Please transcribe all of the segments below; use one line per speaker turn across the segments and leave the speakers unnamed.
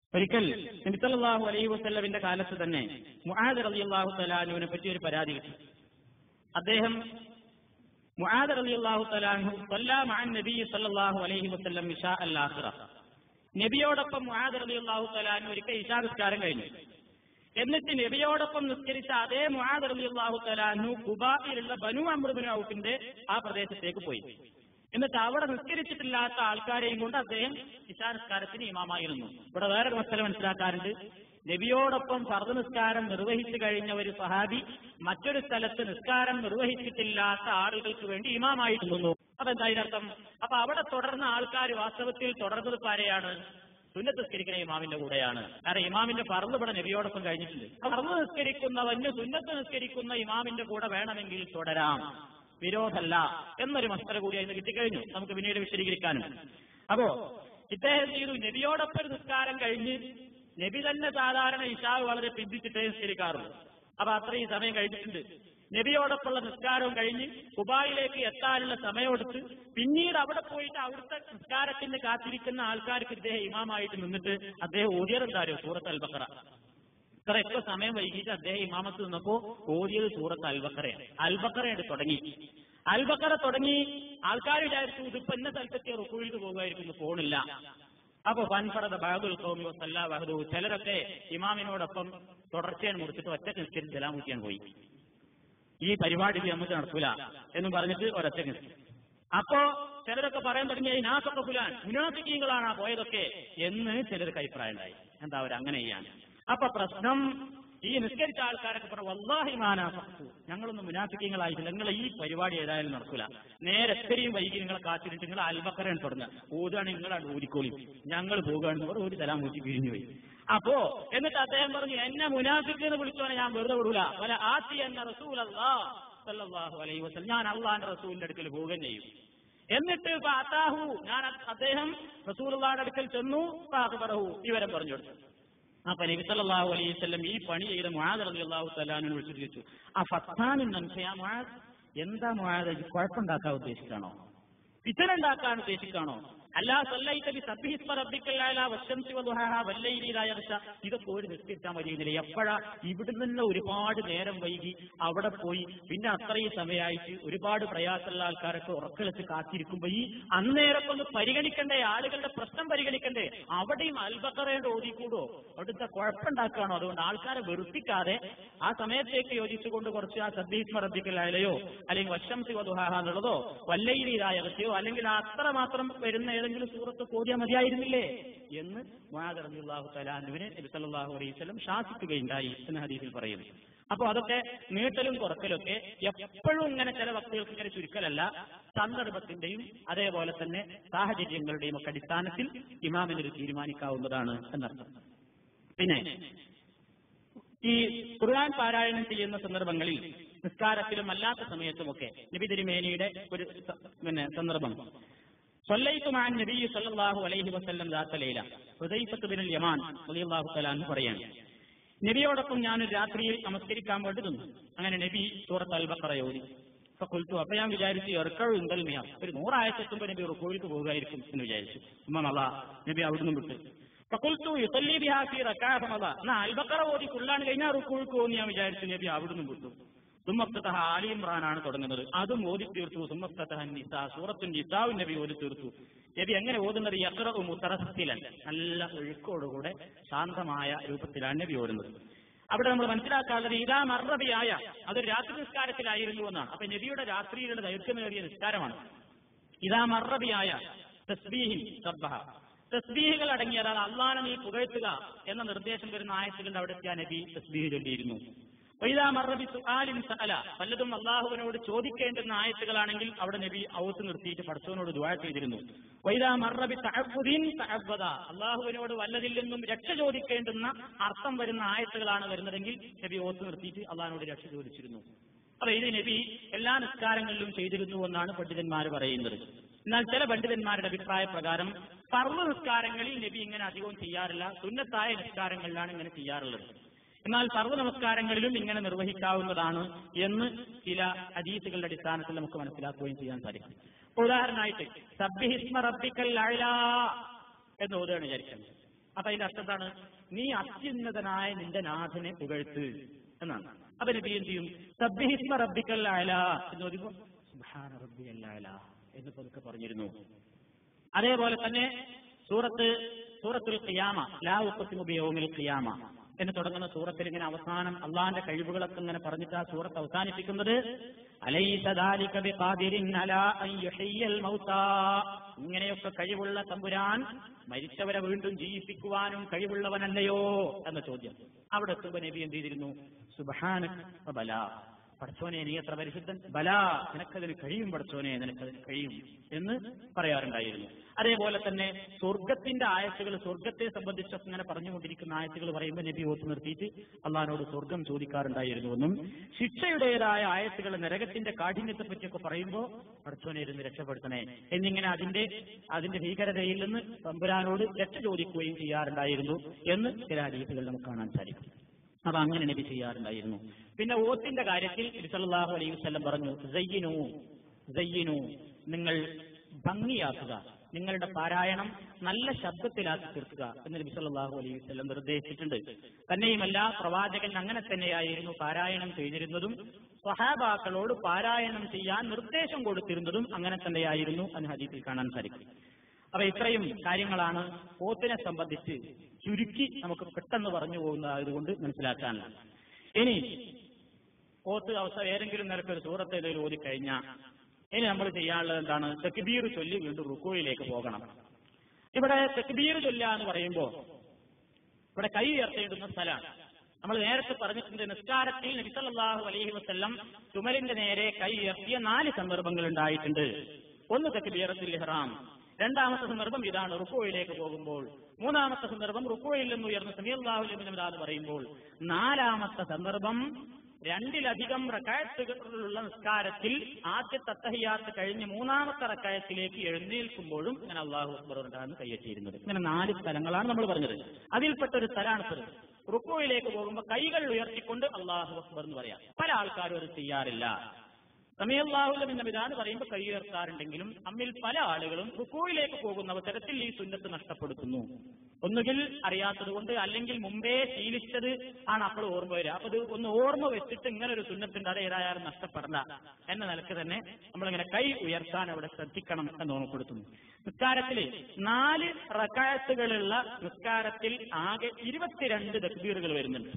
ഒരിക്കൽ നബിസല്ലാഹു അലൈഹി വസ്ല്ലമിന്റെ കാലത്ത് തന്നെ മുഹാദ് അലി അള്ളാഹു തലാനുവിനെ പറ്റി ഒരു പരാതി കിട്ടി അദ്ദേഹം മുആദ് റളിയല്ലാഹു തആലാഹു സല്ലാ മഅൻ നബി സല്ലല്ലാഹു അലൈഹി വസല്ലം ഇശാ അൽ ആഖിറ നബിയോടൊപ്പം മുആദ് റളിയല്ലാഹു തആലാഹു ഒരിക്കൽ ഇശാ നിസ്കാരം കഴിഞ്ഞു എന്നിട്ട് നബിയോടൊപ്പം നിസ്കരിച്ച അതേ മുആദ് റളിയല്ലാഹു തആലാഹു കുബായിലുള്ള ബനു അമ്ർ ബിൻ ഔഫിന്റെ ആ പ്രദേശത്തേക്ക് പോയി എന്നിട്ട് അവിടെ നിസ്കരിച്ചിട്ടില്ലാത്ത ആൾക്കാരെയും കൊണ്ട് അദ്ദേഹം ഇശാ നിസ്കാരത്തിന് ഇമാമായിരുന്നു ഇവിടെ വേറൊരു മസല മനസ്സിലാക്കാറുണ്ട് നബിയോടൊപ്പം ഫർദ് നിസ്കാരം നിർവഹിച്ചു കഴിഞ്ഞ ഒരു സഹാബി മറ്റൊരു സ്ഥലത്ത് നിസ്കാരം നിർവഹിച്ചിട്ടില്ലാത്ത ആളുകൾക്ക് വേണ്ടി ഇമാമായിട്ട് അപ്പൊ എന്താ ഇതിനർത്ഥം അപ്പൊ അവിടെ തുടർന്ന ആൾക്കാർ വാസ്തവത്തിൽ തുടർന്നത് ആരെയാണ് സുന്നത്ത് നിസ്കരിക്കുന്ന ഇമാമിന്റെ കൂടെയാണ് കാരണം ഇമാമിന്റെ ഫർദ് ഇവിടെ നബിയോടൊപ്പം കഴിഞ്ഞിട്ടുണ്ട് ഫർദ് നിസ്കരിക്കുന്നവന് സുന്നത്ത് നിസ്കരിക്കുന്ന ഇമാമിന്റെ കൂടെ വേണമെങ്കിൽ തുടരാം വിരോധമല്ല എന്നൊരു മസ്തര കൂടി അതിന് കിട്ടിക്കഴിഞ്ഞു നമുക്ക് പിന്നീട് വിശദീകരിക്കാനും അപ്പോ ഇദ്ദേഹം ചെയ്തു നബിയോടൊപ്പം ഒരു നിസ്കാരം കഴിഞ്ഞ് നബി തന്നെ സാധാരണ ഇഷാവ് വളരെ പിന്തിച്ചിട്ടേ നിസ്കരിക്കാറുള്ളൂ അപ്പൊ അത്രയും സമയം കഴിഞ്ഞിട്ടുണ്ട് നബിയോടൊപ്പമുള്ള നിസ്കാരവും കഴിഞ്ഞ് കുബായിലേക്ക് എത്താനുള്ള സമയമെടുത്ത് പിന്നീട് അവിടെ പോയിട്ട് അവിടുത്തെ നിസ്കാരത്തിന് കാത്തിരിക്കുന്ന ആൾക്കാർക്ക് ഇദ്ദേഹം ഇമാമായിട്ട് നിന്നിട്ട് അദ്ദേഹം ഓടിയതെന്താരോ സൂറത്ത് അൽബക്കറ ഇത്രയൊക്കെ സമയം വൈകിട്ട് അദ്ദേഹം ഇമാമത്ത് നിന്നപ്പോ ഓടിയത് സൂറത്ത് അൽബക്കറയാണ് അൽബക്കറയാണ് തുടങ്ങി അൽബക്കറ തുടങ്ങി ആൾക്കാർ വിചാരിച്ചു ഇതിപ്പോ ഇന്ന സ്ഥലത്തെത്തിയ റുക്കുവിൽ പോകുമായിരിക്കുന്നു പോണില്ല അപ്പൊ വൻപറത ബാദുൽ കൗമി വസല്ല വഹദു ചിലരൊക്കെ ഇമാമിനോടൊപ്പം തുടർച്ചയാണ് മുറിച്ചിട്ട് ഒറ്റ നിസ്കരിച്ച് ജലാമൂറ്റിയാൻ പോയി ഈ പരിപാടി നമുക്ക് നടക്കൂല എന്നും പറഞ്ഞിട്ട് ഒരൊറ്റ നിസ്കരിച്ചു അപ്പോ ചിലരൊക്കെ പറയാൻ തുടങ്ങി നാസൊക്കെ പുലാൻ മുനാഫിക്കീങ്ങളാണ് പോയതൊക്കെ എന്ന് ചിലർക്ക് അഭിപ്രായം ഉണ്ടായി എന്താ അവർ അങ്ങനെ ചെയ്യാൻ അപ്പൊ പ്രശ്നം ഈ നിസ്കരിച്ച ആൾക്കാരൊക്കെ പറഞ്ഞു വല്ലാഹി മാനാഫു ഞങ്ങളൊന്നും മുനാഫിക്കങ്ങളായിട്ടില്ല നിങ്ങൾ ഈ പരിപാടി ഏതായാലും നടക്കൂല നേരെ എത്രയും വൈകി നിങ്ങളെ കാത്തിരിട്ട് നിങ്ങൾ അൽബക്കറയാണ് തുടങ്ങുക ഊതാണ് നിങ്ങളാണ് ഊരിക്കോളി ഞങ്ങൾ പോകുകയാണെന്ന് പറഞ്ഞ് ഒരു തലാം ഊറ്റി പിരിഞ്ഞു പോയി അപ്പോ എന്നിട്ട് അദ്ദേഹം പറഞ്ഞു എന്നെ മുനാഫിക്ക് എന്ന് വിളിച്ചവനെ ഞാൻ വെറുതെ വിടൂല വല ആത്തി എന്ന റസൂൽ സല്ലല്ലാഹു അലൈഹി വസല്ലം ഞാൻ അള്ളാന്റെ റസൂലിന്റെ അടുക്കൽ പോവുകയും ചെയ്യും എന്നിട്ട് അതാഹു ഞാൻ അദ്ദേഹം റസൂലുള്ളാന്റെ അടുക്കൽ ചെന്നു പറഹു വിവരം പറഞ്ഞു കൊടുത്തു അപ്പൊ നബി സല്ലല്ലാഹു അലൈഹി വസല്ലം ഈ പണി ചെയ്ത മുആദ് റളിയല്ലാഹു തആലാനെ വിളിച്ചിട്ട് ചോദിച്ചു ആ ഫത്താനിൻ നൻഫയാ മുആദ് എന്താ മുആദ് കുഴപ്പമുണ്ടാക്കാൻ ഉദ്ദേശിക്കാണോ ഫിത്തന ഉണ്ടാക്കാൻ ഉദ്ദേശിക്കാണോ അല്ലാ സല്ലൈതബി സബ്ഹിസ്മ റബ്ബിക്കല്ലാ വശംസി വദുഹാഹ വല്ലൈലിലായ ഇതൊക്കെ ഒരു നിസ്കരിച്ചാൽ മതിയെന്നില്ല എപ്പോഴാ ഇവിടെ നിന്ന് ഒരുപാട് നേരം വൈകി അവിടെ പോയി പിന്നെ അത്രയും സമയമായിട്ട് ഒരുപാട് പ്രയാസമുള്ള ആൾക്കാരൊക്കെ ഉറക്കളിച്ച് കാത്തിരിക്കുമ്പോ ഈ അന്നേരമൊക്കെ ഒന്ന് പരിഗണിക്കണ്ടേ ആളുകളുടെ പ്രശ്നം പരിഗണിക്കണ്ടേ അവിടെയും അൽബക്കറേണ്ട ഓതിക്കൂടോ അവിടുത്തെ കുഴപ്പമുണ്ടാക്കുകയാണോ അതുകൊണ്ട് ആൾക്കാരെ വെറുപ്പിക്കാതെ ആ സമയത്തേക്ക് യോജിച്ചുകൊണ്ട് കുറച്ച് ആ സദ്ദീസ്മ റബ്ബിക്കലായാലയോ അല്ലെങ്കിൽ വശംസി വധുഹാഹ എന്നുള്ളതോ വല്ലയിലായകത്തെയോ അല്ലെങ്കിൽ അത്ര മാത്രം വരുന്ന ഏതെങ്കിലും സൂറത്ത് കോതിയാൽ മതിയായിരുന്നില്ലേ എന്ന് മുഹാദർഹു തലാനുവിനെ നബിസല്ലാഹു അലൈഹി സ്വലം ശാസിക്കുകയുണ്ടായി എന്ന് ഹദീസിൽ പറയുന്നു അപ്പൊ അതൊക്കെ നീട്ടലും കുറക്കലൊക്കെ എപ്പോഴും ഇങ്ങനെ ചില വക്തികൾക്ക് ഇങ്ങനെ ചുരുക്കലല്ല സന്ദർഭത്തിന്റെയും അതേപോലെ തന്നെ സാഹചര്യങ്ങളുടെയും ഒക്കെ അടിസ്ഥാനത്തിൽ ഇമാമിനൊരു തീരുമാനിക്കാവുന്നതാണ് എന്നർത്ഥം പിന്നെ ഈ ഖുർആൻ പാരായണം ചെയ്യുന്ന സന്ദർഭങ്ങളിൽ നിസ്കാരത്തിലും അല്ലാത്ത സമയത്തുമൊക്കെ നബി തിരുമേനിയുടെ ഒരു സ- പിന്നെ സന്ദർഭം സൊല്ലൈത്തുമാൻ നബി സല്ലല്ലാഹു അലൈഹി വസല്ലം ദാത്തലയില ഹുദൈഫത്ത് ബിനുൽ യമാൻ റളിയല്ലാഹു തആല അൻഹു പറയാണ് നബിയോടൊപ്പം ഞാൻ ഒരു രാത്രിയിൽ നമസ്കരിക്കാൻ വേണ്ടി നിന്നു അങ്ങനെ നബി സൂറത്ത് അൽ ബഖറ ഓതി ഫഖുൽതു അപ്പൊ ഞാൻ വിചാരിച്ചു ഇറക്കഴു ഇന്തൽ മിയ ഒരു നൂറായത്തെത്തുമ്പോൾ നബി റുക്കോയിലേക്ക് പോകുമായിരിക്കും എന്ന് വിചാരിച്ചു ഉമ്മ മള നബി അവിടുന്ന് വിട്ടു ഫഖുൽതു യുസല്ലി ബിഹാ ഫീ റകഅത മള എന്നാ അൽ ബഖറ ഓതി ഫുള്ളാണ് കഴിഞ്ഞാൽ റുക്കോയിലേക്ക് പോകുന്നു ഞാൻ വിചാരിച്ചു നബി അവിടുന്ന് വിട്ടു സുമസ്തഹ ആലി ഇമ്രാനാണ് തുടങ്ങുന്നത് അതും ഓതി തീർത്തു സുമസ്തഹ നിസാ സൂറത്തും നിസാവും നബി ഓതി തീർത്തു നബി എങ്ങനെ ഓതുന്നത് യക്റഉ മുത്തറസ്സിലൻ നല്ല ഒഴുക്കോടുകൂടെ ശാന്തമായ രൂപത്തിലാണ് നബി ഓടുന്നത് അവിടെ നമ്മൾ മനസ്സിലാക്കാനുള്ളത് ഇതാ മറബിയായ അതൊരു രാത്രി നിസ്കാരത്തിലായിരുന്നു എന്നാണ് അപ്പൊ നബിയുടെ രാത്രിയിലുള്ള ദൈർഘ്യമേറിയ നിസ്കാരമാണ് ഇതാ മറബിയായ തസ്ബീഹിൻ സബ്ബഹ തസ്ബീഹുകൾ അടങ്ങിയ അതായത് അള്ളാനെ നീ പുകഴ്ത്തുക എന്ന നിർദ്ദേശം വരുന്ന ആയത്തുകളുടെ അവിടെ എത്തിയ നബി തസ്ബീഹ് ചൊല്ലിയിരുന്നു വൈദാ മറബി സുആലിൻ സഅല പലതും അള്ളാഹുവിനോട് ചോദിക്കേണ്ടുന്ന ആയത്തുകളാണെങ്കിൽ അവിടെ നബി ഔത്ത് നിർത്തിയിട്ട് പടച്ചവനോട് ദുആ ചെയ്തിരുന്നു വൈദാ മറബി തഅബ്ബുദീൻ തഅബ്ബദ അള്ളാഹുവിനോട് വല്ലതിൽ നിന്നും രക്ഷ ചോദിക്കേണ്ടുന്ന അർത്ഥം വരുന്ന ആയത്തുകളാണ് വരുന്നതെങ്കിൽ നബി ഓത്ത് നിർത്തിയിട്ട് അള്ളാഹിനോട് രക്ഷ ചോദിച്ചിരുന്നു അപ്പൊ ഇത് നബി എല്ലാ നിസ്കാരങ്ങളിലും ചെയ്തിരുന്നു എന്നാണ് പണ്ഡിതന്മാർ പറയുന്നത് എന്നാൽ ചില പണ്ഡിതന്മാരുടെ അഭിപ്രായ പ്രകാരം സർവ്വ നിസ്കാരങ്ങളിൽ നബി ഇങ്ങനെ അധികവും ചെയ്യാറില്ല സുന്നത്തായ നിസ്കാരങ്ങളിലാണ് ഇങ്ങനെ ചെയ്യാറുള്ളത് എന്നാൽ സർവ്വ നമസ്കാരങ്ങളിലും ഇങ്ങനെ നിർവഹിക്കാവുന്നതാണ് എന്ന് ചില ഹദീസുകളുടെ അടിസ്ഥാനത്തിൽ നമുക്ക് മനസ്സിലാക്കുകയും ചെയ്യാൻ സാധിക്കും ഇപ്പൊ ഉദാഹരണമായിട്ട് സബ്ബിഹിസ്മ റബ്ബിക്കൽ അഅ്ലാ എന്ന് ഓതുകയാണ് വിചാരിക്കുന്നത് അപ്പൊ അതിന്റെ അർത്ഥം എന്താണ് നീ അത്യുന്നതനായ നിന്റെ നാഥനെ പുകഴ്ത്ത് എന്നാണ് അപ്പൊ നബി എന്ത് ചെയ്യും സബ്ബിഹിസ്മ റബ്ബിക്കൽ അല എന്ന് പറയുമ്പോൾ സുബ്ഹാന റബ്ബിയൽ അല എന്ന് പതുക്കെ പറഞ്ഞിരുന്നു അതേപോലെ തന്നെ സൂറത്ത് സൂറത്തുൽ ഖിയാമ ലാ ഉഖസിമു ബിയൗമിൽ ഖിയാമ എന്ന് തുടങ്ങുന്ന സൂറത്തിൽ ഇങ്ങനെ അവസാനം അള്ളാന്റെ കഴിവുകളൊക്കെ ഇങ്ങനെ പറഞ്ഞിട്ട് ആ സൂറത്ത് അവസാനിപ്പിക്കുന്നത് അലൈസ ദാലിക ബിഖാദിരിൻ അലാ അൻ യുഹയ്യൽ മൗതാ ഇങ്ങനെയൊക്കെ കഴിവുള്ള തമ്പുരാൻ മരിച്ചവരെ വീണ്ടും ജീവിപ്പിക്കുവാനും കഴിവുള്ളവനല്ലയോ എന്ന ചോദ്യം അവിടെ എത്തുമ്പോൾ നബി എന്ത് ചെയ്തിരുന്നു സുബഹാന ബല പടച്ചോനെ നീ എത്ര പരിശുദ്ധൻ ബല നിനക്കതിന് കഴിയും പടച്ചോനെ നിനക്കതിന് കഴിയും എന്ന് പറയാറുണ്ടായിരുന്നു അതേപോലെ തന്നെ സ്വർഗത്തിന്റെ ആയത്തുകൾ സ്വർഗത്തെ സംബന്ധിച്ചൊക്കെ ഇങ്ങനെ പറഞ്ഞുകൊണ്ടിരിക്കുന്ന ആയത്തുകൾ പറയുമ്പോൾ നബി ഓത്ത് നിർത്തിയിട്ട് അള്ളഹാനോട് സ്വർഗം ചോദിക്കാറുണ്ടായിരുന്നു എന്നും ശിക്ഷയുടേതായ ആയത്തുകൾ നരകത്തിന്റെ കാഠിന്യത്തെ പറ്റിയൊക്കെ പറയുമ്പോൾ പടച്ചോനെ ഇരുന്ന് രക്ഷപ്പെടുത്തണേ എന്നിങ്ങനെ അതിന്റെ അതിന്റെ ഭീകരതയിൽ നിന്ന് തമ്പുരാനോട് രക്ഷ ചോദിക്കുകയും ചെയ്യാറുണ്ടായിരുന്നു എന്ന് ചില ഹദീസുകൾ നമുക്ക് കാണാൻ സാധിക്കും അപ്പൊ അങ്ങനെ നബി ചെയ്യാറുണ്ടായിരുന്നു പിന്നെ ഓത്തിന്റെ കാര്യത്തിൽ സല്ലല്ലാഹു അലൈഹി വസല്ലം പറഞ്ഞു സയ്യിനു സയ്യിനു നിങ്ങൾ ഭംഗിയാക്കുക നിങ്ങളുടെ പാരായണം നല്ല ശബ്ദത്തിലാക്കി തീർക്കുക എന്ന് നബി സല്ലല്ലാഹു അലൈഹി വസല്ലം നിർദ്ദേശിച്ചിട്ടുണ്ട് തന്നെയുമല്ല പ്രവാചകൻ അങ്ങനെ തന്നെയായിരുന്നു പാരായണം ചെയ്തിരുന്നതും സ്വഹാബാക്കളോട് പാരായണം ചെയ്യാൻ നിർദ്ദേശം കൊടുത്തിരുന്നതും അങ്ങനെ തന്നെയായിരുന്നു എന്ന് ഹദീസിൽ കാണാൻ സാധിക്കും അപ്പൊ ഇത്രയും കാര്യങ്ങളാണ് പോത്തിനെ സംബന്ധിച്ച് ചുരുക്കി നമുക്ക് പെട്ടെന്ന് പറഞ്ഞു പോകുന്നതായതുകൊണ്ട് മനസ്സിലാക്കാനുള്ള ഇനി പോത്ത് അവസ്ഥ ഏതെങ്കിലും നിരക്കൊരു സൂറത്ത് ഏതെങ്കിലും ഓതി കഴിഞ്ഞാൽ ഇനി നമ്മൾ ചെയ്യാനുള്ളത് എന്താണ് തെക്കുബീർ ചൊല്ലി വീണ്ടും റുക്കോയിലേക്ക് പോകണം ഇവിടെ തെക്കുബീർ ചൊല്ല എന്ന് പറയുമ്പോൾ ഇവിടെ കൈ ഉയർത്തിയിടുന്ന സ്ഥലമാണ് നമ്മൾ നേരത്തെ പറഞ്ഞിട്ടുണ്ട് നിസ്കാരത്തിൽ നബിസല്ലാഹു അലൈഹി വസ്ല്ലം ചുമലിന്റെ നേരെ കൈ ഉയർത്തിയ നാല് സന്ദർഭങ്ങൾ ഉണ്ടായിട്ടുണ്ട് ഒന്ന് തെക്കുബീറത്തിൽ ഇഹ്റാം രണ്ടാമത്തെ സന്ദർഭം ഇതാണ് റുക്കോയിലേക്ക് പോകുമ്പോൾ മൂന്നാമത്തെ സന്ദർഭം റുക്കോയിൽ നിന്ന് ഉയർന്ന സമീർലാഹുലിമിനാ എന്ന് പറയുമ്പോൾ നാലാമത്തെ സന്ദർഭം രണ്ടിലധികം റക്കായത്തുകളുള്ള നിസ്കാരത്തിൽ ആദ്യത്തെ അത്തഹിയാത്ത് കഴിഞ്ഞ് മൂന്നാമത്തെ റക്കായത്തിലേക്ക് എഴുന്നേൽക്കുമ്പോഴും ഇങ്ങനെ അള്ളാഹു അക്ബർ ഉണ്ടാകുന്ന കയ്യെത്തിയിരുന്നത് ഇങ്ങനെ നാല് സ്ഥലങ്ങളാണ് നമ്മൾ പറഞ്ഞത് അതിൽപ്പെട്ട ഒരു സ്ഥലമാണ് ഇത് റുക്കോയിലേക്ക് പോകുമ്പോൾ കൈകൾ ഉയർത്തിക്കൊണ്ട് അള്ളാഹു അക്ബർ എന്ന് പറയാം പല ആൾക്കാരും അത് ചെയ്യാറില്ല സമയല്ലാഹുലം എന്ന വിധാനം പറയുമ്പോൾ കൈ ഉയർത്താറുണ്ടെങ്കിലും നമ്മിൽ പല ആളുകളും റുക്കോയിലേക്ക് പോകുന്ന അവസരത്തിൽ ഈ സുന്നത്ത് നഷ്ടപ്പെടുത്തുന്നു ഒന്നുകിൽ അറിയാത്തത് കൊണ്ട് അല്ലെങ്കിൽ മുമ്പേ ശീലിച്ചത് ആണ് അപ്പോൾ ഓർമ്മ വരിക അപ്പൊ ഇത് ഒന്ന് ഓർമ്മ വെച്ചിട്ട് ഇങ്ങനെ ഒരു സുന്നത്തുണ്ട് അത് ഏതായാലും നഷ്ടപ്പെടണ്ട എന്ന നിലക്ക് തന്നെ നമ്മളിങ്ങനെ കൈ ഉയർത്താൻ അവിടെ ശ്രദ്ധിക്കണം എന്ന് ഓർമ്മപ്പെടുത്തുന്നു നിസ്കാരത്തിൽ നാല് റക്കായത്തുകളുള്ള നിസ്കാരത്തിൽ ആകെ ഇരുപത്തിരണ്ട് തക്ബീറുകൾ വരുന്നുണ്ട്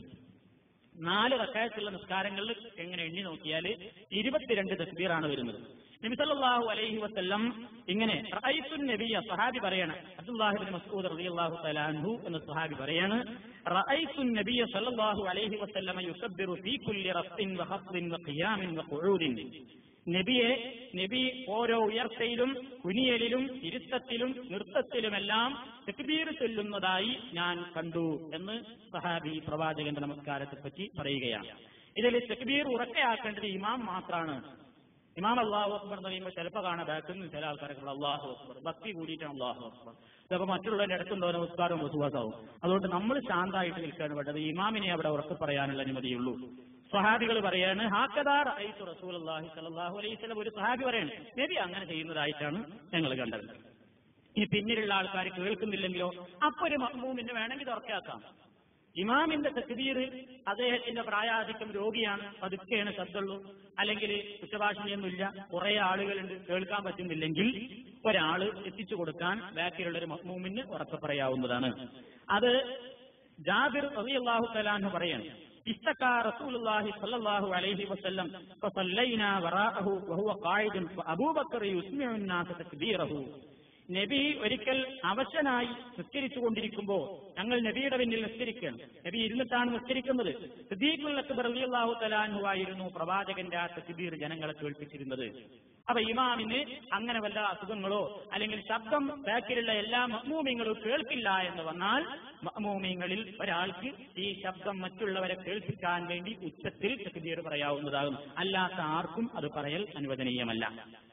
നാല് റക്കായത്തുള്ള നിസ്കാരങ്ങളിൽ എങ്ങനെ എണ്ണി നോക്കിയാൽ ഇരുപത്തിരണ്ട് തസ്ബീറാണ് വരുന്നത് നബിസല്ലാഹു അലൈഹി വസ്ല്ലം ഇങ്ങനെ റഅയ്തു നബിയ സഹാബി പറയാണ് അബ്ദുല്ലാഹിബിൻ മസ്ഊദ് റളിയല്ലാഹു തആല അൻഹു എന്ന സഹാബി പറയാണ് റഅയ്തു നബിയ സല്ലല്ലാഹു അലൈഹി വസല്ലമ യുസബ്ബിറു ഫീ കുല്ലി റഫ്ഇൻ വഖഫ്ദിൻ വഖിയാമിൻ വഖുഊദിൻ നബിയെ നബി ഓരോ ഉയർച്ചയിലും കുനിയലിലും ഇരുത്തത്തിലും നൃത്തത്തിലുമെല്ലാം തെക്ബീർ ചൊല്ലുന്നതായി ഞാൻ കണ്ടു എന്ന് സഹാബി പ്രവാചകന്റെ നമസ്കാരത്തെ പറ്റി പറയുകയാണ് ഇതിൽ തെക്ബീർ ഉറക്കയാക്കേണ്ടത് ഇമാം മാത്രമാണ് ഇമാം അള്ളാഹു അക്ബർ എന്ന് പറയുമ്പോൾ ചിലപ്പോൾ കാണാൻ ബാക്കിൽ നിന്ന് ചില ആൾക്കാരൊക്കെ അള്ളാഹു അക്ബർ ഭക്തി കൂടിയിട്ടാണ് അള്ളാഹു അക്ബർ ഇതൊക്കെ മറ്റുള്ളവരുടെ അടുത്തുണ്ടോ നമസ്കാരം വസുവാസാവും അതുകൊണ്ട് നമ്മൾ ശാന്തമായിട്ട് നിൽക്കാണ് വേണ്ടത് ഇമാമിനെ അവിടെ ഉറക്കെ പറയാനുള്ള അനുമതിയുള്ളൂ സ്വഹാബികൾ പറയാണ് ഹാക്കദാർ ഐസു റസൂൽ അള്ളാഹി സലാഹു അലൈഹി സ്വലം ഒരു സ്വഹാബി പറയാണ് നബി അങ്ങനെ ചെയ്യുന്നതായിട്ടാണ് ഞങ്ങൾ കണ്ടത് ഈ പിന്നിലുള്ള ആൾക്കാർ കേൾക്കുന്നില്ലെങ്കിലോ അപ്പൊ ഒരു മഹ്മൂമിന് വേണമെങ്കിൽ തുറക്കാക്കാം ഇമാമിന്റെ തക്ബീർ അദ്ദേഹത്തിന്റെ പ്രായാധിക്യം രോഗിയാണ് പതുക്കെയാണ് ശബ്ദമുള്ളൂ അല്ലെങ്കിൽ കുറ്റഭാഷണിയൊന്നുമില്ല കുറെ ആളുകളുണ്ട് കേൾക്കാൻ പറ്റുന്നില്ലെങ്കിൽ ഒരാള് എത്തിച്ചു കൊടുക്കാൻ ബാക്കിലുള്ള ഒരു മഹ്മൂമിന് ഉറക്കെ പറയാവുന്നതാണ് അത് ജാബിർ റളിയല്ലാഹു തആല പറയാണ് استكى رسول الله صلى الله عليه وسلم فصلينا وراءه وهو قاعد فأبو بكر يسمع الناس تكبيره നബി ഒരിക്കൽ അവശനായി നിസ്കരിച്ചു കൊണ്ടിരിക്കുമ്പോ ഞങ്ങൾ നബിയുടെ പിന്നിൽ നിസ്കരിക്കുകയാണ് നബി ഇരുന്നിട്ടാണ് നിസ്കരിക്കുന്നത് സിദ്ദീഖുൽ അക്ബർ റളിയല്ലാഹു തആലാഹു ആയിരുന്നു പ്രവാചകന്റെ ആ തക്ബീർ ജനങ്ങളെ കേൾപ്പിച്ചിരുന്നത് അപ്പൊ ഇമാമിന് അങ്ങനെ വല്ല അസുഖങ്ങളോ അല്ലെങ്കിൽ ശബ്ദം ബാക്കിലുള്ള എല്ലാ മഹ്മൂമിങ്ങളും കേൾക്കില്ല എന്ന് വന്നാൽ മഹ്മൂമിങ്ങളിൽ ഒരാൾക്ക് ഈ ശബ്ദം മറ്റുള്ളവരെ കേൾപ്പിക്കാൻ വേണ്ടി ഉച്ചത്തിൽ തക്ബീർ പറയാവുന്നതാകും അല്ലാത്ത ആർക്കും അത് പറയൽ അനുവദനീയമല്ല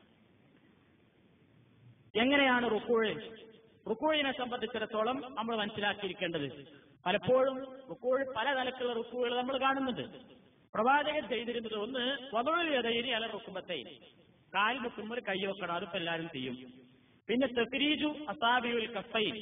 എങ്ങനെയാണ് റുക്കോഴ് റുക്കോഴിനെ സംബന്ധിച്ചിടത്തോളം നമ്മൾ മനസ്സിലാക്കിയിരിക്കേണ്ടത് പലപ്പോഴും റുക്കോഴ് പല തലക്കുള്ള റുക്കുകൾ നമ്മൾ കാണുന്നുണ്ട് പ്രവാചകൻ ചെയ്തിരുന്നത് ഒന്ന് വധുവിൽ യഥയിരി അല റുക്കുമ്പത്തെ കാൽ മുക്കുമ്പോൾ കൈ വെക്കണം അതിപ്പോ എല്ലാവരും ചെയ്യും പിന്നെ തെഫിരീജു അസാബിയുൽ കഫൈ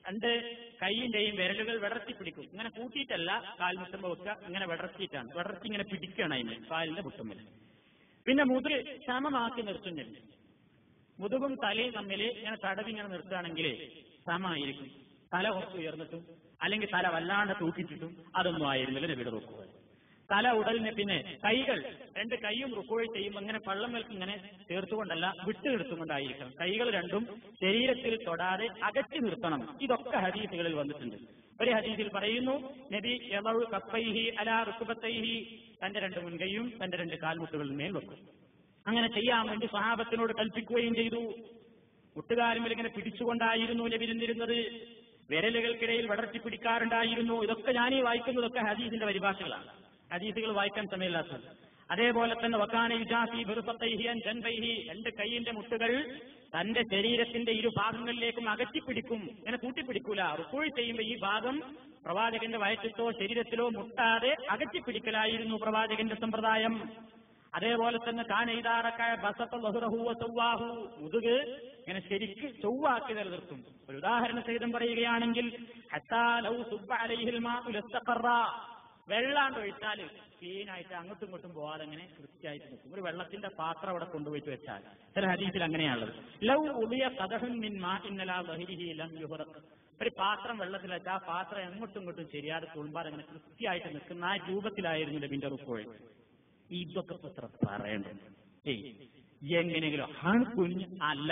രണ്ട് കൈയിന്റെയും വിരലുകൾ വിടർത്തി പിടിക്കും ഇങ്ങനെ കൂട്ടിയിട്ടല്ല കാൽ മുട്ടുമ്പോ വെക്കുക ഇങ്ങനെ വിടർത്തിയിട്ടാണ് വിടർത്തി ഇങ്ങനെ പിടിക്കുകയാണ് അതിന് കാലിന്റെ മുട്ടുമ്പിൽ പിന്നെ മുതിര് സമമാക്കി നിർത്തുന്നില്ല മുതുകും തലയും തമ്മിൽ ഇങ്ങനെ തടവി ഇങ്ങനെ നിർത്തുകയാണെങ്കിൽ സമമായിരിക്കും തല കുറച്ച് ഉയർന്നിട്ടും അല്ലെങ്കിൽ തല വല്ലാണ്ട് തൂക്കിച്ചിട്ടും അതൊന്നും ആയിരുന്നില്ല നബിയുടെ റുക്കുവ തല ഉടലിന് പിന്നെ കൈകൾ രണ്ട് കൈയും റുക്കുവഴി ചെയ്യുമ്പോൾ ഇങ്ങനെ പള്ളം മേൽക്ക് ഇങ്ങനെ ചേർത്തുകൊണ്ടല്ല വിട്ടു നിർത്തുകൊണ്ടായിരിക്കണം കൈകൾ രണ്ടും ശരീരത്തിൽ തൊടാതെ അകറ്റി നിർത്തണം ഇതൊക്കെ ഹദീസുകളിൽ വന്നിട്ടുണ്ട് ഒരു ഹദീസിൽ പറയുന്നു നബി യദഉ കഫൈഹി അലാ റുക്ബത്തൈഹി തന്റെ രണ്ട് മുൻകൈയും തന്റെ രണ്ട് കാൽമുട്ടുകളിൽ മേൽ വെക്കും അങ്ങനെ ചെയ്യാൻ വേണ്ടി സഹാബത്തിനോട് കൽപ്പിക്കുകയും ചെയ്തു മുട്ടുകാലുമിൽ ഇങ്ങനെ പിടിച്ചുകൊണ്ടായിരുന്നു ലഭിച്ചിരുന്നത് വിരലുകൾക്കിടയിൽ വടർത്തി പിടിക്കാറുണ്ടായിരുന്നു ഇതൊക്കെ ഞാൻ ഈ വായിക്കുന്നതൊക്കെ ഹദീസിന്റെ പരിഭാഷകളാണ് ഹദീസുകൾ വായിക്കാൻ സമയമില്ലാത്തത് അതേപോലെ തന്നെ വക്കാന യുജാഫി ബിറുഫത്തൈഹിയൻ ജൻബൈഹി രണ്ട് കൈയിന്റെ മുട്ടുകൾ തന്റെ ശരീരത്തിന്റെ ഇരു ഭാഗങ്ങളിലേക്കും അകറ്റിപ്പിടിക്കും ഇങ്ങനെ കൂട്ടിപ്പിടിക്കൂല റുക്കൂഴി ചെയ്യുമ്പോൾ ഈ ഭാഗം പ്രവാചകന്റെ വയറ്റത്തോ ശരീരത്തിലോ മുട്ടാതെ അകറ്റിപ്പിടിക്കലായിരുന്നു പ്രവാചകന്റെ സമ്പ്രദായം അതേപോലെ തന്നെ കാനൈതാറക്കായ ബസത്ത ലഹുറഹുവ ചൊവ്വാഹു മുതുക് ഇങ്ങനെ ശരിക്ക് ചൊവ്വാക്കി നിലനിർത്തും ഒരു ഉദാഹരണ സഹിതം പറയുകയാണെങ്കിൽ ഹത്താ ലൗ സുബ്ബ അലൈഹിൽ മാഉ ലസ്തഖറ. വെള്ളാണ്ട് ഒഴിച്ചാൽ ക്ലീനായിട്ട് അങ്ങോട്ടും ഇങ്ങോട്ടും പോവാതെ അങ്ങനെ കൃത്യമായിട്ട് നിൽക്കും ഒരു വെള്ളത്തിന്റെ പാത്രം അവിടെ കൊണ്ടുപോയിട്ട് വെച്ചാൽ ചില ഹദീസിൽ അങ്ങനെയാണുള്ളത് ലൗ ഉളിയ കഥഹുൻ മിൻ മാ ഇന്നലാ ബഹിരിഹി ലം യുഹറഖ്. ഒരു പാത്രം വെള്ളത്തിൽ വെച്ചാൽ ആ പാത്രം അങ്ങോട്ടും ഇങ്ങോട്ടും ശരിയാതെ തുൾമ്പാതെ അങ്ങനെ കൃത്യമായിട്ട് നിൽക്കുന്ന ആ രൂപത്തിലായിരുന്നു നബിന്റെ റുക്കോഴി ഇതൊക്കെ ഇപ്പൊ എത്ര പറയണ്ടത് ഏയ് എങ്ങനെയെങ്കിലും ഹൺ കുഞ്ഞ് അല്ല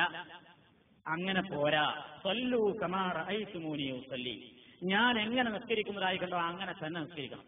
അങ്ങനെ പോരാ സല്ലു കമാർ ഐസുമൂനി സല്ലി ഞാൻ എങ്ങനെ നിസ്കരിക്കുന്നതായി കണ്ടോ അങ്ങനെ തന്നെ നിസ്കരിക്കണം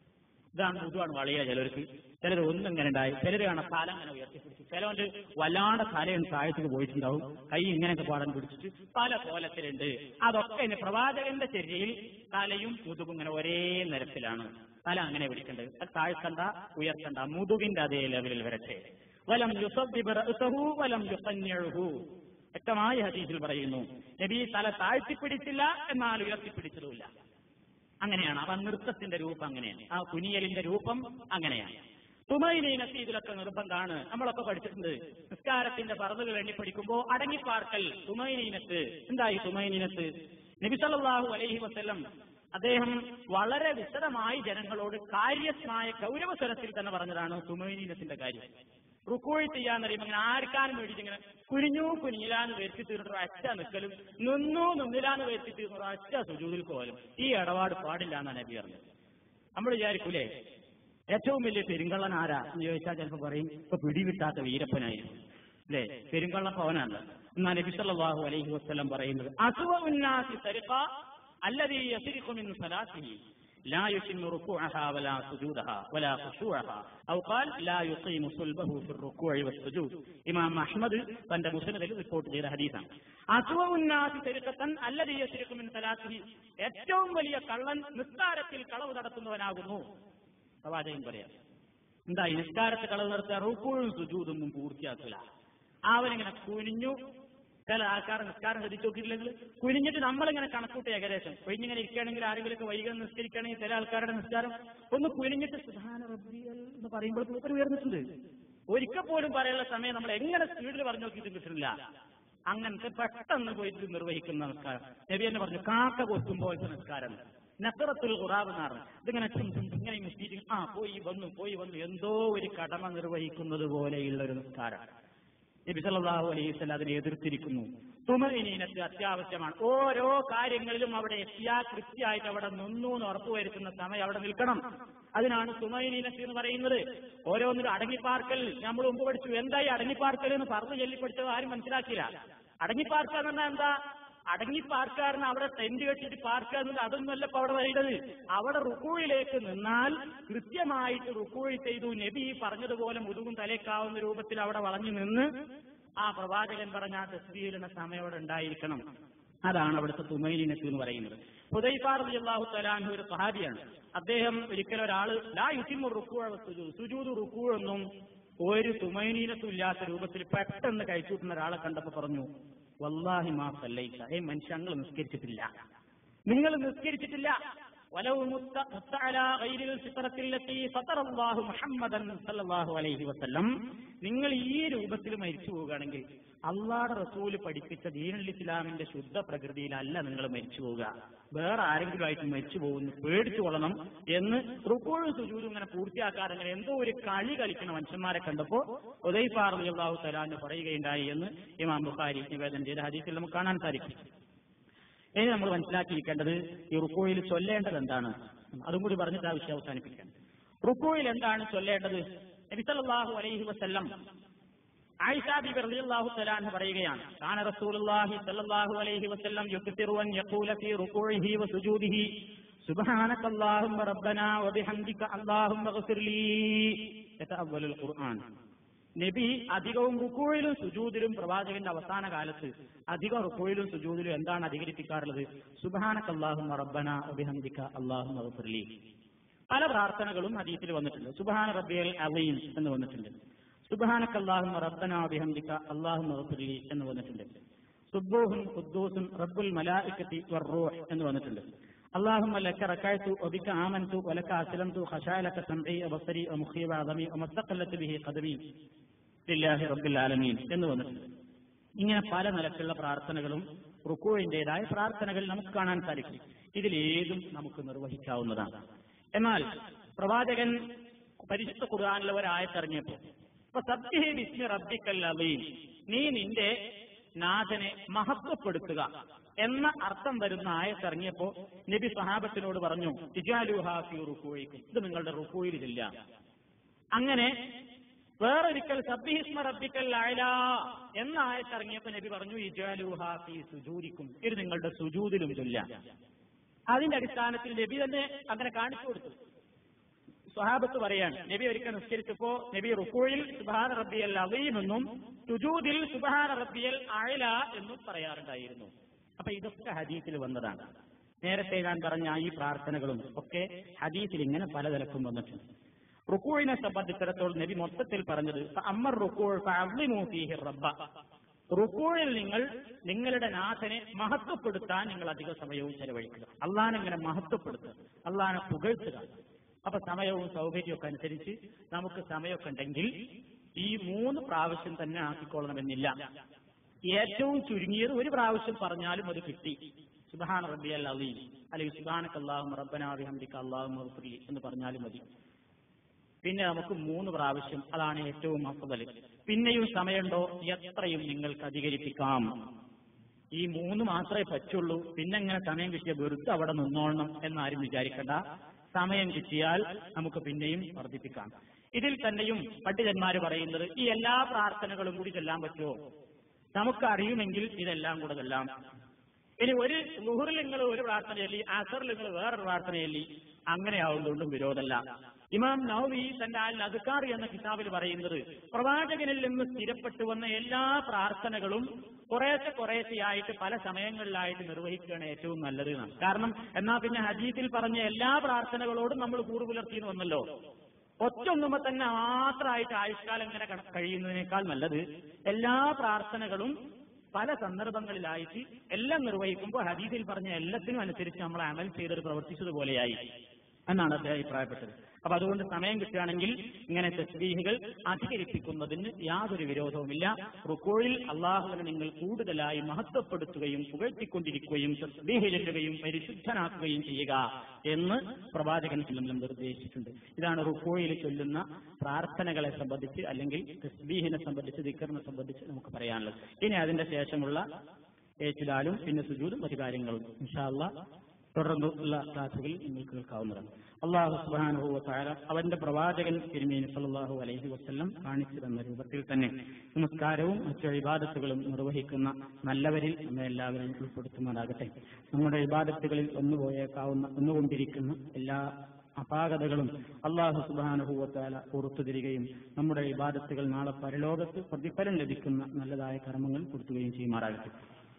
ഇതാണ് ഇതുമാണ് വളിയ ചിലർക്ക് ചിലർ ഒന്നും ഇങ്ങനെ ഉണ്ടായി ചിലർ കാണാൻ തല അങ്ങനെ ഉയർത്തിപ്പിടിച്ചു ചിലവന്റെ വല്ലാണ്ട് തലയും താഴത്തേക്ക് പോയിട്ടുണ്ടാവും കൈ ഇങ്ങനെയൊക്കെ പാടാൻ പിടിച്ചിട്ട് പല കോലത്തിലുണ്ട് അതൊക്കെ ഇനി പ്രവാചകന്റെ ചര്യയിൽ തലയും മുതുകും ഇങ്ങനെ ഒരേ നിരത്തിലാണ് തല അങ്ങനെ പിടിക്കേണ്ടത് അത് താഴ്ത്തണ്ട ഉയർത്തണ്ട മുതുകിന്റെ അതേ ലെവലിൽ വരട്ടെ വലം യുസദ്ദിബ് റഅ്സഹു വലം യുസന്നിഉഹു വ്യക്തമായ ഹദീസിൽ പറയുന്നു നബി തല താഴ്ത്തിപ്പിടിച്ചില്ല എന്നാൽ ഉയർത്തിപ്പിടിച്ചതുമില്ല അങ്ങനെയാണ് അവ നൃത്തത്തിന്റെ രൂപം അങ്ങനെയാണ് ആ കുനിയലിന്റെ രൂപം അങ്ങനെയാണ് തുമൈനീനത്ത് ഇതിലൊക്കെ നിർബന്ധമാണ് നമ്മളൊക്കെ പഠിച്ചിട്ടുണ്ട് നിസ്കാരത്തിന്റെ പറതുകൾ എണ്ണി പഠിക്കുമ്പോൾ അടങ്ങിപ്പാർക്കൽ തുമൈനീനത്ത് എന്തായി തുമൈനീനത്ത് നബിസല്ലാഹു അലൈഹി വസ്ല്ലം അദ്ദേഹം വളരെ വിശദമായി ജനങ്ങളോട് കാര്യസ്മായ ഗൗരവസ്വരത്തിൽ തന്നെ പറഞ്ഞതാണ് തുമൈനീനത്തിന്റെ കാര്യം റുക്കോഴി ചെയ്യാന്ന് പറയുമ്പോൾ ഇങ്ങനെ ആർക്കാനും വേണ്ടിയിട്ട് ഇങ്ങനെ കുനിഞ്ഞു കുനിയിലാന്ന് വരുത്തി തീർന്നിട്ട് അച്ഛ നിൽക്കലും നിന്നു നിന്നിലാന്ന് വരുത്തി തീർന്നിട്ട് അച്ഛ സുജൂതിൽ പോലും ഈ ഇടപാട് പാടില്ല എന്നാണ് നബി പറഞ്ഞത് നമ്മൾ വിചാരിക്കൂലേ ഏറ്റവും വലിയ പെരുങ്കള്ളൻ ആരാ എന്ന് ചോദിച്ചാൽ ചിലപ്പോൾ പറയും ഇപ്പൊ പിടിവിട്ടാത്ത വീരപ്പനായിരുന്നു അല്ലേ പെരുങ്കള്ളൻ പവനാണ് എന്നാ നബി സല്ലല്ലാഹു അലൈഹി വസല്ലം പറയുന്നത് അസുവ ഉന്നാസി സരിഖ അല്ലദീ യസ്രിഖു മിൻ സലാത്തിഹി لا يتم ركوعها ولا سجودها ولا خشوعها أو قال لا يقيم صلبه في الركوع والسجود إمام أحمد തന്റെ മുസ്ലിമിൽ റിപ്പോർട്ട് ചെയ്ത ഹദീസാണ് അസുവ ഉന്നാസി തെരുക്കത്തൻ അല്ലതി യസ്രിഖു മിൻ സലാത്തിഹി ഏറ്റവും വലിയ കള്ളൻ നിസ്കാരത്തിൽ കളവ് നടത്തുന്നവനാകുന്നു പ്രവാചകൻ പറയാം എന്താ ഈ നിസ്കാരത്തെ കളവ് നടത്തുക റുക്കൂഴും സുജൂതൊന്നും പൂർത്തിയാക്കില്ല അവനിങ്ങനെ കുനിഞ്ഞു ചില ആൾക്കാർ നിസ്കാരം ശ്രദ്ധിച്ചു നോക്കിയില്ലെങ്കിൽ കുനിഞ്ഞിട്ട് നമ്മളിങ്ങനെ കണക്കൂട്ടി ഏകദേശം കുഴിഞ്ഞിങ്ങനെ ഇരിക്കുകയാണെങ്കിൽ ആരെങ്കിലുമൊക്കെ വൈകി നിസ്കരിക്കുകയാണെങ്കിൽ ചില ആൾക്കാരുടെ നിസ്കാരം ഒന്ന് കുനിഞ്ഞിട്ട് സുധാന റബ്ബിയൽ എന്ന് പറയുമ്പോൾ മൂപ്പർ ഉയർന്നിട്ടുണ്ട് ഒരിക്കൽ പോലും പറയാനുള്ള സമയം നമ്മൾ എങ്ങനെ സ്പീഡിൽ പറഞ്ഞു നോക്കിയിട്ട് കിട്ടുന്നില്ല അങ്ങനത്തെ പെട്ടെന്ന് പോയിട്ട് നിർവഹിക്കുന്ന നിസ്കാരം നബി തന്നെ പറഞ്ഞു കാക്ക കൊത്തുമ്പോഴത്തെ നിസ്കാരം നക്കറത്തുൽ ഖുറാബ് എന്നാണ് ഇതിങ്ങനെ ചും ചും ഇങ്ങനെ മുസ്ലിം ആ പോയി വന്നു പോയി വന്നു എന്തോ ഒരു കടമ നിർവഹിക്കുന്നത് പോലെയുള്ള ഒരു നിസ്കാരം നബി സല്ലല്ലാഹു അലൈഹി വസല്ലം അതിനെ എതിർത്തിരിക്കുന്നു തുമനീനത്ത് അത്യാവശ്യമാണ് ഓരോ കാര്യങ്ങളിലും അവിടെ എത്തിയാ കൃത്യമായിട്ട് അവിടെ നിന്നു എന്ന് ഉറപ്പുവരുത്തുന്ന സമയം അവിടെ നിൽക്കണം അതിനാണ് തുമനീനത്ത് എന്ന് പറയുന്നത് ഓരോന്നിലും അടങ്ങിപ്പാർക്കൽ നമ്മൾ മുമ്പ് പഠിച്ചു എന്തായി അടങ്ങിപ്പാർക്കൽ എന്ന് പറഞ്ഞു ചൊല്ലി പഠിച്ചത് ആരും മനസ്സിലാക്കിയില്ല അടങ്ങിപ്പാർക്കുക എന്ന് പറഞ്ഞാൽ എന്താ അടങ്ങിപ്പാർക്കാരന് അവിടെ ടെന്റ് കെട്ടിട്ട് പാർക്കുക എന്നത് അതൊന്നുമല്ല ഇപ്പൊ അവിടെ പറയുന്നത് അവിടെ റുക്കൂഴിലേക്ക് നിന്നാൽ കൃത്യമായിട്ട് റുക്കൂഴി ചെയ്തു നബി ഈ പറഞ്ഞതുപോലെ മുതുകും തലേക്കാവുന്ന രൂപത്തിൽ അവിടെ വളഞ്ഞു നിന്ന് ആ പ്രവാചകൻ പറഞ്ഞ ആ തസ്ബീലിന്റെ സമയം അവിടെ ഉണ്ടായിരിക്കണം അതാണ് അവിടുത്തെ തുമൈലിനത്ത് എന്ന് പറയുന്നത് ഹുദൈഫാർ അള്ളാഹു തലാൻഹു ഒരു സഹാബിയാണ് അദ്ദേഹം ഒരിക്കലും ഒരാള് ലാ യുസിമു റുക്കൂഴ സുജൂദ് റുക്കൂഴൊന്നും ഒരു തുമൈനീനത്തും ഇല്ലാത്ത രൂപത്തിൽ പെട്ടെന്ന് കഴിച്ചുകൂട്ടുന്ന ഒരാളെ കണ്ടപ്പോ പറഞ്ഞു വല്ലാഹി മാ സല്ലൈത്ത ഏ മനുഷ്യ നിങ്ങൾ നിസ്കരിച്ചിട്ടില്ല നിങ്ങൾ നിസ്കരിച്ചിട്ടില്ല ولو مت مت على غير الفطرة التي فطر الله محمدا صلى الله عليه وسلم നിങ്ങൾ ഈ രൂപത്തിൽ മരിച്ചു പോവുകയാണെങ്കിൽ അള്ളാഹുടെ റസൂല് പഠിപ്പിച്ച ദീനുൽ ഇസ്ലാമിന്റെ ശുദ്ധ പ്രകൃതിയിലല്ല നിങ്ങൾ മരിച്ചു പോവുക വേറെ ആരെങ്കിലും ആയിട്ട് മരിച്ചു പോകുന്നു പേടിച്ചു കൊള്ളണം എന്ന് റുക്കോഴും സുജൂരും ഇങ്ങനെ പൂർത്തിയാക്കാതെ അങ്ങനെ എന്തോ ഒരു കളി കളിക്കുന്ന മനുഷ്യന്മാരെ കണ്ടപ്പോ ഉദയ്ഫാർ അള്ളാഹു തലാന്ന് പറയുകയുണ്ടായി എന്ന് ഇമാം ബുഖാരി നിവേദനം ചെയ്ത ഹദീസിൽ നമുക്ക് കാണാൻ സാധിക്കും ഇനി നമ്മൾ മനസ്സിലാക്കിയിരിക്കേണ്ടത് ഈ റുക്കോയിൽ ചൊല്ലേണ്ടത് എന്താണ് അതും കൂടി പറഞ്ഞിട്ട് ആ വിഷയം അവസാനിപ്പിക്കാൻ റുക്കോയിൽ എന്താണ് ചൊല്ലേണ്ടത് നബിസല്ലാഹു അലൈഹി വസല്ലം ആയിഷ ബിബി റളിയല്ലാഹു തആല അൻഹ പറയുകയാണ് കാന റസൂലുള്ളാഹി സ്വല്ലല്ലാഹു അലൈഹി വസല്ലം യുക്തിറു അൻ യഖൂല ഫീ റുകൂഇഹി വസുജൂദിഹി സുബ്ഹാനക അല്ലാഹുമ്മ റബ്ബനാ വബിഹംദിക അല്ലാഹുമ്മ ഗ്ഫിർ ലീ യതഅവ്വലുൽ ഖുർആൻ നബി അധികവും റുക്കോയിലും സുജൂദിലും പ്രവാചകന്റെ അവസാന കാലത്ത് അധികം റുക്കോയിലും സുജൂദിലും എന്താണ് അധികരിപ്പിക്കാറുള്ളത് സുബ്ഹാനക അല്ലാഹുമ്മ റബ്ബനാ വബിഹംദിക അല്ലാഹുമ്മ ഗ്ഫിർ ലീ പല പ്രാർത്ഥനകളും ഹദീസിൽ വന്നിട്ടുണ്ട് സുബ്ഹാന റബ്ബിയൽ അലീം എന്ന് വന്നിട്ടുണ്ട് സുബ്ഹാനക അല്ലാഹുമ്മ റബ്ബനാ ബിഹംദിക അല്ലാഹുമ്മ ഗ്ഫിർലി എന്ന് വന്നിട്ടുണ്ട് സുബ്ബൂഹുൻ ഖുദ്ദൂസുൻ റബ്ബുൽ മലായികത്തി വറൂഹ് എന്ന് വന്നിട്ടുണ്ട് اللهم لك ركعت وبك آمنت ولك أسلمت خشع لك سمعي وبصري ومخي وعظمي وما استقلت به قدمي لله رب العالمين എന്ന് വന്നിട്ടുണ്ട് ഇങ്ങനെ പല നിലക്കുള്ള പ്രാർത്ഥനകളും റുക്കോയിന്റേതായ പ്രാർത്ഥനകൾ നമുക്ക് കാണാൻ സാധിക്കും ഇതിലേതും നമുക്ക് നിർവഹിക്കാവുന്നതാണ് എന്നാൽ പ്രവാചകൻ പരിശുദ്ധ ഖുർആാനിലെ ഒരായത്തിറങ്ങിയപ്പോ അപ്പൊ സത്യഹേ വിസ്മി റബ്ബിക്കൽ അലീം നീ നിന്റെ നാഥനെ മഹത്വപ്പെടുത്തുക എന്ന അർത്ഥം വരുന്ന ആയത്തിറങ്ങിയപ്പോ നബി സഹാബത്തിനോട് പറഞ്ഞു ഇജാലുഹാഫി റുക്കോയിക്കും ഇത് നിങ്ങളുടെ റുക്കോയിൽ ഇല്ല അങ്ങനെ വേറൊരിക്കൽ സബ്ബിഹിസ്മ റബ്ബിക്കൽ അയല എന്ന ആയത്തിറങ്ങിയപ്പോ നബി പറഞ്ഞു ഇജാലുഹാഫി സുജൂരിക്കും ഇത് നിങ്ങളുടെ സുജൂദിലും ചൊല്ല അതിന്റെ അടിസ്ഥാനത്തിൽ നബി തന്നെ അങ്ങനെ കാണിച്ചു കൊടുത്തു സ്വഹാബത്ത് പറയാണ് നബി ഒരിക്കൽ നിസ്കരിച്ചപ്പോ നബി റുക്കോയിൽ സുബാന റബ്ബിയൽ അലീം എന്നും സുജൂദിൽ സുബാന റബ്ബിയൽ അയല എന്നും പറയാറുണ്ടായിരുന്നു അപ്പൊ ഇതൊക്കെ ഹദീസിൽ വന്നതാണ് നേരത്തെ ഞാൻ പറഞ്ഞ ഈ പ്രാർത്ഥനകളും ഒക്കെ ഹദീസിൽ ഇങ്ങനെ പലതരക്കും വന്നിട്ടുണ്ട് റുക്കൂഴിനെ സംബന്ധിച്ചിടത്തോളം നബി മൊത്തത്തിൽ പറഞ്ഞത് അമ്മർ റുക്കൂൾ റബ്ബ റുക്കൂഴിൽ നിങ്ങൾ നിങ്ങളുടെ നാഥനെ മഹത്വപ്പെടുത്താൻ നിങ്ങൾ അധിക സമയവും ചെലവഴിക്കുക അള്ളാഹാനെ ഇങ്ങനെ മഹത്വപ്പെടുത്തുക അള്ളാഹാനെ പുകഴ്ത്തുക അപ്പൊ സമയവും സൗകര്യമൊക്കെ അനുസരിച്ച് നമുക്ക് സമയമൊക്കെ ഉണ്ടെങ്കിൽ ഈ മൂന്ന് പ്രാവശ്യം തന്നെ ആക്കിക്കൊള്ളണമെന്നില്ല ഏറ്റവും ചുരുങ്ങിയത് ഒരു പ്രാവശ്യം പറഞ്ഞാലും അത് കിട്ടി സുബാന റബ്ബി അൽ അലീം അല്ലെങ്കിൽ സുബാനക്ക് അള്ളാഹു റബ്ബനാബി ഹംദിക്ക് അള്ളാഹു മഹഫുലി എന്ന് പറഞ്ഞാലും മതി പിന്നെ നമുക്ക് മൂന്ന് പ്രാവശ്യം അതാണ് ഏറ്റവും അഫദൽ പിന്നെയും സമയമുണ്ടോ എത്രയും നിങ്ങൾക്ക് അധികരിപ്പിക്കാം ഈ മൂന്ന് മാത്രമേ പറ്റുള്ളൂ പിന്നെ എങ്ങനെ സമയം കിട്ടിയ വെറുതെ അവിടെ നിന്നോളണം എന്നാരും വിചാരിക്കണ്ട സമയം കിട്ടിയാൽ നമുക്ക് പിന്നെയും വർദ്ധിപ്പിക്കാം ഇതിൽ തന്നെയും പണ്ഡിതന്മാര് പറയുന്നത് ഈ എല്ലാ പ്രാർത്ഥനകളും കൂടി ചെല്ലാൻ പറ്റുമോ നമുക്ക് അറിയുമെങ്കിൽ ഇതെല്ലാം കൂടെ ചെല്ലാം ഇനി ഒരു ലുഹറിൽ നിങ്ങൾ ഒരു പ്രാർത്ഥന ചൊല്ലി അസറിൽ നിങ്ങൾ വേറൊരു പ്രാർത്ഥന ചൊല്ലി അങ്ങനെ ആവുന്നതുകൊണ്ടും വിരോധമല്ല ഇമാം നൌവി തന്റെ അൽ അദ്കാർ എന്ന കിതാബിൽ പറയുന്നത് പ്രവാചകനിൽ നിന്ന് സ്ഥിരപ്പെട്ടു വന്ന എല്ലാ പ്രാർത്ഥനകളും കുറേശ്ശെ കുറേശ്ശെയായിട്ട് പല സമയങ്ങളിലായിട്ട് നിർവഹിക്കുകയാണ് ഏറ്റവും നല്ലത് എന്നാണ് കാരണം എന്നാ പിന്നെ ഹദീസിൽ പറഞ്ഞ എല്ലാ പ്രാർത്ഥനകളോടും നമ്മൾ കൂറു പുലർത്തിയെന്ന് വന്നല്ലോ ഒറ്റൊന്നുമ്പോ തന്നെ മാത്രമായിട്ട് ആയുഷ്കാലം ഇങ്ങനെ ക- കഴിയുന്നതിനേക്കാൾ നല്ലത് എല്ലാ പ്രാർത്ഥനകളും പല സന്ദർഭങ്ങളിലായിട്ട് എല്ലാം നിർവഹിക്കുമ്പോൾ ഹദീസിൽ പറഞ്ഞ എല്ലാത്തിനും അനുസരിച്ച് നമ്മൾ അമൽ ചെയ്തത് പ്രവർത്തിച്ചതുപോലെയായി എന്നാണ് അദ്ദേഹം അഭിപ്രായപ്പെട്ടത് അപ്പൊ അതുകൊണ്ട് സമയം കിട്ടുകയാണെങ്കിൽ ഇങ്ങനെ തസ്ബീഹുകൾ അധികരിപ്പിക്കുന്നതിന് യാതൊരു വിരോധവുമില്ല റുക്കോയിൽ അള്ളാഹുവിനെ നിങ്ങൾ കൂടുതലായി മഹത്വപ്പെടുത്തുകയും പുകഴ്ത്തിക്കൊണ്ടിരിക്കുകയും തസ്ബീഹിലെല്ലുകയും പരിശുദ്ധനാക്കുകയും ചെയ്യുക എന്ന് പ്രവാചകൻ സ്വല്ലം നിർദ്ദേശിച്ചിട്ടുണ്ട് ഇതാണ് റുക്കോയിൽ ചൊല്ലുന്ന പ്രാർത്ഥനകളെ സംബന്ധിച്ച് അല്ലെങ്കിൽ തസ്ബീഹിനെ സംബന്ധിച്ച് ദിക്കറിനെ സംബന്ധിച്ച് നമുക്ക് പറയാനുള്ളത് ഇനി അതിന്റെ ശേഷമുള്ള ഏറ്റുലാലും പിന്നെ സുജൂദും മറ്റു കാര്യങ്ങളും ഇൻഷാല്ല തുടർന്നുള്ള ക്ലാസ്സുകളിൽ നിങ്ങൾക്ക് കേൾക്കാവുന്നതാണ് അള്ളാഹു സുബാനുഭവ താര അവന്റെ പ്രവാചകൻ തിരുമേനി സല്ലല്ലാഹു അലൈഹി വസല്ലം കാണിച്ചു തന്ന രൂപത്തിൽ തന്നെ നമസ്കാരവും മറ്റു ഇബാദത്തുകളും നിർവഹിക്കുന്ന നല്ലവരിൽ നമ്മെ എല്ലാവരെയും ഉൾപ്പെടുത്തുമാറാകട്ടെ നമ്മുടെ ഇബാദത്തുകളിൽ ഒന്നുപോയേക്കാവുന്ന ഒന്നുകൊണ്ടിരിക്കുന്ന എല്ലാ അപാകതകളും അള്ളാഹു സുബാനുഭൂവത്താല പുറത്തു തരികയും നമ്മുടെ ഇബാദത്തുകൾ നാളെ പരലോകത്ത് പ്രതിഫലം ലഭിക്കുന്ന നല്ലതായ കർമ്മങ്ങൾ കൊടുത്തുകയും ചെയ്യുമാറാകട്ടെ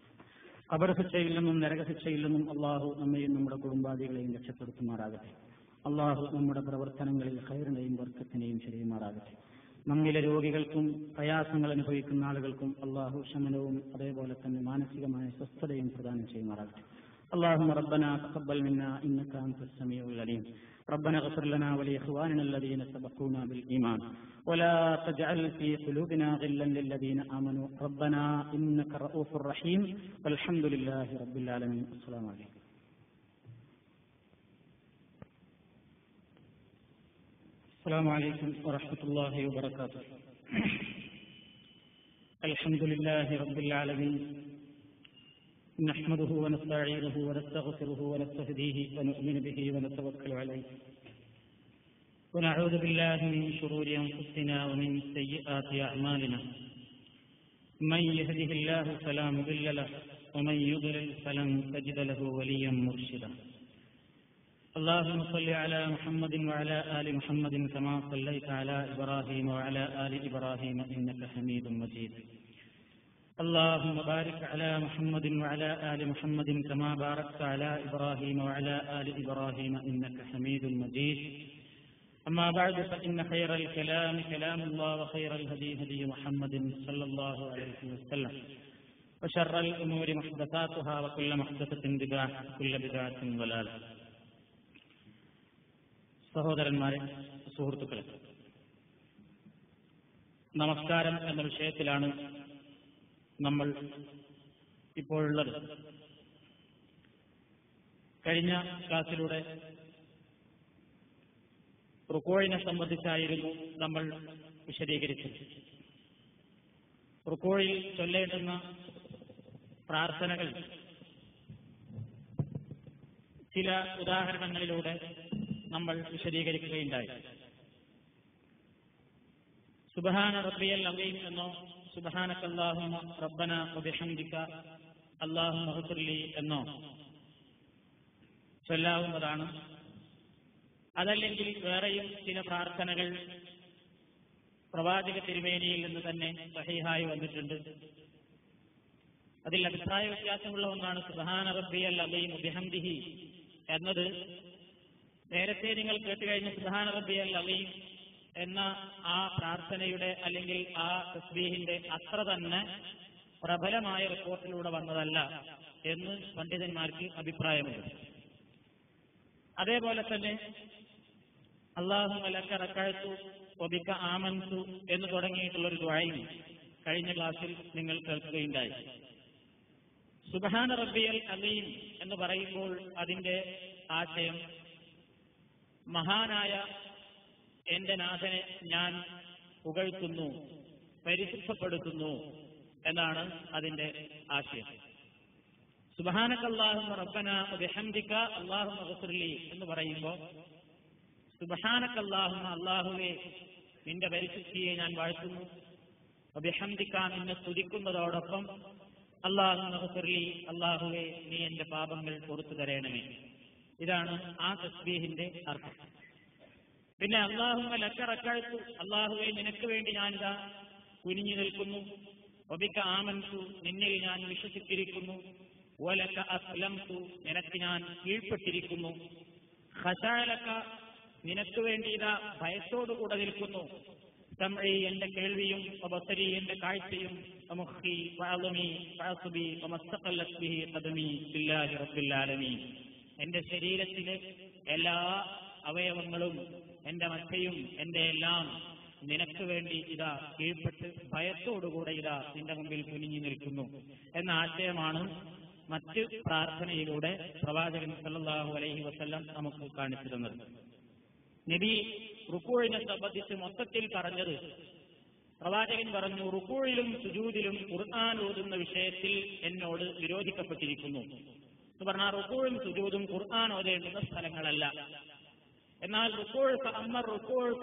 ഖബർ ശിക്ഷയിൽ നിന്നും നരകശിക്ഷയിൽ നിന്നും അള്ളാഹു നമ്മയും നമ്മുടെ കുടുംബാദികളെയും രക്ഷപ്പെടുത്തുമാറാകട്ടെ അള്ളാഹു നമ്മുടെ പ്രവർത്തനങ്ങളിൽ ഖൈറിനെയും വർക്കത്തിനെയും ചെയ്യുമാറാകട്ടെ നമ്മിലെ രോഗികൾക്കും പ്രയാസങ്ങൾ അനുഭവിക്കുന്ന ആളുകൾക്കും അള്ളാഹു ശമനവും അതേപോലെ തന്നെ മാനസികമായ സ്വസ്ഥതയും പ്രദാനം ചെയ്യുമാറാകട്ടെ اللهم ربنا تقبل منا إنك أنت السميع العليم ربنا اغفر لنا ولإخواننا الذين سبقونا بالإيمان ولا تجعل في قلوبنا غلا للذين آمنوا ربنا إنك رؤوف رحيم والحمد لله رب العالمين السلام عليكم السلام عليكم ورحمة الله وبركاته الحمد لله رب العالمين نحمده ونستعينه ونستغفره ونستهديه ونؤمن به ونتوكل عليه ونعوذ بالله من شرور أنفسنا ومن سيئات أعمالنا من يهده الله فلا مضل له ومن يضلل فلن تجد له وليا مرشدا اللهم صل على محمد وعلى آل محمد كما صليت على إبراهيم وعلى آل إبراهيم إنك حميد مجيد اللهم بارك على محمد وعلى آل محمد كما باركت على إبراهيم وعلى آل إبراهيم إنك حميد مجيد أما بعد فإن خير الكلام كلام الله وخير الهدي هدي محمد صلى الله عليه وسلم وشر الأمور محدثاتها وكل محدثة بدعة وكل بدعة ضلالة സഹോദരന്മാരെ സുഹൃത്തുക്കളെ നമസ്കാരം എന്ന വിഷയത്തിലാണ് നമ്മൾ ഇപ്പോഴുള്ളത് കഴിഞ്ഞ ക്ലാസ്സിലൂടെ റുക്കോഴിനെ സംബന്ധിച്ചായിരുന്നു നമ്മൾ വിശദീകരിച്ചത് റുക്കോഴിൽ ചൊല്ലേണ്ടുന്ന പ്രാർത്ഥനകൾ ചില ഉദാഹരണങ്ങളിലൂടെ നമ്മൾ വിശദീകരിക്കുകയുണ്ടായി സുബഹാന റബ്ബിയൽ അലീം എന്നോ സുബഹാനക്കല്ലാഹുമ റബ്ബന വബിഹംദിക അല്ലാഹുമ്മ ഗ്ഫിർലി എന്നോ ചൊല്ലാവുന്നതാണ് അതല്ലെങ്കിൽ വേറെയും ചില പ്രാർത്ഥനകൾ പ്രവാചക തിരുമേനിയിൽ നിന്ന് തന്നെ സഹീഹായി വന്നിട്ടുണ്ട് അതിൽ അഭിപ്രായ വ്യത്യാസമുള്ള ഒന്നാണ് സുബഹാന റബ്ബിയൽ അലീം ബിഹംദിഹി എന്നത് നേരത്തെ നിങ്ങൾ കേട്ടുകഴിഞ്ഞ സുബാന റബ്ബിയൽ അലീം എന്ന ആ പ്രാർത്ഥനയുടെ അല്ലെങ്കിൽ ആ തസ്ബീഹിന്റെ അത്ര തന്നെ പ്രബലമായ റിപ്പോർട്ടിലൂടെ വന്നതല്ല എന്ന് പണ്ഡിതന്മാർക്ക് അഭിപ്രായമുണ്ട് അതേപോലെ തന്നെ അള്ളാഹു അലക്ക റക്കാഴ്ത്തു ഒബിക്ക ആമൻസു എന്ന് തുടങ്ങിയിട്ടുള്ള ഒരു ദ്വായും കഴിഞ്ഞ ക്ലാസ്സിൽ നിങ്ങൾ കേൾക്കുകയുണ്ടായി സുബഹാന റബ്ബിയൽ അലീം എന്ന് പറയുമ്പോൾ അതിന്റെ ആശയം മഹാനായ എന്റെ നാഥനെ ഞാൻ പുകഴ്ത്തുന്നു പരിശുദ്ധപ്പെടുത്തുന്നു എന്നാണ് അതിന്റെ ആശയം സുബഹാനക്കല്ലാഹും റബ്ബന ബിഹംദിക അല്ലാഹുമ്മ ഗഫിർലി എന്ന് പറയുമ്പോൾ സുബഹാനക്കല്ലാഹും അല്ലാഹുവേ നിന്റെ പരിശുദ്ധിയെ ഞാൻ വാഴ്ത്തുന്നു ബിഹംദിക നിന്നെ സ്തുതിക്കുന്നതോടൊപ്പം അല്ലാഹുമ്മ ഗഫിർലി അല്ലാഹുവേ നീ എന്റെ പാപങ്ങൾ പുറത്തു തരേണമേ ഇതാണ് ആ തസ്ബീഹിന്റെ അർത്ഥം പിന്നെ അള്ളാഹുമ ലക്കറക്കഴുത്തു അള്ളാഹുവെ നിനക്ക് വേണ്ടി ഞാനിതാ കുനിഞ്ഞു നിൽക്കുന്നു ഒബിക്ക ആമൻസു നിന്നിൽ ഞാൻ വിശ്വസിച്ചിരിക്കുന്നു ഓലക്ക അസ്ലംസു നിനക്ക് ഞാൻ കീഴ്പ്പെട്ടിരിക്കുന്നു ഖശാലക്ക നിനക്ക് വേണ്ടി ഇതാ ഭയത്തോടുകൂടെ നിൽക്കുന്നു സമഴി എന്റെ കേൾവിയും ബസരി എന്റെ കാഴ്ചയും മുഖി വാളുമി വാസുബി മസ്തഖല്ലത്ബിഹി ഖദമി ബില്ലാഹി റബ്ബിൽ ആലമീൻ എന്റെ ശരീരത്തിലെ എല്ലാ അവയവങ്ങളും എന്റെ മധ്യയും എന്റെ എല്ലാം നിനക്ക് വേണ്ടി ഇതാ കീഴ്പ്പെട്ട് ഭയത്തോടുകൂടെ ഇതാ നിന്റെ മുമ്പിൽ കുനിഞ്ഞു നിൽക്കുന്നു എന്ന ആശയമാണ് മറ്റ് പ്രാർത്ഥനയിലൂടെ പ്രവാചകൻ സല്ലല്ലാഹു അലൈഹി വസല്ലം നമുക്ക് കാണിച്ചു തന്നത് നബി റുക്കൂഴിനെ സംബന്ധിച്ച് മൊത്തത്തിൽ പറഞ്ഞത് പ്രവാചകൻ പറഞ്ഞു റുക്കൂഴിലും സുജൂദിലും ഖുർആൻ ഓതുന്ന വിഷയത്തിൽ എന്നോട് വിരോധിക്കപ്പെട്ടിരിക്കുന്നു എന്ന് പറഞ്ഞാൽ റുക്കൂഴും സുജൂദും ഖുർആൻ ഓതേണ്ടുന്ന സ്ഥലങ്ങളല്ല എന്നാൽ റുക്കൂഴ് അമ്മ റുക്കൂഴ്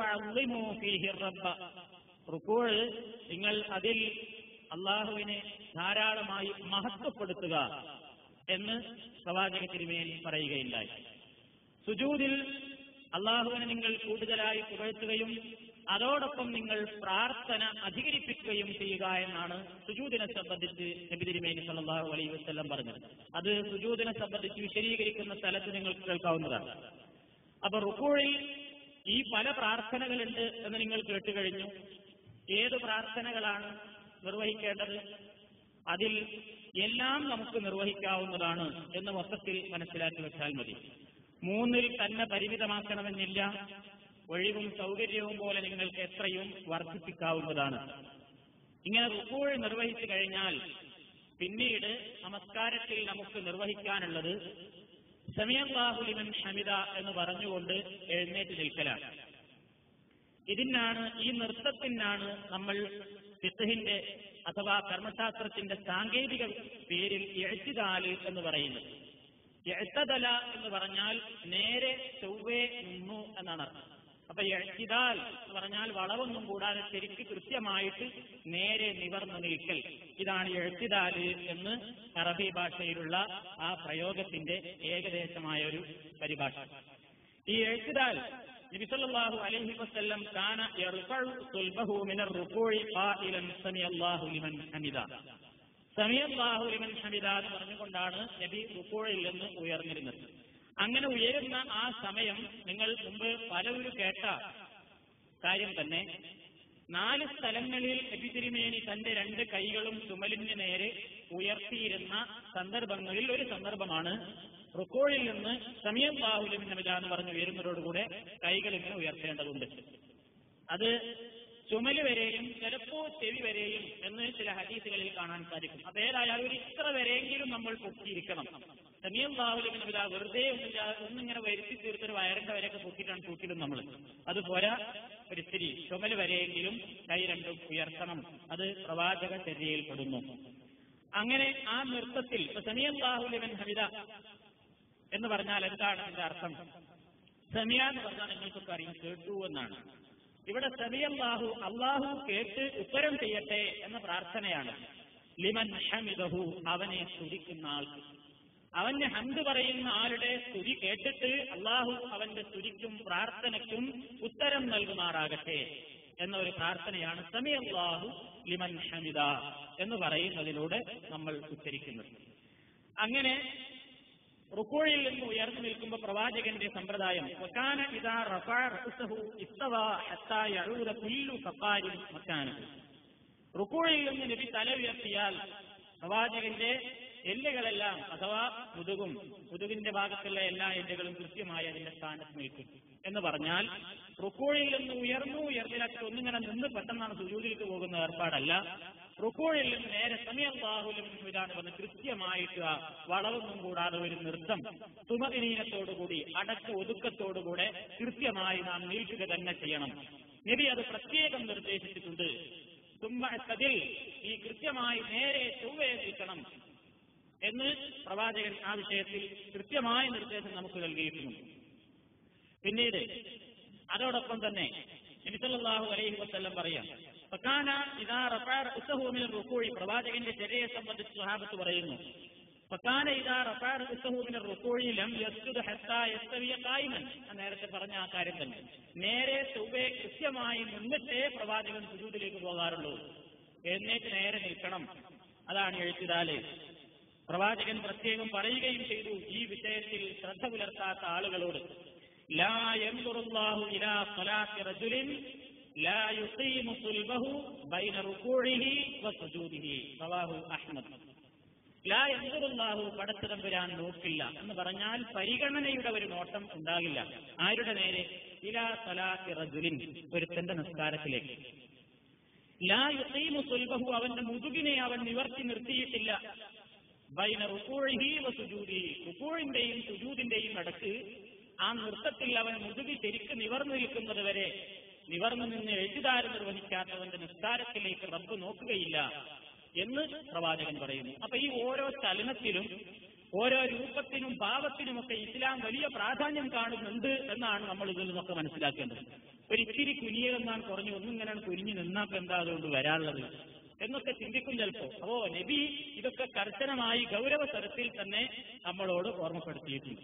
റബ്ബ റുക്കൂഴ് നിങ്ങൾ അതിൽ അള്ളാഹുവിനെ ധാരാളമായി മഹത്വപ്പെടുത്തുക എന്ന് പ്രവാചക തിരുമേനി പറയുകയുണ്ടായി സുജൂദിൽ അള്ളാഹുവിനെ നിങ്ങൾ കൂടുതലായി പുകഴ്ത്തുകയും അതോടൊപ്പം നിങ്ങൾ പ്രാർത്ഥന അധികരിപ്പിക്കുകയും ചെയ്യുക എന്നാണ് സുജൂദിനെ സംബന്ധിച്ച് നബി തിരുമേനി സല്ലല്ലാഹു അലൈഹി വസല്ലം പറഞ്ഞത് അത് സുജൂദിനെ സംബന്ധിച്ച് വിശദീകരിക്കുന്ന സ്ഥലത്ത് നിങ്ങൾക്ക് കേൾക്കാവുന്നതാണ് അപ്പൊ റുക്കൂഴിൽ ഈ പല പ്രാർത്ഥനകളുണ്ട് എന്ന് നിങ്ങൾ കേട്ടുകഴിഞ്ഞു ഏത് പ്രാർത്ഥനകളാണ് നിർവഹിക്കേണ്ടത് അതിൽ എല്ലാം നമുക്ക് നിർവഹിക്കാവുന്നതാണ് എന്ന് മൊത്തത്തിൽ മനസ്സിലാക്കി വെച്ചാൽ മതി മൂന്നിൽ തന്നെ പരിമിതമാക്കണമെന്നില്ല ഒഴിവും സൗകര്യവും പോലെ നിങ്ങൾക്ക് എത്രയും വർദ്ധിപ്പിക്കാവുന്നതാണ് ഇങ്ങനെ റുക്കൂഴ് നിർവഹിച്ചു കഴിഞ്ഞാൽ പിന്നീട് നമസ്കാരത്തിൽ നമുക്ക് നിർവഹിക്കാനുള്ളത് സമയല്ലാഹുലിമൻ ഹമിദ എന്ന് പറഞ്ഞുകൊണ്ട് എഴുന്നേറ്റ് നിൽക്കലാണ് ഇതിനാണ് ഈ നൃത്തത്തിനാണ് നമ്മൾ ഫിത്തഹിന്റെ അഥവാ കർമ്മശാസ്ത്രത്തിന്റെ സാങ്കേതിക പേരിൽ എഴുത്തിതാല് എന്ന് പറയുന്നത് എഴുത്തതല എന്ന് പറഞ്ഞാൽ നേരെ ചൊവ്വേ നിന്നു എന്നാണ് അർത്ഥം അപ്പൊ എഴുത്തിതാൽ എന്ന് പറഞ്ഞാൽ വളവൊന്നും കൂടാതെ ശരിക്ക് കൃത്യമായിട്ട് നേരെ നിവർന്നു നിൽക്കൽ ഇതാണ് എഴുത്തിതാല് എന്ന് അറബി ഭാഷയിലുള്ള ആ പ്രയോഗത്തിന്റെ ഏകദേശമായ ഒരു പരിഭാഷ ഈ എഴുത്തിതാൽ നബിസല്ലാഹു അലൈഹി വസല്ലം കാന യർഫഉ സുൽബഹു മിനർ റുകൂഇ ഖായിലൻ സമിയല്ലാഹു ലിമൻ ഹമിദ സമിയല്ലാഹു ലിമൻ ഹമിദ എന്ന് പറഞ്ഞുകൊണ്ടാണ് നബി റുകൂഇൽ നിന്ന് ഉയർന്നിരുന്നത് അങ്ങനെ ഉയരുന്ന ആ സമയം നിങ്ങൾ മുമ്പ് പലവരും കേട്ട കാര്യം തന്നെ നാല് സ്ഥലങ്ങളിൽ നബി തിരുമേനി തന്റെ രണ്ട് കൈകളും ചുമലിന് നേരെ ഉയർത്തിയിരുന്ന സന്ദർഭങ്ങളിൽ ഒരു സന്ദർഭമാണ് റുക്കോഴിൽ നിന്ന് സമയം ബാഹുലിൻ നമിത എന്ന് പറഞ്ഞു ഉയരുന്നതോടുകൂടെ കൈകൾ ഇങ്ങനെ ഉയർത്തേണ്ടതുണ്ട് അത് ചുമല് വരെയും ചിലപ്പോ ചെവി വരെയും എന്ന് ചില ഹദീസുകളിൽ കാണാൻ സാധിക്കും അപ്പൊ ഏതായാലും ഒരു ഇത്ര വരെയെങ്കിലും നമ്മൾ പൊക്കിയിരിക്കണം സമയം ബാഹുലിൻ നമിത വെറുതെ ഒന്നില്ല ഒന്നിങ്ങനെ വരുത്തി തീർത്തൊരു വയറിന്റെ വരെയൊക്കെ പൊക്കിയിട്ടാണ് തൂക്കിലും നമ്മൾ അതുപോലെ ഒരു സ്ത്രീ ചുമല് വരെയെങ്കിലും കൈ രണ്ടും ഉയർത്തണം അത് പ്രവാചക ചര്യയിൽ പെടുന്നു അങ്ങനെ ആ നൃത്തത്തിൽ സമയം ബാഹുലിവൻ ഹമിത എന്ന് പറഞ്ഞാൽ എന്താണ് അതിന്റെ അർത്ഥം സമയ എന്ന് പറഞ്ഞാൽ നിങ്ങൾക്കൊക്കെ അറിയാം കേട്ടു എന്നാണ് ഇവിടെ സമയല്ലാഹു അള്ളാഹു കേട്ട് ഉത്തരം ചെയ്യട്ടെ എന്ന പ്രാർത്ഥനയാണ് ലിമൻ ഹമിദഹു അവനെ സ്തുതിക്കുന്ന ആൾക്ക് അവന് ഹന്ത് പറയുന്ന ആളുടെ സ്തുതി കേട്ടിട്ട് അള്ളാഹു അവന്റെ സ്തുതിക്കും പ്രാർത്ഥനയ്ക്കും ഉത്തരം നൽകുമാറാകട്ടെ എന്ന ഒരു പ്രാർത്ഥനയാണ് സമയല്ലാഹു ലിമൻ ഹമിദ എന്ന് പറയുന്നതിലൂടെ നമ്മൾ ഉച്ചരിക്കുന്നത് അങ്ങനെ റുക്കോഴിൽ നിന്ന് ഉയർന്നു നിൽക്കുമ്പോൾ പ്രവാചകന്റെ സമ്പ്രദായം വക്കാന ഇതാ റഫാ റഅ്സഹു ഇസ്തവ ഹത്താ യഊദ കുല്ലു ഫഖാരിൻ മക്കാനഹു റുക്കോഴിൽ നിന്ന് നബി തല ഉയർത്തിയാൽ പ്രവാചകന്റെ എല്ലുകളെല്ലാം അഥവാ മുതുകും മുതുകിന്റെ ഭാഗത്തുള്ള എല്ലാ എല്ലുകളും കൃത്യമായി അതിന്റെ സ്ഥാനത്ത് നിൽക്കും എന്ന് പറഞ്ഞാൽ റുക്കോഴിൽ നിന്ന് ഉയർന്നു ഉയർന്നിലൊക്കെ ഒന്നിങ്ങനെ നിന്ന് പെട്ടെന്നാണ് സുജൂതിലേക്ക് പോകുന്ന ഏർപ്പാടല്ല റുക്കോഴിൽ നിന്ന് നേരെ സമയത്താഹുലും ഇതാണ് പറഞ്ഞ് കൃത്യമായിട്ട് ആ വളവൊന്നും കൂടാതെ ഒരു നൃത്തം സുമതിനീനത്തോടുകൂടി അടക്ക ഒതുക്കത്തോടുകൂടെ കൃത്യമായി നാം നീട്ടുക തന്നെ ചെയ്യണം നബി അത് പ്രത്യേകം നിർദ്ദേശിച്ചിട്ടുണ്ട് തുമ്പത്തിൽ ഈ കൃത്യമായി നേരെ ചൊവ്വയെ നിൽക്കണം എന്ന് പ്രവാചകൻ ആ വിഷയത്തിൽ കൃത്യമായ നിർദ്ദേശം നമുക്ക് നൽകിയിട്ടുണ്ട് പിന്നീട് അതോടൊപ്പം തന്നെ നബിസല്ലാഹു അലൈഹി വസ്ല്ലം പറയാം ഫക്കാന ഇതാ റഫാർ ഉസഹൂമിൽ റുക്കൂഴി പ്രവാചകന്റെ ചര്യയെ സംബന്ധിച്ച് സ്വഹാബത്ത് പറയുന്നു ഫക്കാന ഇതാ റഫാർ ഉസഹൂമിൽ റുക്കൂഴി ലം യസ്തുദ് ഹത്താ യസ്തവിയ കായിമൻ നേരത്തെ പറഞ്ഞ ആ കാര്യം തന്നെ നേരെ ചൊവ്വെ കൃത്യമായി നിന്നിട്ടേ പ്രവാചകൻ സുജൂദിലേക്ക് പോകാറുള്ളൂ എഴുന്നേറ്റ് നേരെ നിൽക്കണം അതാണ് എഴുത്തിതാല് പ്രവാചകൻ പ്രത്യേകം പറയുകയും ചെയ്തു ഈ വിഷയത്തിൽ ശ്രദ്ധ പുലർത്താത്ത ആളുകളോട് ലാ യൻദുറുല്ലാഹു ഇലാ സ്വലാത്തി റജുലിൻ ലാ യുഖീമു സുൽബഹു ബൈന റുകൂഇഹി വസുജൂദിഹി റവാഹു അഹ്മദ് ലാ യൻദുറുല്ലാഹു പടച്ചതമ്പുരാൻ നോക്കില്ല എന്ന് പറഞ്ഞാൽ പരിഗണനയുടെ ഒരു നോട്ടം ഉണ്ടാകില്ല ആരുടെ നേരെ ഇലാ സ്വലാത്തി റജുലിൻ ഒരുത്തന്റെ നിസ്കാരത്തിലേക്ക് ലാ യുഖീമു സുൽബഹു അവന്റെ മുതുകിനെ അവൻ നിവർത്തി നിർത്തിയിട്ടില്ല ബൈന റുക്കൂഴിഹി വസുജൂദിഹി റുക്കൂഴിന്റെയും സുജൂദിന്റെയും ഇടക്ക് ആ നൃത്തത്തിൽ അവൻ മുതുകി ശരിക്ക് നിവർന്നു നിൽക്കുന്നത് വരെ നിവർന്നു നിന്ന് എഴുതാരം നിർവഹിക്കാത്തവന്റെ നിസ്കാരത്തിലേക്ക് റബ്ബ് നോക്കുകയില്ല എന്ന് പ്രവാചകൻ പറയുന്നു അപ്പൊ ഈ ഓരോ ചലനത്തിലും ഓരോ രൂപത്തിനും ഭാവത്തിനുമൊക്കെ ഇസ്ലാം വലിയ പ്രാധാന്യം കാണുന്നുണ്ട് എന്നാണ് നമ്മൾ ഇതിൽ നിന്നൊക്കെ മനസ്സിലാക്കേണ്ടത് ഒരു ഇത്തിരി കുനിയലെന്നാണ് കുറഞ്ഞു ഒന്നിങ്ങനെയാണ് കുനിഞ്ഞു നിന്നാൽ എന്താ അതുകൊണ്ട് വരാനുള്ളത് എന്നൊക്കെ ചിന്തിക്കും ചിലപ്പോ അപ്പോ നബി ഇതൊക്കെ കർശനമായി ഗൗരവതരത്തിൽ തന്നെ നമ്മളോട് ഓർമ്മപ്പെടുത്തിയിട്ടുണ്ട്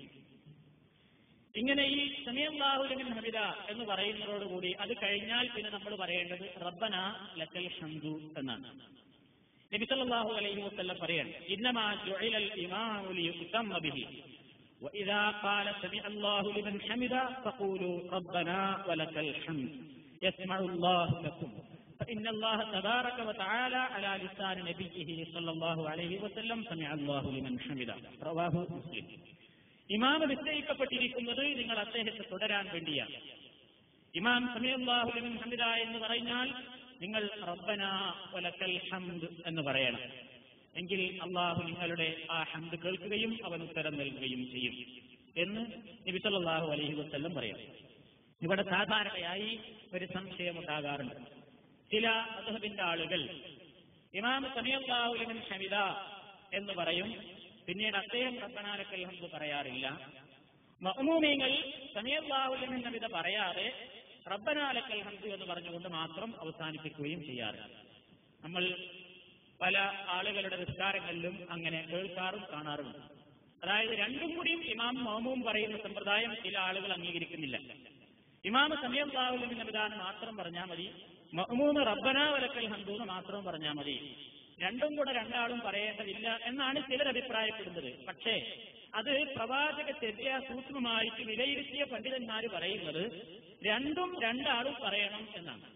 ഇങ്ങനെ ഈ സമയല്ലാഹുലിൻ ഹമിദ എന്ന് പറയുന്നതോടുകൂടി അത് കഴിഞ്ഞാൽ പിന്നെ നമ്മൾ പറയേണ്ടത് റബ്ബന ലക്കൽ ഹംദു എന്നാണ് നബി സല്ലല്ലാഹു അലൈഹി വസല്ലം പറയാണ് ഇന്നമാ ജുഇലൽ ഇമാമു ലിയുതമ്മ ബിഹി وإذا قال سمع الله لمن حمده فقولوا ربنا ولك الحمد يسمع الله لكم فإن الله تبارك وتعالى على لسان نبيه صلى الله عليه وسلم سمع الله لمن حمده رواه مسلم ഇമാം നിശ്ചയിക്കപ്പെട്ടിരിക്കുന്നത് നിങ്ങൾ അദ്ദേഹത്തെ തുടരാൻ വേണ്ടിയാണ് ഇമാം സമയല്ലാഹു ലിമൻ ഹമിദ എന്ന് പറഞ്ഞാൽ നിങ്ങൾ റബ്ബന വലക്കൽ ഹംദ് എന്ന് പറയണം എങ്കിൽ അള്ളാഹു നിങ്ങളുടെ ആ ഹംദ് കേൾക്കുകയും അവൻ ഉത്തരം നൽകുകയും ചെയ്യും എന്ന് നബി സല്ലല്ലാഹു അലൈഹി വസല്ലം പറയാം ഇവിടെ സാധാരണയായി ഒരു സംശയമുണ്ടാകാറുണ്ട് ചില അദ്ദേഹത്തിന്റെ ആളുകൾ ഇമാം സമയല്ലാഹു ലിമൻ ഹമിദ എന്ന് പറയും പിന്നീട് അദ്ദേഹം റബ്ബനാലക്കൽ ഹംദ് പറയാറില്ല മഹ്മൂമിങ്ങൾ സമയല്ലാഹു ലിമൻ ഹമിദ പറയാതെ റബ്ബനാലക്കൽ ഹംദ് എന്ന് പറഞ്ഞുകൊണ്ട് മാത്രം അവസാനിപ്പിക്കുകയും ചെയ്യാറുണ്ട് നമ്മൾ പല ആളുകളുടെ നിസ്കാരങ്ങളിലും അങ്ങനെ കേൾക്കാറും കാണാറുമുണ്ട് അതായത് രണ്ടും കൂടിയും ഇമാം മഹമൂം പറയുന്ന സമ്പ്രദായം ചില ആളുകൾ അംഗീകരിക്കുന്നില്ല ഇമാമ സമയം താവുലിന്റെ വിധാനം മാത്രം പറഞ്ഞാൽ മതി മഹ്മൂമ് റബ്ബന വലക്കൽ ഹന്ദു എന്ന് മാത്രം പറഞ്ഞാൽ മതി രണ്ടും കൂടെ രണ്ടാളും പറയേണ്ടതില്ല എന്നാണ് ചിലർ അഭിപ്രായപ്പെടുന്നത് പക്ഷേ അത് പ്രവാചക ചര്യ സൂക്ഷ്മമായിട്ട് വിലയിരുത്തിയ പണ്ഡിതന്മാർ പറയുന്നത് രണ്ടും രണ്ടാളും പറയണം എന്നാണ്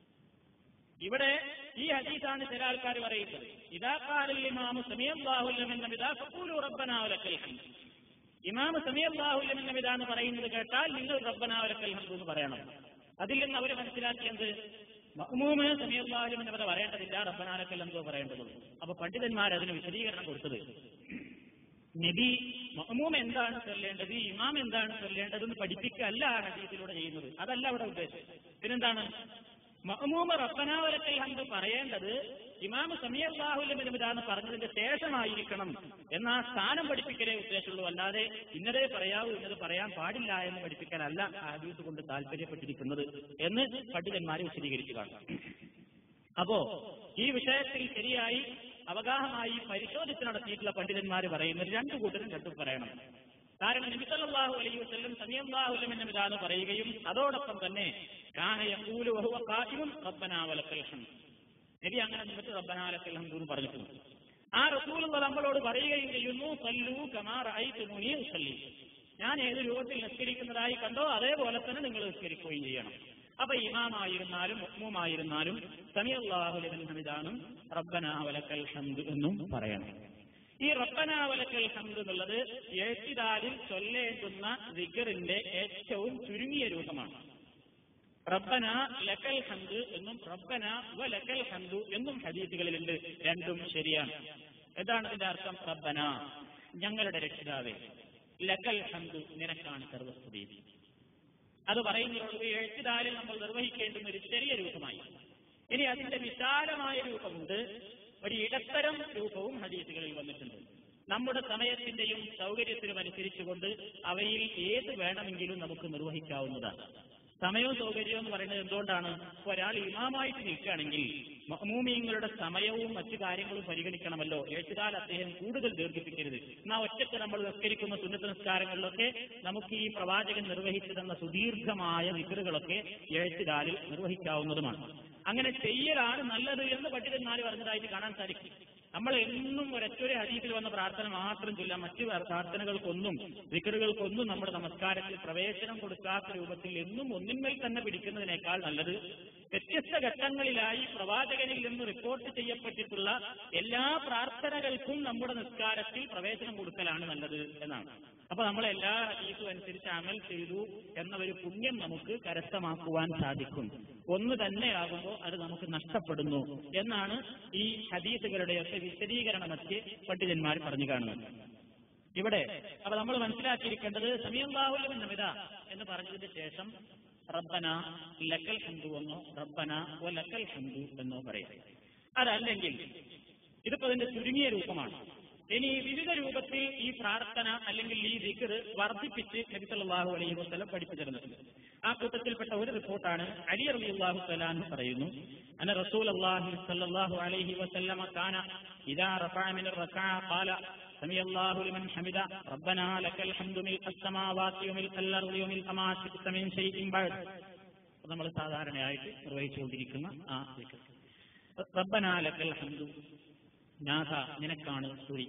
ഇവിടെ ഈ ഹദീസാണ് ചില ആൾക്കാർ പറയുന്നത് ഇതാ കാലിൽ ഇമാമു സമയല്ലാഹുല്ലെന്ന ഇതാ ഫക്കൂലു റബ്ബനാവലക്കൽ ഹംദ് ഇമാമ് സമയല്ലാഹുല്ലെന്ന ഇതാണ് പറയുന്നത് കേട്ടാൽ നിങ്ങൾ റബ്ബനാവലക്കൽ ഹംദ് എന്ന് പറയണം അതിൽ നിന്ന് അവർ മനസ്സിലാക്കിയത് മഹ്മൂമ് സമയല്ലാഹുലെന്ന വിധ പറയേണ്ടതില്ല റബ്ബനാലക്കൽ ഹംദ് പറയേണ്ടതുള്ളൂ അപ്പൊ പണ്ഡിതന്മാർ അതിന് വിശദീകരണം കൊടുത്തത് നബി മഹ്മൂം എന്താണ് ചൊല്ലേണ്ടത് ഇമാം എന്താണ് ചൊല്ലേണ്ടതെന്ന് പഠിപ്പിക്കല്ല ആ ഹദീസിലൂടെ ചെയ്യുന്നത് അതല്ല അവിടെ ഉദ്ദേശം പിന്നെന്താണ് മഹ്മൂമ റബ്ബനാവലക്കൽ ഹംദ് പറയേണ്ടത് ഇമാം സമയല്ലാഹുലമിതാണ് പറഞ്ഞതിന്റെ ശേഷമായിരിക്കണം എന്ന ആ സ്ഥാനം പഠിപ്പിക്കലേ ഉദ്ദേശമുള്ളൂ അല്ലാതെ ഇന്നതേ പറയാവൂ ഇന്നത് പറയാൻ പാടില്ല എന്ന് പഠിപ്പിക്കാനല്ല ആ ഹദീസ് കൊണ്ട് താല്പര്യപ്പെട്ടിരിക്കുന്നത് എന്ന് പണ്ഡിതന്മാരെ വിശദീകരിക്കുകയാണ് അപ്പോ ഈ വിഷയത്തിൽ ശരിയായി അവഗാഹമായി പരിശോധിച്ച് നടത്തിയിട്ടുള്ള പണ്ഡിതന്മാർ പറയുന്നത് രണ്ടു കൂട്ടരും രണ്ടും പറയണം കാരണം നബിസല്ലാഹു അലൈഹി വസ്ല്ലം സമയല്ലാഹുലം എന്ന വിധാനം പറയുകയും അതോടൊപ്പം തന്നെ കാനയൂലു വഹുവ കായിമും റബ്ബനാവലക്കൽ ഹംദ് നബി അങ്ങനെ നിന്നിട്ട് റബ്ബനാവലക്കൽ ഹംദ് എന്ന് പറഞ്ഞിട്ടുണ്ട് ആ റസൂൽ നമ്മളോട് പറയുകയും ചെയ്യുന്നു സല്ലു കമാർ ഐത്തുമുനി സല്ലി ഞാൻ ഏത് രൂപത്തിൽ നിസ്കരിക്കുന്നതായി കണ്ടോ അതേപോലെ തന്നെ നിങ്ങൾ നിസ്കരിക്കുകയും ചെയ്യണം അപ്പൊ ഇമാമായിരുന്നാലും മുഹ്മുമായിരുന്നാലും സമയല്ലാഹുലിൻ ഹമിദാനും റബ്ബനാവലക്കൽ ഹംദ് എന്നും പറയണം ഈ റബ്ബനാവലക്കൽ ഹംദ് എന്നുള്ളത് എഴുത്തിദാരിൽ ചൊല്ലേണ്ടുന്ന ദിഗറിന്റെ ഏറ്റവും ചുരുങ്ങിയ രൂപമാണ് റബ്ബന ലക്കൽ ഹംദ് എന്നും റബ്ബന വ ലക്കൽ ഹംദു എന്നും ഹദീസുകളിലുണ്ട് രണ്ടും ശരിയാണ് എന്താണ് ഇതിന്റെ അർത്ഥം റബ്ബന ഞങ്ങളുടെ രക്ഷിതാവേ ലക്കൽ ഹംദു നിനക്കാണ് സർവസ്തുതി അത് പറയുന്നതോട് എഴുത്തിദാരിൽ നമ്മൾ നിർവഹിക്കേണ്ടുന്ന ഒരു ചെറിയ രൂപമായി ഇനി അതിന്റെ വിശാലമായ രൂപമുണ്ട് ഒരു ഇടത്തരം രൂപവും ഹദീസുകളിൽ വന്നിട്ടുണ്ട് നമ്മുടെ സമയത്തിന്റെയും സൗകര്യത്തിനും അനുസരിച്ചുകൊണ്ട് അവയിൽ ഏത് വേണമെങ്കിലും നമുക്ക് നിർവഹിക്കാവുന്നതാണ് സമയവും സൗകര്യവും എന്ന് പറയുന്നത് എന്തുകൊണ്ടാണ് ഒരാൾ ഇമാമായിട്ട് നിൽക്കുകയാണെങ്കിൽ മഹമൂമിയങ്ങളുടെ സമയവും മറ്റു കാര്യങ്ങളും പരിഗണിക്കണമല്ലോ എഴുത്തുകാൽ അദ്ദേഹം കൂടുതൽ ദീർഘിപ്പിക്കരുത് എന്നാ ഒറ്റയ്ക്ക് നമ്മൾ നിസ്കരിക്കുന്ന സുന്നത്ത് നിസ്കാരങ്ങളിലൊക്കെ നമുക്ക് ഈ പ്രവാചകൻ നിർവഹിച്ചു തന്ന സുദീർഘമായ വിക്കറുകളൊക്കെ എഴുത്തുകാലിൽ നിർവഹിക്കാവുന്നതുമാണ് അങ്ങനെ ചെയ്യലാണ് നല്ലത് എന്ന് പണ്ഡിതന്മാർ പറഞ്ഞതായിട്ട് കാണാൻ സാധിക്കും നമ്മൾ എന്നും ഒരൊറ്റൊരു ഹദീസിൽ വന്ന പ്രാർത്ഥന മാത്രം ചൊല്ലാം മറ്റു പ്രാർത്ഥനകൾക്കൊന്നും വിക്കറുകൾക്കൊന്നും നമ്മുടെ നമസ്കാരത്തിൽ പ്രവേശനം കൊടുക്കാത്ത രൂപത്തിൽ എന്നും ഒന്നിന്മേൽ തന്നെ പിടിക്കുന്നതിനേക്കാൾ നല്ലത് വ്യത്യസ്ത ഘട്ടങ്ങളിലായി പ്രവാചകനിൽ നിന്ന് റിപ്പോർട്ട് ചെയ്യപ്പെട്ടിട്ടുള്ള എല്ലാ പ്രാർത്ഥനകൾക്കും നമ്മുടെ നിസ്കാരത്തിൽ പ്രവേശനം കൊടുക്കലാണ് നല്ലത് എന്നാണ് അപ്പൊ നമ്മൾ എല്ലാ ഹദീസും അനുസരിച്ച് അമൽ ചെയ്തു എന്ന ഒരു പുണ്യം നമുക്ക് കരസ്ഥമാക്കുവാൻ സാധിക്കും ഒന്ന് തന്നെയാകുമ്പോൾ അത് നമുക്ക് നഷ്ടപ്പെടുന്നു എന്നാണ് ഈ ഹദീസുകളുടെയൊക്കെ വിശദീകരണമൊക്കെ പണ്ഡിതന്മാർ പറഞ്ഞു കാണുന്നത് ഇവിടെ അപ്പൊ നമ്മൾ മനസ്സിലാക്കിയിരിക്കേണ്ടത് സമയംബാഹുല്യം നമിത എന്ന് പറഞ്ഞതിന് ശേഷം റബ്ബന ലക്കൽ ഹന്ദു എന്നോ റബ്ബന ഒ ലക്കൽ ഹന്ദു എന്നോ പറയാം അതല്ലെങ്കിൽ ഇതിപ്പോ അതിന്റെ ചുരുങ്ങിയ രൂപമാണ് ഇനി വിവിധ രൂപത്തിൽ ഈ പ്രാർത്ഥന അല്ലെങ്കിൽ ഈ ദിക്കർ വർദ്ധിപ്പിച്ച് നബി സല്ലല്ലാഹു അലൈഹി വസല്ലം പഠിപ്പിച്ചിരുന്നത് ആ കൂട്ടത്തിൽപ്പെട്ട ഒരു റിപ്പോർട്ടാണ് അലി റളിയല്ലാഹു തആല പറയുന്നു അന റസൂൽ അല്ലാഹി സല്ലല്ലാഹു അലൈഹി വസല്ലമ കാന ഇദാ റഫഅ മിൻ الركعة قال سمع الله لمن حمد ربنا لك الحمد ملء السماوات وملء الأرض وملء ما شئت من شيء بعد നമ്മൾ സാധാരണയായിട്ട് നിർവഹിച്ചുകൊണ്ടിരിക്കുന്ന ആ ദിക്ർ റബ്ബന ലക്കൽ ഹംദു നാഥ നിനക്കാണ് സ്തുതി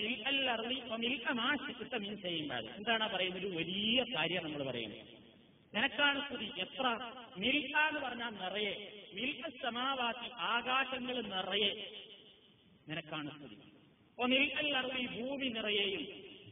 എന്താണ് പറയുന്നത് ഒരു വലിയ കാര്യം നമ്മൾ പറയുന്നത് നിനക്കാണ് സ്തുതി എത്ര മിൽഹ എന്ന് പറഞ്ഞാൽ നിറയെ മിൽഹ സമാവാത്തി ആകാശങ്ങൾ നിറയെ നിനക്കാണ് സ്തുതി ഓ മിൽഹൽ അറിവ് ഭൂമി നിറയെയും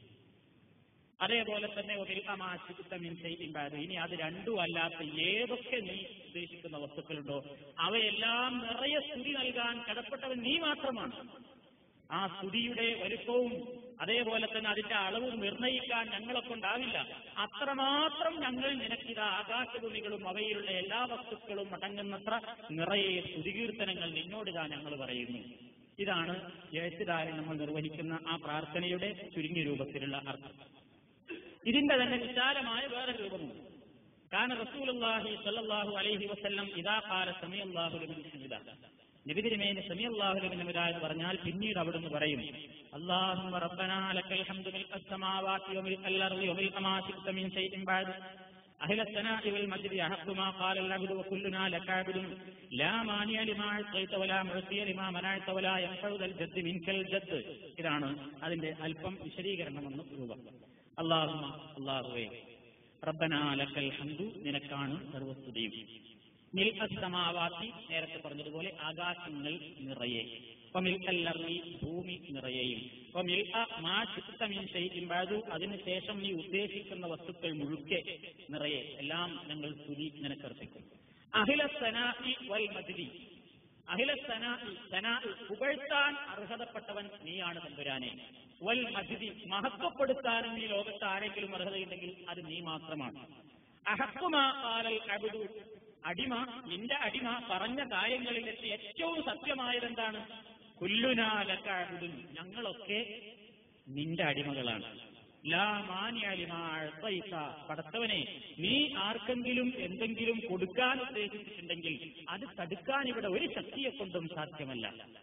അതേപോലെ തന്നെ ഒരിൽമാശിത്തമിൻപാത് ഇനി അത് രണ്ടും അല്ലാത്ത ഏതൊക്കെ നീ ഉദ്ദേശിക്കുന്ന വസ്തുക്കളുണ്ടോ അവയെല്ലാം നിറയെ സ്തുതി നൽകാൻ കടപ്പെട്ടവൻ നീ മാത്രമാണ് ആ സ്തുതിയുടെ വലുപ്പവും അതേപോലെ തന്നെ അതിന്റെ അളവും നിർണയിക്കാൻ ഞങ്ങളെ കൊണ്ടാവില്ല അത്രമാത്രം ഞങ്ങൾ നിനക്കിത് ആകാശഭൂമികളും അവയിലുള്ള എല്ലാ വസ്തുക്കളും അടങ്ങുന്നത്ര നിറയെ സ്തുതികീർത്തനങ്ങൾ നിന്നോടിതാ ഞങ്ങൾ പറയുന്നു ഇതാണ് എഴുത്തുകാരൻ നമ്മൾ നിർവഹിക്കുന്ന ആ പ്രാർത്ഥനയുടെ ചുരുങ്ങിയ രൂപത്തിലുള്ള അർത്ഥം ഇതിന്റെ തന്നെ വിശാലമായ വേറെ രൂപമുണ്ട് കാന റസൂലുള്ളാഹി സ്വല്ലല്ലാഹു അലൈഹി വസല്ലം ഇദാ ഖാല സമീഅല്ലാഹു ലിമൻ ഹമിദ നബി തിരുമേനി സമീഅല്ലാഹു ലിമൻ ഹമിദ എന്ന് പറഞ്ഞാൽ പിന്നീട് അവിടുന്ന് പറയും അല്ലാഹുമ്മ റബ്ബനാ ലക്കൽ ഹംദു മിൽ അസ്സമാവാതി വമിൽ അർളി വമിൽ മാ ശിഅത മിൻ ശൈഇൻ ബഅദ് أهل الثناء والمجد أحق ما قال العبد وكلنا لك عبد لا مانع لما أعطيت ولا معطي لما منعت ولا ينفع ذا الجد منك الجد ഇതാണ് അതിന്റെ അല്പം വിശദീകരണമെന്ന് രൂപം അള്ളാഹുമ അള്ളാഹുവേ റബ്ബനാ ലക്കൽ ഹംദു നിനക്കാണ് സർവസ്തുതിയും മിൽ അസ്സമാവാത്തി നേരത്തെ പറഞ്ഞതുപോലെ ആകാശങ്ങൾ നിറയെ മിൽ അല്ലറി ഭൂമി നിറയെയും മിൽ മാ ചിത്തമിൻ ചെയ്യിമ്പാതു അതിനുശേഷം നീ ഉദ്ദേശിക്കുന്ന വസ്തുക്കൾ മുഴുക്കെ നിറയെ എല്ലാം ഞങ്ങൾ സ്തുതി നിനക്കർപ്പിക്കും അഹില സനാഹി വൽ മദ്ലി അഹില സനാഹി സനാ പുകഴ്ത്താൻ അർഹതപ്പെട്ടവൻ നീയാണ് തമ്പുരാനെ വൽ മജിദി മഹത്വപ്പെടുത്താനും ഈ ലോകത്ത് ആരെങ്കിലും അർഹതയുണ്ടെങ്കിൽ അത് നീ മാത്രമാണ് അഹക്കുമാ കാലൽ അബുദു അടിമ നിന്റെ അടിമ പറഞ്ഞ കാര്യങ്ങളിൽ വെച്ച് ഏറ്റവും സത്യമായതെന്താണ് കുല്ലുനാലക്കാബുദുൻ ഞങ്ങളൊക്കെ നിന്റെ അടിമകളാണ് ലാ മാനിയാലിമാഴ്ത്ത പടത്തവനെ നീ ആർക്കെങ്കിലും എന്തെങ്കിലും കൊടുക്കാൻ ഉദ്ദേശിച്ചിട്ടുണ്ടെങ്കിൽ അത് തടുക്കാൻ ഇവിടെ ഒരു ശക്തിയെ കൊണ്ടും സാധ്യമല്ല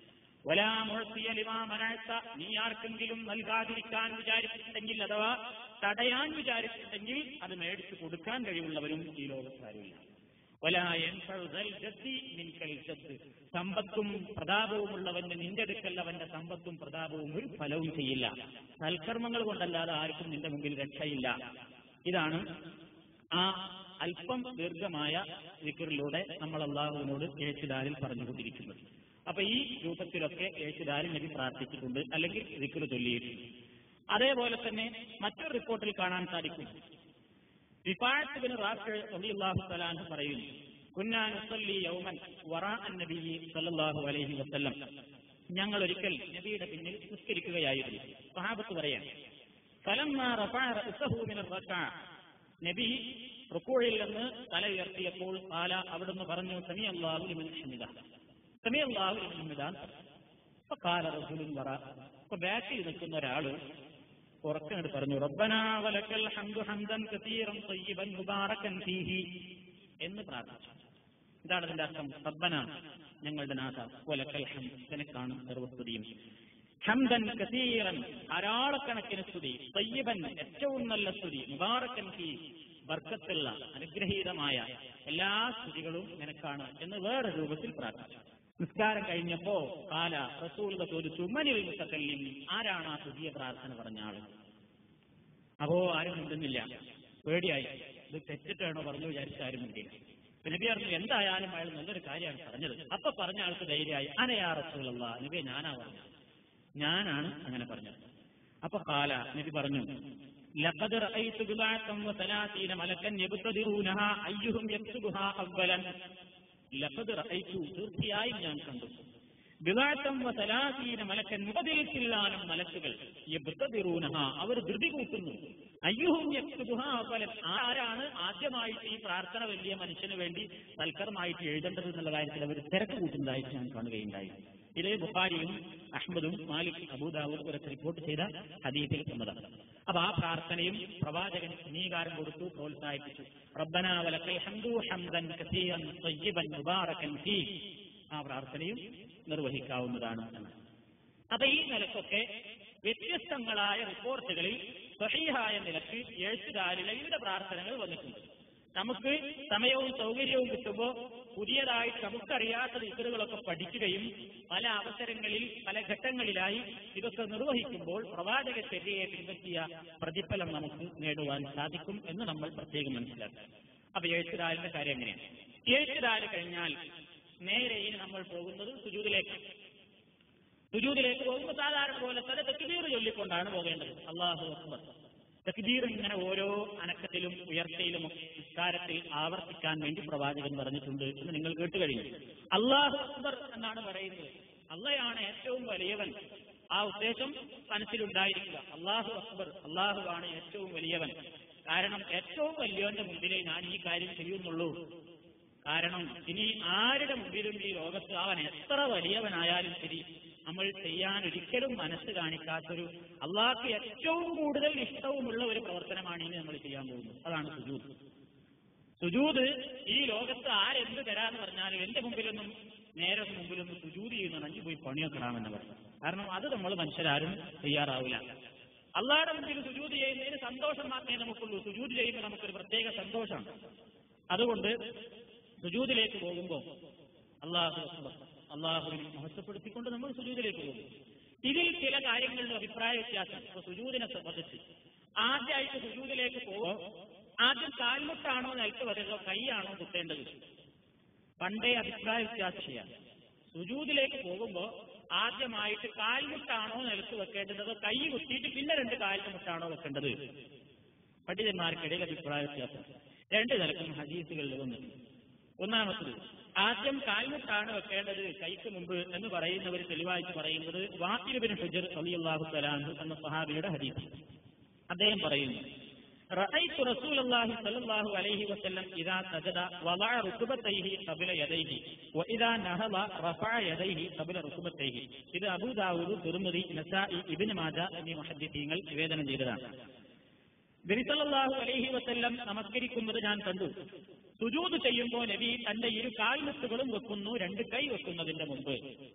ഒലാമുഴത്തിയലിമാമനാഴ്ത്ത നീ ആർക്കെങ്കിലും നൽകാതിരിക്കാൻ വിചാരിച്ചിട്ടുണ്ടെങ്കിൽ അഥവാ തടയാൻ വിചാരിച്ചിട്ടുണ്ടെങ്കിൽ അത് മേടിച്ചു കൊടുക്കാൻ കഴിവുള്ളവരും ഈ ലോകത്താരില്ല സമ്പത്തും പ്രതാപവുമുള്ളവന്റെ നിന്റെ അടുക്കൽ അവന്റെ സമ്പത്തും പ്രതാപവും ഒരു ഫലവും ചെയ്യില്ല സൽക്കർമ്മങ്ങൾ കൊണ്ടല്ലാതെ ആർക്കും നിന്റെ മുമ്പിൽ രക്ഷയില്ല ഇതാണ് ആ അല്പം ദീർഘമായ വിക്കറിലൂടെ നമ്മൾ അള്ളാഹുവിനോട് ഏച്ചുദാരിൽ പറഞ്ഞുകൊണ്ടിരിക്കുന്നത് അപ്പൊ ഈ രൂപത്തിലൊക്കെ ഏച്ചുദാരിൽ നബി പ്രാർത്ഥിച്ചിട്ടുണ്ട് അല്ലെങ്കിൽ വിക്കർ ചൊല്ലിയിട്ടുണ്ട് അതേപോലെ തന്നെ മറ്റൊരു റിപ്പോർട്ടിൽ കാണാൻ സാധിക്കും റിഫായത്തിന് റാഫി റളിയല്ലാഹു തആല പറയുന്നു കുന്നാ നുസല്ലി യൗമൻ വറാഅൻ നബിയ്യി സല്ലല്ലാഹു അലൈഹി വസല്ലം ഞങ്ങൾ ഒരിക്കൽ നബിയുടെ പിന്നിൽ നിസ്കരിക്കുകയായിരുന്നു സഹാബത്ത് പറയാൻ ഫലമ്മാ റഫഅ റഅസഹു മിന റക്അ നബി റുക്കൂഴിൽ നിന്ന് തല ഉയർത്തിയപ്പോൾ കാല അവിടുന്ന് പറഞ്ഞു സമി അള്ളാഹു ലിമൻ ഹമിദ സമി അള്ളാഹു ലിമൻ ഹമിദ അപ്പൊ കാല റസൂലുൻ വറ അപ്പൊ ബാക്കിൽ നിൽക്കുന്ന ഒരാള് ഉറക്കങ്ങോട്ട് പറഞ്ഞു റബ്ബനാ വലക്കൽ ഹംദു ഹംദൻ കസീറൻ തയ്യിബൻ മുബാറകൻ ഫീഹി എന്ന് പ്രാർത്ഥിച്ചു എന്താണ് അതിന്റെ അർത്ഥം റബ്ബന ഞങ്ങളുടെ നാഥ വലക്കൽ ഹംദ് നിനക്കാണ് സർവസ്തുതിയും ഹംദൻ കസീറൻ ധാരാളക്കണക്കിന് സ്തുതി തയ്യബൻ ഏറ്റവും നല്ല സ്തുതി മുബാറക്കൻ ഫീ ബർക്കത്തുള്ള അനുഗ്രഹീതമായ എല്ലാ സ്തുതികളും നിനക്കാണ് എന്ന് വേറെ രൂപത്തിൽ പ്രാർത്ഥിച്ചു നിസ്കാരം കഴിഞ്ഞപ്പോ കാല റസൂൽ ചോദിച്ചു മനിൽ മുത്തക്കല്ലിം ആരാണ് ആ പുതിയ പ്രാർത്ഥന പറഞ്ഞ ആള് അപ്പോ ആരും മിണ്ടുന്നില്ല പേടിയായി ഇത് തെറ്റിട്ടാണോ പറഞ്ഞു വിചാരിച്ച ആരും മിണ്ടില്ല നബി പറഞ്ഞു എന്തായാലും അയാൾ നല്ലൊരു കാര്യമാണ് പറഞ്ഞത് അപ്പൊ പറഞ്ഞ ആൾക്ക് ധൈര്യമായി അനയാ റസൂലല്ല നബി ഞാനാ പറഞ്ഞത് ഞാനാണ് അങ്ങനെ പറഞ്ഞത് അപ്പൊ കാല നബി പറഞ്ഞു لقد رأيت بضعة وثلاثين ملكا يبتدرونها أيهم يكتبها أولا ലഖദ് റഅയ്തു തീർച്ചയായും ഞാൻ കണ്ടു ബിദാത്തം വസലാസീന മലക്കൻ മുപ്പതിൽ ചില്ലാനും മലക്കുകൾ യബ്തദിറൂനഹ അവർ ധൃതി കൂട്ടുന്നു അയ്യുഹും യക്തുബുഹാ ഫലൻ ആരാണ് ആദ്യമായിട്ട് ഈ പ്രാർത്ഥന വലിയ മനുഷ്യന് വേണ്ടി തൽക്കരമായിട്ട് എഴുതേണ്ടത് എന്നുള്ള കാര്യത്തിൽ അവർ തിരക്ക് കൂട്ടുന്നതായിട്ട് ഞാൻ കാണുകയുണ്ടായി ഇത് ബുഖാരിയും അഹമ്മദും മാലിക് അബൂദാവൂദ് ഇവരൊക്കെ റിപ്പോർട്ട് ചെയ്ത ഹദീസിൽ സമ്മതം അപ്പൊ ആ പ്രാർത്ഥനയും പ്രവാചകൻ അംഗീകാരം കൊടുത്തു പ്രോത്സാഹിപ്പിച്ചു റബ്ബന വലക്കൽ ഹംദു ഹംദൻ കസീറൻ തയ്യിബൻ മുബാറകൻ ഫീ ആ പ്രാർത്ഥനയും നിർവഹിക്കാവുന്നതാണ് എന്ന് അപ്പൊ ഈ നിലക്കൊക്കെ വ്യത്യസ്തങ്ങളായ റിപ്പോർട്ടുകളിൽ സഹീഹായ നിലക്ക് എഴുത്തുകാരിലെ വിവിധ പ്രാർത്ഥനകൾ വന്നിട്ടുണ്ട് നമുക്ക് സമയവും സൗകര്യവും കിട്ടുമ്പോൾ പുതിയതായിട്ട് നമുക്കറിയാത്ത ദിക്കറുകളൊക്കെ പഠിക്കുകയും പല അവസരങ്ങളിൽ പല ഘട്ടങ്ങളിലായി ഇതൊക്കെ നിർവഹിക്കുമ്പോൾ പ്രവാചക ചര്യയെ പിൻപറ്റിയ പ്രതിഫലം നമുക്ക് നേടുവാൻ സാധിക്കും എന്ന് നമ്മൾ പ്രത്യേകം മനസ്സിലാക്കുക അപ്പൊ എഴുത്തുകാലിന്റെ കാര്യം എങ്ങനെയാണ് എഴുത്തുകാല് കഴിഞ്ഞാൽ നേരെ ഇനി നമ്മൾ പോകുന്നത് സുജൂദിലേക്ക് സുജൂദിലേക്ക് പോകുമ്പോൾ സാധാരണ പോലെ തന്നെ തെക്കുബീർ ചൊല്ലിക്കൊണ്ടാണ് പോകേണ്ടത് അള്ളാഹു അക്ബർ തക്ബീർ ഇങ്ങനെ ഓരോ അനക്കത്തിലും ഉയർച്ചയിലും നിസ്കാരത്തിൽ ആവർത്തിക്കാൻ വേണ്ടി പ്രവാചകൻ പറഞ്ഞിട്ടുണ്ട് എന്ന് നിങ്ങൾ കേട്ട് കഴിഞ്ഞു അള്ളാഹു അക്ബർ എന്നാണ് പറയുന്നത് അള്ളയാണ് ഏറ്റവും വലിയവൻ ആ ഉദ്ദേശം മനസ്സിലുണ്ടായിരിക്കുക അള്ളാഹു അക്ബർ അള്ളാഹു ആണ് ഏറ്റവും വലിയവൻ കാരണം ഏറ്റവും വലിയവന്റെ മുമ്പിലേ ഞാൻ ഈ കാര്യം ചെയ്യുന്നുള്ളൂ കാരണം ഇനി ആരുടെ മുമ്പിലും ഈ ലോകത്ത് അവൻ എത്ര വലിയവനായാലും ശരി നമ്മൾ ചെയ്യാൻ ഒരിക്കലും മനസ്സ് കാണിക്കാത്തൊരു അള്ളാഹ്ക്ക് ഏറ്റവും കൂടുതൽ ഇഷ്ടവുമുള്ള ഒരു പ്രവർത്തനമാണ് ഇനി നമ്മൾ ചെയ്യാൻ പോകുന്നത് അതാണ് സുജൂദ് സുജൂദ് ഈ ലോകത്ത് ആരെന്ത് തരാന്ന് പറഞ്ഞാലും എന്റെ മുമ്പിലൊന്നും നേരെ മുമ്പിലൊന്നും സുജൂദ് ചെയ്യുന്നുണ്ടെങ്കിൽ പോയി പണിയൊക്കെ ഇടാമെന്ന് പറഞ്ഞു കാരണം അത് നമ്മൾ മനുഷ്യരാരും തയ്യാറാവില്ല അള്ളാഹയുടെ മുമ്പിൽ സുജൂദ് ചെയ്യുന്നതിന് സന്തോഷം മാത്രമേ നമുക്കുള്ളൂ സുജൂദ് ചെയ്യുമ്പോൾ നമുക്കൊരു പ്രത്യേക സന്തോഷമാണ് അതുകൊണ്ട് സുജൂദിലേക്ക് പോകുമ്പോൾ അള്ളാഹു അക്ബർ അള്ളാഹുവിനെ മഹത്വപ്പെടുത്തിക്കൊണ്ട് നമ്മൾ സുജൂദിലേക്ക് പോകും ഇതിൽ ചില കാര്യങ്ങളുടെ അഭിപ്രായ വ്യത്യാസം ഇപ്പൊ സുജൂദിനെ സംബന്ധിച്ച് ആദ്യമായിട്ട് സുജൂദിലേക്ക് പോകുമ്പോൾ ആദ്യം കാൽമുട്ടാണോ നിലത്ത് വരുന്നതോ കൈയാണോ കുത്തേണ്ടത് പണ്ടേ അഭിപ്രായ വ്യത്യാസം ചെയ്യാം സുജൂദിലേക്ക് പോകുമ്പോൾ ആദ്യമായിട്ട് കാൽമുട്ടാണോ നിലത്ത് വെക്കേണ്ടത് കൈ കുത്തിയിട്ട് പിന്നെ രണ്ട് കാലിന്റെ മുട്ടാണോ വെക്കേണ്ടത് പണ്ഡിതന്മാർക്കിടയിൽ അഭിപ്രായ വ്യത്യാസം രണ്ട് നിലക്കും ഹദീസുകളിൽ വന്നിട്ടുണ്ട് ഒന്നാമത്തത് ആദ്യം കാൽമുട്ടാണ് വെക്കേണ്ടത് കൈക്ക് മുമ്പ് എന്ന് പറയുന്നവർ തെളിവായിട്ട് പറയുന്നത് വാക്കിലുബിന് ഹുജർ അലിയല്ലാഹു സലാഹു എന്ന സഹാബിയുടെ ഹദീസ് അദ്ദേഹം പറയുന്നു رأيت رسول الله صلى الله عليه وسلم إذا سجد وضع ركبتيه قبل يديه وإذا نهض رفع يديه قبل ركبتيه ഇത് അബൂ ദാവൂദ് തുറമുദി നസായി ഇബിന് മാജ എന്നീ മുഹദ്ദിസീങ്ങൾ നിവേദനം ചെയ്തതാണ് നബിസല്ലാഹു അലൈഹി വസല്ലം നമസ്കരിക്കുന്നത് ഞാൻ കണ്ടു സുജൂത് ചെയ്യുമ്പോൾ നബി തന്റെ ഇരു കാൽമുട്ടുകളും വെക്കുന്നു രണ്ട് കൈ വെക്കുന്നതിന്റെ മുമ്പ്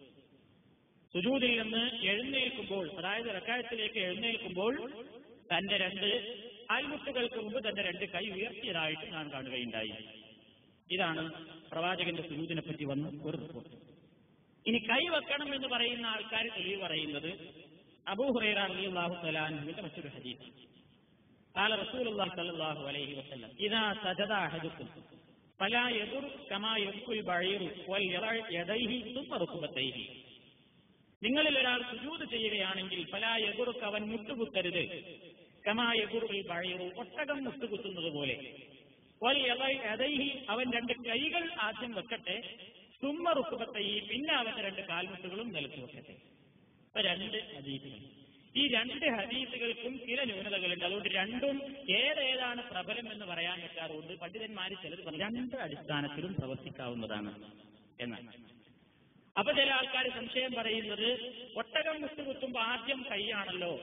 സുജൂതിൽ നിന്ന് എഴുന്നേൽക്കുമ്പോൾ അതായത് റക്കായത്തിലേക്ക് എഴുന്നേൽക്കുമ്പോൾ തന്റെ രണ്ട് കാൽമുട്ടുകൾക്ക് മുമ്പ് തന്റെ രണ്ട് കൈ ഉയർത്തിയതായിട്ട് ഞാൻ കാണുകയുണ്ടായി ഇതാണ് പ്രവാചകന്റെ സുജൂതിനെ പറ്റി വന്ന ഒരു റിപ്പോർട്ട് ഇനി കൈ വെക്കണം എന്ന് പറയുന്ന ആൾക്കാർ തെളിവ് പറയുന്നത് അബൂഹുറൈറ റളിയല്ലാഹു തആല അൻഹുവിന്റെ മറ്റൊരു ഹദീസ് قال رسول الله صلى الله عليه وسلم إذا سجد أحدكم فلا يضر كما يبكي البعير وليضع يديه ثم ركبتيه നിങ്ങളിൽ ഒരാൾ സുജൂത് ചെയ്യുകയാണെങ്കിൽ ഫലാ എതിർക്ക് അവൻ മുട്ടുകുത്തരുത് കമാ എതിർക്കിൽ പഴയറു ഒട്ടകം മുട്ടുകുത്തുന്നത് പോലെ എതൈഹി അവൻ രണ്ട് കൈകൾ ആദ്യം വെക്കട്ടെ സുമ്മ റുക്കുപത്തൈ പിന്നെ അവന്റെ രണ്ട് കാൽമുട്ടുകളും നിലത്ത് വെക്കട്ടെ അപ്പൊ രണ്ട് ഹദീസുകൾ ഈ രണ്ട് ഹദീസുകൾക്കും ചില ന്യൂനതകളുണ്ട് അതുകൊണ്ട് രണ്ടും ഏതേതാണ് പ്രബലം എന്ന് പറയാൻ പറ്റാറുണ്ട് പണ്ഡിതന്മാർ ചിലത് പറഞ്ഞു രണ്ട് അടിസ്ഥാനത്തിലും പ്രവർത്തിക്കാവുന്നതാണ് എന്നാണ് അപ്പൊ ചില ആൾക്കാർ സംശയം പറയുന്നത് ഒട്ടകം മുട്ടുകുത്തുമ്പോ ആദ്യം കൈയാണല്ലോ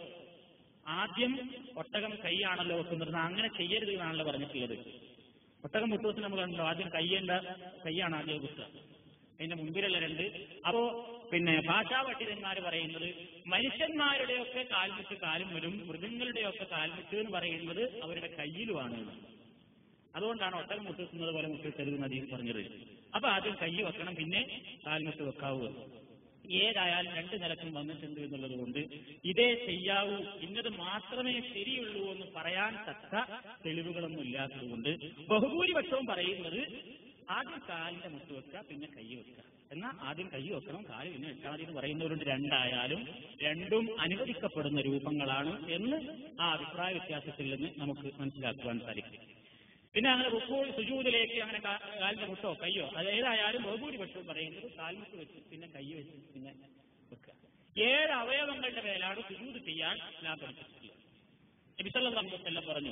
ആദ്യം ഒട്ടകം കൈയാണല്ലോ വെക്കുന്നത് അങ്ങനെ ചെയ്യരുത് എന്നാണല്ലോ പറഞ്ഞിട്ടുള്ളത് ഒട്ടകം മുട്ടുകുത്ത് നമ്മൾ കണ്ടോ ആദ്യം കയ്യേണ്ട കൈയാണ് ആദ്യം കുത്തുക അതിന്റെ മുമ്പിലുള്ള രണ്ട് അപ്പോ പിന്നെ ഭാഷാ പണ്ഡിതന്മാർ പറയുന്നത് മനുഷ്യന്മാരുടെയൊക്കെ കാൽമുട്ട് കാലും വരും മൃഗങ്ങളുടെയൊക്കെ കാൽമുട്ട് എന്ന് പറയുന്നത് അവരുടെ കയ്യിലുമാണ് എന്ന്. അതുകൊണ്ടാണ് ഒട്ടകം മുട്ടുന്നത് പോലെ മുട്ടിട്ടരുത് നദിയിൽ പറഞ്ഞത് അപ്പൊ ആദ്യം കൈ വെക്കണം പിന്നെ കാൽമുട്ട് വെക്കാവൂ എന്ന്. ഏതായാലും രണ്ട് നിലക്കും വന്നിട്ടുണ്ട് എന്നുള്ളത് കൊണ്ട് ഇതേ ചെയ്യാവൂ ഇന്നത് മാത്രമേ ശരിയുള്ളൂ എന്ന് പറയാൻ തക്ക തെളിവുകളൊന്നും ഇല്ലാത്തതുകൊണ്ട് ബഹുഭൂരിപക്ഷവും പറയുന്നത് ആദ്യം കാലിന്റെ മുട്ട് വെക്കുക പിന്നെ കൈ വെക്കുക എന്നാൽ ആദ്യം കൈ വെക്കണം കാല് പിന്നെ വെച്ചാൽ മതി എന്ന് പറയുന്നവരുണ്ട് രണ്ടായാലും രണ്ടും അനുവദിക്കപ്പെടുന്ന രൂപങ്ങളാണ് എന്ന് ആ അഭിപ്രായ വ്യത്യാസത്തിൽ നിന്ന് നമുക്ക് മനസ്സിലാക്കുവാൻ സാധിക്കും പിന്നെ അങ്ങനെ റുക്കോൾ സുജൂദിലേക്ക് അങ്ങനെ കാ- കാലിന്റെ മുട്ടോ കയ്യോ അത് ഏതായാലും ബഹുഭൂരിപക്ഷവും പറയുന്നത് കാൽമുട്ട് വെച്ച് പിന്നെ കൈ വെച്ച് പിന്നെ വെക്കുക ഏഴ് അവയവങ്ങളുടെ മേലാണ് സുജൂദ് ചെയ്യാൻ ലാഭപ്പെട്ടിട്ടുള്ളത് നബിസല്ലാഹു പറഞ്ഞു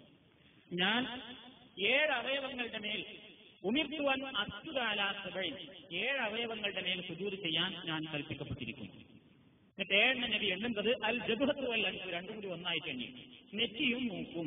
ഞാൻ ഏഴ് അവയവങ്ങളുടെ മേൽ ഉമിർത്തുവാൻ അസ്തുകാലാസഭയിൽ ഏഴ് അവയവങ്ങളുടെ മേൽ സുജൂദ് ചെയ്യാൻ ഞാൻ കൽപ്പിക്കപ്പെട്ടിരിക്കുന്നു എന്നിട്ട് ഏഴെണ്ണ നബി എണ്ണുന്നത് അൽ ജബുഹത്ത് വൽ അൻഫ് രണ്ടും കൂടി ഒന്നായിട്ട് എണ്ണി നെറ്റിയും മൂക്കും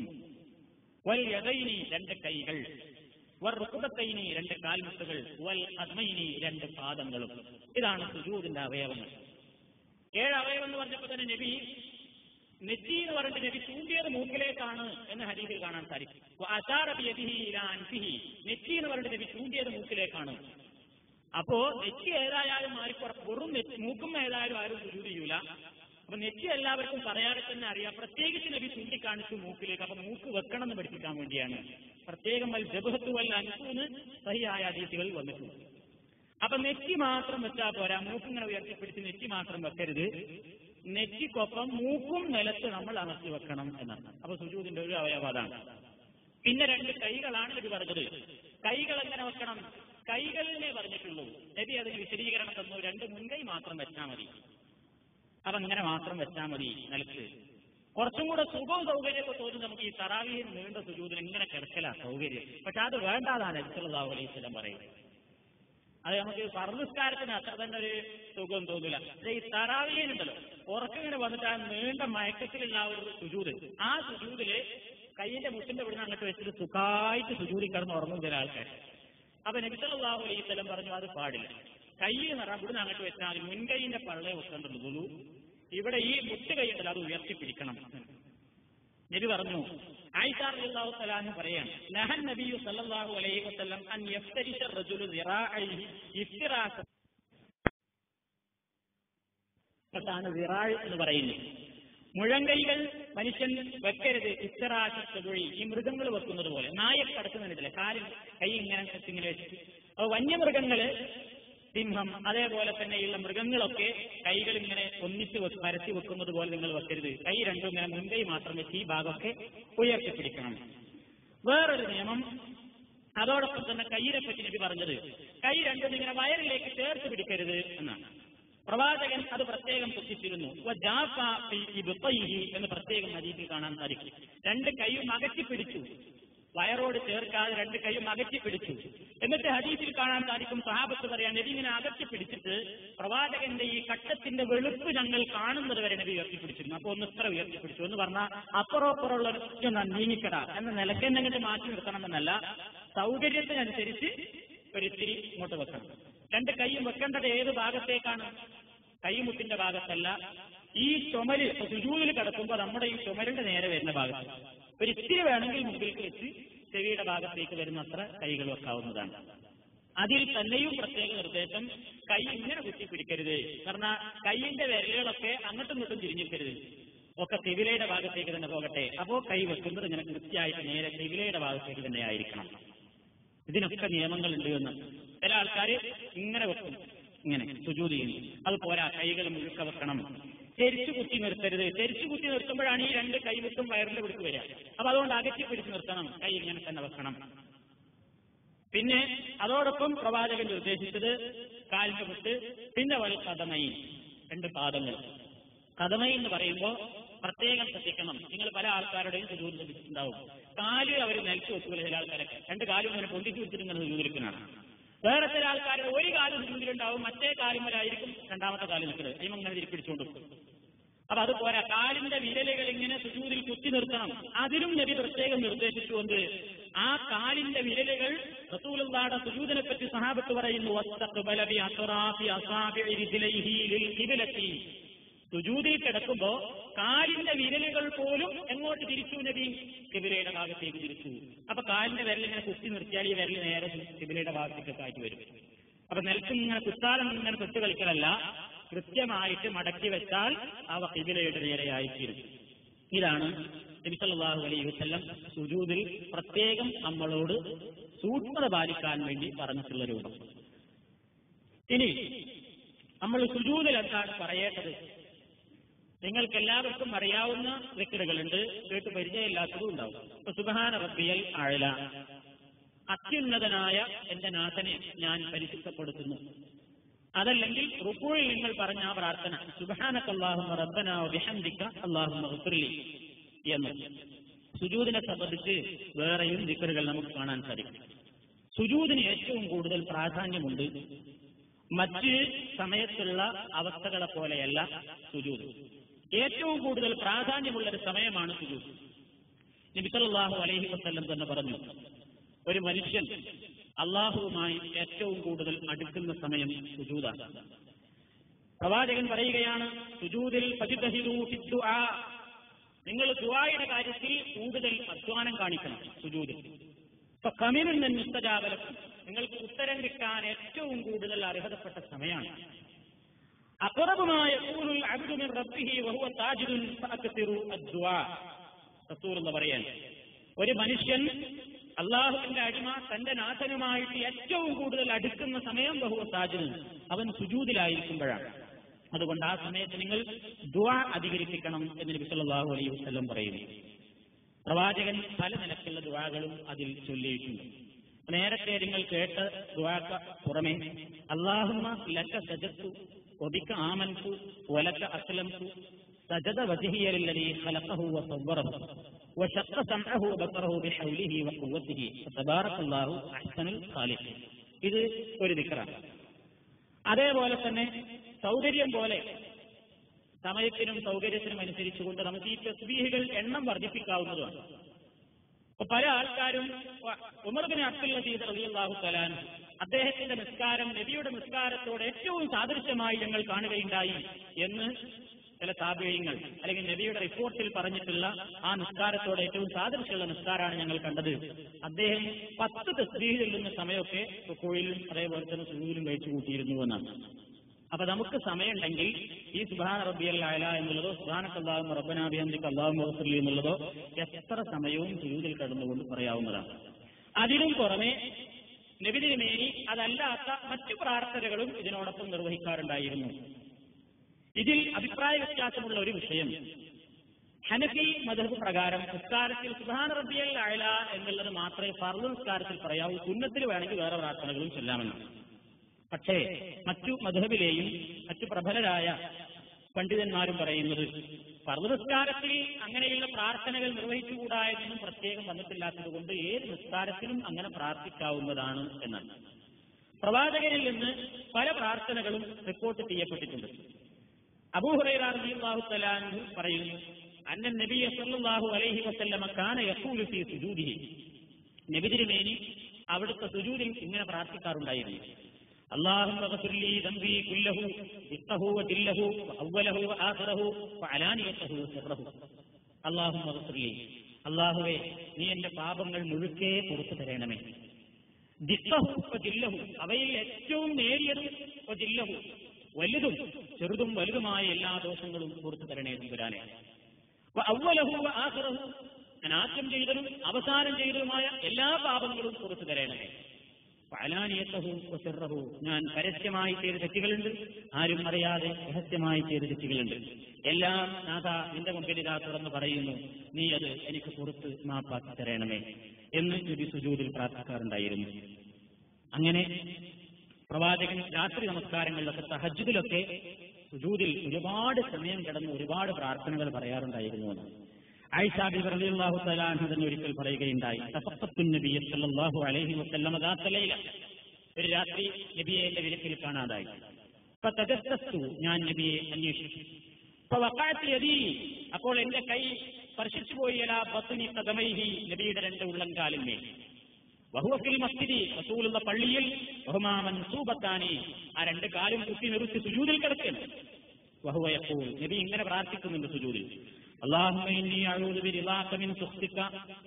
വൽ യദൈനി രണ്ട് കൈകൾ വർ റുക്കുബത്തൈനി രണ്ട് കാൽമുട്ടുകൾ വൽ അദ്മൈനി രണ്ട് പാദങ്ങളും ഇതാണ് സുജൂദിന്റെ അവയവങ്ങൾ ഏഴ് അവയവം എന്ന് പറഞ്ഞപ്പോൾ തന്നെ നബി നെറ്റി എന്ന് പറഞ്ഞിട്ട് നബി ചൂണ്ടിയത് മൂക്കിലേക്കാണ് എന്ന് ഹരീതിൽ കാണാൻ സാധിക്കും അസാറ ബിയദിഹി ഇലാ അൻഫിഹി. നെറ്റി എന്ന് പറഞ്ഞിട്ട് നബി ചൂണ്ടിയത് മൂക്കിലേക്കാണ് അപ്പോ നെറ്റി ഏതായാലും ആർക്കും വെറും നെറ്റി- മൂക്കും ഏതായാലും ആരും സുജൂത് ചെയ്യൂല അപ്പൊ നെറ്റി എല്ലാവർക്കും പറയാതെ തന്നെ അറിയാം പ്രത്യേകിച്ച് നബി ചൂണ്ടിക്കാണിച്ചു മൂക്കിലേക്ക് അപ്പൊ മൂക്ക് വെക്കണം എന്ന് പഠിപ്പിക്കാൻ വേണ്ടിയാണ് പ്രത്യേകം വൽ ജബഹത്തു വൽ അൻസൂന്ന് സഹിയായ അതീതികൾ വന്നിട്ടുണ്ട് അപ്പൊ നെറ്റി മാത്രം വെച്ചാൽ പോരാ മൂക്കിങ്ങനെ ഉയർത്തിപ്പിടിച്ച് നെറ്റി മാത്രം വെക്കരുത് നെറ്റിക്കൊപ്പം മൂക്കും നിലത്ത് നമ്മൾ അമർത്തി വെക്കണം എന്നാണ് അപ്പൊ സുജൂദിന്റെ ഒരു അവയവം അതാണ് പിന്നെ രണ്ട് കൈകളാണ് നബി പറഞ്ഞത് കൈകൾ എങ്ങനെ വെക്കണം കൈകളിനെ പറഞ്ഞിട്ടുള്ളൂ നബി അതിന് വിശദീകരണം തന്നു രണ്ട് മുൻകൈ മാത്രം വെച്ചാൽ മതി അപ്പൊ ഇങ്ങനെ മാത്രം വെച്ചാൽ മതി നിലത്ത് കുറച്ചും കൂടെ സുഖവും സൗകര്യമൊക്കെ തോന്നി നമുക്ക് ഈ തറാവിയിൽ നീണ്ട സുജൂതിൽ ഇങ്ങനെ കിടക്കല സൗകര്യം പക്ഷെ അത് വേണ്ടാതാണ് അലിസ്ലാഹു അലൈഹി സ്വലം പറയുന്നത് അത് നമുക്ക് സർവസ്കാരത്തിന് അത്ര തന്നെ ഒരു സുഖം തോന്നില്ല പക്ഷേ ഈ തറാവിയനുണ്ടല്ലോ ഉറക്കിങ്ങനെ വന്നിട്ട് ആ നീണ്ട മയക്കത്തിലുള്ള ആ ഒരു സുജൂത് ആ സുജൂതില് കൈയിന്റെ മുട്ടിന്റെ ഇവിടുന്ന് അങ്ങോട്ട് വെച്ചിട്ട് സുഖമായിട്ട് സുജൂതി കിടന്ന് ഉറങ്ങും ചില ആൾക്കാർ അപ്പൊ നബിസലാഹു അലൈഹി സ്വലം പറഞ്ഞു അത് പാടില്ല കൈ നിറ ഇവിടുന്ന് അങ്ങോട്ട് വെച്ചാൽ മുൻകൈയിന്റെ പള്ളയെ വെക്കേണ്ടതുള്ളൂ ഇവിടെ ഈ മുട്ട് കൈയുണ്ടല്ലോ അത് ഉയർത്തിപ്പിടിക്കണം നബി പറഞ്ഞു ആയിഷാഹു തലാന്ന് പറയാണ് നഹൻ നബിയു സല്ലല്ലാഹു അലൈഹി വസല്ലം അൻ യഫ്തരിശ റജുലു ദിറാഇഹി ഇഫ്തിറാസ ാണ് വിറാഴ് എന്ന് പറയുന്നത് മുഴങ്കൈകൾ മനുഷ്യൻ വെക്കരുത് ഇത്തറാശത്തുഴി ഈ മൃഗങ്ങൾ വെക്കുന്നത് പോലെ നായ കടക്കുന്നതില്ല കാലിൽ കൈ ഇങ്ങനെ ഇങ്ങനെ വെച്ചിട്ട് അപ്പൊ വന്യമൃഗങ്ങള് സിംഹം അതേപോലെ തന്നെയുള്ള മൃഗങ്ങളൊക്കെ കൈകൾ ഇങ്ങനെ ഒന്നിച്ച് വെക്ക് പരത്തി വെക്കുന്നത് പോലെ നിങ്ങൾ വെക്കരുത് കൈ രണ്ടും ഇങ്ങനെ മുൻകൈ മാത്രം വെച്ച് ഈ ഭാഗമൊക്കെ ഉയർത്തിപ്പിടിക്കണം വേറൊരു നിയമം അതോടൊപ്പം തന്നെ കൈയിനെ പറ്റി നബി പറഞ്ഞത് കൈ രണ്ടും ഇങ്ങനെ വയറിലേക്ക് ചേർത്ത് പിടിക്കരുത് എന്നാണ് പ്രവാചകൻ അത് പ്രത്യേകം സൂക്ഷിച്ചിരുന്നു എന്ന് പ്രത്യേകം നദീപിൽ കാണാൻ സാധിക്കും രണ്ട് കൈയും അകറ്റി പിടിച്ചു വയറോട് ചേർക്കാതെ രണ്ട് കൈയും അകറ്റി പിടിച്ചു എന്നിട്ട് ഹദീസിൽ കാണാൻ സാധിക്കും സഹാബത്ത് പറയാൻ നബി ഇങ്ങനെ അകറ്റി പിടിച്ചിട്ട് പ്രവാചകന്റെ ഈ കട്ടത്തിന്റെ വെളുപ്പ് ഞങ്ങൾ കാണുന്നത് വരെ നബി ഉയർത്തിപ്പിടിച്ചിരുന്നു അപ്പൊ ഒന്ന് ഇത്ര ഉയർത്തിപ്പിടിച്ചു എന്ന് പറഞ്ഞാൽ അപ്പുറം അപ്പുറമുള്ള ഒന്ന് നീങ്ങിക്കട എന്ന നിലക്കെന്നെങ്കിലും മാറ്റി നിർത്തണമെന്നല്ല സൗകര്യത്തിനനുസരിച്ച് ഒരിത്തിരി ഇങ്ങോട്ട് വെക്കണം രണ്ട് കൈയും വെക്കേണ്ടത് ഏത് ഭാഗത്തേക്കാണ് കൈമുട്ടിന്റെ ഭാഗത്തല്ല ഈ ചുമല് സുജൂതിൽ കിടക്കുമ്പോൾ നമ്മുടെ ഈ ചുമലിന്റെ നേരെ വരുന്ന ഭാഗത്ത് ഒരു ഇത്തിരി വേണമെങ്കിൽ മുമ്പിലേക്ക് വെച്ച് ചെവിയുടെ ഭാഗത്തേക്ക് വരുന്ന അത്ര കൈകൾ വെക്കാവുന്നതാണ് അതിൽ തന്നെയും പ്രത്യേക നിർദ്ദേശം കൈ ഇങ്ങനെ കുത്തിപ്പിടിക്കരുത് കാരണം കൈയിന്റെ വിരലുകളൊക്കെ അങ്ങോട്ടും ഇങ്ങോട്ടും തിരിഞ്ഞിരിക്കരുത് ഒക്കെ ചെവിലയുടെ ഭാഗത്തേക്ക് തന്നെ പോകട്ടെ അപ്പോ കൈ വെക്കുന്നത് ഇങ്ങനെ കൃത്യമായിട്ട് നേരെ ചെവിലയുടെ ഭാഗത്തേക്ക് തന്നെ ആയിരിക്കണം ഇതിനൊക്കെ നിയമങ്ങളുണ്ട് എന്ന് ചില ആൾക്കാർ ഇങ്ങനെ വെക്കും ഇങ്ങനെ സുജൂതി ചെയ്യുന്നു അത് പോരാ കൈകൾ മുഴുക്ക വെക്കണം ചെരിച്ചു കുത്തി നിർത്തരുത് ചെരിച്ചു കുത്തി നിർത്തുമ്പോഴാണ് ഈ രണ്ട് കൈവിട്ടും വയറിന്റെ പിടിച്ച് വരിക അപ്പൊ അതുകൊണ്ട് അകറ്റി പിടിച്ച് നിർത്തണം കൈ ഇങ്ങനെ തന്നെ വെക്കണം പിന്നെ അതോടൊപ്പം പ്രവാചകൻ നിർദ്ദേശിച്ചത് കാലിന്റെ വിട്ട് പിന്നെ വഴി കഥമൈ രണ്ട് പാദങ്ങൾ കഥമൈ എന്ന് പറയുമ്പോൾ പ്രത്യേകം ശ്രദ്ധിക്കണം നിങ്ങൾ പല ആൾക്കാരുടെയും സുജൂത് ലഭിച്ചിട്ടുണ്ടാവും കാല് അവർ നിലച്ചു വെക്കുക ചില ആൾക്കാരൊക്കെ രണ്ട് കാലും ഇങ്ങനെ പൊന്തിച്ചു വെച്ചിട്ട് ഇങ്ങനെ സുജൂതിരിക്കുന്നതാണ് വേറെ ചില ആൾക്കാരുടെ ഒരു കാലം സുജൂതിലുണ്ടാവും മറ്റേ കാലുമലായിരിക്കും രണ്ടാമത്തെ കാലം നിൽക്കുന്നത് അതിമ ഇങ്ങനെ തിരിപ്പിടിച്ചുകൊണ്ട് അപ്പൊ അത് പോരാ കാലിന്റെ വിരലുകൾ ഇങ്ങനെ സുജൂതിൽ കുത്തി നിർത്തണം അതിലും നബി പ്രത്യേകം നിർദ്ദേശിച്ചുകൊണ്ട് ആ കാലിന്റെ വിരലുകൾ റസൂലുള്ളാടെ സുജൂദിനെ പറ്റി സഹാബത്ത് പറയുന്നു വസ്തഖ്ബല ബി അത്റാഫി അസാബിഇ റിജ്ലൈഹി ലിൽ ഖിബ്ലത്തി സുജൂദിൽ കിടക്കുമ്പോ കാലിന്റെ വിരലുകൾ പോലും എങ്ങോട്ട് തിരിച്ചു നബി കിബിലയുടെ ഭാഗത്തേക്ക് തിരിച്ചു അപ്പൊ കാലിന്റെ വിരൽ ഇങ്ങനെ കുത്തി നിർത്തിയാൽ ഈ വിരൽ നേരെ കിബിലയുടെ ഭാഗത്തേക്ക് ആയിട്ട് വരും അപ്പൊ നിലത്ത് ഇങ്ങനെ കുത്താലം ഇങ്ങനെ തൊട്ട് കളിക്കലല്ല കൃത്യമായിട്ട് മടക്കി വെച്ചാൽ അവ കിബിലയുടെ നേരെയായിത്തീരും ഇതാണ് നബിസല്ലാഹു അലൈഹി വസല്ലം സുജൂദിൽ പ്രത്യേകം നമ്മളോട് സൂക്ഷ്മത പാലിക്കാൻ വേണ്ടി പറഞ്ഞിട്ടുള്ള രൂപം ഇനി നമ്മൾ സുജൂദിൽ എന്താണ് പറയേണ്ടത് നിങ്ങൾക്ക് എല്ലാവർക്കും അറിയാവുന്ന വ്യക്തികളുണ്ട് കേട്ട് പരിചയമില്ലാത്തതും ഉണ്ടാവും ഇപ്പൊ സുബഹാന റബ്ബിയൽ ആഴല അത്യുന്നതനായ എന്റെ നാഥനെ ഞാൻ പരിശുദ്ധപ്പെടുത്തുന്നു അതല്ലെങ്കിൽ റുക്കൂഴിൽ നിങ്ങൾ പറഞ്ഞ ആ പ്രാർത്ഥന സുബഹാനക്കല്ലാഹുമ റബ്ബന വിഹന്ദിക്ക അള്ളാഹുമ റുക്കുർലി എന്ന് സുജൂദിനെ സംബന്ധിച്ച് വേറെയും ദിക്കറുകൾ നമുക്ക് കാണാൻ സാധിക്കും സുജൂദിന് ഏറ്റവും കൂടുതൽ പ്രാധാന്യമുണ്ട് മറ്റ് സമയത്തുള്ള അവസ്ഥകളെ പോലെയല്ല സുജൂദ് ഏറ്റവും കൂടുതൽ പ്രാധാന്യമുള്ള ഒരു സമയമാണ് സുജൂദ് നബിസല്ലാഹു അലൈഹി വസ്ല്ലം തന്നെ പറഞ്ഞു ഒരു മനുഷ്യൻ അള്ളാഹുവുമായി ഏറ്റവും കൂടുതൽ അടുക്കുന്ന സമയം സുജൂദാണ് പ്രവാചകൻ പറയുകയാണ് സുജൂദിൽ നിങ്ങൾ ദുആയുടെ കാര്യത്തിൽ കൂടുതൽ അധ്വാനം കാണിക്കണം സുജൂദിൽ ഇപ്പൊ കമിനുന്ന മുസ്തജാബലം നിങ്ങൾക്ക് ഉത്തരം കിട്ടാൻ ഏറ്റവും കൂടുതൽ അർഹതപ്പെട്ട സമയമാണ് അഖറബുമായ യഖൂലുൽ അബ്ദു മിൻ റബ്ബിഹി വഹുവ സാജിദുൻ ഫഅക്തിറു അദ്ദുആ റസൂൽ എന്ന് പറയാൻ ഒരു മനുഷ്യൻ അള്ളാഹുവിന്റെ അടിമ തന്റെ നാഥനുമായിട്ട് ഏറ്റവും കൂടുതൽ അടുക്കുന്ന സമയം ബഹുവ സാജിദുൻ അവൻ സുജൂദിലായിരിക്കുമ്പോഴാണ് അതുകൊണ്ട് ആ സമയത്ത് നിങ്ങൾ ദുആ അധികരിപ്പിക്കണം എന്ന് നബി സല്ലല്ലാഹു അലൈഹി വസല്ലം പറയുന്നു പ്രവാചകൻ പല നിലക്കുള്ള ദുആകളും അതിൽ ചൊല്ലിയിട്ടുണ്ട് നേരത്തെ നിങ്ങൾ കേട്ട ദുആക്ക പുറമെ അള്ളാഹുമ്മ ലക്ക സജത്തു ഒബിക്ക ആമൻതു വലക്ക അസ്ലംതു സജദ വജഹിയലില്ലതി ഖലഖഹു വസവ്വറഹു وشق سمعه وبصره بحوله وقوته فتبارك الله احسن الخالقين ഇത് ഒരു ദിക്റാണ് അതേപോലെ തന്നെ സൗകര്യം പോലെ സമയത്തിനും സൗകര്യത്തിനും അനുസരിച്ചുകൊണ്ട് നമുക്ക് ഈ തസ്ബീഹുകൾ എണ്ണം വർദ്ധിപ്പിക്കാവുന്നതാണ് അപ്പൊ പല ആൾക്കാരും ഉമർബിന് അബ്ദുൽ അസീദ് റളിയല്ലാഹു തലാൻ അദ്ദേഹത്തിന്റെ നിസ്കാരം നബിയുടെ നിസ്കാരത്തോട് ഏറ്റവും സാദൃശ്യമായി ഞങ്ങൾ കാണുകയുണ്ടായി എന്ന് ചില താപേയങ്ങൾ അല്ലെങ്കിൽ നബിയുടെ റിപ്പോർട്ടിൽ പറഞ്ഞിട്ടുള്ള ആ നിസ്കാരത്തോട് ഏറ്റവും സാദൃശ്യമുള്ള നിസ്കാരമാണ് ഞങ്ങൾ കണ്ടത് അദ്ദേഹം പത്ത് തസ്ബീഹ് ചെല്ലുന്ന സമയമൊക്കെ റുക്കോയിലും അതേപോലെ തന്നെ സുഖയിലും കഴിച്ചു കൂട്ടിയിരുന്നു എന്നാണ് അപ്പൊ നമുക്ക് സമയമുണ്ടെങ്കിൽ ഈ സുബാന റബ്ബിയൽ അയല എന്നുള്ളതോ സുബാനക്കല്ലാഹും റബ്ബനാബിയന്തിക്ക് അള്ളാഹു മഹസുലി എന്നുള്ളതോ എത്ര സമയവും സുജൂതിൽ കടന്നുകൊണ്ട് പറയാവുന്നതാണ് അതിനും പുറമെ നബിതിരുമേനി അതല്ലാത്ത മറ്റു പ്രാർത്ഥനകളും ഇതിനോടൊപ്പം നിർവഹിക്കാറുണ്ടായിരുന്നു ഇതിൽ അഭിപ്രായ വ്യത്യാസമുള്ള ഒരു വിഷയം ഹനഫി മധബ് പ്രകാരം നിസ്കാരത്തിൽ സുബാന റബ്ബിയൽ അയല എന്നുള്ളത് മാത്രമേ ഫർദ് നിസ്കാരത്തിൽ പറയാവൂ സുന്നത്തിൽ വേണമെങ്കിൽ വേറെ പ്രാർത്ഥനകളും ചൊല്ലാമെന്നാണ് പക്ഷേ മറ്റു മധുഹബിലെയും മറ്റു പ്രബലരായ പണ്ഡിതന്മാരും പറയുന്നത് പർവ്വനിസ്കാരത്തിൽ അങ്ങനെയുള്ള പ്രാർത്ഥനകൾ നിർവഹിച്ചുകൂടാ എന്നൊന്നും പ്രത്യേകം വന്നിട്ടില്ലാത്തത് കൊണ്ട് ഏത് നിസ്കാരത്തിലും അങ്ങനെ പ്രാർത്ഥിക്കാവുന്നതാണ് എന്നാണ് പ്രവാചകനിൽ നിന്ന് പല പ്രാർത്ഥനകളും റിപ്പോർട്ട് ചെയ്യപ്പെട്ടിട്ടുണ്ട് അബൂഹുറൈറാഹു തലാൻഹു പറയുന്നു അന്നൻ നബിയ സല്ലല്ലാഹു അലൈഹി വസല്ലമ കാന യഖൂലു ഫീ സുജൂദിഹി നബി തിരുമേനി അവിടുത്തെ സുജൂദിൽ ഇങ്ങനെ പ്രാർത്ഥിക്കാറുണ്ടായിരുന്നു اللهم اغفر لي ذنبي كله دقه وجله وأوله وآخره وعلانيته وسره اللهم اغفر لي അള്ളാഹുവെ നീ എന്റെ പാപങ്ങൾ മുഴുക്കെ പുറത്തു തരണമേ ദിക്കഹു ജില്ലഹു അവയിൽ ഏറ്റവും നേരിയതും ജില്ലഹു വലുതും ചെറുതും വലുതുമായ എല്ലാ ദോഷങ്ങളും പുറത്തു തരണേ തമ്പുരാനെ അവലഹു ആഹ്റഹു ഞാൻ ആദ്യം ചെയ്തതും അവസാനം ചെയ്തതുമായ എല്ലാ പാപങ്ങളും പുറത്തു തരണമേ ഫഅലാനിയത്തഹു വസിറഹു ഞാൻ പരസ്യമായി ചെയ്ത തെറ്റുകളുണ്ട് ആരും അറിയാതെ രഹസ്യമായി ചെയ്ത തെറ്റുകളുണ്ട് എല്ലാം നാഥ നിന്റെ മുമ്പിൽ ഇതാ തുറന്ന് പറയുന്നു നീ അത് എനിക്ക് പുറത്ത് മാപ്പാക്കി തരണമേ എന്ന് നബി സുജൂദിൽ പ്രാർത്ഥിക്കാറുണ്ടായിരുന്നു അങ്ങനെ പ്രവാചകൻ രാത്രി നമസ്കാരങ്ങളിലൊക്കെ തഹജുദിലൊക്കെ സുജൂദിൽ ഒരുപാട് സമയം കിടന്ന് ഒരുപാട് പ്രാർത്ഥനകൾ പറയാറുണ്ടായിരുന്നു എന്ന് ആയിഷാബി റളിയല്ലാഹു തആല തന്നെ ഒരിക്കൽ പറയുകയുണ്ടായി തഫഖത്തുൻ നബിയ സല്ലല്ലാഹു അലൈഹി വസല്ലമ ദാത്ത ലൈല ഒരു രാത്രി നബിയെ എന്റെ വിലക്കിൽ കാണാതായി ഫതജസ്സസ്തു ഞാൻ നബിയെ അന്വേഷിച്ചു ഫവഖഅത്ത് യദി അപ്പോൾ എന്റെ കൈ സ്പർശിച്ചു പോയി അലാ ബത്നി ഖദമൈഹി നബിയുടെ രണ്ട് ഉള്ളംകാലിന്മേൽ വഹുവഫിൽ മസ്ജിദി റസൂലുള്ള പള്ളിയിൽ ബഹുമാമൻ സൂബത്താനി ആ രണ്ട് കാലും കുത്തി നിർത്തി സുജൂദിൽ കിടക്കുന്നു വഹുവ യഖൂൽ നബി ഇങ്ങനെ പ്രാർത്ഥിക്കുന്നുണ്ട് സുജൂദിൽ اللهم إني أعوذ برضاك من سخطك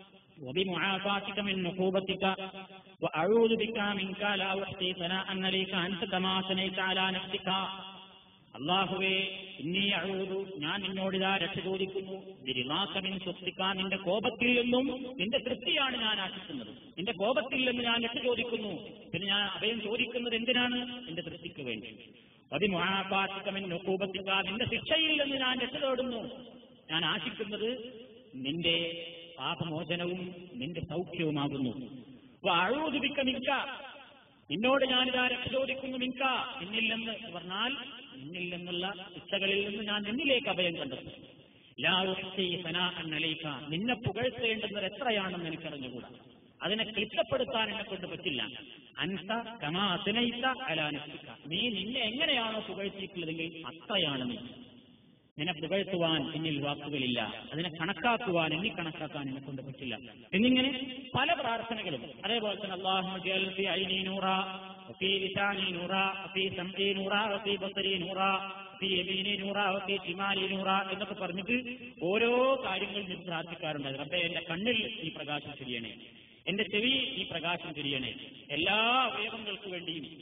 وبمعافاتك من عقوبتك وأعوذ بك منك لا أحصي ثناء عليك أنت كما أثنيت على نفسك അള്ളാഹുവേ ഇന്നീ അഴൂതു ഞാൻ നിന്നോടിതാ രക്ഷ ചോദിക്കുന്നു ബിരിമാക്കമിൻ സ്വസ്തിക്ക നിന്റെ കോപത്തിൽ നിന്നും നിന്റെ തൃപ്തിയാണ് ഞാൻ ആശിക്കുന്നത് നിന്റെ കോപത്തിൽ നിന്ന് ഞാൻ രക്ഷ ചോദിക്കുന്നു പിന്നെ ഞാൻ അഭയം ചോദിക്കുന്നത് എന്തിനാണ് നിന്റെ തൃപ്തിക്ക് വേണ്ടി അതിമുഹാപാത്തിക്കമിൻ നൊക്കൂപത്തിക്ക നിന്റെ ശിക്ഷയിൽ നിന്ന് ഞാൻ രക്ഷ തേടുന്നു ഞാൻ ആശിക്കുന്നത് നിന്റെ പാപമോചനവും നിന്റെ സൗഖ്യവുമാകുന്നു അഴൂതുപിക്ക മിക്ക നിന്നോട് ഞാനിതാ രക്ഷ ചോദിക്കുന്നു മിക്ക നിന്നിൽ നിന്ന് പറഞ്ഞാൽ നിന്നിൽ നിന്നുള്ള ശിക്ഷകളിൽ നിന്ന് ഞാൻ നിന്നിലേക്ക് അഭയം കണ്ടെത്തും അന്നലേക്ക നിന്നെ പുകഴ്ത്തേണ്ടുന്നത് എത്രയാണെന്ന് എനിക്കറിഞ്ഞുകൂടാ അതിനെ ക്ലിഷ്ടപ്പെടുത്താൻ എന്നെ കൊണ്ട് പറ്റില്ല അൻസ കമാ അസനയിത്ത അലാനസിക്ക നീ നിന്നെ എങ്ങനെയാണോ പുകഴ്ത്തിയിട്ടുള്ളതെങ്കിൽ അത്രയാണ് നീ നിന്നെ പുകഴ്ത്തുവാൻ എന്നിൽ വാക്കുകളില്ല അതിനെ കണക്കാക്കുവാൻ എന്നെ കണക്കാക്കാൻ എന്നെ കൊണ്ട് പറ്റില്ല എന്നിങ്ങനെ പല പ്രാർത്ഥനകളും അതേപോലെ തന്നെ അള്ളാഹു എന്നൊക്കെ പറഞ്ഞിട്ട് ഓരോ കാര്യങ്ങൾ നീ പ്രാർത്ഥിക്കാറുണ്ട് റബ്ബെ എന്റെ കണ്ണിൽ ഈ പ്രകാശം തിരിയണേ എന്റെ ചെവി ഈ പ്രകാശം തിരിയണേ എല്ലാ അവയവങ്ങൾക്ക് വേണ്ടിയും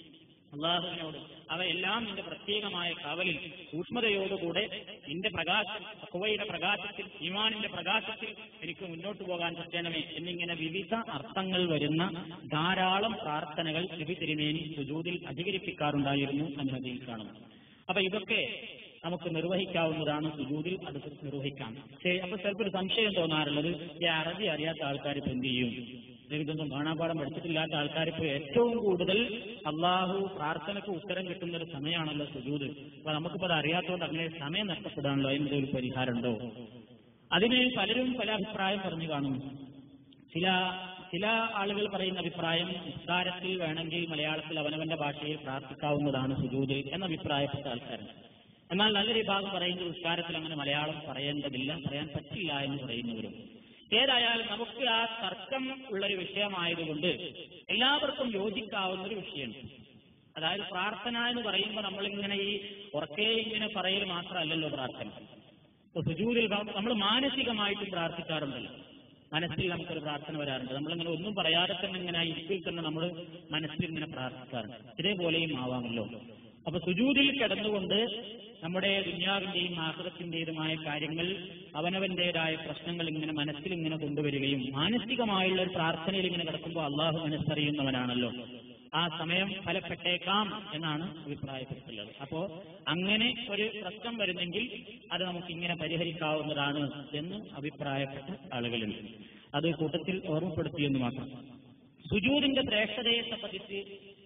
അള്ളാഹുവിനോട് അവയെല്ലാം നിന്റെ പ്രത്യേകമായ കാവലിൽ സൂക്ഷ്മതയോടുകൂടെ നിന്റെ പ്രകാശം കുവയുടെ പ്രകാശത്തിൽ ഇമാനിന്റെ പ്രകാശത്തിൽ എനിക്ക് മുന്നോട്ട് പോകാൻ പറ്റണമേ എന്നിങ്ങനെ വിവിധ അർത്ഥങ്ങൾ വരുന്ന ധാരാളം പ്രാർത്ഥനകൾ നബി തിരുമേനി സുജൂതിൽ അധികരിപ്പിക്കാറുണ്ടായിരുന്നു അനുമതിയിൽ കാണുന്നു അപ്പൊ ഇതൊക്കെ നമുക്ക് നിർവഹിക്കാവുന്നതാണ് സുജൂതിൽ അത് നിർവഹിക്കാം പക്ഷേ അപ്പൊ ചിലപ്പോൾ ഒരു സംശയം തോന്നാറുള്ളത് ഈ അറബി അറിയാത്ത ആൾക്കാർ ഇപ്പൊ എന്ത് ചെയ്യും ഇതൊന്നും കാണാപാഠം പഠിച്ചിട്ടില്ലാത്ത ആൾക്കാർ ഇപ്പൊ ഏറ്റവും കൂടുതൽ അള്ളാഹു പ്രാർത്ഥനയ്ക്ക് ഉത്തരം കിട്ടുന്ന ഒരു സമയമാണല്ലോ സുജൂത് അപ്പൊ നമുക്കിപ്പോ അത് അറിയാത്തതുകൊണ്ട് അങ്ങനെ സമയം നഷ്ടപ്പെടാണല്ലോ അതിന്റെ ഒരു പരിഹാരമുണ്ടോ അതിന് പലരും പല അഭിപ്രായം പറഞ്ഞു കാണുന്നു ചില ചില ആളുകൾ പറയുന്ന അഭിപ്രായം നിസ്കാരത്തിൽ വേണമെങ്കിൽ മലയാളത്തിൽ അവനവന്റെ ഭാഷയിൽ പ്രാർത്ഥിക്കാവുന്നതാണ് സുജൂത് എന്ന അഭിപ്രായപ്പെട്ട ആൾക്കാരുണ്ട് എന്നാൽ നല്ലൊരു വിഭാഗം പറയുന്നത് നിസ്കാരത്തിൽ അങ്ങനെ മലയാളം പറയേണ്ടതില്ല പറയാൻ പറ്റില്ല എന്ന് പറയുന്നവരും ഏതായാലും നമുക്ക് ആ തർക്കം ഉള്ളൊരു വിഷയമായതുകൊണ്ട് എല്ലാവർക്കും യോജിക്കാവുന്ന ഒരു വിഷയമുണ്ട് അതായത് പ്രാർത്ഥന എന്ന് പറയുമ്പോൾ നമ്മളിങ്ങനെ ഈ ഉറക്കെ ഇങ്ങനെ പറയൽ മാത്രമല്ലല്ലോ പ്രാർത്ഥന ഇപ്പൊ സുജൂതിൽ നമ്മൾ മാനസികമായിട്ടും പ്രാർത്ഥിക്കാറുണ്ടല്ലോ മനസ്സിൽ നമുക്കൊരു പ്രാർത്ഥന വരാറുണ്ട് നമ്മളിങ്ങനെ ഒന്നും പറയാതെ തന്നെ ഇങ്ങനെ ഇരിപ്പിൽ തന്നെ നമ്മൾ മനസ്സിൽ ഇങ്ങനെ പ്രാർത്ഥിക്കാറുണ്ട് ഇതേപോലെയും ആവാമല്ലോ അപ്പൊ സുജൂതിൽ കിടന്നുകൊണ്ട് നമ്മുടെ ദുന്യാവിന്റെയും ആഹൃതത്തിന്റേതുമായ കാര്യങ്ങൾ അവനവന്റേതായ പ്രശ്നങ്ങൾ ഇങ്ങനെ മനസ്സിൽ ഇങ്ങനെ കൊണ്ടുവരികയും മാനസികമായുള്ള ഒരു പ്രാർത്ഥനയിൽ ഇങ്ങനെ കിടക്കുമ്പോൾ അള്ളാഹു മനസ്സറിയുന്നവനാണല്ലോ ആ സമയം ഫലപ്പെട്ടേക്കാം എന്നാണ് അഭിപ്രായപ്പെട്ടുള്ളത് അപ്പോ അങ്ങനെ ഒരു പ്രശ്നം വരുന്നെങ്കിൽ അത് നമുക്ക് ഇങ്ങനെ പരിഹരിക്കാവുന്നതാണ് എന്ന് അഭിപ്രായപ്പെട്ട ആളുകളുണ്ട് അത് കൂട്ടത്തിൽ ഓർമ്മപ്പെടുത്തിയെന്ന് മാത്രം സുജൂദിന്റെ ശ്രേഷ്ഠതയെ സംബന്ധിച്ച്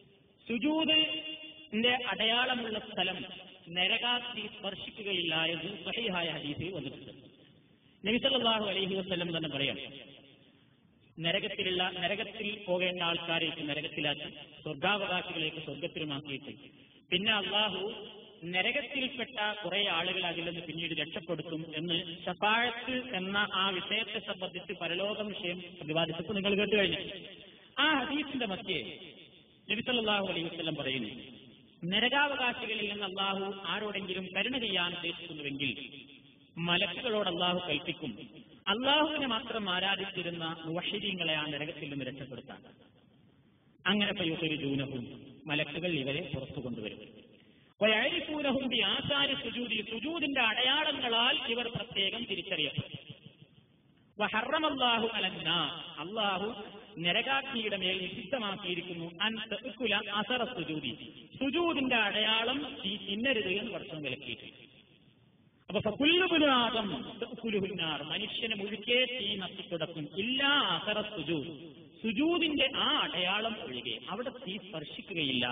സുജൂദിന്റെ അടയാളമുള്ള സ്ഥലം നരകാഗ്നി സ്പർശിക്കുകയില്ല എന്ന് സഹിഹായ ഹദീസിൽ വന്നിട്ടുണ്ട് നബിസല്ലാഹു അലൈഹി വസ്ലം തന്നെ പറയാം നരകത്തിലുള്ള നരകത്തിൽ പോകേണ്ട ആൾക്കാരേക്ക് നരകത്തിലാക്കി സ്വർഗാവകാശികളേക്ക് സ്വർഗത്തിലുമാക്കിയിട്ട് പിന്നെ അള്ളാഹു നരകത്തിൽപ്പെട്ട കുറെ ആളുകൾ അതിൽ നിന്ന് പിന്നീട് രക്ഷപ്പെടുത്തും എന്ന് ഷഫാഴത്ത് എന്ന ആ വിഷയത്തെ സംബന്ധിച്ച് പരലോക വിഷയം പ്രതിപാദിച്ചപ്പോൾ നിങ്ങൾ കേട്ടു കഴിഞ്ഞു ആ ഹദീസിന്റെ മധ്യേ നബിസല്ലാഹു അലൈഹി വസ്ലം പറയുന്നു നരകാവകാശികളിൽ നിന്ന് അള്ളാഹു ആരോടെങ്കിലും കരുണ ചെയ്യാൻ ഉദ്ദേശിക്കുന്നുവെങ്കിൽ മലക്കുകളോട് അള്ളാഹു കൽപ്പിക്കും അള്ളാഹുവിനെ മാത്രം ആരാധിച്ചിരുന്ന മുവഹിദീങ്ങളെ ആ നരകത്തിൽ നിന്ന് രക്ഷപ്പെടുത്താൻ അങ്ങനെ പയ്യൊരു ജൂനഹും മലക്കുകൾ ഇവരെ പുറത്തു കൊണ്ടുവരും വയരിപ്പൂരഹും ബി ആചാര്യ സുജൂതി സുജൂദിന്റെ അടയാളങ്ങളാൽ ഇവർ പ്രത്യേകം തിരിച്ചറിയപ്പെടും വഹറമല്ലാഹു അലന്ന അള്ളാഹു നരകാഗ്നിയുടെ മേൽ നിഷിദ്ധമാക്കിയിരിക്കുന്നു അൻ തെക്കുല അസറ സുജൂതി സുജൂദിന്റെ അടയാളം ഈ തിന്നരുത് എന്ന് വർഷം വിലക്കിയിട്ടുണ്ട് അപ്പൊ ഫുല്ലുപുനാദം കുലുഹുന്നാർ മനുഷ്യനെ മുഴുക്കെ തീ നത്തിത്തുടക്കും ഇല്ലാ അസറ സുജൂദ് സുജൂദിന്റെ ആ അടയാളം ഒഴികെ അവിടെ തീ സ്പർശിക്കുകയില്ല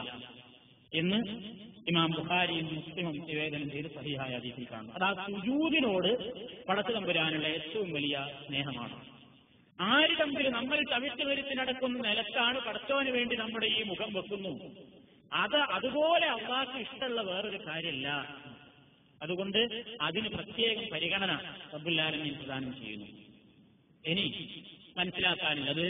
എന്ന് ഇമാം ബുഖാരിയും മുസ്ലിമും നിവേദനം ചെയ്ത് സഹിഹായ അതീതിൽ കാണുന്നു അത് ആ സുജൂദിനോട് പടത്തു തമ്പുരാനുള്ള ഏറ്റവും വലിയ സ്നേഹമാണ് ആര് തമ്മിൽ നമ്മൾ ചവിട്ട് വരുത്തി നടക്കുന്ന നിലത്താണ് പടച്ചോന് വേണ്ടി നമ്മുടെ ഈ മുഖം വെക്കുന്നു അത് അതുപോലെ അള്ളാഹ്ക്ക് ഇഷ്ടമുള്ള വേറൊരു കാര്യമില്ല അതുകൊണ്ട് അതിന് പ്രത്യേകം പരിഗണന റബ്ബുല്ലാലമീൻ പ്രദാനം ചെയ്യുന്നു ഇനി മനസ്സിലാക്കാനുള്ളത്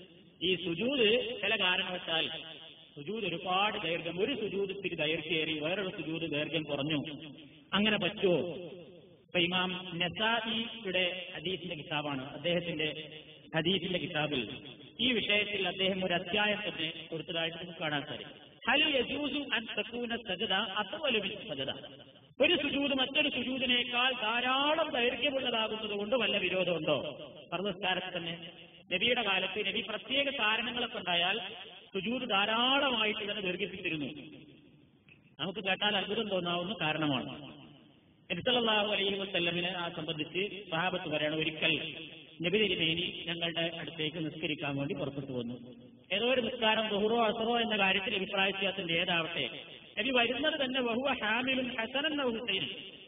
ഈ സുജൂത് ചില കാരണവശാൽ സുജൂത് ഒരുപാട് ദൈർഘ്യം ഒരു സുജൂത് ഇത്തിരി ദൈർഘ്യമേറി വേറൊരു സുജൂത് ദൈർഘ്യം കുറഞ്ഞു അങ്ങനെ പറ്റുമോ ഇപ്പൊ ഇമാം നസായിയുടെ ഹദീസിന്റെ കിതാബാണ് അദ്ദേഹത്തിന്റെ ഹദീസിന്റെ കിതാബിൽ ഈ വിഷയത്തിൽ അദ്ദേഹം ഒരു അധ്യായം തന്നെ കൊടുത്തതായിട്ട് നമുക്ക് കാണാൻ സാധിക്കും ഹൽ യജൂസു അൻ തകൂന സജദ അത്വലു മിൻ സജദ ഒരു സുജൂത് മറ്റൊരു സുജൂതിനേക്കാൾ ധാരാളം ദൈർഘ്യമുള്ളതാകുന്നത് കൊണ്ട് വല്ല വിരോധമുണ്ടോ സർവസ്കാരത്തിൽ തന്നെ നബിയുടെ കാലത്ത് നബി പ്രത്യേക കാരണങ്ങളൊക്കെ ഉണ്ടായാൽ സുജൂത് ധാരാളമായിട്ട് തന്നെ ദീർഘിപ്പിച്ചിരുന്നു നമുക്ക് കേട്ടാൽ അത്ഭുതം തോന്നാവുന്ന കാരണമാണ് നബിസല്ലാഹു അലൈഹി വസ്ല്ലമിനെ ആ സംബന്ധിച്ച് സഹാബത്ത് പറയണം ഒരിക്കൽ നബി തിരുമേനി ഞങ്ങളുടെ അടുത്തേക്ക് നിസ്കരിക്കാൻ വേണ്ടി പുറപ്പെട്ടു വന്നു ഏതോ ഒരു നിസ്കാരം ബഹുറോ അസറോ എന്ന കാര്യത്തിൽ അഭിപ്രായ വ്യത്യാസത്തിന്റെ ഏതാവട്ടെ നബി വരുന്നത് തന്നെ ബഹുവ ഹാമിലും ഹസൻ എന്ന ഹുസൈൻ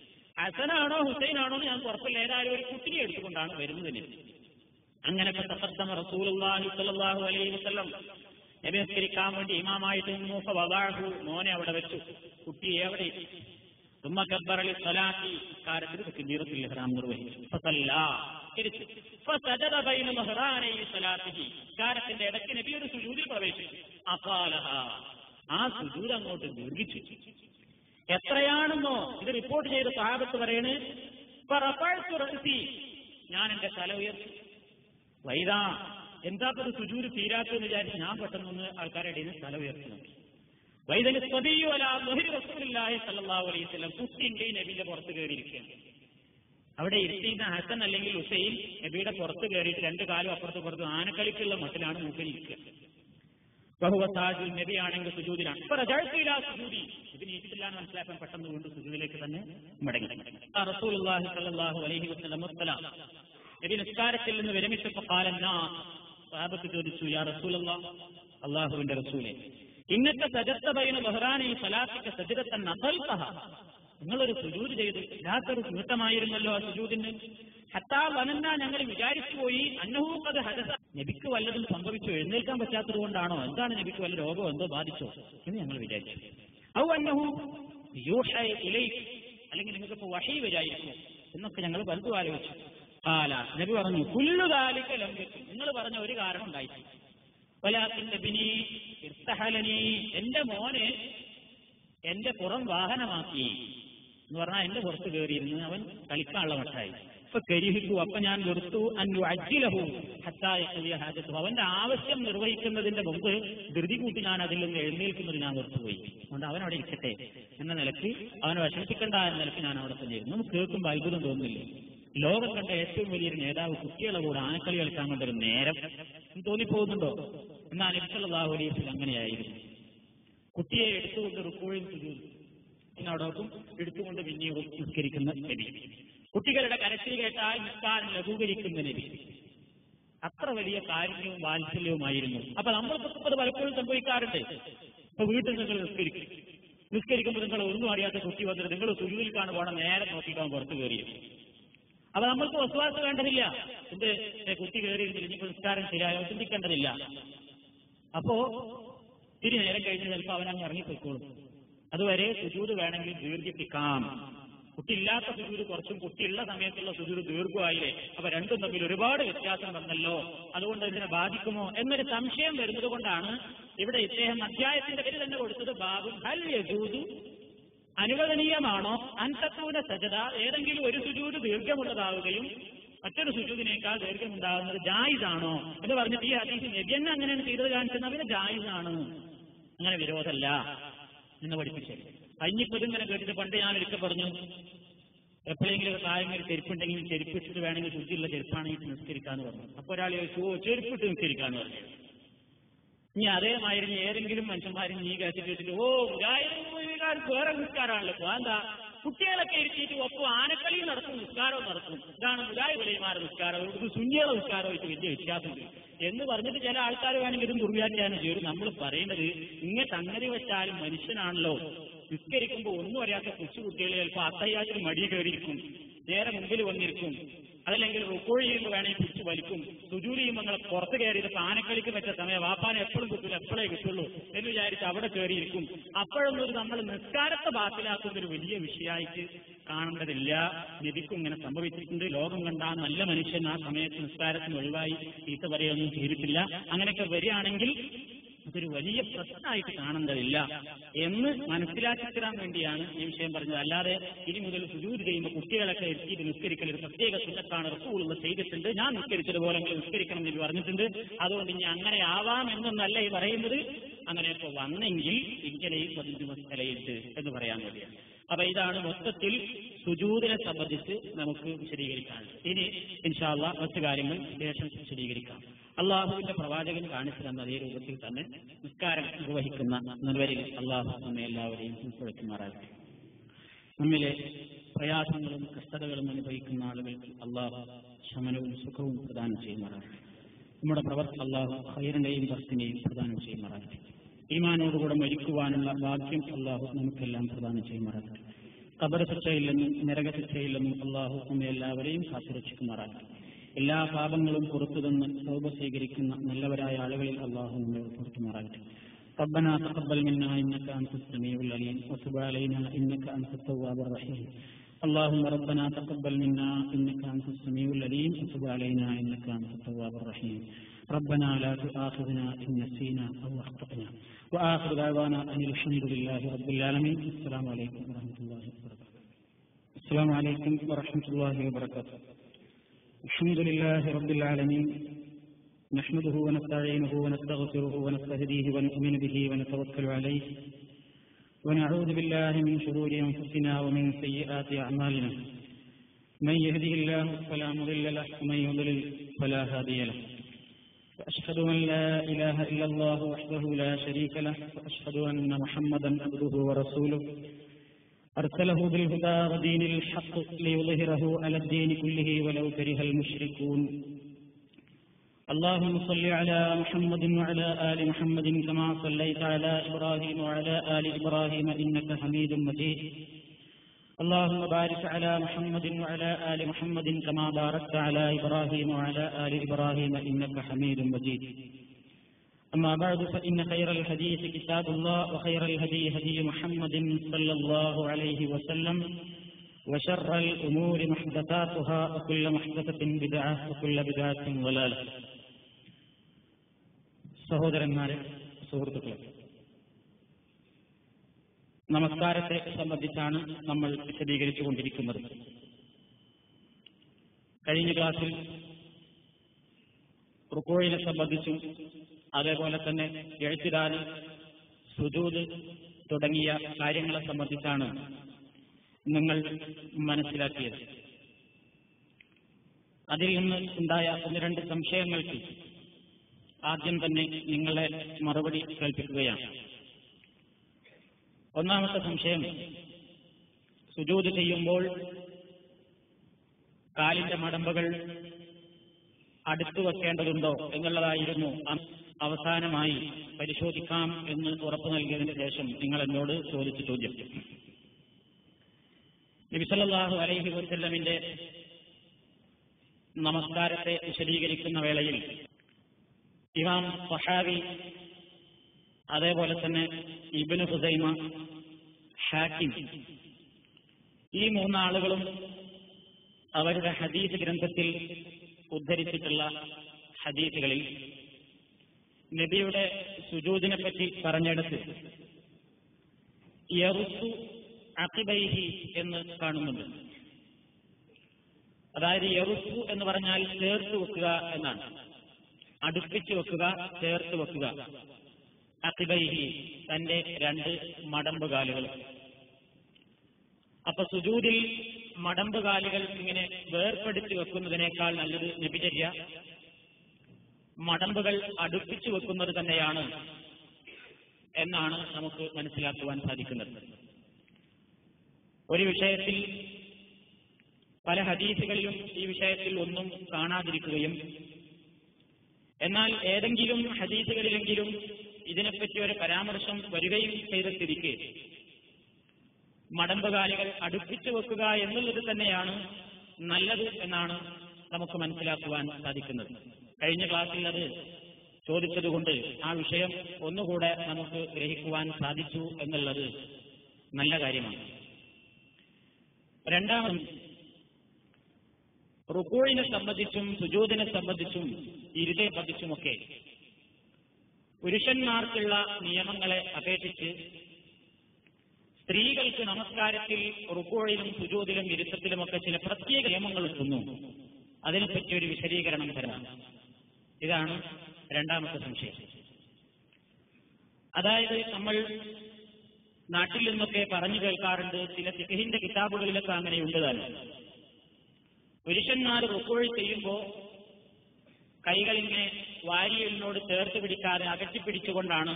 ഹസനാണോ ഹുസൈൻ ആണോ എന്ന് ഞാൻ ഉറപ്പില്ല ഏതായാലും ഒരു കുട്ടിയെ എടുത്തുകൊണ്ടാണ് വരുന്നത് നബി അങ്ങനെ തപ്പത്തമ റസൂലുള്ളാഹി സ്വല്ലല്ലാഹു അലൈഹി വസല്ലം നബി നിസ്കരിക്കാൻ വേണ്ടി ഇമാമായിട്ട് മൂസ വദാഹു മോനെ അവിടെ വെച്ചു കുട്ടിയെ അവിടെ ثم كبر للصلاة كارت تكبيرة الإحرام നിർവഹിച്ചു فصلى തിരിച്ചു فسجد بين ظهراني صلاته കാരത്തിന്റെ ഇടയ്ക്ക് നബി ഒരു സുജൂദിൽ പ്രവേശിച്ചു അഫാലഹ ആ സുജൂദ് അങ്ങോട്ട് ദീർഘിച്ചു എത്രയാണെന്നോ ഇത് റിപ്പോർട്ട് ചെയ്ത സഹാബത്ത് പറയണ് "ഫറഫഅ്തു റഅ്സി." ഞാൻ എന്റെ തല ഉയർത്തി വൈദാ എന്താ ഇത് സുജൂര് തീരാത്തെന്ന് വിചാരിച്ച് ഞാൻ പെട്ടെന്നൊന്ന് ആൾക്കാരുടെ ഇടയിൽ നിന്ന് തല ഉയർത്തി നോക്കി വൈദലി സ്വദിയു അലാ ദുഹരി റസൂലുള്ളാഹി സ്വല്ലല്ലാഹു അലൈഹി വസല്ലം കുട്ടിയുണ്ട് നബിന്റെ പുറത്ത് കയറിയിരിക്കുകയാണ് അവിടെ ഇരുത്തിയിരുന്ന ഹസൻ അല്ലെങ്കിൽ ഹുസൈൻ നബിയുടെ പുറത്ത് കയറിയിട്ട് രണ്ട് കാലും അപ്പുറത്ത് പുറത്ത് ആനക്കളിക്കുള്ള മട്ടിലാണ് മൂപ്പൻ ഇരിക്കുക ബഹുവ സാജു നബിയാണെങ്കിൽ സുജൂദിലാണ് ഇപ്പൊ റജാഴ്ത്തിയില്ല സുജൂദി ഇത് നീറ്റില്ല എന്ന് മനസ്സിലാക്കാൻ പെട്ടെന്ന് വീണ്ടും സുജൂദിലേക്ക് തന്നെ മടങ്ങി ആ റസൂലുള്ളാഹി സ്വല്ലല്ലാഹു അലൈഹി വസല്ലം മുസ്തലാം നബി നിസ്കാരത്തിൽ നിന്ന് വിരമിച്ചപ്പോ കാലന്നാ സാബത്ത് ചോദിച്ചു യാ റസൂലല്ലാഹ് അള്ളാഹുവിന്റെ റസൂലെ ഇന്നത്തെ സജത്തബൈന ബഹ്റാനി സലാത്തിക്ക സജിതത്തൻ അസൽസഹ നിങ്ങളൊരു സുജൂത് ചെയ്ത് ഇല്ലാത്തൊരു സ്മൃത്തമായിരുന്നല്ലോ ആ സുജൂതിന് ഹത്താ വനന്ന ഞങ്ങൾ വിചാരിച്ചു പോയി അന്നഹൂക്കത് ഹദസ നബിക്ക് വല്ലതും സംഭവിച്ചു എഴുന്നേൽക്കാൻ പറ്റാത്തത് കൊണ്ടാണോ എന്താണ് നബിക്ക് വല്ല രോഗമോ എന്തോ ബാധിച്ചോ എന്ന് ഞങ്ങൾ വിചാരിച്ചു ഔ അന്നഹു യൂഷ ഇലൈക്ക് അല്ലെങ്കിൽ നിങ്ങൾക്ക് ഇപ്പൊ വഹി വരായിരിക്കും എന്നൊക്കെ ഞങ്ങൾ പലതും ആലോചിച്ചു കാല നബി പറഞ്ഞു പുല്ലുകാലിക്ക് ലംഘിക്കും നിങ്ങൾ പറഞ്ഞ ഒരു കാരണം ഉണ്ടായിട്ട് വലാത്തിന്റെ ബിനി ഇർത്തഹലനി എന്റെ മോന് എന്റെ പുറം വാഹനമാക്കി എന്ന് പറഞ്ഞാൽ എന്റെ പുറത്ത് കയറിയിരുന്ന് അവൻ കളിക്കാനുള്ള മട്ടായി ഇപ്പൊ കരിഹിക്കു അപ്പൊ ഞാൻ വെറുത്തു അന്നു അജ്ജിലഹു ഹത്തായ ഹാജത്തു അവന്റെ ആവശ്യം നിർവഹിക്കുന്നതിന്റെ മുമ്പ് ധൃതി കൂട്ടി ഞാൻ അതിൽ നിന്ന് എഴുന്നേൽക്കുന്നത് ഞാൻ വെറുത്തുപോയി അതുകൊണ്ട് അവൻ അവിടെ ഇരിക്കട്ടെ എന്ന നിലയ്ക്ക് അവനെ വിഷമിപ്പിക്കണ്ട എന്ന നിലയ്ക്ക് ഞാൻ അവിടെ തന്നെ ഇരുന്നു നമുക്ക് കേൾക്കുമ്പോൾ അത്ഭുതം തോന്നുന്നില്ലേ ലോകം കണ്ട ഏറ്റവും വലിയൊരു നേതാവ് കുട്ടികളെ കൂടെ ആനക്കളി കളിക്കാൻ കൊണ്ടൊരു നേരം തോന്നിപ്പോകുന്നുണ്ടോ എന്നാൽ ഇബ്സലാഹു അലൈഹിൽ അങ്ങനെയായിരുന്നു കുട്ടിയെ എടുത്തുകൊണ്ട് റുക്കോയും സുജൂദും എടുത്തുകൊണ്ട് പിന്നെയും നിസ്കരിക്കുന്ന നബി കുട്ടികളുടെ കരച്ചിൽ കേട്ടാൽ നിസ്കാരം ലഘൂകരിക്കുന്ന നബി അത്ര വലിയ കാരുണ്യവും വാത്സല്യവുമായിരുന്നു അപ്പൊ നമ്മളിപ്പോ അത് പലപ്പോഴും സംഭവിക്കാറുണ്ട് ഇപ്പൊ വീട്ടിൽ നിങ്ങൾ നിസ്കരിക്കും നിസ്കരിക്കുമ്പോൾ നിങ്ങൾ ഒന്നും അറിയാത്ത കുട്ടി വന്നിട്ട് നിങ്ങൾ സുജൂതിൽക്കാണ് പോകണം നേരെ നോക്കിയിട്ടാണ് പുറത്ത് കയറിയത് അപ്പൊ നമ്മൾക്ക് വിശ്വാസം വേണ്ടതില്ല എന്ത് ഏ, കുട്ടി കയറിയിരുന്നില്ല ഇനിയിപ്പോ നിസ്കാരം ശരിയായോ ചിന്തിക്കേണ്ടതില്ല അപ്പോ തിരി നേരം കഴിഞ്ഞ് ചിലപ്പോൾ അവനങ്ങ് ഇറങ്ങിപ്പോയിക്കോളും അതുവരെ സുജൂത് വേണമെങ്കിൽ ദീർഘിപ്പിക്കാം കുട്ടിയില്ലാത്ത സുജൂത് കുറച്ചും കുട്ടിയുള്ള സമയത്തുള്ള സുജൂത് ദീർഘമായില്ലേ അപ്പൊ രണ്ടും തമ്മിൽ ഒരുപാട് വ്യത്യാസം വന്നല്ലോ അതുകൊണ്ട് ഇതിനെ ബാധിക്കുമോ എന്നൊരു സംശയം വരുന്നത് കൊണ്ടാണ് ഇവിടെ ഇദ്ദേഹം അധ്യായത്തിന്റെ പേര് തന്നെ കൊടുത്തത് ബാബു ഹൽ യജൂദു അനുവദനീയമാണോ അൻതത്തൂന സജത ഏതെങ്കിലും ഒരു സുജൂത് ദീർഘമുള്ളതാവുകയും മറ്റൊരു സുജൂതിനേക്കാൾ ദീർഘമുണ്ടാകുന്നത് ജായിസാണോ എന്ന് പറഞ്ഞിട്ട് ഈ ഹദീസ് നബിയന്നെ അങ്ങനെയാണ് ചെയ്തത് കാണിച്ചത് അവന് ജായിസാണ് അങ്ങനെ വിരോധമല്ല എന്ന് പഠിപ്പിച്ചത് കഴിഞ്ഞിപ്പോ ഇതിങ്ങനെ കേട്ടിട്ട് പണ്ട് ഞാൻ ഒരിക്കൽ പറഞ്ഞു എപ്പോഴെങ്കിലും താഴെ ചെരുപ്പുണ്ടെങ്കിൽ ചെരുപ്പ് ഇട്ടിട്ട് വേണമെങ്കിൽ ശുദ്ധിയുള്ള ചെരുപ്പാണെങ്കിൽ നിസ്കരിക്കാന്ന് പറഞ്ഞു അപ്പൊ ഒരാൾ ചോദിച്ചു "ഓ, ചെരുപ്പിട്ട് നിസ്കരിക്കാന്ന് പറഞ്ഞു ഇനി അതേമാതിരി ഏതെങ്കിലും മനുഷ്യന്മാരും നീ കേട്ടിട്ട് കേട്ടിട്ട് ഓ മുജാഹിദ് വേറെ നിസ്കാരമാണല്ലോ ഇപ്പൊ എന്താ കുട്ടികളൊക്കെ ഇരുത്തിയിട്ട് ഒപ്പം ആനക്കളി നടത്തും നിസ്കാരവും നടത്തും ഇതാണ് മുജാഹിദ് വലിയമാരുടെ നിസ്കാരം ഇത് സുന്യയുടെ നിസ്കാരമായിട്ട് വലിയ വ്യത്യാസമുണ്ട് എന്ന് പറഞ്ഞിട്ട് ചില ആൾക്കാർ വേണമെങ്കിൽ ഇതും ദുർവ്യാഖ്യാനം ചെയ്യും നമ്മൾ പറയുന്നത് ഇങ്ങനെ സംഗതി വെച്ചാലും മനുഷ്യനാണല്ലോ നിസ്കരിക്കുമ്പോൾ ഒന്നും അറിയാത്ത കൊച്ചുകുട്ടികൾ ചിലപ്പോൾ അത്തയ്യാത്തിന് മടി കയറിയിരിക്കും നേരെ മുമ്പിൽ വന്നിരിക്കും അതല്ലെങ്കിൽ റുക്കോഴി ചെയ്യുമ്പോൾ വേണമെങ്കിൽ പിടിച്ച് വലിക്കും സുജൂരി ചെയ്യുമ്പോൾ നിങ്ങൾ പുറത്ത് കയറിയത് ആനക്കളിക്ക് പറ്റിയ സമയം വാപ്പാനെ എപ്പോഴും കിട്ടില്ല എപ്പോഴേ കിട്ടുള്ളൂ എന്ന് വിചാരിച്ച് അവിടെ കയറിയിരിക്കും അപ്പോഴൊന്നും ഒരു നമ്മൾ നിസ്കാരത്തെ ബാത്തിലാക്കുന്ന ഒരു വലിയ വിഷയമായിട്ട് കാണേണ്ടതില്ല നബിക്കും ഇങ്ങനെ സംഭവിച്ചിട്ടുണ്ട് ലോകം കണ്ട ആ നല്ല മനുഷ്യൻ ആ സമയത്ത് നിസ്കാരത്തിന് ഒഴിവായി ചീത്ത പറയുകയൊന്നും ചെയ്തിട്ടില്ല അങ്ങനെയൊക്കെ വരികയാണെങ്കിൽ അതൊരു വലിയ പ്രശ്നമായിട്ട് കാണേണ്ടതില്ല എന്ന് മനസ്സിലാക്കി തരാൻ വേണ്ടിയാണ് ഈ വിഷയം പറഞ്ഞത് അല്ലാതെ ഇനി മുതൽ സുജൂര് ചെയ്യുമ്പോൾ കുട്ടികളൊക്കെ എത്തിയിട്ട് നിസ്കരിക്കൽ ഒരു പ്രത്യേക സുന്നത്താണ് റസൂളുള്ള ചെയ്തിട്ടുണ്ട് ഞാൻ നിസ്കരിച്ചതുപോലെ നിങ്ങൾ നിസ്കരിക്കണം എന്ന് പറഞ്ഞിട്ടുണ്ട് അതുകൊണ്ട് ഇനി അങ്ങനെ ആവാം എന്നൊന്നല്ല ഈ പറയുന്നത് അങ്ങനെയൊക്കെ വന്നെങ്കിൽ ഇങ്ങനെയും പതിനഞ്ച് മസ്തലയിട്ട് എന്ന് പറയാൻ വേണ്ടിയാണ് അപ്പൊ ഇതാണ് മൊത്തത്തിൽ സുജൂദിനെ സംബന്ധിച്ച് നമുക്ക് വിശദീകരിക്കാൻ ഇനി ഇൻഷാല്ല മറ്റു കാര്യങ്ങൾ ശേഷം വിശദീകരിക്കാം അള്ളാഹുവിന്റെ പ്രവാചകൻ കാണിച്ചു തന്ന അതേ രൂപത്തിൽ തന്നെ നിസ്കാരം നിർവഹിക്കുന്ന നിർവരിൽ അള്ളാഹു നമ്മെ എല്ലാവരെയും ഉൾപ്പെടുത്തുമാറാകട്ടെ നമ്മിലെ പ്രയാസങ്ങളും കഷ്ടതകളും അനുഭവിക്കുന്ന ആളുകൾക്ക് അള്ളാഹു ശമനവും സുഖവും പ്രദാനം ചെയ്യുമാറാകട്ടെ നമ്മുടെ പ്രവർത്തി അള്ളാഹു ഹൈറിന്റെയും ഭക്തിനെയും പ്രദാനം ചെയ്യുമാറാകട്ടെ ഈമാനോടുകൂടെ മരിക്കുവാനുള്ള ഭാഗ്യം അള്ളാഹു നമുക്കെല്ലാം പ്രദാനം ചെയ്യുമാറാകട്ടെ കബർ ശിക്ഷയിൽ നിന്നും നരക ശിക്ഷയിൽ നിന്നും അള്ളാഹു നമ്മെ എല്ലാവരെയും കാത്തുരക്ഷിക്കുമാറാകട്ടെ എല്ലാ പാപങ്ങളും പുറത്തു നിന്ന് സൗഭ സ്വീകരിക്കുന്ന നല്ലവരായ ആളുകളിൽ അള്ളാഹു നമ്മെ പുറത്തുമാറാകട്ടെ ربنا تقبل منا انك انت السميع العليم وتب علينا انك انت التواب الرحيم اللهم ربنا تقبل منا انك انت السميع العليم وتب علينا انك انت التواب الرحيم ربنا لا تؤاخذنا ان نسينا او اخطانا واخر دعوانا ان الحمد لله رب العالمين السلام عليكم ورحمه الله وبركاته السلام عليكم ورحمه الله وبركاته الحمد لله رب العالمين
نحمده ونستعينه ونستغفره ونستهديه ونؤمن به ونتوكل عليه ونعوذ بالله من شرور أنفسنا ومن سيئات أعمالنا من يهده الله فلا مضل له ومن يضلل فلا هادي له وأشهد أن لا إله إلا الله وحده لا شريك له وأشهد أن محمدا عبده ورسوله أرسله بالهدى ودين الحق ليظهره على الدين كله ولو كره المشركون اللهم صل على محمد وعلى آل محمد كما صليت على إبراهيم وعلى آل إبراهيم إنك حميد مجيد اللهم بارك على محمد وعلى آل محمد كما باركت على إبراهيم وعلى آل إبراهيم إنك حميد مجيد أما بعد فإن خير الحديث كتاب الله وخير الهدي هدي محمد صلى الله عليه وسلم وشر الأمور محدثاتها وكل محدثة بدعة وكل بدعة ضلالة സഹോദരന്മാരെ സുഹൃത്തുക്കളെ നമസ്കാരത്തെ സംബന്ധിച്ചാണ് നമ്മൾ വിശദീകരിച്ചു കൊണ്ടിരിക്കുന്നത് കഴിഞ്ഞ ക്ലാസ്സിൽ റുക്കോയിനെ സംബന്ധിച്ചും അതേപോലെ തന്നെ എഴുത്തിടാൻ സുജൂത് തുടങ്ങിയ കാര്യങ്ങളെ സംബന്ധിച്ചാണ് നിങ്ങൾ മനസ്സിലാക്കിയത് അതിൽ നിന്ന് ഉണ്ടായ ഒന്ന് രണ്ട് സംശയങ്ങൾക്ക് ആദ്യം തന്നെ നിങ്ങളെ മറുപടി കേൾപ്പിക്കുകയാണ് ഒന്നാമത്തെ സംശയം സുജൂത് ചെയ്യുമ്പോൾ കാലിന്റെ മടമ്പുകൾ അടുത്തു വെക്കേണ്ടതുണ്ടോ എന്നുള്ളതായിരുന്നു അവസാനമായി പരിശോധിക്കാം എന്ന് ഉറപ്പു നൽകിയതിന് ശേഷം നിങ്ങൾ എന്നോട് ചോദിച്ച ചോദ്യം നബിസല്ലാഹു അലൈഹി വസ്ല്ലമിന്റെ നമസ്കാരത്തെ വിശദീകരിക്കുന്ന വേളയിൽ ഇമാം സഹാബി അതേപോലെ തന്നെ ഇബിന് ഹുസൈമ ഹാക്കിം ഈ മൂന്നാളുകളും അവരുടെ ഹദീസ് ഗ്രന്ഥത്തിൽ ഉദ്ധരിച്ചിട്ടുള്ള ഹദീസുകളിൽ നബിയുടെ സുജൂദിനെ പറ്റി പറഞ്ഞെടുത്ത് യറുസു അക്കിബൈഹി എന്ന് കാണുന്നുണ്ട് അതായത് യറുസു എന്ന് പറഞ്ഞാൽ ചേർത്ത് വെക്കുക എന്നാണ് അടുപ്പിച്ചു വെക്കുക ചേർത്ത് വെക്കുക അക്കിബൈഹി തന്റെ രണ്ട് മടമ്പുകാലുകൾ അപ്പൊ സുജൂദിൽ മടമ്പുകാലുകൾ ഇങ്ങനെ വേർപ്പെടുത്തി വെക്കുന്നതിനേക്കാൾ നല്ലത് നബിചര്യ മടമ്പുകൾ അടുപ്പിച്ചു വെക്കുന്നത് തന്നെയാണ് എന്നാണ് നമുക്ക് മനസ്സിലാക്കുവാൻ സാധിക്കുന്നത് ഒരു വിഷയത്തിൽ പല ഹദീസുകളിലും ഈ വിഷയത്തിൽ ഒന്നും കാണാതിരിക്കുകയും എന്നാൽ ഏതെങ്കിലും ഹദീസുകളിലെങ്കിലും ഇതിനെപ്പറ്റി ഒരു പരാമർശം വരികയും ചെയ്ത സ്ഥിതിക്ക് മടമ്പുകാലികൾ അടുപ്പിച്ചു വെക്കുക എന്നുള്ളത് തന്നെയാണ് നല്ലത് എന്നാണ് നമുക്ക് മനസ്സിലാക്കുവാൻ സാധിക്കുന്നത് കഴിഞ്ഞ ക്ലാസ്സിൽ അത് ചോദിച്ചതുകൊണ്ട് ആ വിഷയം ഒന്നുകൂടെ നമുക്ക് ഗ്രഹിക്കുവാൻ സാധിച്ചു എന്നുള്ളത് നല്ല കാര്യമാണ് രണ്ടാമത് റുക്കോയിനെ സംബന്ധിച്ചും സുജൂദിനെ സംബന്ധിച്ചും ഇരുതെ സംബന്ധിച്ചുമൊക്കെ പുരുഷന്മാർക്കുള്ള നിയമങ്ങളെ അപേക്ഷിച്ച് സ്ത്രീകൾക്ക് നമസ്കാരത്തിൽ റുക്കോയിലും സുജൂദിലും ഇരുത്തത്തിലുമൊക്കെ ചില പ്രത്യേക നിയമങ്ങൾ എത്തുന്നു അതിനെപ്പറ്റി ഒരു വിശദീകരണം തരാം ഇതാണ് രണ്ടാമത്തെ സംശയം അതായത് നമ്മൾ നാട്ടിൽ നിന്നൊക്കെ പറഞ്ഞു കേൾക്കാറുണ്ട് ചില സിഖഹിന്റെ കിതാബുകളിലൊക്കെ അങ്ങനെയുണ്ട് തന്നെ പുരുഷന്മാർ റുക്കോഴി ചെയ്യുമ്പോൾ കൈകളിങ്ങനെ വാരിയലിനോട് ചേർത്ത് പിടിക്കാതെ അകറ്റിപ്പിടിച്ചുകൊണ്ടാണ്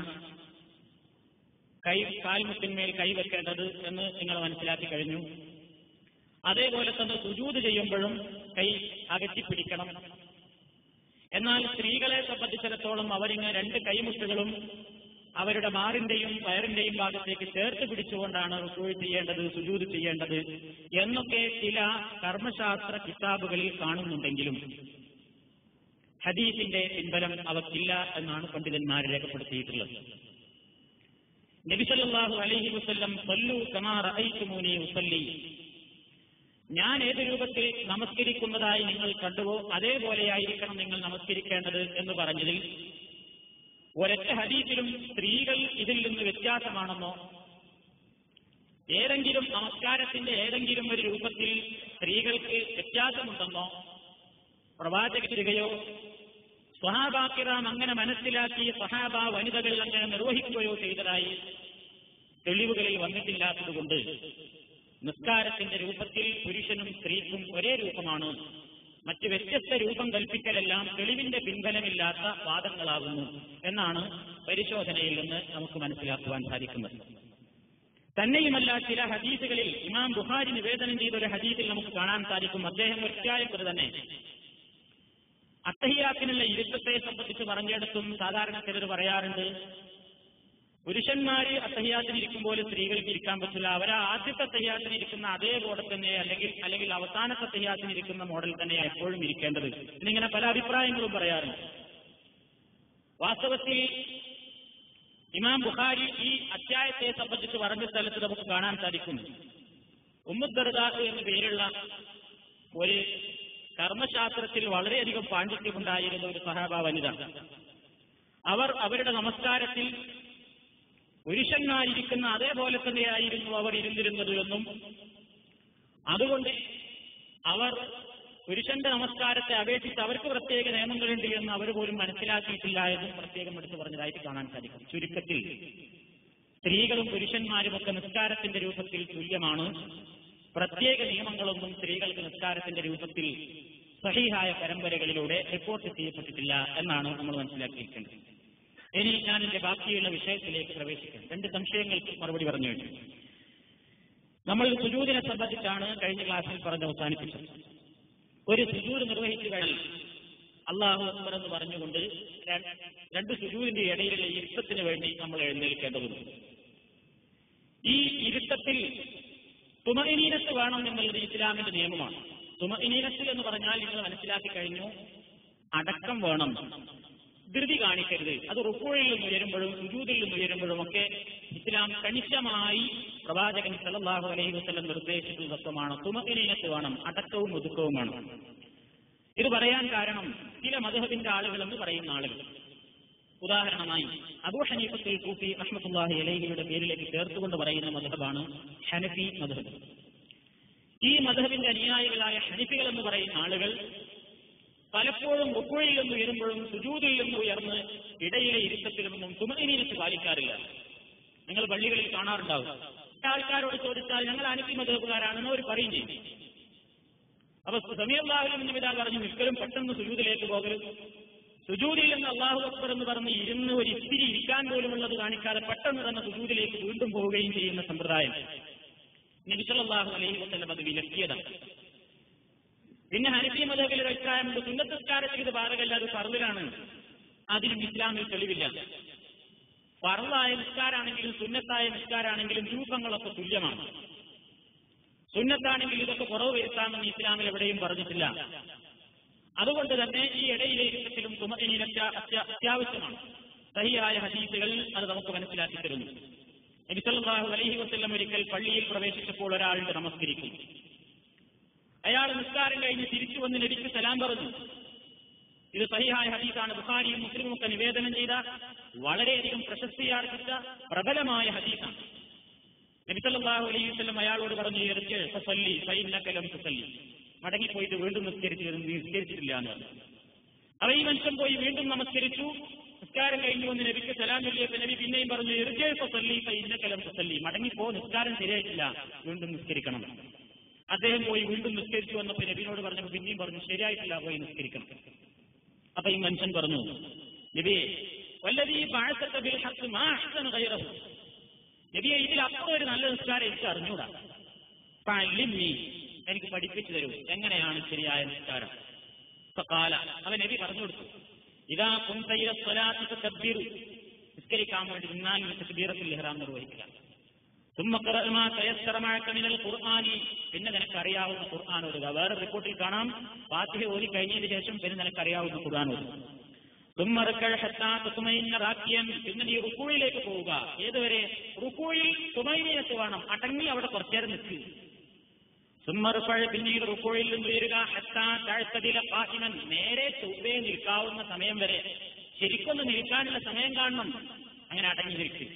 കൈ കാൽമുട്ടിന്മേൽ കൈവെക്കേണ്ടത് എന്ന് നിങ്ങൾ മനസ്സിലാക്കി കഴിഞ്ഞു അതേപോലെ തന്നെ സുജൂത് ചെയ്യുമ്പോഴും കൈ അകറ്റിപ്പിടിക്കണം എന്നാൽ സ്ത്രീകളെ സംബന്ധിച്ചിടത്തോളം അവരിങ്ങനെ രണ്ട് കൈമുട്ടുകളും അവരുടെ മാറിന്റെയും വയറിന്റെയും ഭാഗത്തേക്ക് ചേർത്ത് പിടിച്ചുകൊണ്ടാണ് റുക്കോഴി ചെയ്യേണ്ടത് സുജൂത് ചെയ്യേണ്ടത് എന്നൊക്കെ ചില കർമ്മശാസ്ത്ര കിതാബുകളിൽ കാണുന്നുണ്ടെങ്കിലും ഹദീസിന്റെ പിൻബലം അവക്കില്ല എന്നാണ് പണ്ഡിതന്മാർ രേഖപ്പെടുത്തിയിട്ടുള്ളത് നബിസല്ലാഹു അലൈഹി വസ്ല്ലം സല്ലു കമാർ അയച്ചുമൂനി ഉസല്ലി ഞാൻ ഏത് രൂപത്തിൽ നമസ്കരിക്കുന്നതായി നിങ്ങൾ കണ്ടുവോ അതേപോലെയായിരിക്കണം നിങ്ങൾ നമസ്കരിക്കേണ്ടത് എന്ന് പറഞ്ഞതിൽ ഒരൊറ്റ ഹദീസിലും സ്ത്രീകൾ ഇതിൽ നിന്ന് വ്യത്യാസമാണെന്നോ ഏതെങ്കിലും നമസ്കാരത്തിന്റെ ഏതെങ്കിലും ഒരു രൂപത്തിൽ സ്ത്രീകൾക്ക് വ്യത്യാസമുണ്ടെന്നോ പ്രവാചകരികയോ
സ്വഹാബാക്കിറാം അങ്ങനെ മനസ്സിലാക്കി സ്വഹാബ വനിതകൾ അങ്ങനെ നിർവഹിക്കുകയോ ചെയ്തതായി തെളിവുകളിൽ വന്നിട്ടില്ലാത്തതുകൊണ്ട് നിസ്കാരത്തിന്റെ രൂപത്തിൽ പുരുഷനും സ്ത്രീക്കും ഒരേ രൂപമാണ് മറ്റ് വ്യത്യസ്ത രൂപം കൽപ്പിക്കലെല്ലാം തെളിവിന്റെ പിൻബലമില്ലാത്ത വാദങ്ങളാകുന്നു എന്നാണ് പരിശോധനയിൽ നിന്ന് നമുക്ക് മനസ്സിലാക്കുവാൻ സാധിക്കുന്നത് തന്നെയുമല്ല ചില ഹദീസുകളിൽ ഇമാം ബുഹാരി നിവേദനം ചെയ്ത ഒരു ഹദീസിൽ നമുക്ക് കാണാൻ സാധിക്കും അദ്ദേഹം ഒറ്റയായപ്പോൾ തന്നെ അത്തഹിയാത്തിനുള്ള ഇരുത്തത്തെ സംബന്ധിച്ച് പറഞ്ഞിടത്തും സാധാരണ ചിലർ പറയാറുണ്ട് പുരുഷന്മാര് അത്തഹിയാത്തിന് ഇരിക്കുമ്പോൾ സ്ത്രീകൾക്ക് ഇരിക്കാൻ പറ്റില്ല അവർ ആദ്യത്തെ തയ്യാത്തിന് ഇരിക്കുന്ന അതേ മോഡൽ തന്നെ അല്ലെങ്കിൽ അല്ലെങ്കിൽ അവസാനത്തെ തയ്യാത്തിന് ഇരിക്കുന്ന മോഡൽ തന്നെ എപ്പോഴും ഇരിക്കേണ്ടത് എന്നിങ്ങനെ പല അഭിപ്രായങ്ങളും പറയാറുണ്ട് വാസ്തവത്തിൽ ഇമാം ബുഖാരി ഈ അധ്യായത്തെ സംബന്ധിച്ച് പറഞ്ഞ സ്ഥലത്ത് നമുക്ക് കാണാൻ സാധിക്കും ഉമ്മുദർദാസ് എന്ന പേരുള്ള ഒരു കർമ്മശാസ്ത്രത്തിൽ വളരെയധികം പാണ്ഡിത്യമുണ്ടായിരുന്ന ഒരു സഹാബ വനിത അവർ അവരുടെ നമസ്കാരത്തിൽ പുരുഷന്മാരിരിക്കുന്ന അതേപോലെ തന്നെയായിരുന്നു അവർ ഇരുന്നിരുന്നത് എന്നും അതുകൊണ്ട് അവർ പുരുഷന്റെ നമസ്കാരത്തെ അപേക്ഷിച്ച് അവർക്ക് പ്രത്യേക നിയമങ്ങളുണ്ട് എന്ന് അവർ പോലും മനസ്സിലാക്കിയിട്ടില്ല എന്നും പ്രത്യേകം എടുത്തു പറഞ്ഞതായിട്ട് കാണാൻ സാധിക്കും ചുരുക്കത്തിൽ സ്ത്രീകളും പുരുഷന്മാരുമൊക്കെ നിസ്കാരത്തിന്റെ രൂപത്തിൽ തുല്യമാണ് പ്രത്യേക നിയമങ്ങളൊന്നും സ്ത്രീകൾക്ക് നിസ്കാരത്തിന്റെ രൂപത്തിൽ സഹിഹായ പരമ്പരകളിലൂടെ റിപ്പോർട്ട് ചെയ്യപ്പെട്ടിട്ടില്ല എന്നാണ് നമ്മൾ മനസ്സിലാക്കിയിരിക്കേണ്ടത് ഇനി ഞാൻ എന്റെ ബാക്കിയുള്ള വിഷയത്തിലേക്ക് പ്രവേശിക്കാം രണ്ട് സംശയങ്ങൾക്ക് മറുപടി പറഞ്ഞു കഴിഞ്ഞു നമ്മൾ സുജൂദിനെ സംബന്ധിച്ചാണ് കഴിഞ്ഞ ക്ലാസ്സിൽ പറഞ്ഞ് അവസാനിപ്പിച്ചത് ഒരു സുജൂദ് നിർവഹിച്ചു കഴിഞ്ഞാൽ അള്ളാഹു അക്ബർ എന്ന് പറഞ്ഞുകൊണ്ട് ര- രണ്ട് സുജൂദിന്റെ ഇടയിലുള്ള ഇരുത്തത്തിന് വേണ്ടി നമ്മൾ എഴുന്നേൽക്കേണ്ടതുണ്ട് ഈ ഇരുത്തത്തിൽ തുമഇനീനത്ത് വേണം എന്നുള്ളത് ഇസ്ലാമിന്റെ നിയമമാണ് തുമഇനീനത്ത് എന്ന് പറഞ്ഞാൽ നിങ്ങൾ മനസ്സിലാക്കി കഴിഞ്ഞു അടക്കം വേണം ധൃതി കാണിക്കരുത് അത് റുക്കോയിൽ നിന്ന് ഉയരുമ്പോഴും സുജൂതിൽ നിന്ന് ഉയരുമ്പോഴും ഒക്കെ ഇസ്ലാം കണിശമായി പ്രവാചകൻ സല്ലല്ലാഹു അലൈഹി വസല്ലം നിർദ്ദേശിക്കുന്ന തത്വമാണ് തുമഇനീനത്ത് വേണം അടക്കവും ഒതുക്കവും വേണം ഇത് പറയാൻ കാരണം ചില മധുഹബിന്റെ ആളുകൾ എന്ന് പറയുന്ന ആളുകൾ ഉദാഹരണമായി അബൂ ഹനീഫത്തുൽ കൂഫി റഹ്മത്തുള്ളാഹി അലൈഹിയുടെ പേരിലേക്ക് ചേർത്തുകൊണ്ട് പറയുന്ന മധുഹബാണ് ഹനഫി മധുഹബ് ഈ മധുഹബിന്റെ അനുയായികളായ ഹനഫികൾ എന്ന് പറയുന്ന ആളുകൾ പലപ്പോഴും റുക്കുഴയിൽ നിന്ന് ഉയരുമ്പോഴും സുജൂതിൽ നിന്ന് ഉയർന്ന് ഇടയിലെ ഇരുത്തത്തിലൊന്നും തുമനീനത്ത് പാലിക്കാറില്ല നിങ്ങൾ പള്ളികളിൽ കാണാറുണ്ടാവും ചില ആൾക്കാരോട് ചോദിച്ചാൽ ഞങ്ങൾ അനഫി മധുഹബുകാരാണെന്ന് അവർ പറയും ചെയ്യും അപ്പൊ സമീർലാഹുലും നിമിതാ പറഞ്ഞു ഒരിക്കലും പെട്ടെന്ന് സുജൂതിലേക്ക് പോകരുത് സുജൂദിൽ നിന്ന് അള്ളാഹു അക്ബർ എന്ന് പറഞ്ഞ് ഇരുന്ന് ഒരു ഇത്തിരി ഇരിക്കാൻ പോലുമുള്ളത് കാണിക്കാതെ പെട്ടെന്ന് തന്നെ സുജൂദിലേക്ക് വീണ്ടും പോവുകയും ചെയ്യുന്ന സമ്പ്രദായം നബിസല്ലാഹു അലൈഹി വസ്ലം അത് വിലക്കിയതാണ് പിന്നെ ഹനഫി മതകളിൽ അഭിപ്രായമുണ്ട് സുന്നത്തസ്കാരത്തിൽ ഇത് ബാധകല്ല അത് ഫർദിലാണ് അതിനും ഇസ്ലാമിൽ തെളിവില്ല ഫർദായ നിസ്കാരാണെങ്കിലും സുന്നത്തായ നിസ്കാരാണെങ്കിലും രൂപങ്ങളൊക്കെ തുല്യമാണ് സുന്നത്താണെങ്കിൽ ഇതൊക്കെ കുറവ് വരുത്താമെന്ന് ഇസ്ലാമിൽ എവിടെയും പറഞ്ഞിട്ടില്ല അതുകൊണ്ട് തന്നെ ഈ ഇടയിലെ ഇരുത്തത്തിലും തുമനീനറ്റ അത്യാവശ്യമാണ് സഹിയായ ഹദീസുകൾ അത് നമുക്ക് മനസ്സിലാക്കി തരുന്നു നബിസല്ലാഹു അലൈഹി വസ്ല്ലം ഒരിക്കൽ പള്ളിയിൽ പ്രവേശിച്ചപ്പോൾ ഒരാളുടെ നമസ്കരിക്കും അയാൾ നിസ്കാരം കഴിഞ്ഞ് തിരിച്ചു വന്ന് നബിക്ക് സലാം പറഞ്ഞു ഇത് സഹിഹായ ഹദീസാണ് ബുഖാരിയും മുസ്ലിമും ഒക്കെ നിവേദനം ചെയ്ത വളരെയധികം പ്രശസ്തിയാർജിച്ച പ്രബലമായ ഹദീസാണ് നബിസല്ലാഹു അലൈഹി വസ്ലം അയാളോട് പറഞ്ഞു ഇറച്ച് ഫസല്ലി ഫൈനക്കലം ഫസല്ലി മടങ്ങിപ്പോയിട്ട് വീണ്ടും നിസ്കരിച്ചു നിസ്കരിച്ചിട്ടില്ല എന്ന് പറഞ്ഞു അവ ഈ മനുഷ്യൻ പോയി വീണ്ടും നമസ്കരിച്ചു നിസ്കാരം കഴിഞ്ഞു വന്ന് നബിക്ക് സലാം ചൊല്ലിയപ്പോൾ നബി പിന്നെയും പറഞ്ഞു ഇറജേ ഫസല്ലി ഫൈനക്കലം ഫസല്ലി മടങ്ങിപ്പോ നിസ്കാരം ശരിയായിട്ടില്ല വീണ്ടും നിസ്കരിക്കണം അദ്ദേഹം പോയി വീണ്ടും നിസ്കരിച്ചു വന്നപ്പോൾ നബിനോട് പറഞ്ഞപ്പോൾ പിന്നെയും പറഞ്ഞു ശരിയായിട്ടില്ല പോയി നിസ്കരിക്കണം അപ്പൊ ഈ മനുഷ്യൻ പറഞ്ഞു നബിയെ വല്ലതീ പാഴത്തെ ബിൽ ഹക്ക് മാ അഹ്സന ഗൈറഹു നബിയെ ഇതിൽ അപ്പുറം ഒരു നല്ല നിസ്കാരം എനിക്ക് അറിഞ്ഞൂടാ ഫഅല്ലിംനി. എനിക്ക് പഠിപ്പിച്ചു തരൂ എങ്ങനെയാണ് ശരിയായ നിസ്കാരം ഫഖാല അവൻ നബി പറഞ്ഞു കൊടുത്തു ഇതാ കുന്തൈര സ്വലാത്തി ഫകബ്ബിറു നിസ്കരിക്കാൻ വേണ്ടി നിന്നാൽ തക്ബീറത്തുൽ ഇഹ്റാം നിർവഹിക്കുക ثم قرأ ما تيسر معك من القرآن പിന്നെ നിനക്ക് അറിയാവുന്ന ഖുർആൻ ഓതുക വേറെ റിപ്പോർട്ടിൽ കാണാം ഫാത്തിഹ ഓതി കഴിഞ്ഞതിന് ശേഷം പിന്നെ നിനക്ക് അറിയാവുന്ന ഖുർആൻ ഓതുക ثم اركع حتى تطمئن راكيا പിന്നെ നീ റുക്കൂയിലേക്ക് പോവുക ഏതുവരെ റുക്കൂയിൽ തുമൈനിയത്ത് വേണം അടങ്ങി അവിടെ കുറച്ചേരം നിൽക്കുക സുമ്മറുപ്പഴ പിന്നീട് റുക്കോയിൽ നിന്ന് ഉയരുക ഹത്താ താഴ്ത്തതിലെ പാഹിമൻ നേരെ ചൊവ്വേ നിൽക്കാവുന്ന സമയം വരെ ശരിക്കൊന്ന് നിൽക്കാനുള്ള സമയം കാണണം അങ്ങനെ അടങ്ങി നിൽക്കുക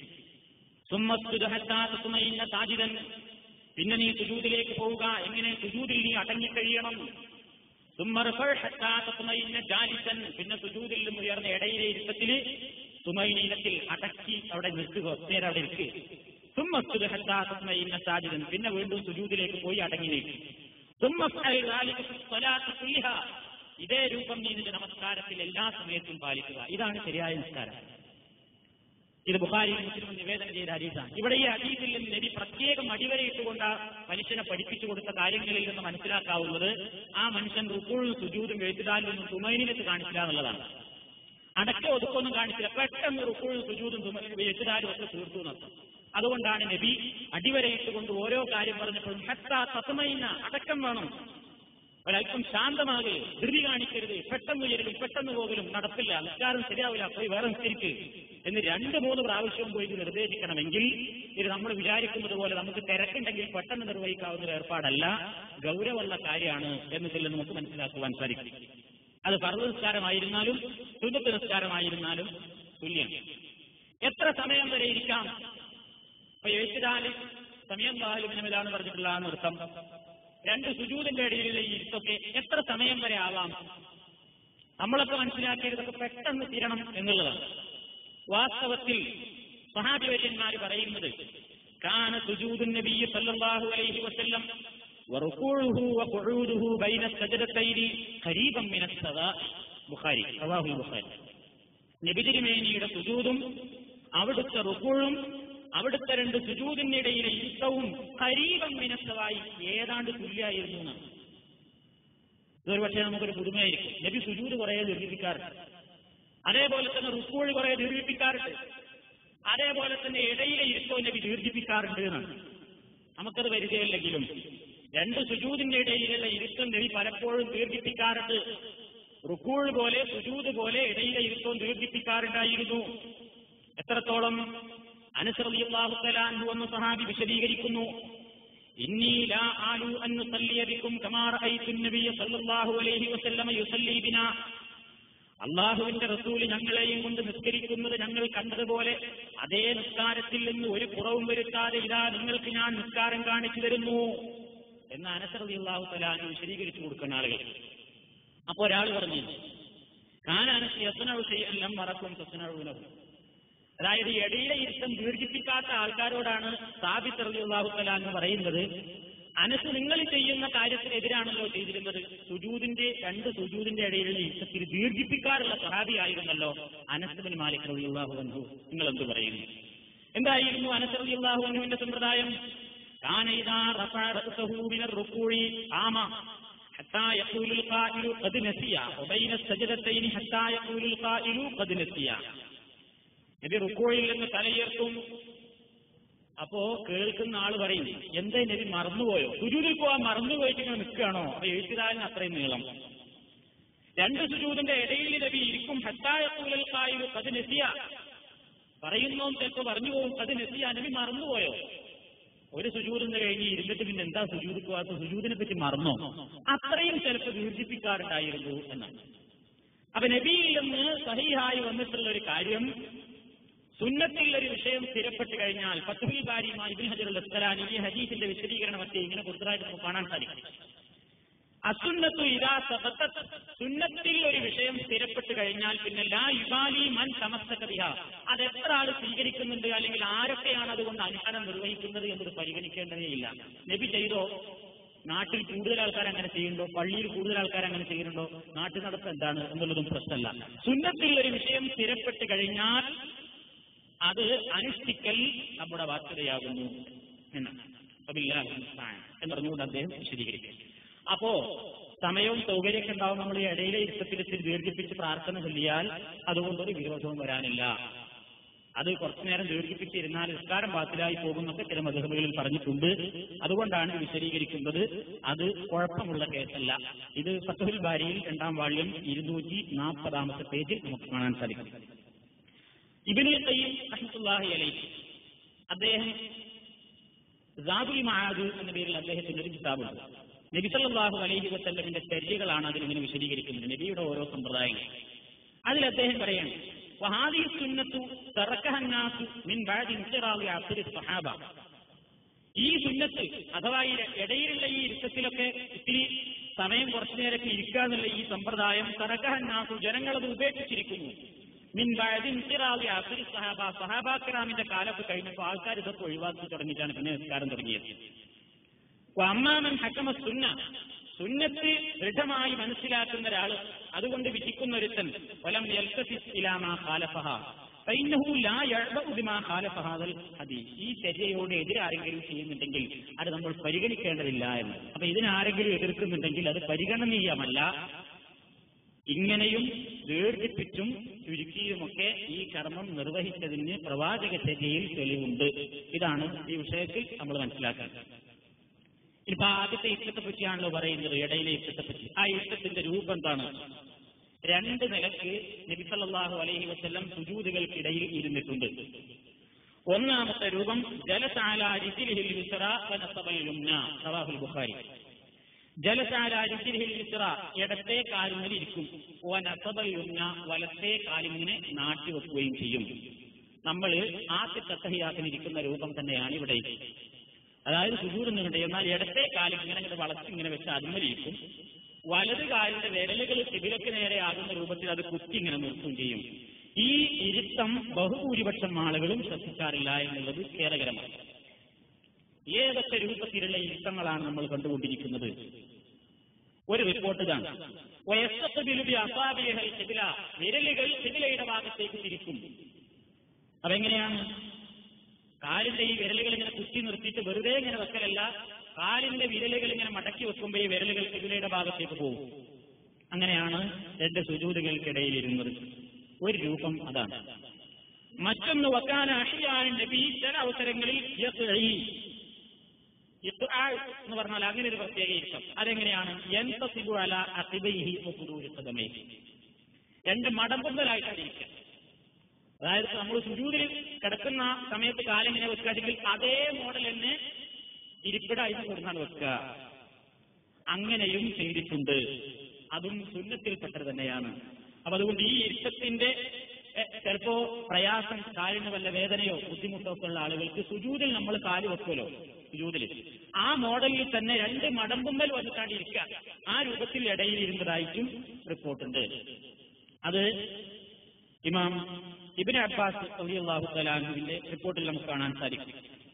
സുമ്മത്തുമയിന്ന താജിതൻ പിന്നെ നീ സുജൂദിലേക്ക് പോവുക എങ്ങനെ സുജൂദിൽ നീ അടങ്ങിക്കഴിയണം തുമ്മർഫൾ ഹത്താ തത്മയിന്ന ജാലിസൻ പിന്നെ സുജൂദിൽ നിന്ന് ഉയർന്ന ഇടയിലെ ഇരുത്തത്തിൽ തുമൈനീനത്തിൽ അടക്കി അവിടെ നിർത്തുക നേരെ അവിടെ ഇരിക്കുക തുമ്മസ്തുത് ഹത്താ തത്മയിന്ന സാജിദൻ പിന്നെ വീണ്ടും സുജൂദിലേക്ക് പോയി അടങ്ങി നിൽക്കും തുമ്മഫ്അൽ ذلك في الصلاة كلها. ഇതേ രൂപം നീ നിന്റെ നമസ്കാരത്തിൽ എല്ലാ സമയത്തും പാലിക്കുക ഇതാണ് ശരിയായ നിസ്കാരം ഇത് ബുഖാരി മുസ്ലിം നിവേദനം ചെയ്ത ഹദീസാണ് ഇവിടെ ഈ ഹദീസിൽ നിന്ന് നബി പ്രത്യേകം അടിവരയിട്ടുകൊണ്ട് ആ മനുഷ്യനെ പഠിപ്പിച്ചു കൊടുത്ത കാര്യങ്ങളിൽ നിന്ന് മനസ്സിലാക്കാവുന്നത് ആ മനുഷ്യൻ റുക്കുഴും സുജൂതും എഴുത്തുകാരിൽ നിന്നും തുമൈനിനത്ത് കാണിച്ചില്ല എന്നുള്ളതാണ് അടക്ക ഒതുക്കൊന്നും കാണിച്ചില്ല പെട്ടെന്ന് റുക്കുഴും സുജൂതും എഴുത്തുകാരും ഒക്കെ തീർത്തു എന്നർത്ഥം അതുകൊണ്ടാണ് നബി അടിവരയിട്ടുകൊണ്ട് ഓരോ കാര്യം പറഞ്ഞപ്പോഴും ഹത്ത തത്മൈന അടക്കം വേണം ഒരല്പം ശാന്തമാകുകയും ധൃതി കാണിക്കരുത് പെട്ടെന്ന് ഉയരലും പെട്ടെന്ന് പോകലും നടപ്പില്ല നിസ്കാരം ശരിയാവില്ല പോയി വേറെ നിസ്കരിക്ക് എന്ന് രണ്ട് മൂന്ന് പ്രാവശ്യവും പോയി ഇത് നിർദ്ദേശിക്കണമെങ്കിൽ ഇത് നമ്മൾ വിചാരിക്കുന്നത് പോലെ നമുക്ക് തിരക്കുണ്ടെങ്കിൽ പെട്ടെന്ന് നിർവഹിക്കാവുന്ന ഒരു ഏർപ്പാടല്ല ഗൗരവമുള്ള കാര്യമാണ് എന്നതിൽ നമുക്ക് മനസ്സിലാക്കുവാൻ സാധിക്കും അത് പർവ്വ നിസ്കാരമായിരുന്നാലും സുന്നത്ത് നിസ്കാരമായിരുന്നാലും തുല്യം എത്ര സമയം വരെ ഇരിക്കാം അപ്പൊ എഴുത്തിനാല് സമയം ബാലുമിനമിലാണ് പറഞ്ഞിട്ടുള്ള ആ നൃത്തം രണ്ട് സുജൂതിന്റെ ഇടയിലുള്ള ഈ ഇരുത്തൊക്കെ എത്ര സമയം വരെ ആവാം നമ്മളൊക്കെ മനസ്സിലാക്കിയതൊക്കെ പെട്ടെന്ന് തീരണം എന്നുള്ളതാണ് വാസ്തവത്തിൽ സഹാബിവര്യന്മാർ പറയുന്നത് കാന സുജൂദുൻ നബി സല്ലല്ലാഹു അലൈഹി വസല്ലം وركوعه وقعوده بين السجدتين قريبا من السواء ബുഖാരി റവാഹുൽ ബുഖാരി നബി തിരുമേനിയുടെ സുജൂദും അവിടുത്തെ റുക്കുഴും അവിടുത്തെ രണ്ട് സുജൂദിനിടയിലെ ഇരുത്തവും ഹരീവം മിനസ്സവായി ഏതാണ്ട് തുല്യായിരുന്നു എന്നാണ് ഇതൊരു പക്ഷേ നമുക്കൊരു പുതുമയായിരിക്കും നബി സുജൂദ് കുറെ ദീർഘിപ്പിക്കാറുണ്ട് അതേപോലെ തന്നെ റുക്കൂഴ് കുറെ ദീർഘിപ്പിക്കാറുണ്ട് അതേപോലെ തന്നെ ഇടയിലെ ഇരുത്തവും നബി ദീർഘിപ്പിക്കാറുണ്ട് എന്നാണ് നമുക്കത് പരിചയമില്ലെങ്കിലും രണ്ട് സുജൂദിന്റെ ഇടയിലുള്ള ഇരുത്തം നബി പലപ്പോഴും ദീർഘിപ്പിക്കാറുണ്ട് റുക്കൂഴ് പോലെ സുജൂദ് പോലെ ഇടയിലെ ഇരുത്തവും ദീർഘിപ്പിക്കാറുണ്ടായിരുന്നു എത്രത്തോളം അനുസറിയാഹുത്തലാൻഹു എന്ന് സഹാബി വിശദീകരിക്കുന്നു ഇന്നി ലാ ആലു അൻ നുസല്ലിയ ബിക്കും കമാ റഅയ്തു നബിയ സല്ലല്ലാഹു അലൈഹി വസല്ലമ യുസല്ലി ബിനാ അള്ളാഹുവിന്റെ റസൂല് ഞങ്ങളെയും കൊണ്ട് നിസ്കരിക്കുന്നത് ഞങ്ങൾ കണ്ടതുപോലെ അതേ നിസ്കാരത്തിൽ നിന്ന് ഒരു കുറവും വരുത്താതെ ഇതാ നിങ്ങൾക്ക് ഞാൻ നിസ്കാരം കാണിച്ചു തരുന്നു എന്ന് അനസറതി അള്ളാഹു തലാൻ വിശദീകരിച്ചു കൊടുക്കുന്ന ആളുകൾ അപ്പൊ ഒരാൾ പറഞ്ഞു കാനനസ് യസ്നഉ ഷൈഅൻ ലം മറക്കും തസ്നഉനഹു അതായത് ഇടയിലെ ഇരുത്തം ദീർഘിപ്പിക്കാത്ത ആൾക്കാരോടാണ് സാബിത്ത് റളിയല്ലാഹു തആല എന്ന് പറയുന്നത് അനസ് നിങ്ങൾ ചെയ്യുന്ന കാര്യത്തിനെതിരാണല്ലോ ചെയ്തിരുന്നത് സുജൂദിന്റെ രണ്ട് സുജൂദിന്റെ ഇടയിലുള്ള ഇരുത്തത്തിൽ ദീർഘിപ്പിക്കാറുള്ള സഹാബിയായിരുന്നല്ലോ അനസ് ബിൻ മാലിക് റളിയല്ലാഹു അൻഹു നിങ്ങൾ എന്ത് പറയുന്നു എന്തായിരുന്നു അനസ് റളിയല്ലാഹു അൻഹുവിന്റെ സമ്പ്രദായം കാന ഇദാ റഫഅ റഅസഹു മിന الركوع قام حتى يقول القائل قد نسي وبين السجدتين حتى يقول القائل قد نسي നബി റുക്കോയിൽ നിന്ന് തലയുയർത്തും അപ്പോ കേൾക്കുന്ന ആള് പറയും എന്തേ നബി മറന്നുപോയോ സുജൂതിൽ പോവാൻ മറന്നുപോയിട്ട് ഇങ്ങനെ നിൽക്കുകയാണോ അപ്പൊ എഴുത്തിരാലിന് അത്രയും നീളം രണ്ട് സുജൂതിന്റെ ഇടയിൽ നബി ഇരിക്കും ഹത്തായ കൂലൽക്കായൊരു കത് നെസിയ പറയുന്നോ ചിലപ്പോ പറഞ്ഞു പോകും കത് നെസിയ നബി മറന്നുപോയോ ഒരു സുജൂതിന്ന് കഴിഞ്ഞ് ഇരുന്നിട്ട് പിന്നെ എന്താ സുജൂത് പോകാത്ത സുജൂതിനെ പറ്റി മറന്നോ അത്രയും ചിലപ്പോൾ ദീർഘിപ്പിക്കാറുണ്ടായിരുന്നു എന്നാണ് അപ്പൊ നബിയിൽ നിന്ന് സഹിഹായി വന്നിട്ടുള്ള ഒരു കാര്യം സുന്നത്തിൽ ഒരു വിഷയം സ്ഥിരപ്പെട്ട് കഴിഞ്ഞാൽ ഫത്തുഹിൽ ബാരിയുമായി ഇബിൻ ഹജറുൽ അസ്കലാനി ഈ ഹദീസിന്റെ വിശദീകരണമൊക്കെ ഇങ്ങനെ കൂടുതലായിട്ട് നമുക്ക് കാണാൻ സാധിക്കും അസുന്നത്തു ഇതാ സബത്തത്ത് സുന്നത്തിൽ ഒരു വിഷയം സ്ഥിരപ്പെട്ട് കഴിഞ്ഞാൽ പിന്നെ ലാ യുബാലി മൻ സമസ്തകതിഹ അത് എത്ര ആൾ സ്വീകരിക്കുന്നുണ്ട് അല്ലെങ്കിൽ ആരൊക്കെയാണ് അതുകൊണ്ട് അനുസരണം നിർവഹിക്കുന്നത് എന്നത് പരിഗണിക്കേണ്ടതേയില്ല നബി ചെയ്തോ നാട്ടിൽ കൂടുതൽ ആൾക്കാർ അങ്ങനെ ചെയ്യുന്നുണ്ടോ പള്ളിയിൽ കൂടുതൽ ആൾക്കാർ അങ്ങനെ ചെയ്യുന്നുണ്ടോ നാട്ടിൽ നടപ്പ് എന്താണ് എന്നുള്ളതും പ്രശ്നമല്ല സുന്നത്തിൽ ഒരു വിഷയം സ്ഥിരപ്പെട്ട് കഴിഞ്ഞാൽ അത് അനുഷ്ഠിക്കൽ നമ്മുടെ ബാധ്യതയാകുന്നു എന്നാണ് അബില്ലാഹി മുസ്തആൻ എന്ന് പറഞ്ഞുകൊണ്ട് അദ്ദേഹം വിശദീകരിക്കും അപ്പോ സമയവും സൗകര്യമൊക്കെ ഉണ്ടാവും നമ്മൾ ഈ ഇടയിലെ ഇരുത്തത്തിൽ ഇച്ചിരി ദീർഘിപ്പിച്ച് പ്രാർത്ഥന ചൊല്ലിയാൽ അതുകൊണ്ടൊരു വിരോധവും വരാനില്ല അത് കുറച്ചു നേരം ദീർഘിപ്പിച്ചിരുന്നാൽ നിസ്കാരം ബാത്തിലായി പോകുന്നൊക്കെ ചില മധുഹബുകളിൽ പറഞ്ഞിട്ടുണ്ട് അതുകൊണ്ടാണ് ഇത് വിശദീകരിക്കുന്നത് അത് കുഴപ്പമുള്ള കേസല്ല ഇത് ഫത്തുൽ ബാരിയിൽ രണ്ടാം വാള്യം ഇരുന്നൂറ്റി നാൽപ്പതാമത്തെ പേജിൽ നമുക്ക് കാണാൻ സാധിക്കും ഇബിനുൽ ഖയ്യിം റഹ്മത്തുള്ളാഹി അലൈഹി അദ്ദേഹം സാബുൽ മഹാദ് എന്ന പേരിൽ അദ്ദേഹത്തിന്റെ ഒരു കിതാബുണ്ട് നബി സല്ലല്ലാഹു അലൈഹി വസല്ലമിന്റെ ചര്യകളാണ് അതിലിങ്ങനെ വിശദീകരിക്കുന്നത് നബിയുടെ ഓരോ സമ്പ്രദായങ്ങൾ അതിൽ അദ്ദേഹം പറയാണ് വഹാദി സുന്നത്തു തറക്കഹന്നാസു മിൻ ബഅദി ഇൻഖിറാദി അസ്രി സ്വഹാബ ഈ സുന്നത്ത് അഥവാ ഈ ഇടയിലുള്ള ഈ ഇരുത്തത്തിലൊക്കെ ഇത്തിരി സമയം കുറച്ചു നേരമൊക്കെ ഇരിക്കുക എന്നുള്ള ഈ സമ്പ്രദായം തറക്കഹന്നാസു ജനങ്ങളത് ഉപേക്ഷിച്ചിരിക്കുന്നു മിൻ ബഅദിൻ ഖിറാദി അസ്രി സഹാബ സഹാബാക്കിറാമിന്റെ കാലത്ത് കഴിഞ്ഞപ്പോൾ ആൾക്കാർ ഇതൊക്കെ ഒഴിവാക്കി തുടങ്ങിയിട്ടാണ് പിന്നെ നിസ്കാരം തുടങ്ങിയത് അമ്മാമൻ ഹക്കമ സുന്ന സുന്നത്ത് ദൃഢമായി മനസ്സിലാക്കുന്ന ഒരാൾ അതുകൊണ്ട് വിധിക്കുന്ന ഒരുത്തൻ വലം യൽത്തഫിസ് ഇലാമാ ഖാലഫഹ ഫൈന്നഹു ലാ യഅബഉ ബിമാ ഖാലഫ ഹാദൽ ഹദീസ് ഈ ചര്യയോട് എതിരാരെങ്കിലും ചെയ്യുന്നുണ്ടെങ്കിൽ അത് നമ്മൾ പരിഗണിക്കേണ്ടതില്ല എന്ന് അപ്പൊ ഇതിനാരെങ്കിലും എതിർക്കുന്നുണ്ടെങ്കിൽ അത് പരിഗണനീയമല്ല ഇങ്ങനെയും ദീർഘിപ്പിച്ചും ചുരുക്കിയുമൊക്കെ ഈ കർമ്മം നിർവഹിച്ചതിന് പ്രവാചക ചര്യയിൽ തെളിവുണ്ട് ഇതാണ് ഈ വിഷയത്തിൽ നമ്മൾ മനസ്സിലാക്കുന്നത് ഇപ്പൊ ആദ്യത്തെ ഇഷ്ടത്തെ പറ്റിയാണല്ലോ പറയുന്നത് ഇടയിലെ ഇഷ്ടത്തെ പറ്റി ആ ഇഷ്ടത്തിന്റെ രൂപം എന്താണ് രണ്ട് നിലക്ക് നബി സല്ലല്ലാഹു അലൈഹി വസല്ലം സുജൂദുകൾക്കിടയിൽ ഇരുന്നിട്ടുണ്ട് ഒന്നാമത്തെ രൂപം ജലസാല രിജിലിഹിൽ യുസ്റ വനസബൽ യുംന റവാഹുൽ ബുഖാരി ജലസാല രിജിലിഹിൽ യുസ്റ ഇടത്തെ കാലിന്മേൽ ഇരിക്കും വനസബൽ യുംന വലത്തെ കാലിങ്ങനെ നാട്ടി വെക്കുകയും ചെയ്യും നമ്മൾ ആദ്യത്തെ തഹയ്യാത്തിനിരിക്കുന്ന രൂപം തന്നെയാണ് ഇവിടെ അതായത് സുജൂർ നിന്നുണ്ട് എന്നാൽ ഇടത്തെ കാലം ഇങ്ങനെ ഇങ്ങനെ വളച്ച് ഇങ്ങനെ വെച്ച് അതിന്മേലിരിക്കും വലത് കാലിന്റെ വിരലുകൾ ശിബിരക്ക് നേരെ ആകുന്ന രൂപത്തിൽ അത് കുത്തി ഇങ്ങനെ നിർത്തുകയും ചെയ്യും ഈ ഇരുത്തം ബഹുഭൂരിപക്ഷം ആളുകളും ശ്രദ്ധിക്കാറില്ല എന്നുള്ളത് ഖേദകരമാണ് ഏതൊക്കെ രൂപത്തിലുള്ള ഇരുത്തങ്ങളാണ് നമ്മൾ കണ്ടുകൊണ്ടിരിക്കുന്നത് ഒരു റിപ്പോർട്ട് ഇതാണ് വയസ്സത്തുബിലുബി അസാബിയഹൽ ശിബില വിരലുകൾ ശിബിലയുടെ ഭാഗത്തേക്ക് തിരിക്കും അതെങ്ങനെയാണ് കാലിന്റെ ഈ വിരലുകൾ ഇങ്ങനെ കുത്തി നിർത്തിയിട്ട് വെറുതെ ഇങ്ങനെ വെക്കലല്ല കാലിന്റെ വിരലുകൾ ഇങ്ങനെ മടക്കി വെക്കുമ്പോൾ ഈ വിരലുകൾ കിബിലയുടെ ഭാഗത്തേക്ക് പോകും അങ്ങനെയാണ് രണ്ട് സുജൂതുകൾക്കിടയിൽ ഇരുന്നത് ഒരു രൂപം അതാണ് മറ്റൊന്ന് വക്കാൻ അഹിയാൻ നബി ചില അവസരങ്ങളിൽ യസ്ഇ. ഇത്ആ എന്ന് പറഞ്ഞാൽ അങ്ങനെ ഒരു പ്രത്യേക ഇഷ്ടം അതെങ്ങനെയാണ് യൻതസിബു അല അഖിബൈഹി വഖുദൂരി ഖദമൈഹി രണ്ട് മടമ്പുമ്പലായിട്ടാണ് ഇരിക്കുക അതായത് നമ്മൾ സുജൂതിൽ കിടക്കുന്ന സമയത്ത് കാലിങ്ങനെ വെക്കുകയാണെങ്കിൽ അതേ മോഡൽ തന്നെ ഇരിപ്പിടായിട്ട് കൊടുത്താണ് വെക്കുക അങ്ങനെയും ചെയ്തിട്ടുണ്ട് അതും സുന്നത്തിൽപ്പെട്ടത് തന്നെയാണ് അപ്പൊ അതുകൊണ്ട് ഈ ഇഷ്ടത്തിന്റെ ചിലപ്പോ പ്രയാസം കാലിന് വല്ല വേദനയോ ബുദ്ധിമുട്ടോ ഒക്കെ ഉള്ള ആളുകൾക്ക് സുജൂതിൽ നമ്മൾ കാല് വെക്കുമല്ലോ സുജൂതിൽ ആ മോഡലിൽ തന്നെ രണ്ട് മടമ്പുമ്മൽ വന്നിട്ടാണ് ഇരിക്കുക ആ രൂപത്തിൽ ഇടയിൽ ഇരുന്നതായിട്ടും റിപ്പോർട്ടുണ്ട് അത് ഇമാം ഇബിൻ അബ്ബാസ് അള്ളാഹു തലാഹുവിന്റെ റിപ്പോർട്ടിൽ നമുക്ക് കാണാൻ സാധിക്കും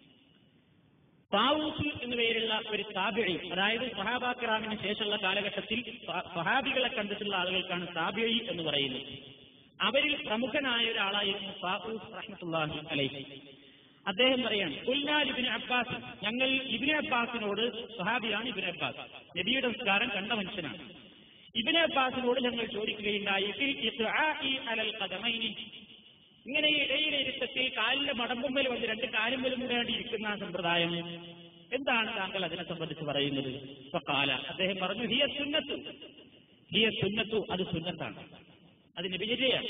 താവൂസ് എന്നു പേരുള്ള ഒരു താബിഴി അതായത് സഹാബാക്രാമിന് ശേഷമുള്ള കാലഘട്ടത്തിൽ സ- സഹാബികളെ കണ്ടിട്ടുള്ള ആളുകൾക്കാണ് താബിഴി എന്ന് പറയുന്നത് അവരിൽ പ്രമുഖനായ ഒരാളായിരുന്നു താവൂസ് റഹ്മത്തുള്ളാഹി അലൈഹി അദ്ദേഹം പറയാണ് കുൽനാൽ ഇബിൻ അബ്ബാസ് ഞങ്ങൾ ഇബിൻ അബ്ബാസിനോട് സഹാബിയാണ് ഇബിൻ അബ്ബാസ് നബിയുടെ സംസ്കാരം കണ്ട മനുഷ്യനാണ് ഇബിൻ അബ്ബാസിനോട് ഞങ്ങൾ ചോദിക്കുകയുണ്ടായി ഫിൽ ഇസ്ആഇ അലൽ ഖദമൈനി ഇങ്ങനെ ഈ ഇടയിലെ ഇരുത്തത്തിൽ കാലിന്റെ മടമ്പുമ്മൽ വന്ന് രണ്ട് കാലുമ്പലും കൂടെ ഇരിക്കുന്ന ആ സമ്പ്രദായം എന്താണ് താങ്കൾ അതിനെ സംബന്ധിച്ച് പറയുന്നത് ഇപ്പൊ കാല അദ്ദേഹം പറഞ്ഞു ഹിയ സുന്നത്തു ഹിയ സുന്നത്തു അത് സുന്നത്താണ് അത് നബിചര്യയാണ്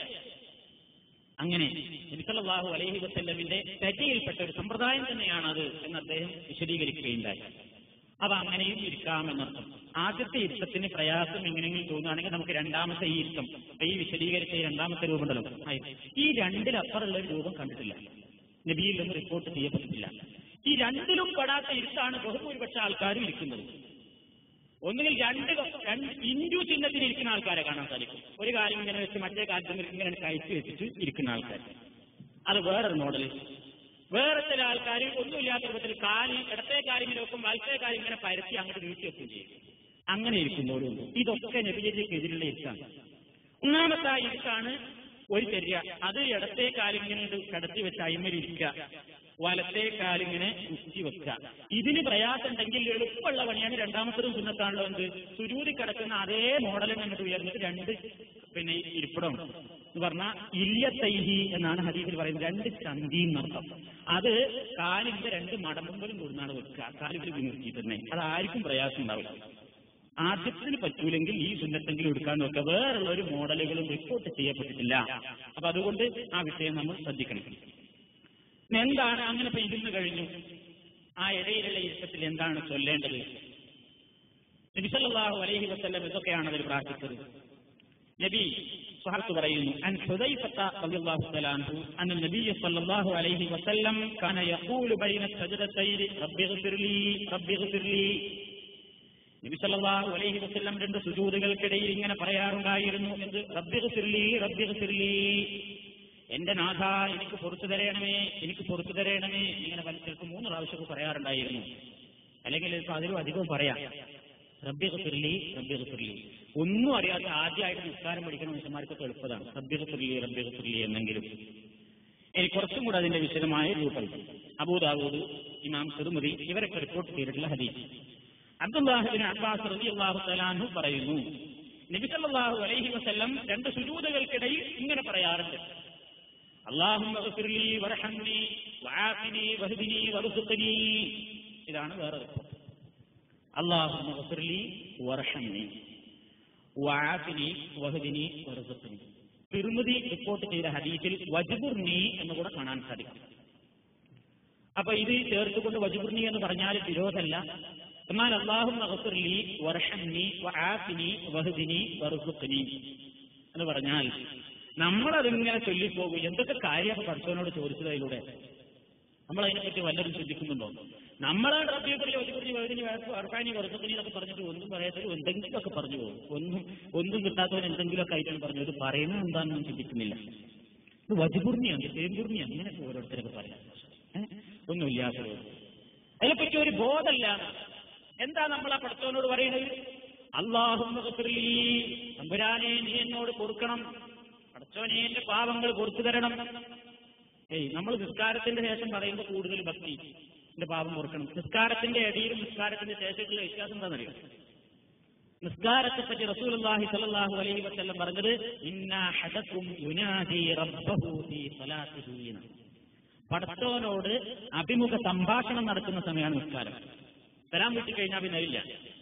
അങ്ങനെ നബിസല്ലാഹു അലൈഹി വസ്ല്ലമിന്റെ തെറ്റയിൽപ്പെട്ട ഒരു സമ്പ്രദായം തന്നെയാണ് അത് എന്ന് അദ്ദേഹം വിശദീകരിക്കുകയുണ്ടായി അപ്പൊ അങ്ങനെയും ഇരിക്കാമെന്നർത്ഥം ആദ്യത്തെ ഇരുത്തത്തിന് പ്രയാസം എങ്ങനെയെങ്കിലും തോന്നുകയാണെങ്കിൽ നമുക്ക് രണ്ടാമത്തെ ഈ ഇരുത്തം ഇപ്പൊ ഈ വിശദീകരിച്ച ഈ രണ്ടാമത്തെ രൂപം ഉണ്ടല്ലോ ആയി. ഈ രണ്ടിലപ്പുറമുള്ള ഒരു രൂപം കണ്ടിട്ടില്ല നബിയിൽ നിന്ന് റിപ്പോർട്ട് ചെയ്യപ്പെട്ടിട്ടില്ല ഈ രണ്ടിലും പെടാത്ത ഇരുത്താണ് ബഹുഭൂരിപക്ഷ ആൾക്കാരും ഇരിക്കുന്നത് ഒന്നുകിൽ രണ്ട് ക- രണ്ട് ഇൻഡു ചിഹ്നത്തിൽ ഇരിക്കുന്ന ആൾക്കാരെ കാണാൻ സാധിക്കും ഒരു കാര്യം ഇങ്ങനെ വെച്ച് മറ്റേ കാലത്ത് ഇങ്ങനെ കയറ്റി വെച്ചിട്ട് ഇരിക്കുന്ന ആൾക്കാർ അത് വേറൊരു മോഡല് വേറെ ചില ആൾക്കാർ ഒന്നുമില്ലാത്ത രൂപത്തിൽ കാല് ഇടത്തെ കാര്യം ഇങ്ങനെ വെക്കും വലത്തെ കാര്യം ഇങ്ങനെ പരത്തി അങ്ങോട്ട് വീഴ്ത്തി വെക്കുകയും ചെയ്യും അങ്ങനെ ഇരിക്കുന്നവരുണ്ട് ഇതൊക്കെ നബിചര്യക്കെതിരുള്ള ഇരുത്താണ് ഒന്നാമത്തെ ആ ഇരുത്താണ് ഒരു ചര്യ അത് ഇടത്തെ കാലിങ്ങനെ ഇത് കിടത്തി വെച്ച് അയിമലിരിക്കുക വലത്തെ കാലിങ്ങനെ കുത്തി വെക്കുക ഇതിന് പ്രയാസമുണ്ടെങ്കിൽ എളുപ്പമുള്ള പണിയാണ് രണ്ടാമത്തതും സുന്നത്താണല്ലോ എന്ത് സുരൂതി കിടക്കുന്ന അതേ മോഡലിൽ അങ്ങോട്ട് ഉയർന്നിട്ട് രണ്ട് പിന്നെ ഇരിപ്പിടം എന്ന് പറഞ്ഞാൽ ഇല്യത്തൈഹി എന്നാണ് ഹദീസിൽ പറയുന്നത് രണ്ട് ചന്തി എന്നർത്ഥം അത് കാലിന്റെ രണ്ട് മടമ്പുകളും കൂടുന്നാണ് വെക്കുക കാലുകൾ വിനിർത്തിയിട്ട് തന്നെ അത് ആർക്കും പ്രയാസം ഉണ്ടാവില്ല ആദ്യത്തിന് പറ്റൂലെങ്കിൽ ഈ സുന്നത്തെങ്കിലും എടുക്കാൻ നോക്കുക വേറുള്ള ഒരു മോഡലുകളും റിപ്പോർട്ട് ചെയ്യപ്പെട്ടിട്ടില്ല അപ്പൊ അതുകൊണ്ട് ആ വിഷയം നമ്മൾ ശ്രദ്ധിക്കണം ഇനി എന്താണ് അങ്ങനെ ഇപ്പൊ ഇരുന്ന് കഴിഞ്ഞു ആ ഇടയിലുള്ള ഇരുത്തത്തിൽ എന്താണ് ചൊല്ലേണ്ടത് നബിസല്ലാഹു അലൈഹി വസ്ല്ലം ഇതൊക്കെയാണ് അതിൽ പ്രാർത്ഥിച്ചത് നബി സുഹൃത്ത് പറയുന്നു അൻ ഹുദൈഫത്ത റളിയല്ലാഹു തആല അൻഹു അന്ന നബിയ സല്ലല്ലാഹു അലൈഹി വസല്ലം കാന യഖൂലു ബൈന സജ്ദതൈനി റബ്ബി ഗ്ഫിർലി റബ്ബി ഗ്ഫിർലി നബി സല്ലല്ലാഹു അലൈഹി വസല്ലം രണ്ട് സുജൂദുകൾക്കിടയിൽ ഇങ്ങനെ പറയാറുണ്ടായിരുന്നു എന്ത് റബ്ബിഗ്ഫിർലി റബ്ബിഗ്ഫിർലി എന്റെ നാഥ എനിക്ക് പുറത്തു തരയണമേ എനിക്ക് പുറത്തു തരയണമേ ഇങ്ങനെ ചിലപ്പോൾ മൂന്ന് പ്രാവശ്യമൊക്കെ പറയാറുണ്ടായിരുന്നു അല്ലെങ്കിൽ ഇപ്പൊ അതിലും അധികവും പറയാം റബ്ബിഗ്ഫിർലി റബ്ബിഗ്ഫിർലി ഒന്നും അറിയാതെ ആദ്യമായിട്ട് നിസ്കാരം പഠിക്കുന്ന മനുഷ്യന്മാർക്കൊക്കെ എളുപ്പതാണ് റബ്ബിഗ്ഫിർലി റബ്ബിഗ്ഫിർലി എന്നെങ്കിലും ഇനി കുറച്ചും കൂടെ അതിന്റെ വിശദമായ രൂപം അബൂദാവൂദ് ഇമാം തിരുമതി ഇവരൊക്കെ റിപ്പോർട്ട് ചെയ്തിട്ടുള്ള ഹദീസ് അബ്ദുല്ലാഹിബിൻ അബ്ബാസ് റളിയല്ലാഹു തആലാഹു പറയുന്നു നബി സല്ലല്ലാഹു അലൈഹി വസല്ലം രണ്ട് സുജൂദുകൾക്കിടയിൽ ഇങ്ങനെ പറയാറുണ്ട് അല്ലാഹുമ്മ ഗ്ഫിർലി വർഹംനി വആഫിനി വഹ്ദിനി വർസുഖ്നി ഇതാണ് വേറെ റിപ്പോർട്ട് അല്ലാഹുമ്മ ഗ്ഫിർലി വർഹംനി വആഫിനി വഹ്ദിനി വർസുഖ്നി തിരുമതി റിപ്പോർട്ട് ചെയ്ത ഹദീസിൽ വജ്ബുർനി എന്ന് കൂടെ കാണാൻ സാധിക്കും അപ്പൊ ഇത് ചേർത്തുകൊണ്ട് വജ്ബുർനി എന്ന് പറഞ്ഞാൽ വിരോധമല്ല എന്നാൽ അള്ളാഹും നഗഫിർലി വർഷന്നി വആഫിനി വഹദിനി വറുസുഖ്നി എന്ന് പറഞ്ഞാൽ നമ്മളതിങ്ങനെ ചൊല്ലിപ്പോകും എന്തൊക്കെ കാര്യം പഠിച്ചവനോട് ചോദിച്ചത് അതിലൂടെ നമ്മൾ അതിനെപ്പറ്റി വല്ലതും ചിന്തിക്കുന്നുണ്ടോ നമ്മളാണ് റബ്ബിയെപ്പറ്റി വജുപുരി വഴുതിനി വർക്കാനി വർഷത്തിന് എന്നൊക്കെ പറഞ്ഞിട്ട് ഒന്നും പറയാത്തത് എന്തെങ്കിലുമൊക്കെ പറഞ്ഞു പോകും ഒന്നും ഒന്നും കിട്ടാത്തവൻ എന്തെങ്കിലുമൊക്കെ ആയിട്ടാണ് പറഞ്ഞു ഇത് പറയുന്നത് എന്താണെന്ന് ചിന്തിക്കുന്നില്ല ഇത് വജുപൂർണിയാണ് തേമ്പൂർണിയാണ് ഇങ്ങനെയൊക്കെ ഓരോരുത്തരൊക്കെ പറയാം ഏഹ്? ഒന്നുമില്ലാത്തത് അതിനെപ്പറ്റി ഒരു ബോധമല്ല എന്താ നമ്മൾ ആ പഠിച്ചവനോട് പറയുന്നത് അള്ളാഹും തമ്പുരാനെ നീ എന്നോട് പൊറുക്കണം പഠിച്ചവനെ എന്റെ പാവങ്ങൾ പൊറത്തു തരണം ഏയ് നമ്മൾ നിസ്കാരത്തിന്റെ ശേഷം പറയുമ്പോൾ കൂടുതൽ ഭക്തി എന്റെ പാപം പൊറുക്കണം നിസ്കാരത്തിന്റെ ഇടയിലും നിസ്കാരത്തിന്റെ ശേഷമുള്ള വ്യത്യാസം എന്താണെന്നറിയോ നിസ്കാരത്തെ പറ്റി റസൂലുള്ളാഹി സ്വല്ലല്ലാഹു അലൈഹി വസല്ലം പറഞ്ഞത് ഇന്നാ ഹദക്കും യുനാദി റബ്ബഹു ഫീ സ്വലാത്തിഹി എന്നാണ്. പടച്ചവനോട് അഭിമുഖ സംഭാഷണം നടക്കുന്ന സമയമാണ് നിസ്കാരം തരാൻ വിട്ടു കഴിഞ്ഞാൽ പിന്നെ ഇല്ല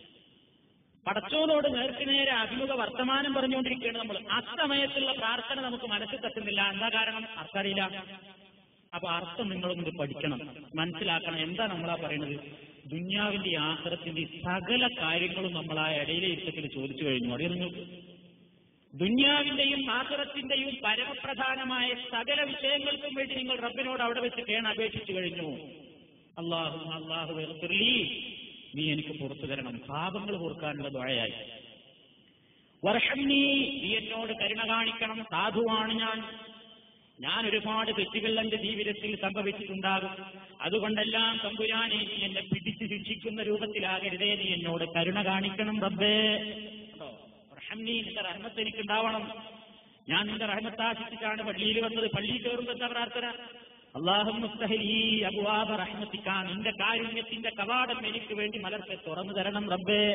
പടച്ചോനോട് നേർക്ക് നേരെ അഭിമുഖ വർത്തമാനം പറഞ്ഞുകൊണ്ടിരിക്കുകയാണ് നമ്മൾ ആ സമയത്തുള്ള പ്രാർത്ഥന നമുക്ക് മനസ്സിൽ തട്ടുന്നില്ല എന്താ കാരണം അർത്ഥറിയില്ല അപ്പൊ അർത്ഥം നിങ്ങളൊന്ന് പഠിക്കണം മനസ്സിലാക്കണം എന്താ നമ്മളാ പറയുന്നത് ദുന്യാവിന്റെ ആശ്രത്തിന്റെ സകല കാര്യങ്ങളും നമ്മൾ ആ ഇടയിലെ ഇരുത്തത്തിൽ ചോദിച്ചു കഴിഞ്ഞു അവിടെ നിങ്ങൾക്ക് ദുന്യാവിന്റെയും ആസുരത്തിന്റെയും പരമപ്രധാനമായ സകല വിഷയങ്ങൾക്കും വേണ്ടി നിങ്ങൾ റബ്ബിനോട് അവിടെ വെച്ച് കേൺ അപേക്ഷിച്ചു കഴിഞ്ഞു അള്ളാഹു അള്ളാഹു വെറുത്തിർലി നീ എനിക്ക് പുറത്തു തരണം പാപങ്ങൾ പൊറുക്കാനുള്ള ദ്വഴയായി വർഷംനീ നീ എന്നോട് കരുണ കാണിക്കണം സാധുവാണ് ഞാൻ ഞാൻ ഒരുപാട് തെറ്റുകൾ എന്റെ ജീവിതത്തിൽ സംഭവിച്ചിട്ടുണ്ടാകും അതുകൊണ്ടെല്ലാം തമ്പുരാനെ നീ എന്നെ പിടിച്ചു ശിക്ഷിക്കുന്ന രൂപത്തിലാകരുതേ നീ എന്നോട് കരുണ കാണിക്കണം റബ്ബേ കേട്ടോ? റഹംനി നിന്റെ റഹ്മത്ത് എനിക്കുണ്ടാവണം ഞാൻ നിന്റെ റഹ്മത്താശിച്ചിട്ടാണ് പള്ളിയിൽ വന്നത് പള്ളിയിൽ കയറുമ്പോൾ എന്താ പ്രാർത്ഥന അള്ളാഹും അബുവാബ റഹ്മത്തിക്കാൻ നിന്റെ കാരുണ്യത്തിന്റെ കവാടം എനിക്ക് വേണ്ടി മലർക്കെ തുറന്നു തരണം റബ്ബേ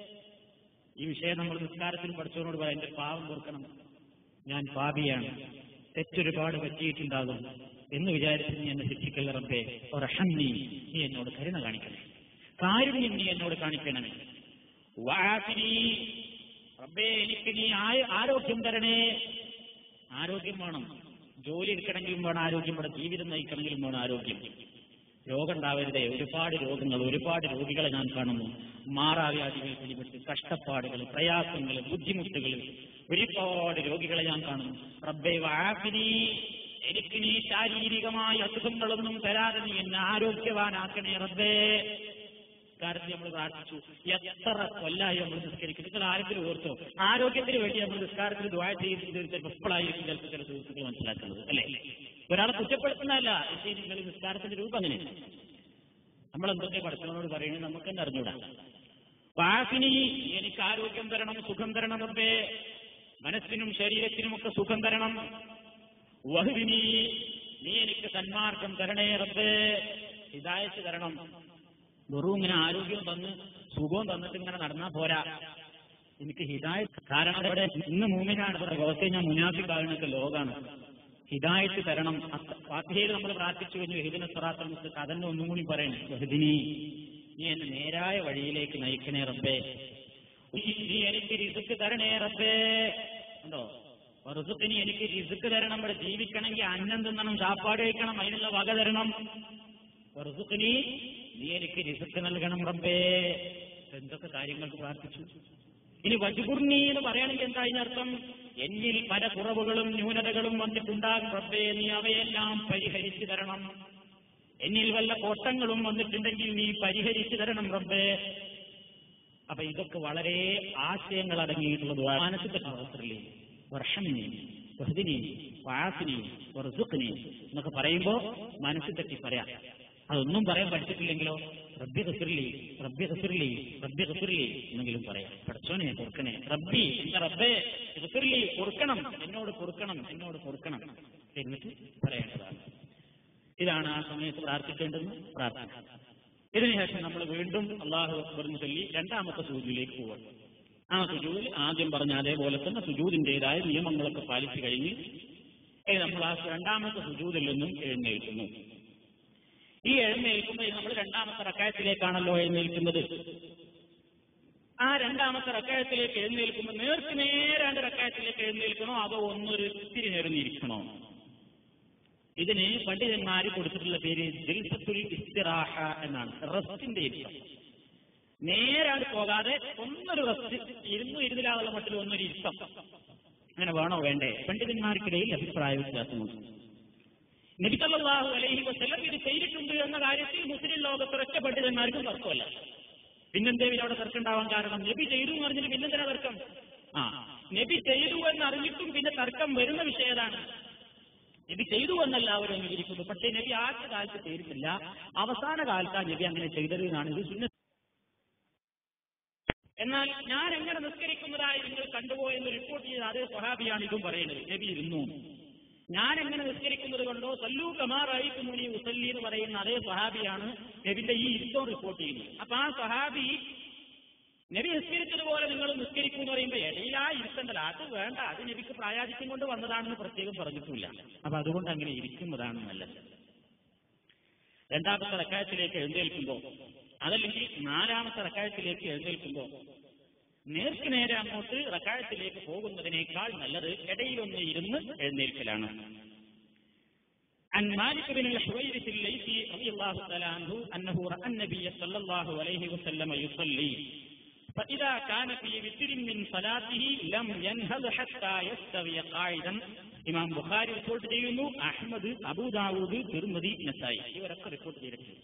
ഈ വിഷയം നമ്മൾ നിസ്കാരത്തിൽ പഠിച്ചവനോട് പറയാം എന്റെ പാവം കൊടുക്കണം ഞാൻ പാപിയാണ് തെറ്റൊരുപാട് പറ്റിയിട്ടുണ്ടാകും എന്ന് വിചാരിച്ച് നീ എന്നെ ശിക്ഷിക്കല്ല റബ്ബേ റഹം നീ നീ എന്നോട് കരുണ കാണിക്കണേ കാരുണ്യം നീ എന്നോട് കാണിക്കണമേ വാഫിനി റബ്ബേ എനിക്ക് നീ ആയ- ആരോഗ്യം തരണേ ആരോഗ്യം വേണം ജോലി എടുക്കണമെങ്കിലും വേണം ആരോഗ്യം വേണം ജീവിതം നയിക്കണമെങ്കിലും വേണം ആരോഗ്യം രോഗം ഉണ്ടാവരുതേ ഒരുപാട് രോഗങ്ങൾ ഒരുപാട് രോഗികളെ ഞാൻ കാണുന്നു മാറാവ്യാധികൾ പിടിപെട്ട് കഷ്ടപ്പാടുകൾ പ്രയാസങ്ങൾ ബുദ്ധിമുട്ടുകൾ ഒരുപാട് രോഗികളെ ഞാൻ കാണുന്നു റബ്ബേ വാഫിനി എനിക്ക് നീ ശാരീരികമായ അസുഖങ്ങളൊന്നും തരാതെ നീ എന്നെ ആരോഗ്യവാനാക്കണേ റബ്ബേ കാര്യത്തിൽ നമ്മൾ പ്രാർത്ഥിച്ചു എത്ര കൊല്ലായി നമ്മൾ നിസ്കരിക്കും നിങ്ങൾ ആരെങ്കിലും ഓർത്തോ ആരോഗ്യത്തിന് വേണ്ടി നമ്മൾ നിസ്കാരത്തിൽ ദ്വായ ചെയ്യുന്നത് ചിലപ്പോൾ ഇപ്പോഴായിരിക്കും ചിലപ്പോൾ ചില സുഹൃത്തുക്കൾ മനസ്സിലാക്കുന്നത് അല്ലേ ഒരാളെ കുറ്റപ്പെടുത്തുന്നതല്ല പക്ഷേ നിങ്ങൾ നിസ്കാരത്തിന്റെ രൂപം അങ്ങനെ നമ്മൾ എന്തൊക്കെ പഠിച്ചവനോട് പറയുന്നത് നമുക്ക് തന്നെ അറിഞ്ഞൂടാ വാസിനി എനിക്ക് ആരോഗ്യം തരണം സുഖം തരണം റബ്ബേ മനസ്സിനും ശരീരത്തിനുമൊക്കെ സുഖം തരണം വഹുവിനി നീ എനിക്ക് സന്മാർഗം തരണേ റബ്ബേ ഹിദായത്ത് തരണം വെറും ഇങ്ങനെ ആരോഗ്യം തന്ന് സുഖവും തന്നിട്ട് ഇങ്ങനെ നടന്നാ പോരാ എനിക്ക് ഹിദായത്ത് കാരണം ഇവിടെ ഇന്ന് മൂമിനാണ് ലോകത്തെ ഞാൻ മുനാഫിക്കാകുന്നൊക്കെ ലോകാണ് ഹിദായത്ത് തരണം ഫാത്തിഹയിൽ നമ്മൾ പ്രാർത്ഥിച്ചു കഴിഞ്ഞു ഹിദിന സ്വറാത്തൽ മുസ്ലിം അതന്നെ ഒന്നും കൂടി പറയണം ബഹദിനി നീ എന്നെ നേരായ വഴിയിലേക്ക് നയിക്കണേ റബ്ബേ നീ എനിക്ക് റിസുക്ക് തരണേ റബ്ബേ ഉണ്ടോ റിസുക്കിനി എനിക്ക് റിസുക്ക് തരണം ഇവിടെ ജീവിക്കണമെങ്കിൽ അന്നം തിന്നണം ചാപ്പാട് കഴിക്കണം അതിനുള്ള വക തരണം റിസുക്കിനി നീ എനിക്ക് റിസുക്ക് നൽകണം റബ്ബേ എന്തൊക്കെ കാര്യങ്ങൾക്ക് പ്രാർത്ഥിച്ചു ഇനി വജുകുർണി എന്ന് പറയുകയാണെങ്കിൽ എന്താ അതിനർത്ഥം എന്നിൽ പല കുറവുകളും ന്യൂനതകളും വന്നിട്ടുണ്ടാകും റബ്ബേ നീ അവയെല്ലാം പരിഹരിച്ചു തരണം എന്നിൽ വല്ല കോട്ടങ്ങളും വന്നിട്ടുണ്ടെങ്കിൽ നീ പരിഹരിച്ചു തരണം റബ്ബേ
അപ്പൊ ഇതൊക്കെ വളരെ ആശയങ്ങൾ അടങ്ങിയിട്ടുള്ളത് മനസ്സിന്റെ പ്രവർത്തനല്ലേ വർഷമിനി വഹദിനി വാസിനി വർസുഖിനി എന്നൊക്കെ പറയുമ്പോ മനസ്സിൽ തട്ടി പറയാം അതൊന്നും പറയാൻ പഠിച്ചിട്ടില്ലെങ്കിലോ റബ്ബി ഗഫിർലി റബ്ബി ഗഫിർലി റബ്ബി ഗഫിർലി എന്നെങ്കിലും പറയാം പഠിച്ചോനെ പൊറുക്കണേ റബ്ബി എന്റെ റബ്ബേ ഗഫിർലി പൊറുക്കണം എന്നോട് പൊറുക്കണം എന്നോട് പൊറുക്കണം എന്നിട്ട് പറയേണ്ടതാണ് ഇതാണ് ആ സമയത്ത് പ്രാർത്ഥിക്കേണ്ടത് പ്രാർത്ഥന ഇതിനുശേഷം നമ്മൾ വീണ്ടും അള്ളാഹു അക്ബറിന് ചൊല്ലി രണ്ടാമത്തെ സൂചിയിലേക്ക് പോവാം ആ സുജൂദിൽ ആദ്യം പറഞ്ഞ അതേപോലെ തന്നെ സുജൂദിന്റേതായ നിയമങ്ങളൊക്കെ പാലിച്ചു കഴിഞ്ഞ് ഇനി നമ്മൾ ആ രണ്ടാമത്തെ സുജൂദിൽ നിന്നും എഴുന്നേൽക്കുന്നു ഈ എഴുന്നേൽക്കുമ്പോൾ നമ്മൾ രണ്ടാമത്തെ റക്കായത്തിലേക്കാണല്ലോ എഴുന്നേൽക്കുന്നത് ആ രണ്ടാമത്തെ റക്കായത്തിലേക്ക് എഴുന്നേൽക്കുമ്പോൾ നേർക്ക് നേരാണ്ട് റക്കായത്തിലേക്ക് എഴുന്നേൽക്കണോ അതോ ഒന്നൊരു ഇത്തിരി നേർന്നിരിക്കണോ ഇതിന് പണ്ഡിതന്മാർ കൊടുത്തിട്ടുള്ള പേര് ദിൽസത്തുൽ ഇസ്തിറാഹ എന്നാണ് റസ്റ്റിന്റെ ഇഷ്ടം നേരാണ് പോകാതെ ഒന്നൊരു റസ്റ്റ് ഇരുന്നു ഇരുന്നിലാവുള്ള മട്ടിൽ ഒന്നൊരു ഇഷ്ടം അങ്ങനെ വേണോ വേണ്ടേ പണ്ഡിതന്മാർക്കിടയിൽ അഭിപ്രായ വ്യത്യാസമുണ്ട് നബിസല്ലാഹു അലൈഹി വസ്ലം ഇത് ചെയ്തിട്ടുണ്ട് എന്ന കാര്യത്തിൽ മുസ്ലിം ലോകത്ത് ഒറ്റ പണ്ഡിതന്മാർക്കും തർക്കമല്ല പിന്നെന്തേ അവിടെ തർക്കം ഉണ്ടാവാൻ കാരണം നബി ചെയ്തു എന്ന് പറഞ്ഞിട്ട് പിന്നെന്തിനാ തർക്കം ആ നബി ചെയ്തു എന്ന് അറിഞ്ഞിട്ടും പിന്നെ തർക്കം വരുന്ന വിഷയതാണ് നബി ചെയ്തു എന്നെല്ലാവരും അംഗീകരിക്കുന്നു പക്ഷേ നബി ആദ്യ കാലത്ത് ചെയ്തിട്ടില്ല അവസാന കാലത്താണ് നബി അങ്ങനെ ചെയ്തത് എന്നാണ് ഇത് സുന്ന എന്നാൽ ഞാൻ എങ്ങനെ നിസ്കരിക്കുന്നതായി നിങ്ങൾ കണ്ടുപോയെന്ന് റിപ്പോർട്ട് ചെയ്ത അതേ സ്വഹാബിയാണ് ഇതും പറയുന്നത് നബി ഇരുന്നു ഞാൻ എങ്ങനെ നിസ്കരിക്കുന്നത് കൊണ്ടോ സല്ലു കമാറായിക്ക് മുനി ഉസല്ലി എന്ന് പറയുന്ന അതേ സ്വഹാബിയാണ് നബിന്റെ ഈ ഇരുത്തം റിപ്പോർട്ട് ചെയ്യുന്നത് അപ്പൊ ആ സ്വഹാബി നബി നിസ്കരിച്ചതുപോലെ നിങ്ങൾ നിസ്കരിക്കൂ എന്ന് പറയുമ്പോൾ ഇടയിൽ ആ ഇരുത്തണ്ടല്ല അത് വേണ്ട അത് നബിക്ക് പ്രായാധിക്യം കൊണ്ട് വന്നതാണെന്ന് പ്രത്യേകം പറഞ്ഞിട്ടില്ല അപ്പൊ അതുകൊണ്ട് അങ്ങനെ ഇരിക്കുന്നതാണ് നല്ലത് രണ്ടാമത്തെ റക്കായത്തിലേക്ക് എഴുന്നേൽക്കുമ്പോൾ അതല്ലെങ്കിൽ നാലാമത്തെ റക്കായത്തിലേക്ക് എഴുന്നേൽക്കുമ്പോൾ നേർക്ക് നേരെ അങ്ങോട്ട് റക്കായത്തിലേക്ക് പോകുന്നതിനേക്കാൾ നല്ലത് ഇടയിലൊന്ന് ഇരുന്ന് എഴുന്നേൽക്കലാണ് عن مالك بن الحويرث الليثي رضي الله تعالى عنه أنه رأى النبي صلى الله عليه وسلم يصلي فإذا كان في وتر من صلاته لم ينهض حتى يستوي قاعدا ഇമാം ബുഖാരി റിപ്പോർട്ട് ചെയ്യുന്നു അഹമ്മദ് അബൂദാവൂദ് തിരുമതി നസായി ഇവരൊക്കെ റിപ്പോർട്ട് ചെയ്തിട്ടുണ്ട്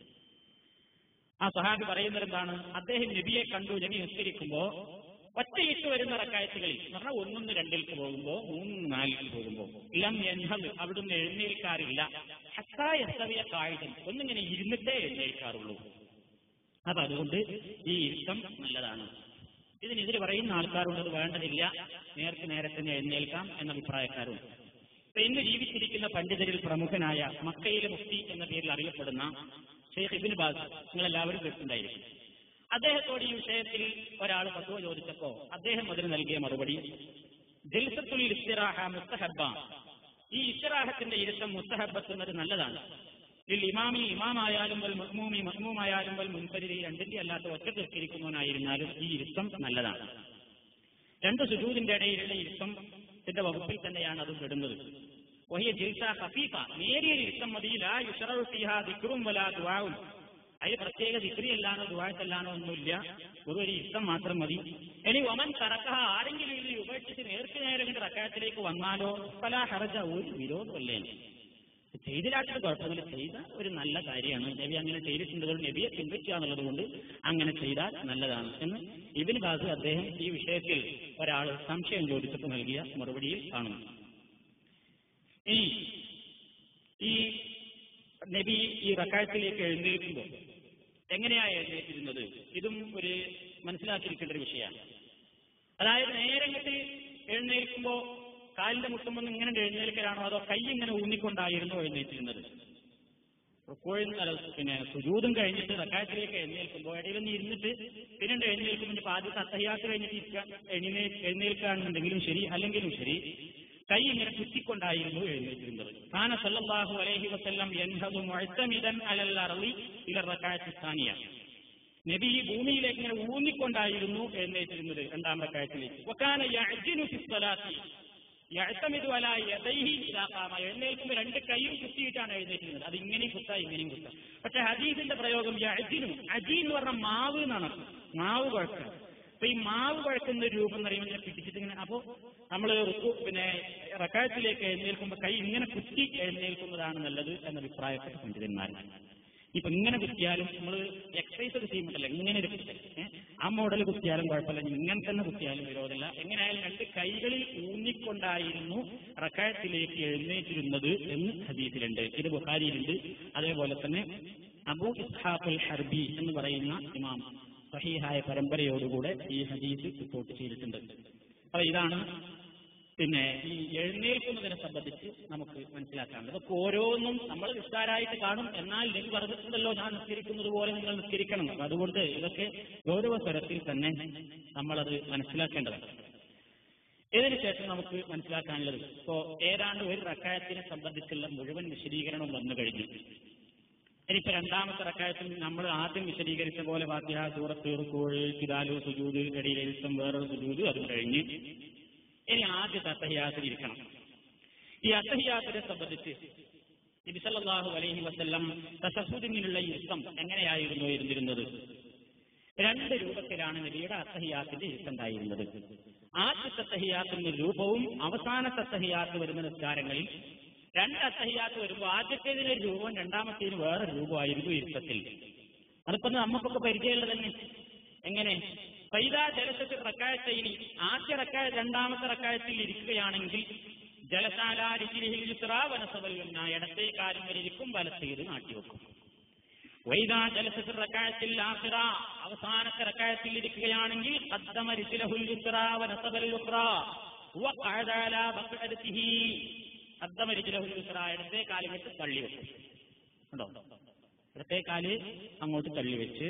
ആ സഹാബി പറയുന്നത് എന്താണ് അദ്ദേഹം നബിയെ കണ്ടു നബി നിസ്കരിക്കുമ്പോ ഒറ്റയിട്ട് വരുന്ന റക്കായത്തുകളിൽ എന്ന് പറഞ്ഞാൽ ഒന്നൊന്ന് രണ്ടിലേക്ക് പോകുമ്പോ മൂന്ന് നാലിലേക്ക് പോകുമ്പോ ലം എൻഹൽ അവിടുന്ന് എഴുന്നേൽക്കാറില്ല ഹത്താ എസ്തവിയ കായികം ഒന്നിങ്ങനെ ഇരുന്നിട്ടേ എഴുന്നേൽക്കാറുള്ളൂ അപ്പൊ അതുകൊണ്ട് ഈ ഇരുത്തം നല്ലതാണ് ഇതിനെതിരെ പറയുന്ന ആൾക്കാരുണ്ട് അത് വേണ്ടതില്ല നേർക്ക് നേരെ തന്നെ എഴുന്നേൽക്കാം എന്ന അഭിപ്രായക്കാരുണ്ട് ഇപ്പൊ ഇന്ന് ജീവിച്ചിരിക്കുന്ന പണ്ഡിതരിൽ പ്രമുഖനായ മക്കയിലെ മുഫ്തി എന്ന പേരിൽ അറിയപ്പെടുന്ന ഷെയ്ഖ് ഇബിൻ ബാസ് നിങ്ങളെല്ലാവരും കേട്ടിട്ടുണ്ടായിരിക്കും അദ്ദേഹത്തോട് ഈ വിഷയത്തിൽ ഒരാൾ പത്തുവ ചോദിച്ചപ്പോ അദ്ദേഹം അതിന് നൽകിയ മറുപടി ജൽസത്തുൽ ഇസ്തിറാഹ മുസ്തഹബ ഈ ഇസ്തിറാഹത്തിന്റെ ഇരുത്തം മുസ്തഹബത്തുന്നത് നല്ലതാണ് ഇതിൽ ഇമാമി ഇമാമായാലും വൽ മഹ്മൂമി മഹ്മൂമായാലും വൽ മുൻപരിധി രണ്ടിന്റെ അല്ലാത്ത ഒറ്റ തീർത്തിരിക്കുന്നവനായിരുന്നാലും ഈ ഇരുത്തം നല്ലതാണ് രണ്ട് സുജൂദിന്റെ ഇടയിലുള്ള ഇരുത്തത്തിന്റെ വകുപ്പിൽ തന്നെയാണ് അത് പെടുന്നത് വഹിയ ജിൽസ ഹഫീഫ നേരിയ ഇരുത്തം മതി ലാ യുഷറു ഫീഹാ ദിക്റും വലാ ദുആഉം അതിൽ പ്രത്യേക ദിക്രിയല്ലാനോ ദുആത്തല്ലാനോ ഒന്നുമില്ല ഒരു ഒരു ഇഷ്ടം മാത്രം മതി ഇനി ഒമൻ തറക്കഹ ആരെങ്കിലും ഇത് ഉപേക്ഷിച്ച് നേർക്ക് നേരെ ഇങ്ങോട്ട് റക്കായത്തിലേക്ക് വന്നാലോ പല ഹറജ ഒരു വിരോധമല്ലേ ചെയ്തിലാട്ടിട്ട് കുഴപ്പമില്ല ചെയ്ത ഒരു നല്ല കാര്യമാണ് നബി അങ്ങനെ ചെയ്തിട്ടുണ്ട് നബിയെ പിൻപറ്റുക എന്നുള്ളത് കൊണ്ട് അങ്ങനെ ചെയ്താൽ നല്ലതാണ് എന്ന് ഇബിൻ ബാസ് അദ്ദേഹം ഈ വിഷയത്തിൽ ഒരാൾ സംശയം ചോദിച്ചിട്ട് നൽകിയ മറുപടിയിൽ കാണുന്നു ഇനി ഈ നബി ഈ റക്കായത്തിലേക്ക് എഴുന്നേൽക്കുമ്പോൾ എങ്ങനെയാ എഴുന്നേറ്റിരുന്നത് ഇതും ഒരു മനസ്സിലാക്കിയിരിക്കേണ്ട ഒരു വിഷയമാണ് അതായത് നേരങ്ങട്ട് എഴുന്നേൽക്കുമ്പോൾ കാലിന്റെ മുട്ടുമ്പോൾ ഇങ്ങനെ എഴുന്നേൽക്കലാണോ അതോ കൈ ഇങ്ങനെ ഊന്നിക്കൊണ്ടായിരുന്നോ എഴുന്നേറ്റിരുന്നത് റുക്കോയിൽ അല്ല പിന്നെ സുജൂതും കഴിഞ്ഞിട്ട് റക്കായത്തിലേക്ക് എഴുന്നേൽക്കുമ്പോൾ ഇടയിലൊന്ന് ഇരുന്നിട്ട് പിന്നീട് എഴുന്നേൽക്കുമ്പോൾ ഇപ്പൊ ആദ്യത്തെ അത്തഹ്യാത്ത് കഴിഞ്ഞിട്ട് ഇരിക്കാൻ എഴുന്നേ എഴുന്നേൽക്കുകയാണെന്നുണ്ടെങ്കിലും ശരി അല്ലെങ്കിലും ശരി കൈ ഇങ്ങനെ കുത്തിക്കൊണ്ടായിരുന്നു എഴുന്നേറ്റിരുന്നത് ഖാന സല്ലല്ലാഹു അലൈഹി വസല്ലം യൻഹദു മുഅ്തമിദൻ അലൽ അർളി ഇല റകഅത്തി സാനിയ നബി ഈ ഭൂമിയിലേക്ക് ഇങ്ങനെ ഊന്നിക്കൊണ്ടായിരുന്നു എഴുന്നേറ്റിരുന്നത് രണ്ടാം റക്കായത്തിലേക്ക് വക്കാന യഅ്ജിനു ഫി സ്വലാത്തി യഅ്തമിദു അലാ യദൈഹി ഇദാ ഖാമ എഴുന്നേൽക്കുമ്പോൾ രണ്ട് കൈയും കുത്തിയിട്ടാണ് എഴുന്നേറ്റിരുന്നത് അത് ഇങ്ങനെയും കുത്താ ഇങ്ങനെയും കുത്താ പക്ഷെ ഹദീസിന്റെ പ്രയോഗം യഅ്ജിനു അജി എന്ന് പറഞ്ഞ മാവ് എന്നാണ് മാവ് കുഴക്കുക അപ്പൊ ഈ മാവ് കുഴക്കുന്ന ഒരു രൂപം എന്ന് പറയുമ്പോൾ ഇങ്ങനെ പിടിച്ചിട്ട് ഇങ്ങനെ അപ്പോ നമ്മൾ പിന്നെ റക്കായത്തിലേക്ക് എഴുന്നേൽക്കുമ്പോൾ കൈ ഇങ്ങനെ കുത്തി എഴുന്നേൽക്കുന്നതാണ് നല്ലത് എന്ന അഭിപ്രായപ്പെട്ട പണ്ഡിതന്മാരാണ് ഇപ്പൊ ഇങ്ങനെ കുത്തിയാലും നമ്മൾ എക്സസൈസ് ഒക്കെ ചെയ്യുമ്പോഴല്ല ഇങ്ങനെ ഒരു കുത്തൽ
ആ മോഡൽ കുത്തിയാലും കുഴപ്പമില്ല ഇങ്ങനെ തന്നെ കുത്തിയാലും വിരോധമില്ല എങ്ങനെയായാലും രണ്ട് കൈകളിൽ ഊന്നിക്കൊണ്ടായിരുന്നു റക്കായത്തിലേക്ക് എഴുന്നേറ്റിരുന്നത് എന്ന് ഹദീസിലുണ്ട് ഇത് ബുഖാരിയിലുണ്ട് അതേപോലെ തന്നെ അബൂ ഇസ്ഹാഖുൽ ഹർബി എന്ന് പറയുന്ന ഇമാം സഹീഹായ പരമ്പരയോടുകൂടെ ഈ ഹദീസ് റിപ്പോർട്ട് ചെയ്തിട്ടുണ്ട് അപ്പൊ ഇതാണ് പിന്നെ ഈ എഴുന്നേൽക്കുന്നതിനെ സംബന്ധിച്ച് നമുക്ക് മനസ്സിലാക്കാനുള്ളത് അപ്പൊ ഓരോന്നും നമ്മൾ നിസ്സാരായിട്ട് കാണും എന്നാൽ നബി പറഞ്ഞിട്ടുണ്ടല്ലോ ഞാൻ നിസ്കരിക്കുന്നത് പോലെ നിങ്ങൾ നിസ്കരിക്കണം അപ്പൊ അതുകൊണ്ട് ഇതൊക്കെ ഗൗരവ സ്വരത്തിൽ തന്നെ നമ്മളത് മനസ്സിലാക്കേണ്ടതാണ് ഇതിനു ശേഷം നമുക്ക് മനസ്സിലാക്കാനുള്ളത് ഇപ്പോ ഏതാണ്ട് ഒരു റക്കായത്തിനെ സംബന്ധിച്ചുള്ള മുഴുവൻ വിശദീകരണം വന്നു കഴിഞ്ഞു ഇനിയിപ്പോ രണ്ടാമത്തെ റക്കായത്തിൽ നമ്മൾ ആദ്യം വിശദീകരിച്ച പോലെ ഫാത്തിഹ സൂറത്ത് റുക്കോഴ് കിതാലു സുജൂദ് ഇടയിലെഴുത്തം വേറൊരു സുജൂദ് അതും കഴിഞ്ഞ് ഇനി ആദ്യത്തെ അത്തഹിയാത്തിൽ ഇരിക്കണം ഈ അത്തഹിയാത്തിനെ സംബന്ധിച്ച് നബിസല്ലാഹു അലൈഹി വസ്ല്ലം തസഹുദിനുള്ള ഇരുത്തം എങ്ങനെയായിരുന്നു ഇരുന്നിരുന്നത് രണ്ട് രൂപത്തിലാണ് നബിയുടെ അത്തഹിയാത്തിന്റെ ഇരുത്തുണ്ടായിരുന്നത് ആദ്യത്തെ തഹിയാത്തിന്റെ രൂപവും അവസാനത്തെ തഹിയാത്ത് വരുന്ന നിസ്കാരങ്ങളിൽ രണ്ട് അത്തഹിയാത്ത് വരുമ്പോൾ ആദ്യത്തേതിന് ഒരു രൂപവും രണ്ടാമത്തേതിന് വേറെ രൂപമായിരുന്നു ഇരുത്തത്തിൽ അതിപ്പോ നമുക്കൊക്കെ പരിചയമുള്ളത് തന്നെ എങ്ങനെ പൈതാ ജലസത്തിൽ റക്കായത്തൈനി ആദ്യ റക്കായ രണ്ടാമത്തെ റക്കായത്തിൽ ഇരിക്കുകയാണെങ്കിൽ ജലശാലാരിഹിലിസ്രാവനസവല്ലുന്ന ഇടത്തെ കാര്യം വരിക്കും വലത്തേത് നാട്ടിവെക്കും വൈദാ ജലസത്തിൽ റക്കായത്തിൽ ആസിറ അവസാനത്തെ റക്കായത്തിൽ ഇരിക്കുകയാണെങ്കിൽ ഇടത്തെ കാലം വെച്ച് തള്ളി വെക്കും ഉണ്ടോ ഇടത്തെ കാല് അങ്ങോട്ട് തള്ളി വെച്ച്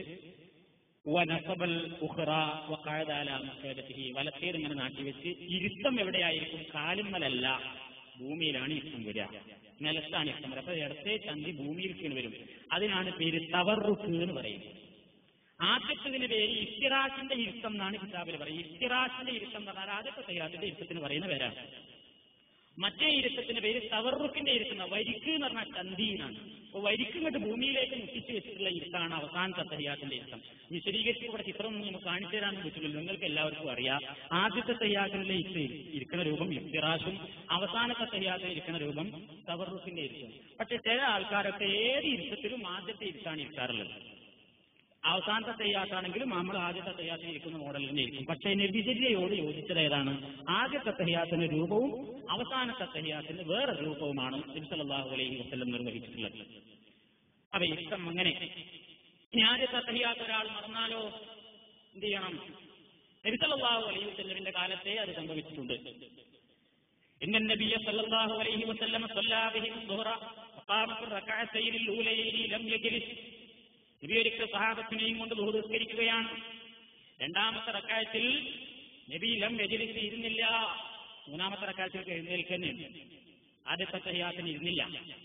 വലത്തേത് ഇങ്ങനെ നാട്ടിവെച്ച് ഇരുത്തം എവിടെയായിരിക്കും കാലുമ്മലല്ല ഭൂമിയിലാണ് ഇരുത്തം വരിക നിലത്താണ് ഇരുത്തം വരിക അപ്പൊ ഇടത്തെ ചന്തി ഭൂമിയിൽ കീഴ് വരും അതിനാണ് പേര് തവറുക്ക് എന്ന് പറയുന്നത് ആദ്യത്തതിന് പേര് ഇസ്തിറാഷിന്റെ ഇരുത്തം എന്നാണ് കിതാബിൽ പറയുന്നത് ഇസ്തിറാഷിന്റെ ഇരുത്തം എന്ന് പറഞ്ഞാൽ ആദ്യത്തെ തയ്യാത്തിന്റെ ഇരുത്തത്തിന് പറയുന്ന പേരാണ് മറ്റേ ഇരുത്തത്തിന്റെ പേര് തവറുക്കിന്റെ ഇരുത്തുന്ന വരിക്ക് എന്ന് പറഞ്ഞാൽ ചന്തിയിലാണ് അപ്പൊ വരിക്ക് ഇങ്ങോട്ട് ഭൂമിയിലേക്ക് മുട്ടിച്ചു വെച്ചിട്ടുള്ള ഇരുത്താണ് അവസാനത്തെ തയ്യാത്തിന്റെ ഇരുത്തം വിശദീകരിച്ച് ഇവിടെ ചിത്രം നമുക്ക് കാണിച്ചു തരാൻ പറ്റില്ലല്ലോ നിങ്ങൾക്ക് എല്ലാവർക്കും അറിയാം ആദ്യത്തെ തയ്യാത്തിലെ ഇരിക്കുന്ന രൂപം ഇഫ്തിറാഷും അവസാനത്തെ തയ്യാത്തിൽ ഇരിക്കുന്ന രൂപം തവറുക്കിന്റെ ഇരുത്തം പക്ഷെ ചില ആൾക്കാരൊക്കെ ഏത് ഇരുത്തത്തിലും ആദ്യത്തെ ഇരുത്താണ് ഇരിക്കാറുള്ളത് അവസാനത്തെ തയ്യാത്താണെങ്കിലും നമ്മൾ ആദ്യത്തെ തയ്യാത്തിന് ഇരിക്കുന്ന മോഡൽ തന്നെ ഇരിക്കും പക്ഷേ നബിചര്യയോട് യോജിച്ചത് ഏതാണ് ആദ്യത്തെ തയ്യാത്തിന് രൂപവും അവസാനത്തെ തയ്യാത്തിന് വേറെ രൂപവുമാണ് നബിസല്ലാഹു അലൈഹി വസ്ലം നിർവഹിച്ചിട്ടുള്ളത് അവ ഇഷ്ടം അങ്ങനെ ഇനി ആദ്യത്തെ തയ്യാത്ത ഒരാൾ മറന്നാലോ എന്ത് ചെയ്യണം നബിസല്ലാഹു അലൈഹി വസ്ലമിന്റെ കാലത്തെ അത് സംഭവിച്ചിട്ടുണ്ട് إن النبي صلى الله عليه وسلم صلى بهم الظهر فقام في الركعتين الأوليين لم يجلس നബി ഒരിക്കൽ സഹാബത്തിനെയും കൊണ്ട് ബഹുദസ്കരിക്കുകയാണ് രണ്ടാമത്തെ റക്കായത്തിൽ നബി ലം രജലിച്ച് ഇരുന്നില്ല മൂന്നാമത്തെ റക്കായത്തിൽ എഴുന്നേൽക്കുന്നുണ്ട് ആദ്യത്തെ തയ്യാത്തിന് ഇരുന്നില്ല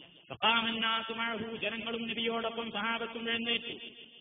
ജനങ്ങളും നബിയോടൊപ്പം സഹാബത്തും എഴുന്നേറ്റു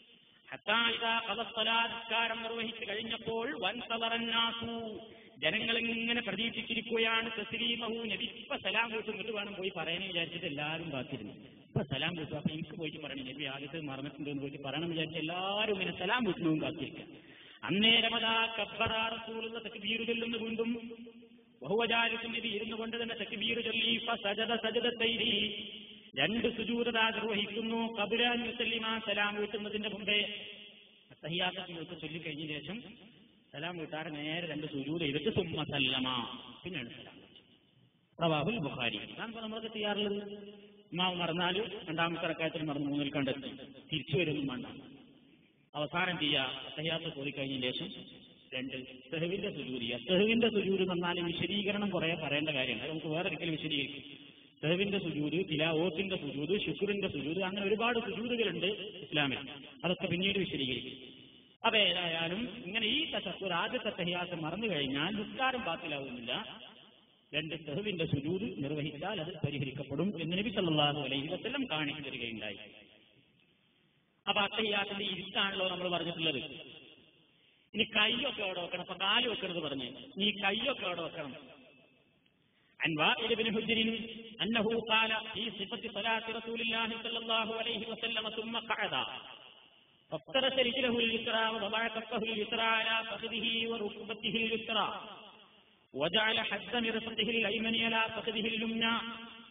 നിസ്കാരം നിർവഹിച്ചു കഴിഞ്ഞപ്പോൾ വൻ സവറന്നാസു ജനങ്ങൾ ഇങ്ങനെ പ്രതീക്ഷിച്ചിരിക്കുകയാണ് തസ്ലീമഹു നബി ഇപ്പൊ സലാം കൂട്ടുന്നിട്ട് വേണം പോയി പറയാനും വിചാരിച്ചിട്ട് എല്ലാവരും കാത്തിരുന്നു ഇപ്പൊ സലാം കൂട്ടു അപ്പൊ എനിക്ക് പോയിട്ട് പറയണം നബി ആദ്യത്തെ മറന്നിട്ടുണ്ട് എന്ന് പോയിട്ട് പറയണം വിചാരിച്ച് എല്ലാവരും ഇങ്ങനെ സലാം കൂട്ടുന്നതും കാത്തിരിക്കുക അന്നേരമതാ കബ്ബറാറസൂലുള്ള തക്ബീർ ചൊല്ലുന്ന വീണ്ടും ബഹുവജാലിക്കും നബി ഇരുന്നു കൊണ്ട് തന്നെ തക്ബീർ ചൊല്ലി സജദ സജദത്തൈരി രണ്ട് സുജൂരത നിർവഹിക്കുന്നു കബുരാൻ മുസല്ലിമാ സലാം വീട്ടുന്നതിന്റെ മുമ്പേ സഹിയാത്തങ്ങൾക്ക് ചൊല്ലിക്കഴിഞ്ഞ ശേഷം സലാം വീട്ടാറ് നേരെ രണ്ട് സുജൂത് ചെയ്തിട്ട് സുമ്മ സല്ലമ പിന്നെയാണ് സലാം പ്രവാഹുൽ ബുഖാരി അതാണ് നമ്മളൊക്കെ ചെയ്യാറുള്ളത് ഇമാവ് മറന്നാല് രണ്ടാമത്തെ റക്കായത്തിൽ മറന്നു മൂന്നിൽ കണ്ടെത്തി തിരിച്ചു വരുന്നു വേണ്ട അവസാനം ചെയ്യുക അത്തഹ്യാത്ത് പോയിക്കഴിഞ്ഞ ശേഷം രണ്ട് സെഹവിന്റെ സുജൂര് ചെയ്യുക സെഹവിന്റെ സുജൂര് എന്ന് പറഞ്ഞാൽ വിശദീകരണം കുറെ പറയേണ്ട കാര്യമാണ് അത് നമുക്ക് വേറെ ഒരിക്കലും വിശദീകരിക്കും സെഹവിന്റെ സുജൂര് തിലാവോത്തിന്റെ സുജൂര് ശുക്രിന്റെ സുജൂര് അങ്ങനെ ഒരുപാട് സുജൂരുകളുണ്ട് ഇസ്ലാമിൽ അതൊക്കെ പിന്നീട് വിശദീകരിക്കും അപ്പൊ ഏതായാലും ഇങ്ങനെ ഈ തശക്കൂർ ആദ്യത്തെ തഹിയാത്ത് മറന്നു കഴിഞ്ഞാൽ നിസ്കാരം ബാത്തിലാവുന്നില്ല രണ്ട് സെഹുവിന്റെ സുജൂത് നിർവഹിച്ചാൽ അത് പരിഹരിക്കപ്പെടും എന്ന് നബി സല്ലല്ലാഹു അലൈഹി വസല്ലം കാണിച്ചു തരികയുണ്ടായി അപ്പൊ അത്തഹിയാത്തിന്റെ ഇരുത്താണല്ലോ നമ്മൾ പറഞ്ഞിട്ടുള്ളത് ഇനി കൈയൊക്കെ അവിടെ വെക്കണം അപ്പൊ കാല് വെക്കണത് പറഞ്ഞു നീ കൈയൊക്കെ അവിടെ വെക്കണം عن وائل بن حجر أنه قال في صفة صلاة رسول الله صلى الله عليه وسلم ثم قعد فافترس رجله اليسرى ووضع كفه اليسرى على فخذه وركبته اليسرى وجعل حد مرفقه الأيمن على فخذه اليمنى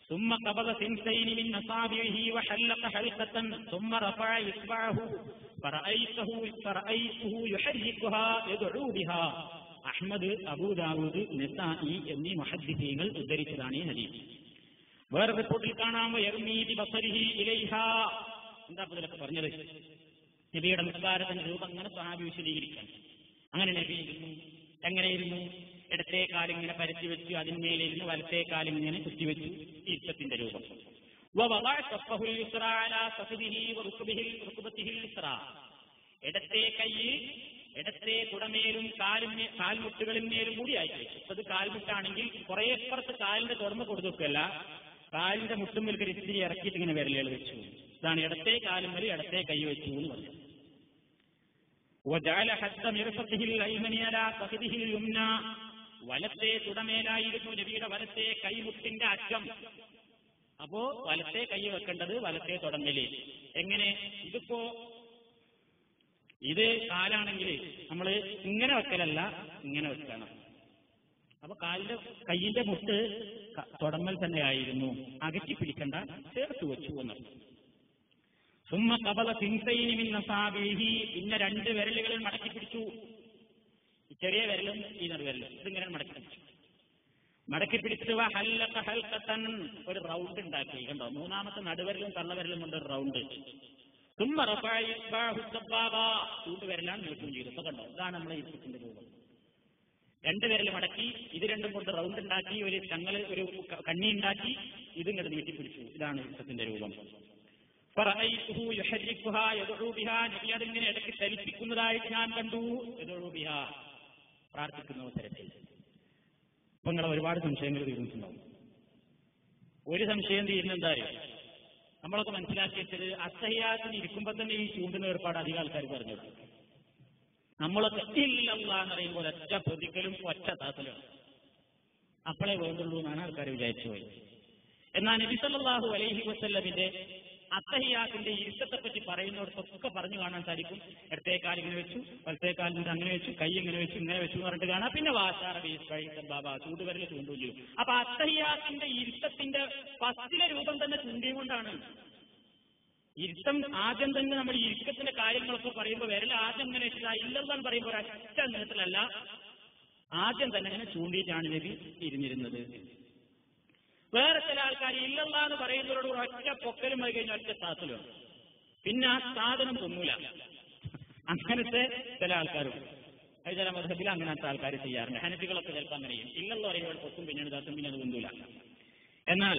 ثم قبض ثنتين من أصابعه وحلق حلقة ثم رفع إصبعه فرأيته فرأيته يحركها يدعو بها അഹ്മദ് അബൂദാവൂദ് നിസായി എന്നീ മഹദ്ദിസീങ്ങൾ ഉദ്ധരിച്ചതാണ് ഈ ഹദീസ് വേറെ റിപ്പോർട്ടിൽ കാണാം യർമീതി ബസരിഹി ഇലൈഹ എന്താ ഇപ്പൊ ഇതിലൊക്കെ പറഞ്ഞത് നബിയുടെ നിസ്കാരത്തിന്റെ രൂപം അങ്ങനെ സ്വഹാബി വിശദീകരിക്കാൻ അങ്ങനെ നബി ഇരുന്നു എങ്ങനെയിരുന്നു ഇടത്തെ കാലിങ്ങനെ പരത്തി വെച്ചു അതിന്മേലിരുന്ന് വലത്തെ കാലിങ്ങനെ കുത്തിവെച്ചു ഇരുത്തത്തിന്റെ രൂപം ووضع كفه اليسرى على فخذه وركبه ركبته اليسرى ഇടത്തെ കൈ ഇടത്തെ കുടമേലും കാലിന് കാൽമുട്ടുകളിന്മേലും കൂടി അയച്ചു വെച്ചു ഇപ്പൊ ഇത് കാൽമുട്ടാണെങ്കിൽ കുറെ അപ്പുറത്ത് കാലിന്റെ തുറന്ന് കൊടുത്തു വെക്കല്ല കാലിന്റെ മുട്ടുമ്പിൽ ഒരു ഇത്തിരി ഇറക്കിയിട്ട് ഇങ്ങനെ വിരലുകൾ വെച്ചു ഇതാണ് ഇടത്തെ കാലുമ്മൽ ഇടത്തെ കൈ വെച്ചു എന്ന് പറഞ്ഞു وجعل حد مرفقه الايمن على فخذه اليمنى വലത്തെ തുടമേലായിരുന്നു നബിയുടെ വലത്തെ കൈമുട്ടിന്റെ അറ്റം അപ്പോ വലത്തെ കൈ വെക്കേണ്ടത് വലത്തെ തുടങ്ങല് എങ്ങനെ ഇതിപ്പോ ഇത് കാലാണെങ്കിൽ നമ്മൾ ഇങ്ങനെ വെക്കലല്ല ഇങ്ങനെ വെക്കണം അപ്പൊ കാലിന്റെ കൈയിന്റെ മുട്ട് ക- തുടമ്മൽ തന്നെ ആയിരുന്നു അകറ്റി പിടിക്കണ്ട ചേർത്ത് വെച്ചു എന്നത് സുമ്മ കബല സിൻസൈനി മിൻ നസാബിഹി പിന്നെ രണ്ട് വിരലുകളിൽ മടക്കി പിടിച്ചു ഈ ചെറിയ വിരലും ഈ നടുവിരലും ഇതിങ്ങനെ മടക്കി പിടിച്ചു മടക്കി പിടിച്ചിട്ട് വ ഹല്ലക ഹൽക്കത്തൻ ഒരു റൗണ്ട് ഉണ്ടാക്കി കണ്ടോ മൂന്നാമത്തെ നടുവിരലും തള്ളവിരലും കൊണ്ട് ഒരു റൗണ്ട് തുമ്മ റഫഅ ഇസ്ബാഹു സബ്ബാബ ചൂണ്ടുവിരലാണ് നീട്ടുകയും ചെയ്തു ഇപ്പൊ കണ്ടോ ഇതാണ് നമ്മളെ ഇരിപ്പിന്റെ രൂപം രണ്ട് വിരൽ മടക്കി ഇത് രണ്ടും കൊണ്ട് റൗണ്ട് ഉണ്ടാക്കി ഒരു ചങ്ങൽ ഒരു ക- കണ്ണി ഉണ്ടാക്കി ഇത് ഇങ്ങോട്ട് നീട്ടിപ്പിടിച്ചു ഇതാണ് ഇരിപ്പത്തിന്റെ രൂപം ഫറഅയ്തുഹു യുഹർരിക്കുഹാ യദ്ഉ ബിഹാ നബി അതിങ്ങനെ ഇടയ്ക്ക് ചലിപ്പിക്കുന്നതായിട്ട് ഞാൻ കണ്ടു യദ്ഉ ബിഹാ പ്രാർത്ഥിക്കുന്ന അവസരത്തിൽ അപ്പൊ നിങ്ങൾ ഒരുപാട് സംശയങ്ങൾ തീർന്നിട്ടുണ്ടാവും ഒരു സംശയം തീരുന്നെന്താ അറിയോ? നമ്മളൊക്കെ മനസ്സിലാക്കി വെച്ചത് അസഹ്യാത്തിന് ഇരിക്കുമ്പോ തന്നെ ഈ ചൂണ്ടുന്ന ഏർപ്പാട് അധികം ആൾക്കാർ പറഞ്ഞു നമ്മളൊക്കെ ഇല്ലല്ല എന്ന് പറയുമ്പോൾ ഒറ്റ പ്രതിക്കലും ഒറ്റ താത്തലും അപ്പോഴേ വേണ്ടുള്ളൂ എന്നാണ് ആൾക്കാർ വിചാരിച്ചു പോയത് എന്നാൽ നബി സല്ലല്ലാഹു അലൈഹി വസല്ലമിന്റെ അത്തഹിയാത്തിന്റെ ഇരുത്തത്തെ പറ്റി പറയുന്നിടത്തൊക്കെ പറഞ്ഞു കാണാൻ സാധിക്കും ഇടത്തെ കാൽ ഇങ്ങനെ വെച്ചു വലത്തെ കാലിന്റെ അങ്ങനെ വെച്ചു കൈ ഇങ്ങനെ വെച്ചു ഇങ്ങനെ വെച്ചു എന്ന് പറഞ്ഞിട്ട് കാണാം പിന്നെ വാശാറ ബാബ ചൂടുവരൽ ചൂണ്ടും ചെയ്യും അപ്പൊ അത്തഹിയാത്തിന്റെ ഇരുത്തത്തിന്റെ ഫസ്റ്റിലെ രൂപം തന്നെ ചൂണ്ടിയും കൊണ്ടാണ് ഇരുത്തം ആദ്യം തന്നെ നമ്മൾ ഈ ഇരിക്കത്തിന്റെ കാര്യങ്ങളൊക്കെ പറയുമ്പോൾ വിരൽ ആദ്യം ഇങ്ങനെ വെച്ചിട്ട് ഇല്ലെന്ന് പറയുമ്പോൾ ഒരൊറ്റ നിരത്തിലല്ല ആദ്യം തന്നെ ഇങ്ങനെ ചൂണ്ടിയിട്ടാണ് നബി ഇരുന്നിരുന്നത് വേറെ ചില ആൾക്കാർ ഇല്ലല്ല എന്ന് പറയുന്നവരോട് ഒറ്റ പൊക്കലും വൈകി കഴിഞ്ഞാൽ ഒറ്റ താത്തലും പിന്നെ ആ സാധനം തിന്നൂല അങ്ങനത്തെ ചില ആൾക്കാരും അത് ചില മധുബിൽ അങ്ങനത്തെ ആൾക്കാർ ചെയ്യാറുണ്ട് ഹനഫികളൊക്കെ ചിലപ്പോൾ അങ്ങനെ ചെയ്യും ഇല്ലെന്ന് പറയുമ്പോൾ പൊത്തും പിന്നീട് താത്തും പിന്നെ അത് തിന്നൂല എന്നാൽ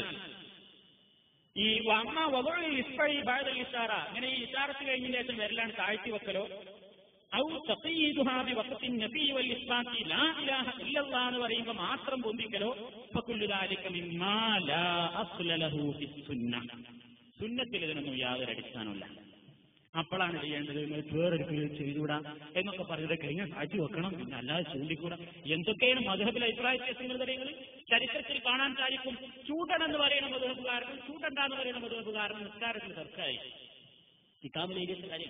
ഈ അമ്മ വകുഴിൽ ഇസ്പഴി ബാദൽ ഇഷാറ ഇങ്ങനെ ഈ ഇഷാറത്ത് കഴിഞ്ഞതിന് ശേഷം വരലാണ് താഴ്ത്തി വെക്കലോ ഔ തഖീദുഹാ ബിവഖത്തിൻ നബി വൽ ഇസ്ബാത്തി ലാ ഇലാഹ ഇല്ലല്ലാഹ് എന്ന് പറയുമ്പോൾ മാത്രം പൊന്തിക്കലോ ഫകുല്ലു ദാലിക മിമ്മാ ലാ അസ്ല ലഹു ഫിസ്സുന്ന സുന്നത്തിൽ ഇതിനൊന്നും യാതൊരു അടിസ്ഥാനമില്ല അപ്പോഴാണ് ചെയ്യേണ്ടത് നിങ്ങൾ വേറൊരിക്കലും ചെയ്തുകൂടാ എന്നൊക്കെ പറഞ്ഞത് കഴിഞ്ഞാൽ സാക്ഷി വെക്കണം പിന്നെ അല്ലാതെ ചൂണ്ടിക്കൂടാ എന്തൊക്കെയാണ് മധുഹബിൽ അഭിപ്രായ വ്യത്യാസങ്ങൾ തരങ്ങൾ ചരിത്രത്തിൽ കാണാൻ സാധിക്കും ചൂടൻ എന്ന് പറയുന്ന മധുഹബുകാരനും ചൂടണ്ട എന്ന് പറയുന്ന മധുഹബുകാരനും നിസ്കാരത്തിൽ തർക്കമായി ഇക്കാമിൽ ഏരിയത്തെ കാര്യം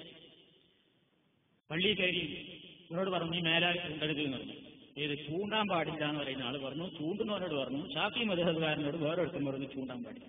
പള്ളി കയറി ഇവരോട് പറഞ്ഞു നീ മേലാൽ ചൂണ്ടരുത് എന്ന് പറഞ്ഞു ഏത് ചൂണ്ടാൻ പാടില്ല എന്ന് പറയുന്ന ആള് പറഞ്ഞു ചൂണ്ടുന്നവരോട് പറഞ്ഞു ഷാഫി മധുഹബുകാരനോട് വേറൊരുത്തം പറഞ്ഞു ചൂണ്ടാൻ പാടില്ല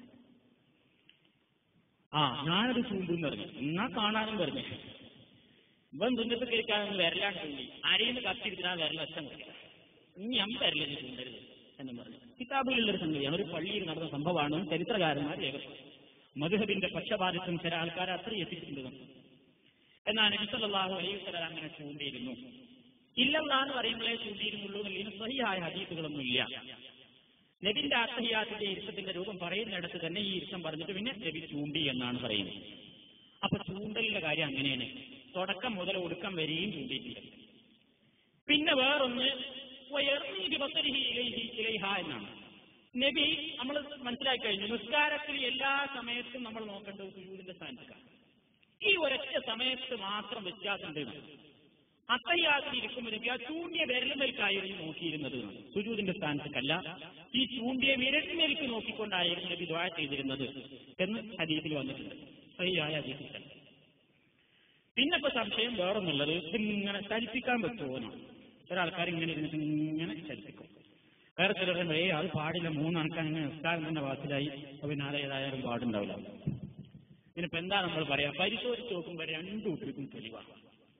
ആ ഞാനത് ചൂണ്ടെന്ന് പറഞ്ഞു എന്നാ കാണാനും പറഞ്ഞു ഇവൻ തുന്നത്ത് കേൾക്കാനൊന്ന് വരലാണ്ട് ചൂണ്ടി അരയിന്ന് കത്തിരിച്ചാൽ വരല അച്ഛൻ കൊടുക്കില്ല ഇനി അമ്മ വരല നീ ചൂണ്ടരുത് എന്ന് പറഞ്ഞു കിതാബിലുള്ളൊരു സംഗതിയാണ് ഒരു പള്ളിയിൽ നടന്ന സംഭവമാണ് ചരിത്രകാരന്മാർ രേഖപ്പെടുത്തുന്നത് മധുഹബിന്റെ പക്ഷപാതിത്വം ചില ആൾക്കാർ അത്ര എത്തിച്ചിട്ടുണ്ട് എന്നാൽ നബിസല്ലാഹു അലൈഹി വസല്ലം അങ്ങനെ ചൂണ്ടിയിരുന്നു ഇല്ലല്ലാ എന്ന് പറയുമ്പോഴേ ചൂണ്ടിയിരുന്നുള്ളൂ എന്നുള്ളതിന് സഹിയായ ഹദീസുകളൊന്നും ഇല്ല നബിന്റെ ആത്മഹിയാത്തിന്റെ ഇരുത്തത്തിന്റെ രൂപം പറയുന്നിടത്ത് തന്നെ ഈ ഇരുത്തം പറഞ്ഞിട്ട് പിന്നെ നബി ചൂണ്ടി എന്നാണ് പറയുന്നത് അപ്പൊ ചൂണ്ടലിന്റെ കാര്യം അങ്ങനെയാണ് തുടക്കം മുതൽ ഒടുക്കം വരെയും ചൂണ്ടിയിട്ടില്ല പിന്നെ വേറൊന്ന് വയർന്നീ ബിബസരിഹി ഇലൈഹി ഇലൈഹ എന്നാണ് നബി നമ്മൾ മനസ്സിലാക്കി കഴിഞ്ഞു നിസ്കാരത്തിൽ എല്ലാ സമയത്തും നമ്മൾ നോക്കേണ്ടത് സുജൂദിന്റെ സ്ഥാനത്തേക്കാണ് ഈ ഒരൊറ്റ സമയത്ത് മാത്രം വ്യത്യാസമുണ്ട് അത്തയ്യാത്തിൽ ഇരിക്കുമ്പോൾ നബി ആ ചൂണ്ടിയ വിരലുമേൽക്കായിരുന്നു നോക്കിയിരുന്നത് സുജൂദിന്റെ സ്ഥാനത്തേക്കല്ല ഈ ചൂണ്ടിയ വിരലുമേൽക്ക് നോക്കിക്കൊണ്ടായിരുന്നു നബി ദ്വാര ചെയ്തിരുന്നത് എന്ന് ഹദീസിൽ വന്നിട്ടുണ്ട് സഹിയായ ഹദീസിൽ തന്നെ പിന്നെ ഇപ്പൊ സംശയം വേറൊന്നുള്ളത് ഇതിങ്ങനെ ചലിപ്പിക്കാൻ പറ്റുമോ എന്നാണ് ഒരാൾക്കാർ ഇങ്ങനെ ഇരുന്നിട്ട് ഇങ്ങനെ ചലിപ്പിക്കും
വേറെ ചിലർ ഏ അത് പാടില്ല മൂന്നണക്കാൻ ഇങ്ങനെ നിസ്കാരം തന്നെ വാസിലായി അപ്പൊ പിന്നെ അത് ഏതായാലും പാടുണ്ടാവില്ല ഇതിനിപ്പോ എന്താ നമ്മൾ പറയാ പരിശോധിച്ച് നോക്കുമ്പോൾ രണ്ടു കൂട്ടർക്കും തെളിവാണ്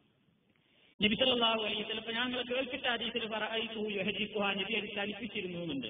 നബിസല്ലാഹു അലൈഹി ചിലപ്പോ ഞങ്ങൾ കേൾപ്പിച്ച ഹദീസിൽ യഹജിക്കുഹാ നബി അത് ചലിപ്പിച്ചിരുന്നു എന്നുണ്ട്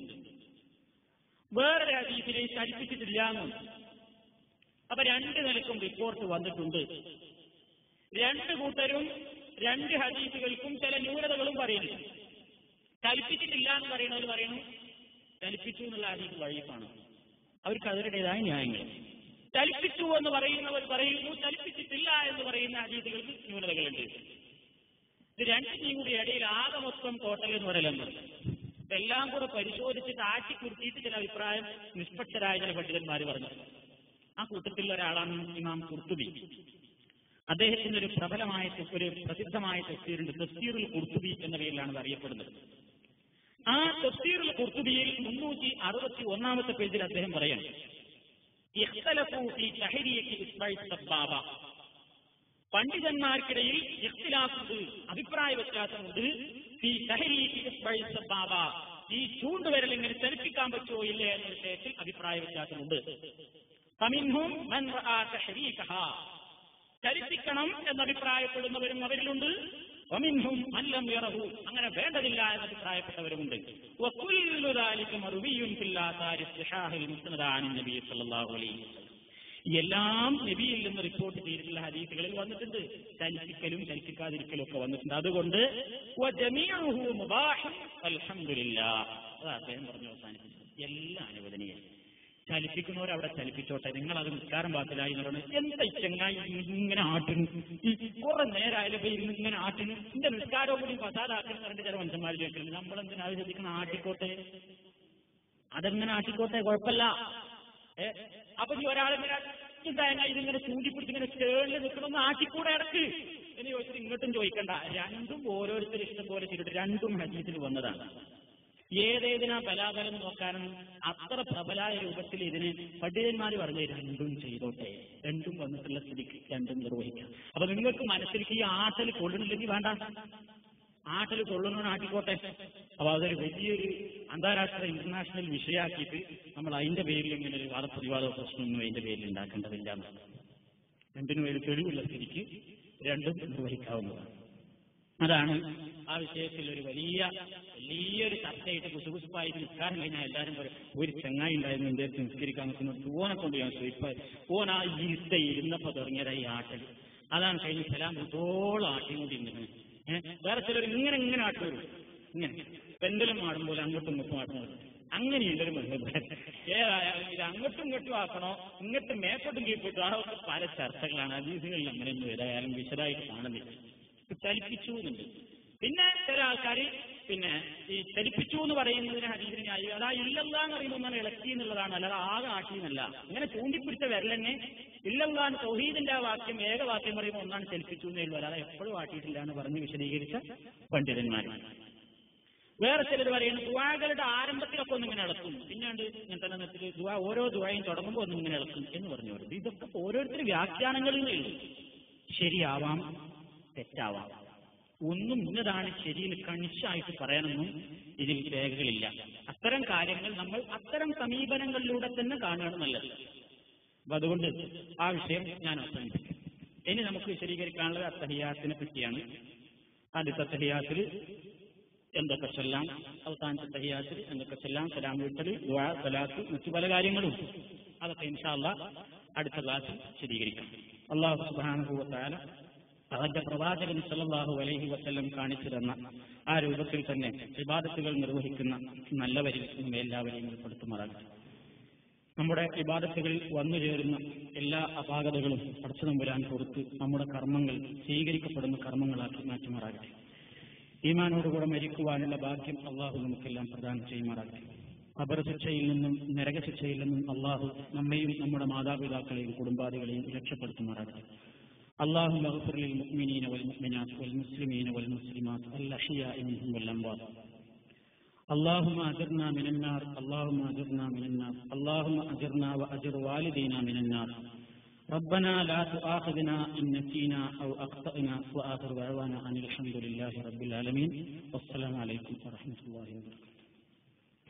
വേറൊരു ഹദീസിൽ ചലിപ്പിച്ചിട്ടില്ല എന്നുണ്ട് അപ്പൊ രണ്ട് നിലക്കും റിപ്പോർട്ട് വന്നിട്ടുണ്ട് രണ്ട് കൂട്ടരും രണ്ട് ഹദീസുകൾക്കും ചില ന്യൂനതകളും പറയുന്നു ചലിപ്പിച്ചിട്ടില്ല എന്ന് പറയുന്നവർ പറയുന്നു ചലിപ്പിച്ചു എന്നുള്ള ഹദീസ് വഴിപ്പാണ് അവർക്ക് അവരുടേതായ ന്യായങ്ങൾ ചലിപ്പിച്ചു എന്ന് പറയുന്നവർ പറയുന്നു ചലിപ്പിച്ചിട്ടില്ല എന്ന് പറയുന്ന ഹദീസുകൾക്ക് ന്യൂനതകളുണ്ട് ഇത് രണ്ടിന്റെയും കൂടി ഇടയിൽ ആകെ മൊത്തം ടോട്ടൽ എന്ന് പറയലെന്ന് ഇതെല്ലാം കൂടെ പരിശോധിച്ചിട്ട് ആറ്റിക്കുരുത്തിയിട്ട് ചില അഭിപ്രായം നിഷ്പക്ഷരായ ചില പണ്ഡിതന്മാർ പറഞ്ഞു ആ കൂട്ടത്തിൽ ഒരാളാണ് ഇമാം കുർത്തുബി അദ്ദേഹത്തിന് ഒരു പ്രബലമായ ഒരു പ്രസിദ്ധമായ തഫ്സീറുണ്ട് തഫ്സീറുൽ കുർത്തുബി എന്ന പേരിലാണ് അത് അറിയപ്പെടുന്നത് ആ തഫ്സീറുൽ കുർത്തുബിയിൽ മുന്നൂറ്റി അറുപത്തി ഒന്നാമത്തെ പേജിൽ അദ്ദേഹം പറയാണ് ഇഖ്തലഫു ഫീ തഹരിയത്തി ഇസ്മായിൽ സബ്ബാബ പണ്ഡിതന്മാർക്കിടയിൽ ഇഖ്തിലാഫുണ്ട് അഭിപ്രായ വ്യത്യാസമുണ്ട് ഈ തഹരീഖി ഇസ്മായിൽ സബ്ബാബ ഈ ചൂണ്ടുവിരൽ ഇങ്ങനെ ചലിപ്പിക്കാൻ പറ്റുമോ ഇല്ലേ എന്ന വിഷയത്തിൽ അഭിപ്രായ വ്യത്യാസമുണ്ട് ഫമിൻഹും മൻ റആ തഹരീഖഹ ചലിപ്പിക്കണം എന്നഭിപ്രായപ്പെടുന്നവരും അവരിലുണ്ട് വമിൻഹും അല്ലം യറഹു അങ്ങനെ വേണ്ടതില്ല എന്ന് അഭിപ്രായപ്പെട്ടവരുമുണ്ട് വകുല്ലു ദാലിക മർവിയുൻ ഫിൽ ആസാരി സിഹാഹിൽ മുസ്നദ അൻ നബി സല്ലല്ലാഹു അലൈഹി വസല്ലം എല്ലാം നബിയിൽ നിന്ന് റിപ്പോർട്ട് ചെയ്തിട്ടുള്ള ഹദീസുകളിൽ വന്നിട്ടുണ്ട് ചലിപ്പിക്കലും ചലിപ്പിക്കാതിരിക്കലും ഒക്കെ വന്നിട്ടുണ്ട് അതുകൊണ്ട് വജമീഉഹു മുബാഹ് അൽഹംദുലില്ലാ അത് അദ്ദേഹം പറഞ്ഞു അവസാനിപ്പിച്ചു എല്ലാം അനുവദനീയം ചലിപ്പിക്കുന്നവർ അവിടെ ചലിപ്പിച്ചോട്ടെ നിങ്ങൾ അത് നിസ്കാരം പാത്തിലായി എന്ന് പറയുന്നത് എന്താ ഈ ചെങ്ങായി ഇങ്ങനെ ആട്ടുന്നു ഈ കുറെ നേരമായാലും ഇപ്പൊ ഇരുന്ന് ഇങ്ങനെ ആട്ടുന്നു എന്റെ നിസ്കാരവും കൂടി ഫസാദാക്കണം പറഞ്ഞിട്ട് ചില മനുഷ്യന്മാർ ചോദിക്കുന്നത് നമ്മൾ എന്തിനാ അത് ശ്രദ്ധിക്കണം ആട്ടിക്കോട്ടെ അതെങ്ങനെ ആട്ടിക്കോട്ടെ കുഴപ്പമില്ല ഏ അപ്പൊ ഈ ഒരാളിങ്ങനെ എന്താ ഇതിങ്ങനെ ചൂണ്ടിപ്പിടിച്ച് ഇങ്ങനെ ചേർന്ന് നിൽക്കണമെന്ന് ആട്ടിക്കൂടെ ഇടക്ക് എന്ന് ചോദിച്ചിട്ട് ഇങ്ങോട്ടും ചോദിക്കണ്ട രണ്ടും ഓരോരുത്തർ ഇഷ്ടം പോലെ ചെയ്തിട്ട് രണ്ടും ഹജീസിൽ വന്നതാണ് ഏതേതിനാ ബലാബലം നോക്കാനും അത്ര പ്രബലായ രൂപത്തിൽ ഇതിന് പണ്ഡിതന്മാർ പറഞ്ഞ് രണ്ടും ചെയ്തോട്ടെ രണ്ടും വന്നിട്ടുള്ള സ്ഥിതിക്ക് രണ്ടും നിർവഹിക്കാം അപ്പൊ നിങ്ങൾക്ക് മനസ്സിലേക്ക് ഈ ആട്ടൽ കൊള്ളുന്നില്ലെങ്കിൽ വേണ്ട ആട്ടൽ കൊള്ളുന്നവൻ ആട്ടിക്കോട്ടെ അപ്പൊ അതൊരു വലിയൊരു അന്താരാഷ്ട്ര ഇന്റർനാഷണൽ വിഷയമാക്കിയിട്ട് നമ്മൾ അതിന്റെ പേരിൽ ഇങ്ങനെ ഒരു വാദപ്രതിവാദ പ്രശ്നമൊന്നും അതിന്റെ പേരിൽ ഉണ്ടാക്കേണ്ടതില്ല എന്നാണ് രണ്ടിനും ഒരു തെളിവുള്ള സ്ഥിതിക്ക് രണ്ടും നിർവഹിക്കാവുന്നതാണ് അതാണ് ആ വിഷയത്തിൽ ഒരു വലിയ വലിയൊരു ചർച്ചയായിട്ട് കുസുകുസുപ്പായിട്ട് നിസ്കാരം കഴിഞ്ഞാൽ എല്ലാവരും പറയും ഒരു ചെങ്ങായി ഉണ്ടായിരുന്നു എന്റെ അടുത്ത് നിസ്കരിക്കാൻ നിൽക്കുന്നത് ഓനെ കൊണ്ട് ഞാൻ ചോദിപ്പ ഓൻ ആ ഇരുത്ത ഇരുന്നപ്പോ തുടങ്ങിയതായി ആട്ടൽ അതാണ് കഴിഞ്ഞ സലാം ഇതോളം ആട്ടിക്കൊണ്ടിരുന്നത് ഏഹ് വേറെ ചിലർ ഇങ്ങനെ ഇങ്ങനെ ആട്ടി വരും ഇങ്ങനെ പെന്തലും ആടുമ്പോൾ അങ്ങോട്ടും ഇങ്ങോട്ടും ആടുന്നത് അങ്ങനെയുള്ളൊരു ബന്ധം ഏതായാലും ഇത് അങ്ങോട്ടും ഇങ്ങോട്ടും ആക്കണോ ഇങ്ങോട്ട് മേപ്പോട്ടും കീഴ്പോട്ടും അതൊക്കെ പല ചർച്ചകളാണ് അതീസുകളിൽ അങ്ങനെയൊന്നും ഏതായാലും വിശദമായിട്ട് കാണുന്നില്ല ചലിപ്പിച്ചു എന്നുണ്ട് പിന്നെ ചില ആൾക്കാർ പിന്നെ ഈ ചലിപ്പിച്ചു എന്ന് പറയുന്നതിന് ഹരീതിന് ന്യായം അതാ ഇല്ലല്ല എന്ന് പറയുമ്പോൾ ഒന്നാണ് ഇളക്കി എന്നുള്ളതാണ് അല്ലാതെ ആകെ ആട്ടി എന്നല്ല അങ്ങനെ ചൂണ്ടിപ്പിടിച്ച വിരലെന്നെ ഇല്ലല്ലാന്ന് തൗഹീദിന്റെ ആ വാക്യം ഏകവാക്യം പറയുമ്പോൾ ഒന്നാണ് ചലിപ്പിച്ചു എന്നേ ഉള്ളൂ അല്ലാതെ എപ്പോഴും ആട്ടിയിട്ടില്ല എന്ന് പറഞ്ഞ് വിശദീകരിച്ച പണ്ഡിതന്മാരാണ് വേറെ ചിലർ പറയുന്നു ദുവാകളുടെ ആരംഭത്തിലൊക്കെ ഒന്നിങ്ങനെ ഇളക്കും പിന്നാണ്ട് ഇങ്ങനെ തന്നെ നിർത്തി ദുവാ ഓരോ ദുവായും തുടങ്ങുമ്പോൾ ഒന്നിങ്ങനെ ഇളക്കും എന്ന് പറഞ്ഞു വരുന്നത് ഇതൊക്കെ ഓരോരുത്തർ വ്യാഖ്യാനങ്ങളിൽ നിന്നുള്ളൂ ശരിയാവാം തെറ്റാവാം ഒന്നും ഇന്നതാണ് ശരിയിൽ കണിശായിട്ട് പറയാനൊന്നും ഇതിൽ രേഖകളില്ല അത്തരം കാര്യങ്ങൾ നമ്മൾ അത്തരം സമീപനങ്ങളിലൂടെ തന്നെ കാണുകയാണ് നല്ലത് അപ്പൊ അതുകൊണ്ട് ആ വിഷയം ഞാൻ അവസാനിപ്പിക്കും ഇനി നമുക്ക് വിശദീകരിക്കാനുള്ളത് അത്തഹിയാത്തിനെ പറ്റിയാണ് ആദ്യത്തെ അത്തഹിയാത്തിൽ എന്തൊക്കെ ചൊല്ലാം അവസാനത്തെ തഹിയാത്തിൽ എന്തൊക്കെ ചൊല്ലാം സലാം വീട്ടൽ ദുആ സലാത്ത് മറ്റു പല കാര്യങ്ങളും അതൊക്കെ ഇൻഷാല്ല അടുത്ത ക്ലാസ്സിൽ വിശദീകരിക്കാം അള്ളാഹു സുബ്ഹാനഹു വതആല അവന്റെ പ്രവാചകൻ സല്ലല്ലാഹു അലൈഹി വസല്ലം കാണിച്ചു തന്ന ആ രൂപത്തിൽ തന്നെ ഇബാദത്തുകൾ നിർവഹിക്കുന്ന നല്ലവരിൽ നമ്മെ എല്ലാവരെയും ഉൾപ്പെടുത്തുമാറാകട്ടെ നമ്മുടെ ഇബാദത്തുകളിൽ വന്നു ചേരുന്ന എല്ലാ അപാകതകളും അടച്ചു നമ്പുരാൻ കൊടുത്ത് നമ്മുടെ കർമ്മങ്ങൾ സ്വീകരിക്കപ്പെടുന്ന കർമ്മങ്ങളാക്കി മാറ്റുമാറാകട്ടെ ഈമാനോടുകൂടെ മരിക്കുവാനുള്ള ഭാഗ്യം അള്ളാഹു നമുക്കെല്ലാം പ്രദാനം ചെയ്യുമാറാകട്ടെ അപരശിക്ഷയിൽ നിന്നും നരകശിക്ഷയിൽ നിന്നും അള്ളാഹു നമ്മയും നമ്മുടെ മാതാപിതാക്കളെയും കുടുംബാദികളെയും രക്ഷപ്പെടുത്തുമാറാകട്ടെ اللهم اغفر للمؤمنين والمؤمنات والمسلمين والمسلمات الأحياء منهم والأموات اللهم أجرنا من النار اللهم أجرنا من النار اللهم أجرنا وأجر والدينا من النار ربنا لا تؤاخذنا إن نسينا أو أخطأنا وآخر دعوانا أن الحمد لله رب العالمين والسلام عليكم ورحمة الله وبركاته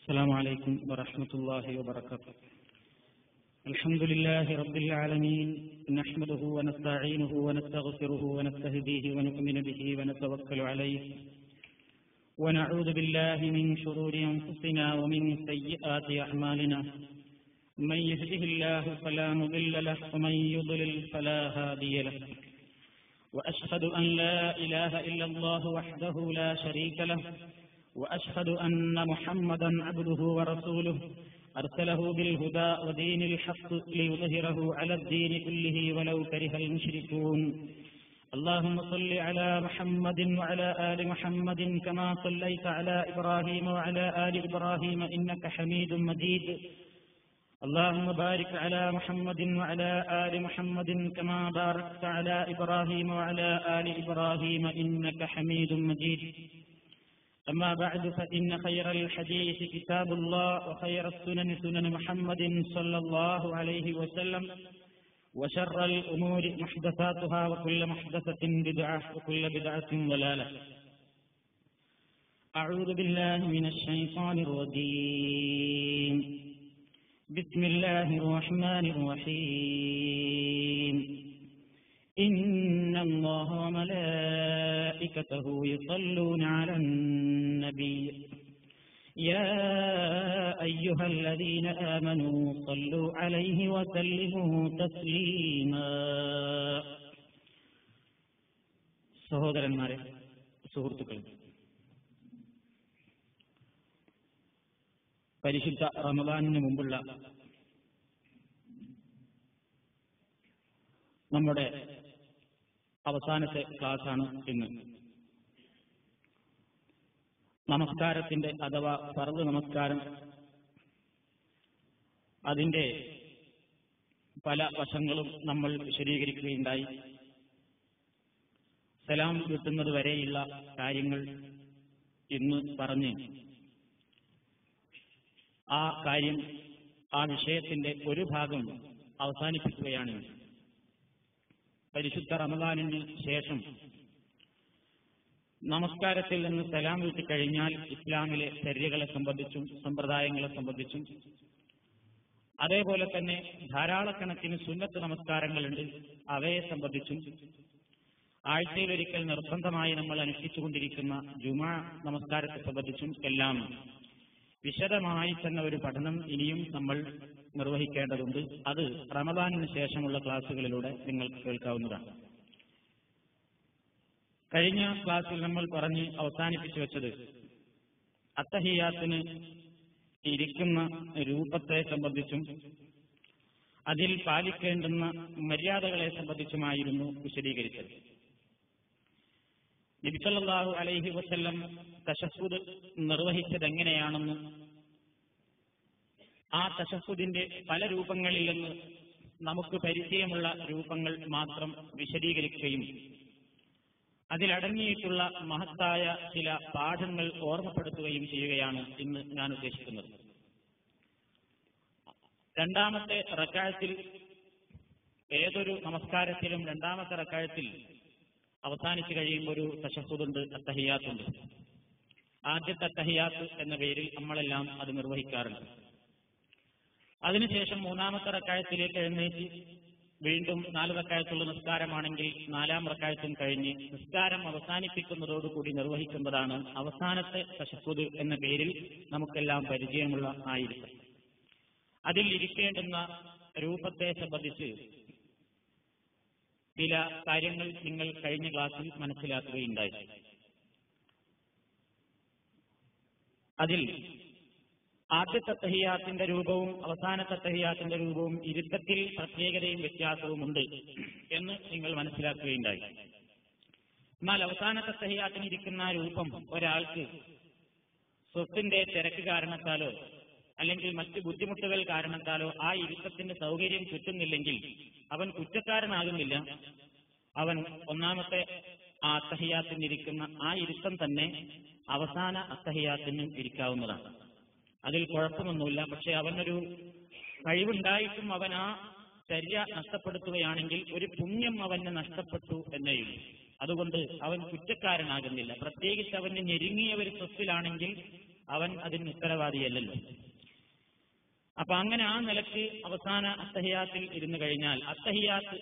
السلام عليكم ورحمة الله وبركاته الحمد لله رب العالمين نحمده ونستعينه ونستغفره ونستهديه ونؤمن به ونتوكل عليه ونعوذ بالله من شرور أنفسنا ومن سيئات أعمالنا من يهده الله فلا مضل له ومن يضلل فلا هادي له وأشهد أن لا إله إلا الله وحده لا شريك له وأشهد أن محمدا عبده ورسوله أرسله بالهدى ودين الحق ليظهره على الدين كله ولو كره المشركون اللهم صل على محمد وعلى آل محمد كما صليت على إبراهيم وعلى آل إبراهيم إنك حميد مجيد اللهم بارك على محمد وعلى آل محمد كما باركت على إبراهيم وعلى آل إبراهيم إنك حميد مجيد أما بعد فإن خير الحديث كتاب الله وخير السنن سنن محمد صلى الله عليه وسلم وشر الأمور محدثاتها وكل محدثة بدعة وكل بدعة ضلالة أعوذ بالله من الشيطان الرجيم بسم الله الرحمن الرحيم إن الله وملائكته يصلون على النبي يا أيها الذين آمنوا صلوا عليه وسلموا تسليما സഹോദരന്മാരെ സുഹൃത്തുക്കളെ പരിശുദ്ധ റമദാനിന് മുമ്പുള്ള നമ്മുടെ അവസാനത്തെ ക്ലാസ്സാണ് ഇന്ന് നമസ്കാരത്തിന്റെ അഥവാ ഫർദ് നമസ്കാരം അതിന്റെ പല വശങ്ങളും നമ്മൾ വിശദീകരിക്കുകയുണ്ടായി സലാം കിട്ടുന്നത് വരെയുള്ള കാര്യങ്ങൾ ഇന്ന് പറഞ്ഞ് ആ കാര്യം ആ വിഷയത്തിന്റെ ഒരു ഭാഗം അവസാനിപ്പിക്കുകയാണ് പരിശുദ്ധ റമദാനിന് ശേഷം നമസ്കാരത്തിൽ നിന്ന് സലാം വീട്ടിക്കഴിഞ്ഞാൽ ഇസ്ലാമിലെ ചര്യകളെ സംബന്ധിച്ചും സമ്പ്രദായങ്ങളെ സംബന്ധിച്ചും അതേപോലെ തന്നെ ധാരാളക്കണക്കിന് സുന്നത്ത് നമസ്കാരങ്ങളുണ്ട് അവയെ സംബന്ധിച്ചും ആഴ്ചയിലൊരിക്കൽ നിർബന്ധമായി നമ്മൾ അനുഷ്ഠിച്ചുകൊണ്ടിരിക്കുന്ന ജുമാ നമസ്കാരത്തെ സംബന്ധിച്ചും എല്ലാം വിശദമായി തന്നെ ഒരു പഠനം ഇനിയും നമ്മൾ നിർവഹിക്കേണ്ടതുണ്ട് അത് റമദാനിന് ശേഷമുള്ള ക്ലാസ്സുകളിലൂടെ നിങ്ങൾക്ക് കേൾക്കാവുന്നതാണ് കഴിഞ്ഞ ക്ലാസ്സിൽ നമ്മൾ പറഞ്ഞ് അവസാനിപ്പിച്ചു വെച്ചത് അത്തഹിയാത്തിന് ഇരിക്കുന്ന രൂപത്തെ സംബന്ധിച്ചും അതിൽ പാലിക്കേണ്ടുന്ന മര്യാദകളെ സംബന്ധിച്ചുമായിരുന്നു വിശദീകരിച്ചത് നബിസല്ലാഹു അലൈഹി വസ്ല്ലം തശസ്സുദ് നിർവഹിച്ചത് എങ്ങനെയാണെന്ന് ആ തശസ്സുദിന്റെ പല രൂപങ്ങളിൽ നിന്ന് നമുക്ക് പരിചയമുള്ള രൂപങ്ങൾ മാത്രം വിശദീകരിക്കുകയും അതിലടങ്ങിയിട്ടുള്ള മഹത്തായ ചില പാഠങ്ങൾ ഓർമ്മപ്പെടുത്തുകയും ചെയ്യുകയാണ് ഇന്ന് ഞാൻ ഉദ്ദേശിക്കുന്നത് രണ്ടാമത്തെ റക്കായത്തിൽ ഏതൊരു നമസ്കാരത്തിലും രണ്ടാമത്തെ റക്കായത്തിൽ അവസാനിച്ചു കഴിയുമ്പോൾ ഒരു തശസ്സുദുണ്ട് അത്തഹിയാത്തുണ്ട് ആദ്യത്തെ അത്തഹിയാത്ത് എന്ന പേരിൽ നമ്മളെല്ലാം അത് നിർവഹിക്കാറുണ്ട് അതിനുശേഷം മൂന്നാമത്തെ റക്കായത്തിലേക്ക് എഴുന്നേറ്റ് വീണ്ടും നാല് റക്കായത്തുള്ള നിസ്കാരമാണെങ്കിൽ നാലാം റക്കായത്തും കഴിഞ്ഞ് നിസ്കാരം അവസാനിപ്പിക്കുന്നതോടുകൂടി നിർവഹിക്കുന്നതാണ് അവസാനത്തെ തശസ്സുദ് എന്ന പേരിൽ നമുക്കെല്ലാം പരിചയമുള്ള ആയിരിക്കും അതിൽ ഇരിക്കേണ്ടുന്ന രൂപത്തെ സംബന്ധിച്ച് ചില കാര്യങ്ങൾ നിങ്ങൾ കഴിഞ്ഞ ക്ലാസ്സിൽ മനസ്സിലാക്കുകയുണ്ടായി അതിൽ ആദ്യത്തെ തഹിയാത്തിന്റെ രൂപവും അവസാനത്തെ തഹിയാത്തിന്റെ രൂപവും ഇരുത്തത്തിൽ പ്രത്യേകതയും വ്യത്യാസവുമുണ്ട് എന്ന് നിങ്ങൾ മനസ്സിലാക്കുകയുണ്ടായി എന്നാൽ അവസാനത്തെ തഹിയാത്തിന് ഇരിക്കുന്ന രൂപം ഒരാൾക്ക് സ്വത്തിന്റെ തിരക്ക് കാരണത്താലോ അല്ലെങ്കിൽ മറ്റ് ബുദ്ധിമുട്ടുകൾ കാരണത്താലോ ആ ഇരുത്തത്തിന്റെ സൗകര്യം കിട്ടുന്നില്ലെങ്കിൽ അവൻ കുറ്റക്കാരനാകുന്നില്ല അവൻ ഒന്നാമത്തെ ആ അത്തഹിയാത്തിനിരിക്കുന്ന ആ ഇരുത്തം തന്നെ അവസാന അത്തഹിയാത്തിനും ഇരിക്കാവുന്നതാണ് അതിൽ കുഴപ്പമൊന്നുമില്ല പക്ഷെ അവനൊരു കഴിവുണ്ടായിട്ടും അവൻ ആ ചര്യ നഷ്ടപ്പെടുത്തുകയാണെങ്കിൽ ഒരു പുണ്യം അവന് നഷ്ടപ്പെട്ടു എന്നേയുള്ളൂ അതുകൊണ്ട് അവൻ കുറ്റക്കാരനാകുന്നില്ല പ്രത്യേകിച്ച് അവന് ഞെരുങ്ങിയ ഒരു സ്വത്തിലാണെങ്കിൽ അവൻ അതിന് ഉത്തരവാദിയല്ലല്ലോ അപ്പൊ അങ്ങനെ ആ നിലക്ക് അവസാന അത്തഹിയാത്തിൽ ഇരുന്നു കഴിഞ്ഞാൽ അത്തഹിയാത്ത്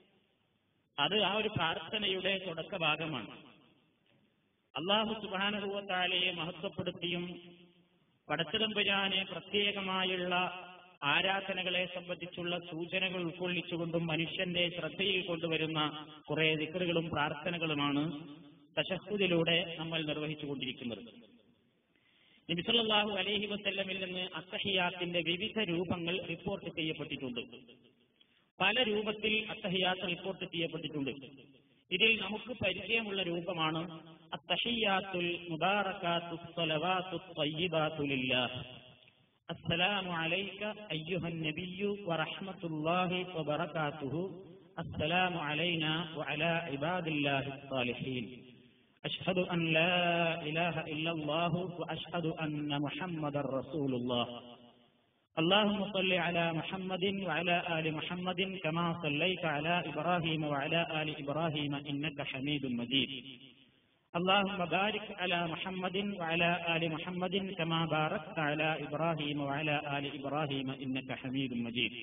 അത് ആ ഒരു പ്രാർത്ഥനയുടെ തുടക്ക ഭാഗമാണ് അള്ളാഹു സുബാനുഭവത്താലയെ മഹത്വപ്പെടുത്തിയും പടച്ചിടമ്പുരാനെ പ്രത്യേകമായുള്ള ആരാധനകളെ സംബന്ധിച്ചുള്ള സൂചനകൾ ഉൾക്കൊള്ളിച്ചുകൊണ്ടും മനുഷ്യന്റെ ശ്രദ്ധയിൽ കൊണ്ടുവരുന്ന കുറെ ദിക്കറുകളും പ്രാർത്ഥനകളുമാണ് തശഹുദിലൂടെ നമ്മൾ നിർവഹിച്ചുകൊണ്ടിരിക്കുന്നത് നബിസല്ലാഹു അലൈഹി വസ്ല്ലമിൽ നിന്ന് അത്തഹിയാത്തിന്റെ വിവിധ രൂപങ്ങൾ റിപ്പോർട്ട് ചെയ്യപ്പെട്ടിട്ടുണ്ട് പല രൂപത്തിൽ അത്തഹിയാത്ത് റിപ്പോർട്ട് ചെയ്യപ്പെട്ടിട്ടുണ്ട് ഇതിൽ നമുക്ക് പരിചയമുള്ള രൂപമാണ് അത്തഹിയാത്തുൽ മുബാറക്കാത്തു സ്വലവാത്തു ത്വയ്യിബാത്തു ലില്ലാഹ് السلام عليك أيها النبي ورحمة الله وبركاته السلام علينا وعلى عباد الله الصالحين أشهد أن لا إله إلا الله وأشهد أن محمد رسول الله اللهم صل على محمد وعلى آل محمد كما صليت على إبراهيم وعلى آل إبراهيم إنك حميد مجيد اللهم بارك على محمد وعلى آل محمد كما باركت على إبراهيم وعلى آل إبراهيم إنك حميد مجيد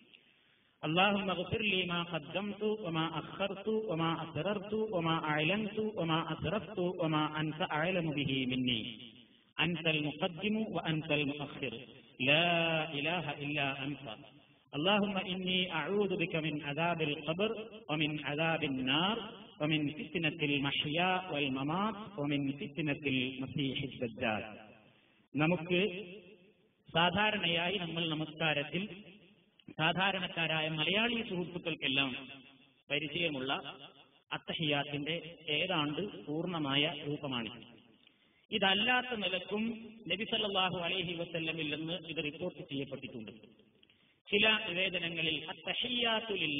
اللهم اغفر لي ما قدمت وما أخرت وما أسررت وما أعلنت وما أسرفت وما أنت أعلم به مني أنت المقدم وأنت المؤخر لا إله إلا أنت اللهم إني أعوذ بك من عذاب القبر ومن عذاب النار ومن فتنة المحيا والممات ومن فتنة المسيح الدجال നമുക്ക് സാധാരണയായി നമ്മൾ നമസ്കാരത്തിൽ സാധാരണക്കാരായ മലയാളി സുഹൃത്തുക്കൾക്കെല്ലാം പരിചയമുള്ള അത്തഹിയാത്തിന്റെ ഏതാണ്ട് പൂർണ്ണമായ രൂപമാണിത് ഇതല്ലാത്ത നിലക്കും നബിസല്ലാഹു അലൈഹി വസല്ലമിൽ നിന്ന് ഇത് റിപ്പോർട്ട് ചെയ്യപ്പെട്ടിട്ടുണ്ട് ചില നിവേദനങ്ങളിൽ അത്തഹിയാത്തുലില്ല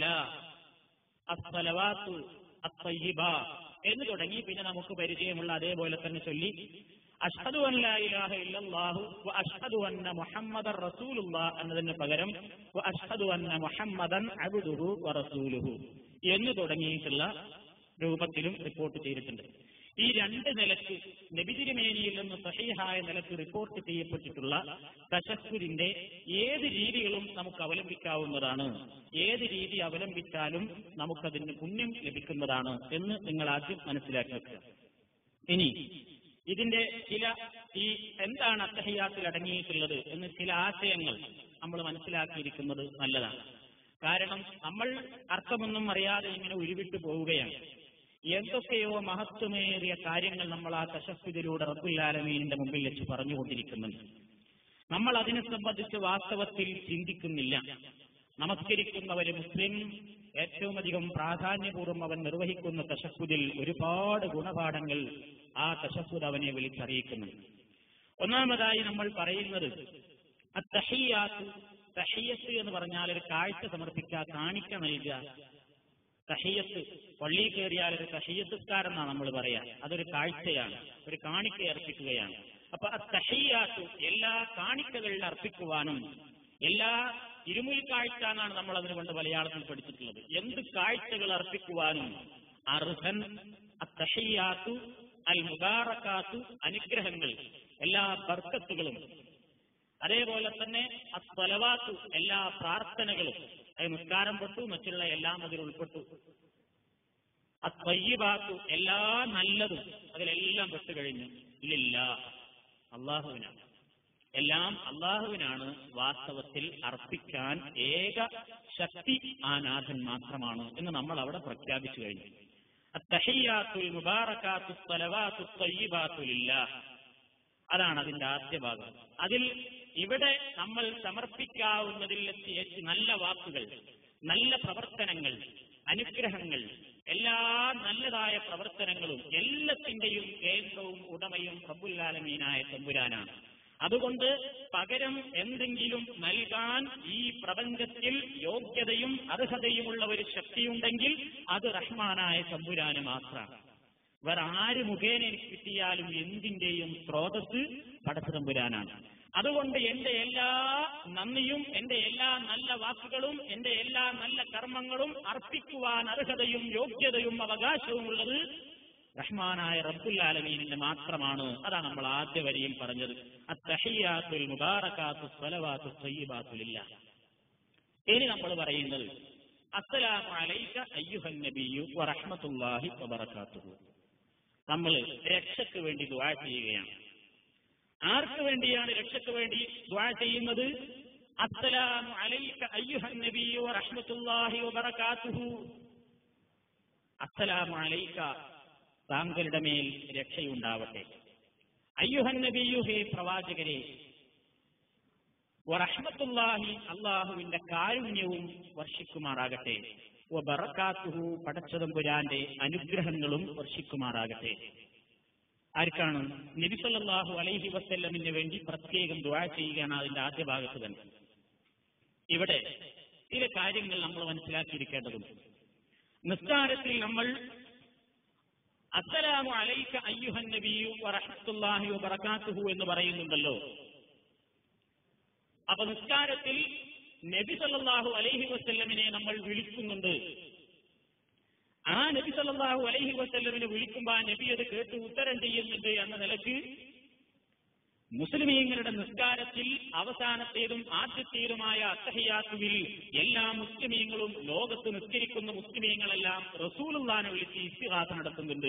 അസ്സലവാത്തു അത്തയ്യിബ എന്ന് തുടങ്ങി പിന്നെ നമുക്ക് പരിചയമുള്ള അതേപോലെ തന്നെ ചൊല്ലി അഷ്ഹദു അൻ ലാ ഇലാഹ ഇല്ലല്ലാഹു വ അഷ്ഹദു അന്ന മുഹമ്മദൻ റസൂലുള്ളാഹ് എന്നതിന് പകരം വ അഷ്ഹദു അന്ന മുഹമ്മദൻ അബ്ദുഹു വ റസൂലുഹു എന്ന് തുടങ്ങിയിട്ടുള്ള രൂപത്തിലും റിപ്പോർട്ട് ചെയ്തിട്ടുണ്ട് ഈ രണ്ട് നിലക്ക് നബിതിരുമേനിയിൽ നിന്ന് സഹീഹായ നിലക്ക് റിപ്പോർട്ട് ചെയ്യപ്പെട്ടിട്ടുള്ള തശസ്സുരിന്റെ ഏത് രീതികളും നമുക്ക് അവലംബിക്കാവുന്നതാണ് ഏത് രീതി അവലംബിച്ചാലും നമുക്കതിന് പുണ്യം ലഭിക്കുന്നതാണ് എന്ന് നിങ്ങൾ ആദ്യം മനസ്സിലാക്കി വെക്കുക ഇനി ഇതിന്റെ ചില ഈ എന്താണ് അത്തഹിയാത്തിൽ അടങ്ങിയിട്ടുള്ളത് എന്ന് ചില ആശയങ്ങൾ നമ്മൾ മനസ്സിലാക്കിയിരിക്കുന്നത് നല്ലതാണ് കാരണം നമ്മൾ അർത്ഥമൊന്നും അറിയാതെ ഇങ്ങനെ ഉരുവിട്ടു പോവുകയാണ് എന്തൊക്കെയോ മഹത്വമേറിയ കാര്യങ്ങൾ നമ്മൾ ആ തശസ്വിതിലൂടെ റബ്ബുല്ലാലമീനിന്റെ മുമ്പിൽ വെച്ച് പറഞ്ഞുകൊണ്ടിരിക്കുന്നുണ്ട് നമ്മൾ അതിനെ സംബന്ധിച്ച് വാസ്തവത്തിൽ ചിന്തിക്കുന്നില്ല നമസ്കരിക്കുന്ന ഒരു മുസ്ലിം ഏറ്റവും അധികം പ്രാധാന്യപൂർവ്വം അവൻ നിർവഹിക്കുന്ന തശസ്സുദിൽ ഒരുപാട് ഗുണപാഠങ്ങൾ ആ തശസ്സുദ് അവനെ വിളിച്ചറിയിക്കുന്നുണ്ട് ഒന്നാമതായി നമ്മൾ പറയുന്നത് അത്തഹിയാത്ത് തഹിയത്ത് എന്ന് പറഞ്ഞാൽ ഒരു കാഴ്ച സമർപ്പിക്കുക കാണിക്ക നൽകുക തഹിയത്ത് പള്ളിയിൽ കയറിയാൽ ഒരു തഹിയത്തുകാരെന്നാണ് നമ്മൾ പറയാ അതൊരു കാഴ്ചയാണ് ഒരു കാണിക്ക അർപ്പിക്കുകയാണ് അപ്പൊ ആ തഹിയാത്ത് എല്ലാ കാണിക്കകളിൽ അർപ്പിക്കുവാനും എല്ലാ ഇരുമുൽ കാഴ്ച എന്നാണ് നമ്മൾ അതിന് കൊണ്ട് മലയാളത്തിൽ പഠിച്ചിട്ടുള്ളത് എന്ത് കാഴ്ചകൾ അർപ്പിക്കുവാനും അർഹൻ അത്തഹിയാത്തു അൽ മുബാറക്കാത്തു അനുഗ്രഹങ്ങൾ എല്ലാ ബർക്കത്തുകളും അതേപോലെ തന്നെ അസ്വലവാത്തു എല്ലാ പ്രാർത്ഥനകളും അത് നിസ്കാരം പെട്ടു മറ്റുള്ള എല്ലാം അതിൽ ഉൾപ്പെട്ടു അത്വയ്യബാത്തു എല്ലാ നല്ലതും അതിലെല്ലാം പെട്ടു കഴിഞ്ഞു ഇല്ലില്ല അള്ളാഹുവിനാണ് എല്ലാം അള്ളാഹുവിനാണ് വാസ്തവത്തിൽ അർപ്പിക്കാൻ ഏക ശക്തി ആ നാഥൻ മാത്രമാണ് എന്ന് നമ്മൾ അവിടെ പ്രഖ്യാപിച്ചു കഴിഞ്ഞു അത്തഹിയാത്തുൽ മുബാറക്കാത്തു സ്വലവാത്തു ത്വയ്യിബാത്തുലില്ല അതാണ് അതിന്റെ ആദ്യ ഭാഗം അതിൽ ഇവിടെ നമ്മൾ സമർപ്പിക്കാവുന്നതിൽ വെച്ച് നല്ല വാക്കുകൾ നല്ല പ്രവർത്തനങ്ങൾ അനുഗ്രഹങ്ങൾ എല്ലാ നല്ലതായ പ്രവർത്തനങ്ങളും എല്ലാത്തിന്റെയും കേന്ദ്രവും ഉടമയും പ്രബുല്ലാലമീനായ തമ്പുരാനാണ് അതുകൊണ്ട് പകരം എന്തെങ്കിലും നൽകാൻ ഈ പ്രപഞ്ചത്തിൽ യോഗ്യതയും അർഹതയുമുള്ള ഒരു ശക്തിയുണ്ടെങ്കിൽ അത് റഹ്മാനായ തമ്പുരാന് മാത്രമാണ് വേറെ ആര് മുഖേന എനിക്ക് കിട്ടിയാലും എന്തിന്റെയും സ്രോതസ് പടച്ചുതമ്പുരാനാണ് അതുകൊണ്ട് എന്റെ എല്ലാ നന്ദിയും എന്റെ എല്ലാ നല്ല വാക്കുകളും എന്റെ എല്ലാ നല്ല കർമ്മങ്ങളും അർപ്പിക്കുവാൻ അർഹതയും യോഗ്യതയും അവകാശവും ഉള്ളത്
റഹ്മാനായ റബ്ബുൽ ആലമീനിന്റെ മാത്രമാണ് അതാണ് നമ്മൾ ആദ്യ വരിയിൽ പറഞ്ഞത് അത്തഹിയാത്തുൽ മുബാറക്കാത്തു സ്വലവാത്തു സയ്യിബാത്തുലില്ല ഇനി നമ്മൾ പറയുന്നത് അസ്സലാമു അലൈക അയ്യുഹൻ നബിയു വറഹ്മത്തുള്ളാഹി വബറകാതുഹു നമ്മൾ രക്ഷയ്ക്ക് വേണ്ടി ദുആ ചെയ്യുകയാണ് ആർക്ക് വേണ്ടിയാണ് രക്ഷയ്ക്ക് വേണ്ടി ദുആ ചെയ്യുന്നത് അസ്സലാമു അലൈക അയ്യുഹൻ നബിയു വറഹ്മത്തുള്ളാഹി വബറകാതുഹു അസ്സലാമു അലൈക താങ്കളുടെ മേൽ രക്ഷയുണ്ടാവട്ടെ അയ്യുഹൻ നബിയു ഹേ പ്രവാചകരെ വറഹ്മത്തുള്ളാഹി അള്ളാഹുവിന്റെ കാരുണ്യവും വർഷിക്കുമാറാകട്ടെ ബറക്കാത്തുഹു പടച്ചതമ്പുരാന്റെ അനുഗ്രഹങ്ങളും വർഷിക്കുമാറാകട്ടെ ആർക്കാണ് നബി സല്ലല്ലാഹു അലൈഹി വസല്ലമിന് വേണ്ടി പ്രത്യേകം ദുആ ചെയ്യുകയാണ് അതിന്റെ ആദ്യ ഭാഗത്ത് തന്നെ ഇവിടെ ചില കാര്യങ്ങൾ നമ്മൾ മനസ്സിലാക്കിയിരിക്കേണ്ടതുണ്ട് നിസ്കാരത്തിൽ നമ്മൾ അസ്സലാമു അലൈക അയ്യുഹൻ നബിയു വറഹ്മത്തുള്ളാഹി വബറകാതുഹു എന്ന് പറയുന്നുണ്ടല്ലോ അപ്പൊ നിസ്കാരത്തിൽ നബി സല്ലല്ലാഹു അലൈഹി വസല്ലമിനെ നമ്മൾ വിളിക്കുന്നുണ്ട് ആ നബി സല്ലല്ലാഹു അലൈഹി വസല്ലമിനെ വിളിക്കുമ്പോൾ ആ നബി അത് കേട്ട് ഉത്തരം ചെയ്യുന്നുണ്ട് എന്ന നിലക്ക് മുസ്ലിമീങ്ങളുടെ നിസ്കാരത്തിൽ അവസാനത്തേതും ആദ്യത്തേതുമായ അത്തഹിയാത്തുവിൽ എല്ലാ മുസ്ലിമീങ്ങളും ലോകത്ത് നിസ്കരിക്കുന്ന മുസ്ലിമീങ്ങളെല്ലാം റസൂലുള്ളാനെ വിളിച്ച് ഇസ്തിഹാസ നടത്തുന്നുണ്ട്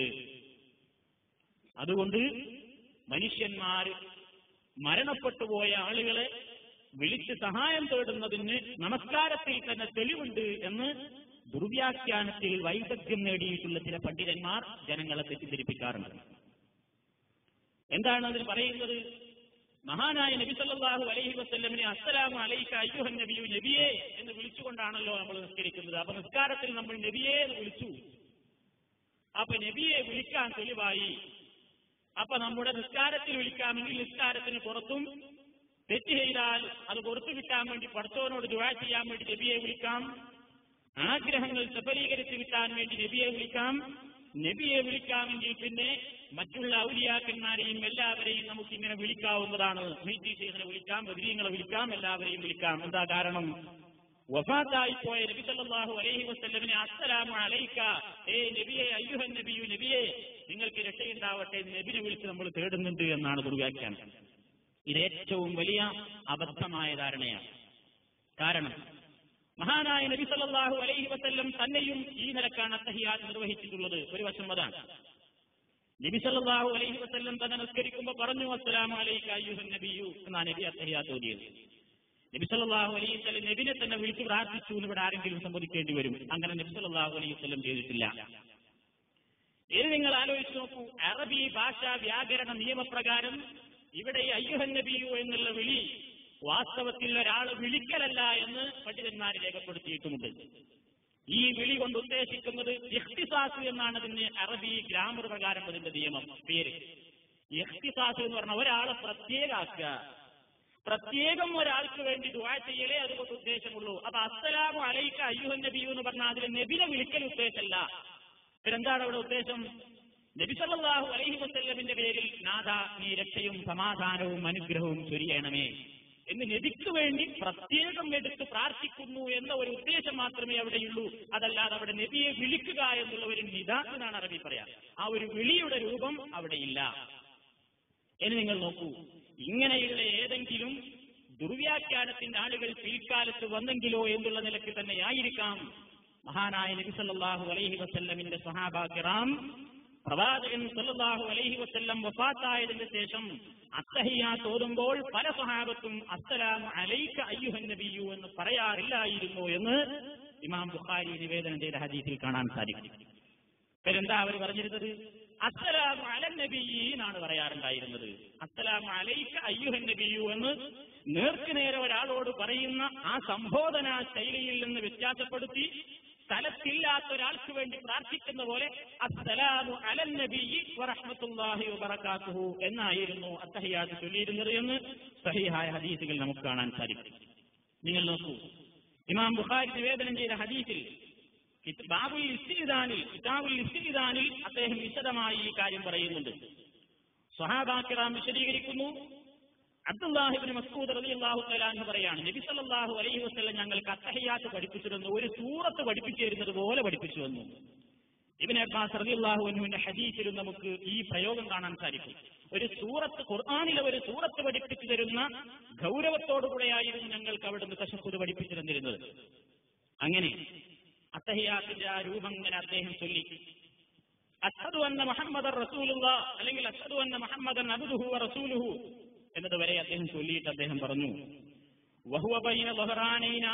അതുകൊണ്ട് മനുഷ്യന്മാർ മരണപ്പെട്ടുപോയ ആളുകളെ വിളിച്ച് സഹായം തേടുന്നതിന് നമസ്കാരത്തിൽ തന്നെ തെളിവുണ്ട് എന്ന് ദുർവ്യാഖ്യാനത്തിൽ വൈദഗ്ധ്യം നേടിയിട്ടുള്ള ചില പണ്ഡിതന്മാർ ജനങ്ങളെ തെറ്റിദ്ധരിപ്പിക്കാറുണ്ട് എന്താണ് അതിന് പറയുന്നത് മഹാനായ നബി സല്ലല്ലാഹു അലൈഹി വസല്ലമിനെ അസ്സലാമു അലൈക അയ്യുഹൻ നബിയു നബിയെ എന്ന് വിളിച്ചുകൊണ്ടാണല്ലോ നമ്മൾ നിസ്കരിക്കുന്നത് അപ്പൊ നിസ്കാരത്തിൽ നമ്മൾ നബിയെ എന്ന് വിളിച്ചു അപ്പൊ നബിയെ വിളിക്കാൻ തെളിവായി അപ്പൊ നമ്മുടെ നിസ്കാരത്തിൽ വിളിക്കാമെങ്കിൽ നിസ്കാരത്തിന് പുറത്തും തെറ്റ് ചെയ്താൽ അത് പുറത്തു കിട്ടാൻ വേണ്ടി പഠിച്ചവനോട് ദുവാ ചെയ്യാൻ വേണ്ടി നബിയെ വിളിക്കാം ആഗ്രഹങ്ങൾ സഫലീകരിച്ച് കിട്ടാൻ വേണ്ടി നബിയെ വിളിക്കാം നബിയെ വിളിക്കാമെങ്കിൽ പിന്നെ മറ്റുള്ള ഔലിയാക്കന്മാരെയും എല്ലാവരെയും നമുക്ക് ഇങ്ങനെ വിളിക്കാവുന്നതാണ് മീറ്റി ഷെയ്ഖിനെ വിളിക്കാം ബദരീങ്ങളെ വിളിക്കാം എല്ലാവരെയും വിളിക്കാം എന്താ കാരണം വഫാത്തായി പോയ നബി സല്ലല്ലാഹു അലൈഹി വസല്ലമിനെ അസ്സലാമു അലൈക ഏ നബിയെ അയ്യുഹൻ നബിയു നബിയെ നിങ്ങൾക്ക് രക്ഷയുണ്ടാവട്ടെ എന്ന് നബിനെ വിളിച്ച് നമ്മൾ തേടുന്നുണ്ട് എന്നാണ് ദുർവ്യാഖ്യാനം ഇത് ഏറ്റവും വലിയ അബദ്ധമായ ധാരണയാണ് കാരണം മഹാനായ നബി സല്ലല്ലാഹു അലൈഹി വസല്ലം തന്നെയും ഈ നിലക്കാണ് അത്തഹിയാത്ത് നിർവഹിച്ചിട്ടുള്ളത് ഒരു വശം അതാണ് നബി സല്ലല്ലാഹു അലൈഹി വസല്ലം തന്നെ നിസ്കരിക്കുമ്പോൾ പറഞ്ഞു അസ്സലാമു അലൈക അയ്യുഹൻ നബിയു എന്നാണ് നബി അത്തഹിയാത്ത് ഓതിയത് നബി സല്ലല്ലാഹു അലൈഹി വസല്ലം നബിനെ തന്നെ വിളിച്ച് പ്രാർത്ഥിച്ചു എന്ന് ഇവിടെ ആരെങ്കിലും സമ്മതിക്കേണ്ടി വരും അങ്ങനെ നബി സല്ലല്ലാഹു അലൈഹി വസല്ലം ചെയ്തിട്ടില്ല ഇനി നിങ്ങൾ ആലോചിച്ച് നോക്കൂ അറബി ഭാഷ വ്യാകരണ നിയമപ്രകാരം ഇവിടെ ഈ അയ്യുഹൻ നബിയു എന്നുള്ള വിളി വാസ്തവത്തിൽ ഒരാൾ വിളിക്കലല്ല എന്ന് പണ്ഡിതന്മാർ രേഖപ്പെടുത്തിയിട്ടുമുണ്ട് ഈ വിളി കൊണ്ട് ഉദ്ദേശിക്കുന്നത് ഇഖ്തിസാസ് എന്നാണ് അതിന് അറബി ഗ്രാമർ പ്രകാരം അതിന്റെ നിയമം പേര് ഇഖ്തിസാസ് എന്ന് പറഞ്ഞാൽ ഒരാളെ പ്രത്യേകാക്കുക പ്രത്യേകം ഒരാൾക്ക് വേണ്ടി ദുആ ചെയ്യലേ അതുകൊണ്ട് ഉദ്ദേശമുള്ളൂ അപ്പൊ അസ്സലാമു അലൈക്ക അയ്യുഹൻ നബിയു എന്ന് പറഞ്ഞാൽ അതിൽ നബിനെ വിളിക്കൽ ഉദ്ദേശമല്ല പിന്നെന്താണ് അവിടെ ഉദ്ദേശം നബി സല്ലല്ലാഹു അലൈഹി വസല്ലമിന്റെ പേരിൽ നാഥ നീ രക്ഷയും സമാധാനവും അനുഗ്രഹവും ചൊരിയണമേ എന്ന് നബിക്ക് വേണ്ടി പ്രത്യേകം എടുത്ത് പ്രാർത്ഥിക്കുന്നു എന്ന ഒരു ഉദ്ദേശം മാത്രമേ അവിടെയുള്ളൂ അതല്ലാതെ അവിടെ നബിയെ വിളിക്കുക എന്നുള്ള ഒരു നിദാസനാണ് അറബി പറയാം ആ ഒരു വിളിയുടെ രൂപം അവിടെയില്ല ഇനി നിങ്ങൾ നോക്കൂ ഇങ്ങനെയുള്ള ഏതെങ്കിലും ദുർവ്യാഖ്യാനത്തിന്റെ ആളുകൾ പിൽക്കാലത്ത് വന്നെങ്കിലോ എന്നുള്ള നിലയ്ക്ക് തന്നെയായിരിക്കാം മഹാനായ നബി സല്ലല്ലാഹു അലൈഹി വസല്ലമിന്റെ സഹാബാക്കിറാം പ്രവാചകൻ സല്ലല്ലാഹു അലൈഹി വസല്ലം വഫാത്തായതിന് ശേഷം അത്തഹിയാ തോന്നുമ്പോൾ പല സഹാബത്തും അസ്സലാമു അലൈക അയ്യുഹൻ നബിയു എന്ന് പറയാറില്ലായിരുന്നു എന്ന് ഇമാം ബുഖാരി നിവേദനം ചെയ്ത ഹദീസിൽ കാണാൻ സാധിക്കും എന്താ അവർ പറഞ്ഞിരുന്നത് അസ്സലാമു അലൻ നബിയി എന്നാണ് പറയാറുണ്ടായിരുന്നത് അസ്സലാമു അലൈക അയ്യുഹൻ നബിയു എന്ന് നേർക്കുനേരെ ഒരാളോട് പറയുന്ന ആ സംബോധന ശൈലിയിൽ നിന്ന് വ്യത്യാസപ്പെടുത്തി സ്ഥലത്തില്ലാത്ത ഒരാൾക്ക് വേണ്ടി പ്രാർത്ഥിക്കുന്ന പോലെ അസ്സലാമു അലൻ നബിയി വറഹ്മത്തുള്ളാഹി വബറകാതുഹു എന്നായിരുന്നു അത്തഹിയാത്ത് ചൊല്ലിയിരുന്നത് എന്ന് സഹിഹായ ഹദീസുകൾ നമുക്ക് കാണാൻ സാധിക്കും നിങ്ങൾ നോക്കൂ ഇമാം ബുഖാരി നിവേദനം ചെയ്ത ഹദീസിൽ ബാബുൽ ഇസ്തിദാനിൽ കിതാബുൽ ഇസ്തിദാനിൽ അദ്ദേഹം വിശദമായി ഈ കാര്യം പറയുന്നുണ്ട് സ്വഹാബാക്കിറാം വിശദീകരിക്കുന്നു അബ്ദുല്ലാഹിബിൻ മസ്കൂദ് റളിയല്ലാഹു തആല എന്ന് പറയാണ് നബി സല്ലല്ലാഹു അലൈഹി വസല്ലം ഞങ്ങൾക്ക് അത്തഹിയാത്ത് പഠിപ്പിച്ചിരുന്നു ഒരു സൂറത്ത് പഠിപ്പിച്ചു തരുന്നത് പോലെ പഠിപ്പിച്ചു വന്നു ഇബിൻ അബ്ബാസ് റളിയല്ലാഹു അൻഹുവിന്റെ ഹദീസിലും നമുക്ക് ഈ പ്രയോഗം കാണാൻ സാധിക്കും ഒരു സൂറത്ത് ഖുർആാനിലെ ഒരു സൂറത്ത് പഠിപ്പിച്ചു തരുന്ന ഗൗരവത്തോടുകൂടെയായിരുന്നു ഞങ്ങൾക്ക് അവിടുന്ന് തശഹുദ് പഠിപ്പിച്ചു തന്നിരുന്നത് അങ്ങനെ അത്തഹിയാത്തിന്റെ ആ രൂപം ഇങ്ങനെ അദ്ദേഹം ചൊല്ലി അഷദു അന്ന മുഹമ്മദ് റസൂലുള്ള അല്ലെങ്കിൽ അഷദു അന്ന മുഹമ്മദൻ അബ്ദുഹു റസൂലുഹു എന്നതുവരെ അദ്ദേഹം ചൊല്ലിയിട്ട് അദ്ദേഹം പറഞ്ഞു വഹുവ ബൈന ബഹ്റാനൈന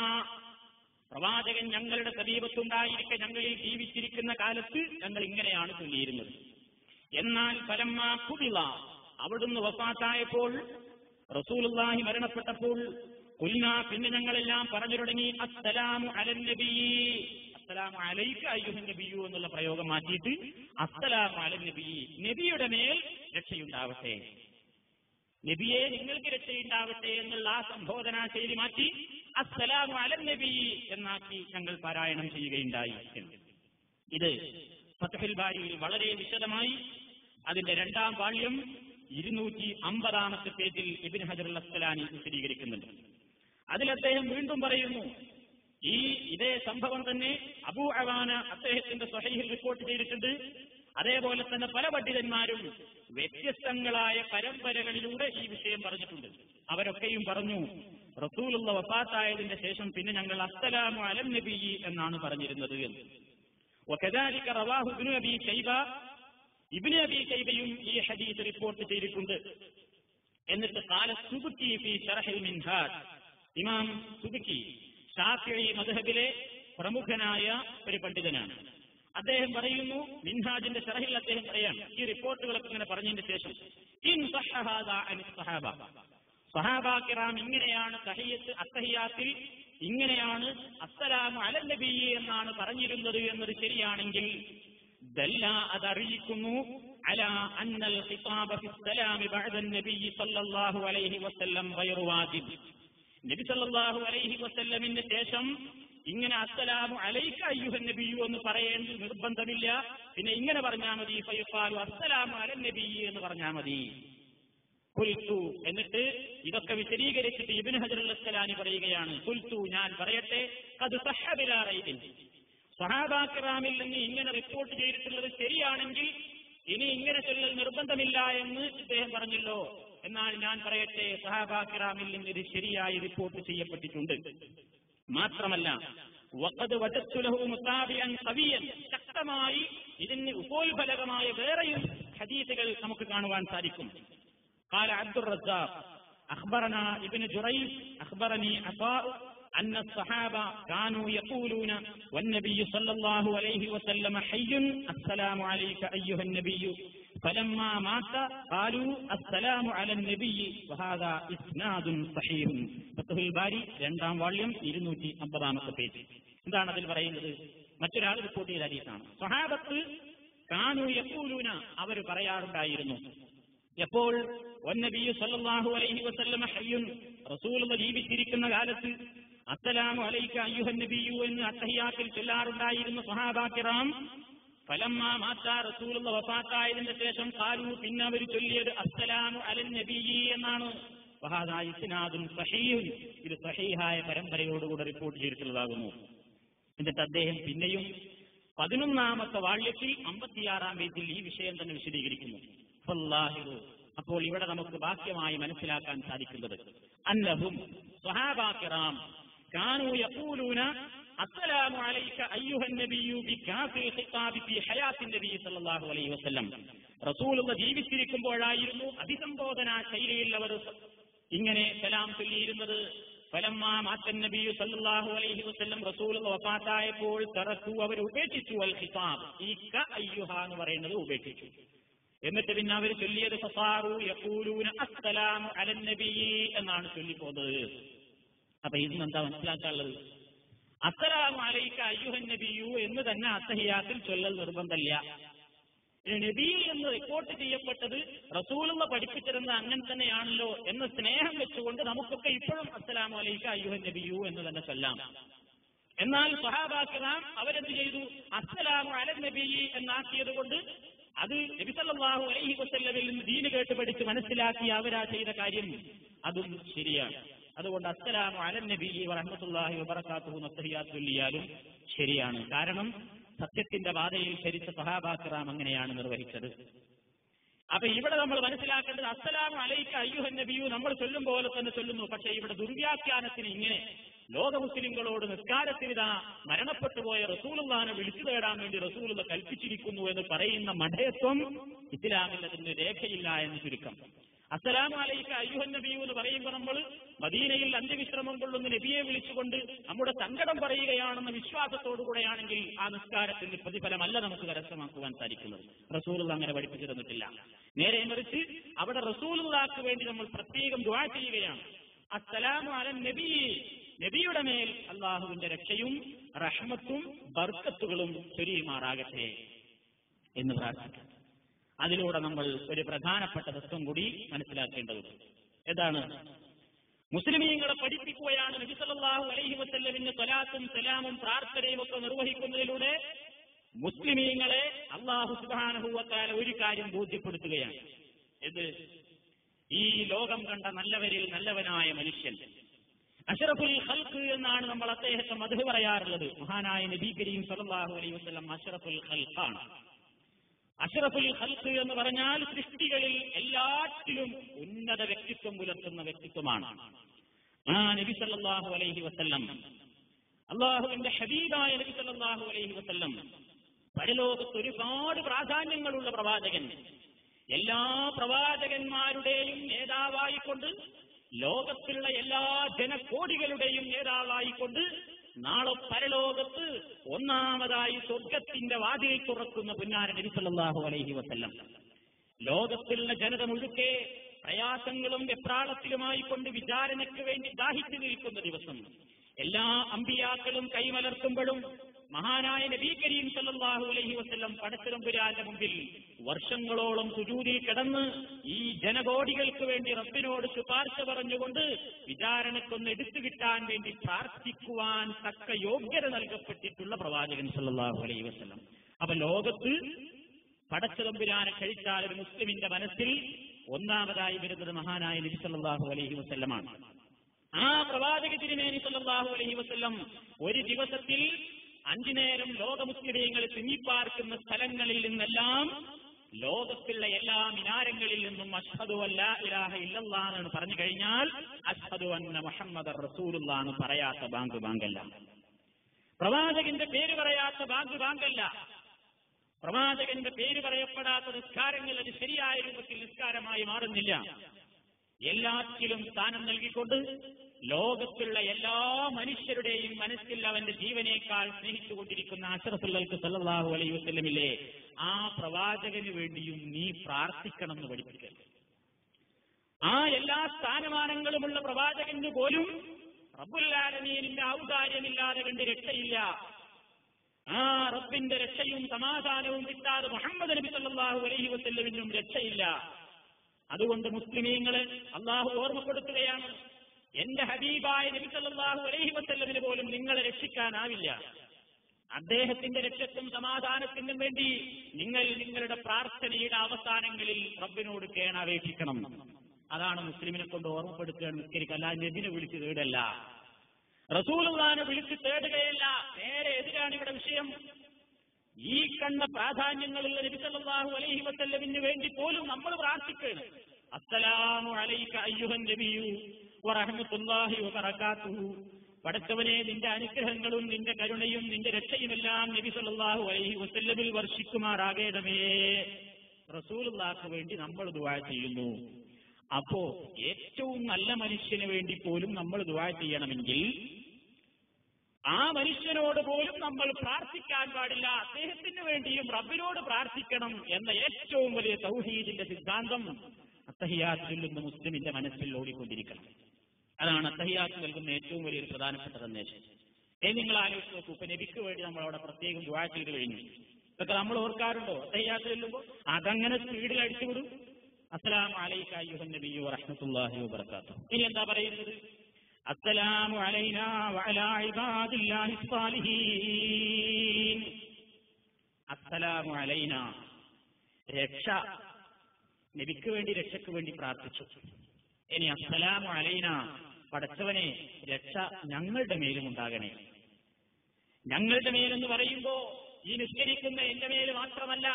പ്രവാചകൻ ഞങ്ങളുടെ സമീപത്തുണ്ടായിരിക്കെ ഞങ്ങളിൽ ജീവിച്ചിരിക്കുന്ന കാലത്ത് ഞങ്ങൾ ഇങ്ങനെയാണ് ചൊല്ലിയിരുന്നത് എന്നാൽ ഫലമ്മ കുതിള അവിടുന്ന് വഫാത്തായപ്പോൾ റസൂലുള്ളാഹി മരണപ്പെട്ടപ്പോൾ കുൽന പിന്നെ ഞങ്ങളെല്ലാം പറഞ്ഞു തുടങ്ങി അസ്സലാമു അലൻ നബി അസ്സലാമു അലൈക അയ്യുഹൻ നബിയു എന്നുള്ള പ്രയോഗം മാറ്റിയിട്ട് അസ്സലാമു അലൻ നബി നബിയുടെ മേൽ രക്ഷയുണ്ടാവട്ടെ നബിയെ നിങ്ങൾക്ക് രക്ഷയുണ്ടാവട്ടെ എന്നുള്ള ആ സംബോധന ശൈലി മാറ്റി അസ്സലാമു അലൻ നബി എന്നാക്കി ഞങ്ങൾ പാരായണം ചെയ്യുകയുണ്ടായി എന്ന്. ഇത് ഫതഹുൽ ബാരിയിൽ വളരെ വിശദമായി അതിന്റെ രണ്ടാം വാള്യം ഇരുന്നൂറ്റി അമ്പതാമത്തെ പേജിൽ ഇബിൻ ഹജർ അസ്സലാനി വിശദീകരിക്കുന്നുണ്ട് അതിൽ അദ്ദേഹം വീണ്ടും പറയുന്നു ഈ ഇതേ സംഭവം തന്നെ അബൂ അവാന അദ്ദേഹത്തിന്റെ സ്വഹൈഹിൽ റിപ്പോർട്ട് ചെയ്തിട്ടുണ്ട് അതേപോലെ തന്നെ പല പണ്ഡിതന്മാരും വ്യത്യസ്തങ്ങളായ പരമ്പരകളിലൂടെ ഈ വിഷയം പറഞ്ഞിട്ടുണ്ട് അവരൊക്കെയും പറഞ്ഞു റസൂലുള്ള വഫാത്തായതിന്റെ ശേഷം പിന്നെ ഞങ്ങൾ അസ്സലാമു അലം നബി എന്നാണ് പറഞ്ഞിരുന്നത് എന്ന് وكذلك رواه ابن ابي شيبه ഇബ്നു അബി ഷൈബയും ഈ ഹദീസ് റിപ്പോർട്ട് ചെയ്തിട്ടുണ്ട് എന്നിട്ട് കാല സുബുക്കി ഫി ഷറഹിൽ മിൻഹാജ് ഇമാം സുബുക്കി ഷാഫിഈ മദ്ഹബിലെ പ്രമുഖനായ ഒരു പണ്ഡിതനാണ് അദ്ദേഹം പറയുന്നു മിൻഹാജിന്റെ ഷറഹിൽ അദ്ദേഹം പറയാം ഈ റിപ്പോർട്ടുകളൊക്കെ ഇങ്ങനെ പറഞ്ഞതിന് ശേഷം ഇൻ സഹഹാദ അനി സഹാബ സഹാബാക്കിറാം ഇങ്ങനെയാണ് തഹിയത്ത് അത്തഹിയാത്തിൽ ഇങ്ങനെയാണ് അസ്സലാമു അലൻ നബി എന്നാണ് പറഞ്ഞിരുന്നത് എന്നത് ശരിയാണെങ്കിൽ ദല്ല അതറിയിക്കുന്നു അല അന്നൽ ഖിതാബ ഫി സലാമി ബഅദ നബി സല്ലല്ലാഹു അലൈഹി വസല്ലം ഗൈറു വാജിബ് നബി സല്ലല്ലാഹു അലൈഹി വസല്ലമിന് ശേഷം ഇങ്ങനെ അസ്സലാമു അലൈക അയ്യുഹൻ നബിയു എന്ന് പറയേണ്ട നിർബന്ധമില്ല പിന്നെ ഇങ്ങനെ പറഞ്ഞാൽ മതി ഫയുഖാലു അസ്സലാമു അലൻ നബി എന്ന് പറഞ്ഞാൽ മതി കുൽത്തു എന്നിട്ട് ഇതൊക്കെ വിശദീകരിച്ചിട്ട് ഇബിൻ ഹജർ അസ്സലാനി പറയുകയാണ് കുൽത്തു ഞാൻ പറയട്ടെ അത് സഹബിലാറയിൽ സഹാബാക്കിറാമിൽ നിന്ന് ഇങ്ങനെ റിപ്പോർട്ട് ചെയ്തിട്ടുള്ളത് ശരിയാണെങ്കിൽ ഇനി ഇങ്ങനെ ചൊല്ലൽ നിർബന്ധമില്ല എന്ന് ഇദ്ദേഹം പറഞ്ഞല്ലോ എന്നാൽ ഞാൻ പറയട്ടെ സഹാബാക്കിറാമിൽ നിന്ന് ഇത് ശരിയായി റിപ്പോർട്ട് ചെയ്യപ്പെട്ടിട്ടുണ്ട് മാത്രമല്ല വഖദ് വജത്തുലഹു മുത്താബിയൻ കവിയൻ ശക്തമായി ഇതിന് ഉപോത്ഫലകമായ വേറെയും ഹദീസുകൾ നമുക്ക് കാണുവാൻ സാധിക്കും قال عبد الرزاق أخبرنا ابن جريج أخبرني عطاء أن الصحابة كانوا يقولون والنبي صلى الله عليه وسلم حي السلام عليك أيها النبي فلما مات قالوا السلام على النبي وهذا إسناد صحيح فتح الباري രണ്ടാം വാള്യം ഇരുന്നൂറ്റി അമ്പതാമത്തെ പേജ് എന്താണ് അതിൽ പറയുന്നത് മറ്റൊരാൾ റിപ്പോർട്ട് ചെയ്ത ഹദീസാണ് സഹാബത്ത് കാനു യക്കൂലൂന അവർ പറയാറുണ്ടായിരുന്നു എപ്പോൾ വന്നബി സല്ലല്ലാഹു അലൈഹി വസല്ലമ ഹയ്യുൻ റസൂലുള്ള ജീവിച്ചിരിക്കുന്ന കാലത്ത് അസ്സലാമു അലൈക അയ്യുഹൻ നബിയു എന്ന് അത്തഹിയാത്തിൽ ചൊല്ലാറുണ്ടായിരുന്ന സഹാബാക്കിറാം ഫലമ്മ മാറ്റാ റസൂലുള്ള വഫാത്തായതിന്റെ ശേഷം കാലു പിന്നെ അവർ ചൊല്ലിയത് അസ്സലാമു അലൻ നബിയി എന്നാണ് വഹാദായിസിനാദും സഹീഹുൻ ഇത് സഹീഹായ പരമ്പരയോടുകൂടെ റിപ്പോർട്ട് ചെയ്തിട്ടുള്ളതാകുന്നു എന്നിട്ട് അദ്ദേഹം പിന്നെയും പതിനൊന്നാമത്തെ വാള്യത്തിൽ അമ്പത്തിയാറാം പേജിൽ ഈ വിഷയം തന്നെ വിശദീകരിക്കുന്നു ഫല്ലാഹിറു. അപ്പോൾ ഇവിടെ നമുക്ക് ബാഹ്യമായി മനസ്സിലാക്കാൻ സാധിക്കുന്നത് അന്നഹും സ്വഹാബാക്കിറാം കാനു യഖൂലൂന അസ്സലാമു അലൈക അയ്യുഹൻ നബിയു ബികാഫിൽ ഖിതാബി ഫി ഹയാത്തിൻ നബി സല്ലല്ലാഹു അലൈഹി വസല്ലം റസൂലുള്ള ജീവിച്ചിരിക്കുമ്പോഴായിരുന്നു അഭിസംബോധന ശൈലിയിൽ അവർ ഇങ്ങനെ സലാം ചൊല്ലിയിരുന്നത് ഫലമ്മ മാറ്റൻ നബിയു സല്ലല്ലാഹു അലൈഹി വസല്ലം റസൂലുള്ള വഫാത്തായപ്പോൾ തറക്കു അവർ ഉപേക്ഷിച്ചു അൽ ഖിതാബ് ഈ ക അയ്യുഹ എന്ന് പറയുന്നത് ഉപേക്ഷിച്ചു എന്നിട്ട് പിന്നെ അവർ ചൊല്ലിയത് ഫസാറു യഖൂലൂന അസ്സലാമു അലൻ നബിയി എന്നാണ് ചൊല്ലിപ്പോന്നത് അപ്പൊ ഇതിന് എന്താ മനസ്സിലാക്കാനുള്ളത് അസ്സലാമു അലൈക അയ്യുഹൻ നബിയു എന്ന് തന്നെ അത്തഹിയാത്തിൽ ചൊല്ലൽ നിർബന്ധമില്ല ഇനി നബി എന്ന് റിപ്പോർട്ട് ചെയ്യപ്പെട്ടത് റസൂലുള്ള പഠിപ്പിച്ചിരുന്ന അങ്ങനെ തന്നെയാണല്ലോ എന്ന സ്നേഹം വെച്ചുകൊണ്ട് നമുക്കൊക്കെ ഇപ്പോഴും അസ്സലാമു അലൈക അയ്യുഹൻ നബിയു എന്ന് തന്നെ ചൊല്ലാം എന്നാൽ സഹാബാക്കിറാം അവരെന്ത് ചെയ്തു അസ്സലാമു അലൻ നബി എന്നാക്കിയത് കൊണ്ട് അത് നബിസല്ലാഹു അലൈഹി വസല്ലമിൽ നിന്ന് ദീന് കേട്ട് പഠിച്ച് മനസ്സിലാക്കി അവരാ ചെയ്ത കാര്യം അതും ശരിയാണ് അതുകൊണ്ട് അസ്സലാമു അലൻ നബി വറഹ്മത്തുള്ളാഹി വബറകാതുഹു നസ്തഹിയാത്ത് ചൊല്ലിയാലും ശരിയാണ് കാരണം സത്യത്തിന്റെ പാതയിൽ ചരിച്ച സഹാബാക്കിറാം അങ്ങനെയാണ് നിർവഹിച്ചത് അപ്പൊ ഇവിടെ നമ്മൾ മനസ്സിലാക്കേണ്ടത് അസ്സലാമു അലൈക്ക അയ്യുഹൻ നബിയു നമ്മൾ ചൊല്ലും പോലെ തന്നെ ചൊല്ലുന്നു പക്ഷേ ഇവിടെ ദുർവ്യാഖ്യാനത്തിന് ഇങ്ങനെ ലോക മുസ്ലിങ്ങളോട് നിസ്കാരത്തിനിതാ മരണപ്പെട്ടു പോയ റസൂലുള്ളാനെ വിളിച്ചു തേടാൻ വേണ്ടി റസൂലുള്ള കൽപ്പിച്ചിരിക്കുന്നു എന്ന് പറയുന്ന മഠയത്വം ഇസ്ലാമിൽ അതിന് രേഖയില്ല എന്ന് ചുരുക്കം അസ്സലാമു അലൈക്ക അയ്യുഹൻ നബിയു എന്ന് പറയുമ്പോൾ നമ്മൾ മദീനയിൽ അന്ത്യവിശ്രമം കൊള്ളുന്ന നബിയെ വിളിച്ചുകൊണ്ട് നമ്മുടെ സങ്കടം പറയുകയാണെന്ന വിശ്വാസത്തോടുകൂടെയാണെങ്കിൽ ആ നിസ്കാരത്തിന്റെ പ്രതിഫലമല്ല നമുക്ക് കരസ്ഥമാക്കുവാൻ സാധിക്കുന്നത് റസൂലുള്ള അങ്ങനെ പഠിപ്പിച്ചു തന്നിട്ടില്ല നേരെ മറിച്ച് അവിടെ റസൂലുള്ളാക്ക് വേണ്ടി നമ്മൾ പ്രത്യേകം ദ്വാ ചെയ്യുകയാണ് അസ്സലാമു അലൻ നബി നബിയുടെ മേൽ അള്ളാഹുവിന്റെ രക്ഷയും റഹ്മത്തും ബർക്കത്തുകളും ചൊരിയുമാറാകട്ടെ എന്ന് പ്രാർത്ഥിക്കാം അതിലൂടെ നമ്മൾ ഒരു പ്രധാനപ്പെട്ട തത്വം കൂടി മനസ്സിലാക്കേണ്ടതുണ്ട് ഏതാണ് മുസ്ലിമീങ്ങളെ പഠിപ്പിക്കുകയാണ് നബി സല്ലല്ലാഹു അലൈഹി വസല്ലമിന്റെ സ്വലാത്തും സലാമും പ്രാർത്ഥനയും ഒക്കെ നിർവഹിക്കുന്നതിലൂടെ മുസ്ലിമീങ്ങളെ അള്ളാഹു സുബാനഹുവത്താല ഒരു കാര്യം ബോധ്യപ്പെടുത്തുകയാണ് ഇത് ഈ ലോകം കണ്ട നല്ലവരിൽ നല്ലവനായ മനുഷ്യൻ അഷറഫുൽ ഹൽക്ക് എന്നാണ് നമ്മൾ അദ്ദേഹത്തെ മധു പറയാറുള്ളത് മഹാനായ നബി കരീം സല്ലല്ലാഹു അലൈഹി വസല്ലം അഷറഫുൽ ഹൽക്കാണ് അഷറഫുൽ ഹൽക്ക് എന്ന് പറഞ്ഞാൽ സൃഷ്ടികളിൽ എല്ലാറ്റിലും ഉന്നത വ്യക്തിത്വം പുലർത്തുന്ന വ്യക്തിത്വമാണ് ആ നബി സല്ലല്ലാഹു അലൈഹി വസല്ലം അള്ളാഹുവിന്റെ ഹബീബായ നബി സല്ലല്ലാഹു അലൈഹി വസല്ലം പരലോകത്ത് ഒരുപാട് പ്രാധാന്യങ്ങളുള്ള പ്രവാചകൻ എല്ലാ പ്രവാചകന്മാരുടെയും നേതാവായിക്കൊണ്ട് ലോകത്തിലുള്ള എല്ലാ ജനകോടികളുടെയും നേതാവായിക്കൊണ്ട് നാളെ പരലോകത്ത് ഒന്നാമതായി സ്വർഗത്തിന്റെ വാതിൽ തുറക്കുന്ന പുന്നാര നബി സല്ലല്ലാഹു അലൈഹി വസല്ലം ലോകത്തിലുള്ള ജനത മുഴുക്കെ പ്രയാസങ്ങളും വെപ്രാളത്തിലുമായി കൊണ്ട് വിചാരണയ്ക്ക് വേണ്ടി ദാഹിച്ചു നിൽക്കുന്ന ദിവസം എല്ലാ അമ്പിയാക്കളും കൈമലർത്തുമ്പോഴും മഹാനായ നബി കരീം സല്ലല്ലാഹു അലൈഹി വസല്ലം പടച്ചിറമ്പുരാന്റെ മുമ്പിൽ വർഷങ്ങളോളം സുജൂതിൽ കിടന്ന് ഈ ജനകോടികൾക്ക് വേണ്ടി റബ്ബിനോട് ശുപാർശ പറഞ്ഞുകൊണ്ട് വിചാരണക്കൊന്ന് എടുത്തു കിട്ടാൻ വേണ്ടി പ്രാർത്ഥിക്കുവാൻ തക്ക യോഗ്യത നൽകപ്പെട്ടിട്ടുള്ള പ്രവാചകൻ സല്ലല്ലാഹു അലൈഹി വസല്ലം അപ്പൊ ലോകത്ത് പടച്ചതമ്പുരാനെ കഴിച്ചാൽ ഒരു മുസ്ലിമിന്റെ മനസ്സിൽ ഒന്നാമതായി വരുന്നത് മഹാനായ നബി സല്ലല്ലാഹു അലൈഹി വസല്ലമാണ് ആ പ്രവാചക തിരുമേനി സല്ലല്ലാഹു അലൈഹി വസല്ലം ഒരു ദിവസത്തിൽ അഞ്ചു നേരം ലോക മുസ്ലിമീങ്ങൾ തിങ്ങിപ്പാർക്കുന്ന സ്ഥലങ്ങളിൽ നിന്നെല്ലാം ലോകത്തിലുള്ള എല്ലാ മിനാരങ്ങളിൽ നിന്നും അഷ്ഹദു അല്ല ഇലാഹ ഇല്ലല്ലാന്ന് പറഞ്ഞു കഴിഞ്ഞാൽ അഷ്ഹദു അന്ന മുഹമ്മദ് റസൂലുള്ളാന്ന് പറയാത്ത ബാങ്ക് ബാങ്കല്ല പ്രവാചകന്റെ പേര് പറയാത്ത ബാങ്ക് ബാങ്കല്ല പ്രവാചകന്റെ പേര് പറയപ്പെടാത്ത നിസ്കാരങ്ങൾ അത് ശരിയായ രൂപത്തിൽ നിസ്കാരമായി മാറുന്നില്ല എല്ലാറ്റിലും സ്ഥാനം നൽകിക്കൊണ്ട് ലോകത്തുള്ള എല്ലാ മനുഷ്യരുടെയും മനസ്സിൽ അവന്റെ ജീവനേക്കാൾ സ്നേഹിച്ചുകൊണ്ടിരിക്കുന്ന അഷറഫുല്ലർക്ക് സല്ലല്ലാഹു അലൈഹി വസല്ലമില്ലേ ആ പ്രവാചകന് വേണ്ടിയും നീ പ്രാർത്ഥിക്കണം എന്ന് പഠിപ്പിക്കൽ ആ എല്ലാ സ്ഥാനമാനങ്ങളുമുള്ള പ്രവാചകന് പോലും റബ്ബുല്ലാലമീനിന്റെ ഔദാര്യമില്ലാതെ കണ്ട് രക്ഷയില്ല ആ റബ്ബിന്റെ രക്ഷയും സമാധാനവും കിട്ടാതെ മുഹമ്മദ് നബി സല്ലല്ലാഹു അലൈഹി വസല്ലമിനും രക്ഷയില്ല അതുകൊണ്ട് മുസ്ലിമീങ്ങള് അള്ളാഹു ഓർമ്മപ്പെടുത്തുകയാണ് എന്റെ ഹബീബായ നബി സല്ലല്ലാഹു അലൈഹി വസല്ലമിന് പോലും നിങ്ങളെ രക്ഷിക്കാനാവില്ല അദ്ദേഹത്തിന്റെ രക്ഷക്കും സമാധാനത്തിനും വേണ്ടി നിങ്ങൾ നിങ്ങളുടെ പ്രാർത്ഥനയുടെ അവസാനങ്ങളിൽ റബ്ബിനോട് കേണപേക്ഷിക്കണം അതാണ് മുസ്ലിമിനെ കൊണ്ട് ഓർമ്മപ്പെടുത്തുക നിസ്കരിക്കുക അല്ല നബിനെ വിളിച്ച് തേടല്ല റസൂലുള്ളാനെ വിളിച്ച് തേടുകയല്ല നേരെ എതിരാണ് ഇവിടെ വിഷയം ഈ കണ്ട പ്രാധാന്യങ്ങളുള്ള നബി സല്ലല്ലാഹു അലൈഹി വസല്ലമിന് വേണ്ടി പോലും നമ്മൾ പ്രാർത്ഥിക്കുകയാണ് അസ്സലാമു അലൈക അയ്യുഹൻ നബിയു വറഹ്മത്തുള്ളാഹി വബറകാതുഹു പടച്ചവനെ നിന്റെ അനുഗ്രഹങ്ങളും നിന്റെ കരുണയും നിന്റെ രക്ഷയുമെല്ലാം നബി സല്ലല്ലാഹു അലൈഹി വസല്ലമിൽ വർഷിക്കുമാറാകേണമേ റസൂലുള്ളാഹ്ക്ക് വേണ്ടി നമ്മൾ ദുആ ചെയ്യുന്നു അപ്പോ ഏറ്റവും നല്ല മനുഷ്യന് വേണ്ടി പോലും നമ്മൾ ദുആ ചെയ്യണമെങ്കിൽ ആ മനുഷ്യനോട് പോലും നമ്മൾ പ്രാർത്ഥിക്കാൻ പാടില്ല അദ്ദേഹത്തിന് വേണ്ടിയും റബ്ബിനോട് പ്രാർത്ഥിക്കണം എന്ന ഏറ്റവും വലിയ തൗഹീദിന്റെ സിദ്ധാന്തം അത്തഹിയാത്ത് ചൊല്ലുന്ന മുസ്ലിമിന്റെ മനസ്സിൽ ഓടിക്കൊണ്ടിരിക്കണം അതാണ് അത്തഹിയാത്ത് നൽകുന്ന ഏറ്റവും വലിയൊരു പ്രധാനപ്പെട്ട സന്ദേശം ഏ നിങ്ങൾ ആലോചിച്ച് നോക്കൂ ഇപ്പൊ നബിക്ക് വേണ്ടി നമ്മൾ അവിടെ പ്രത്യേകം ദുആ ചെയ്ത് കഴിഞ്ഞു ഇതൊക്കെ നമ്മൾ ഓർക്കാറുണ്ടോ അത്തഹിയാത്ത് ചൊല്ലുമ്പോൾ അതങ്ങനെ സ്പീഡിൽ അടിച്ചുവിടും അസ്സലാം അലൈക അയ്യുഹൻ നബിയു വറഹ്മത്തുള്ളാഹി വബറകാതുഹു ഇനി എന്താ പറയുന്നത് അസ്സലാമു അലൈനാ വഅലാ ഇബാദില്ലാഹി സ്സാലിഹീൻ അസ്സലാമു അലൈനാ രക്ഷ നബിക്ക് വേണ്ടി രക്ഷയ്ക്ക് വേണ്ടി പ്രാർത്ഥിച്ചു ഇനി അസ്സലാമു അലൈന പടച്ചവനെ രക്ഷ ഞങ്ങളുടെ മേലും ഉണ്ടാകണേ ഞങ്ങളുടെ മേലെന്ന് പറയുമ്പോ ഈ നിസ്കരിക്കുന്ന എന്റെ മേൽ മാത്രമല്ല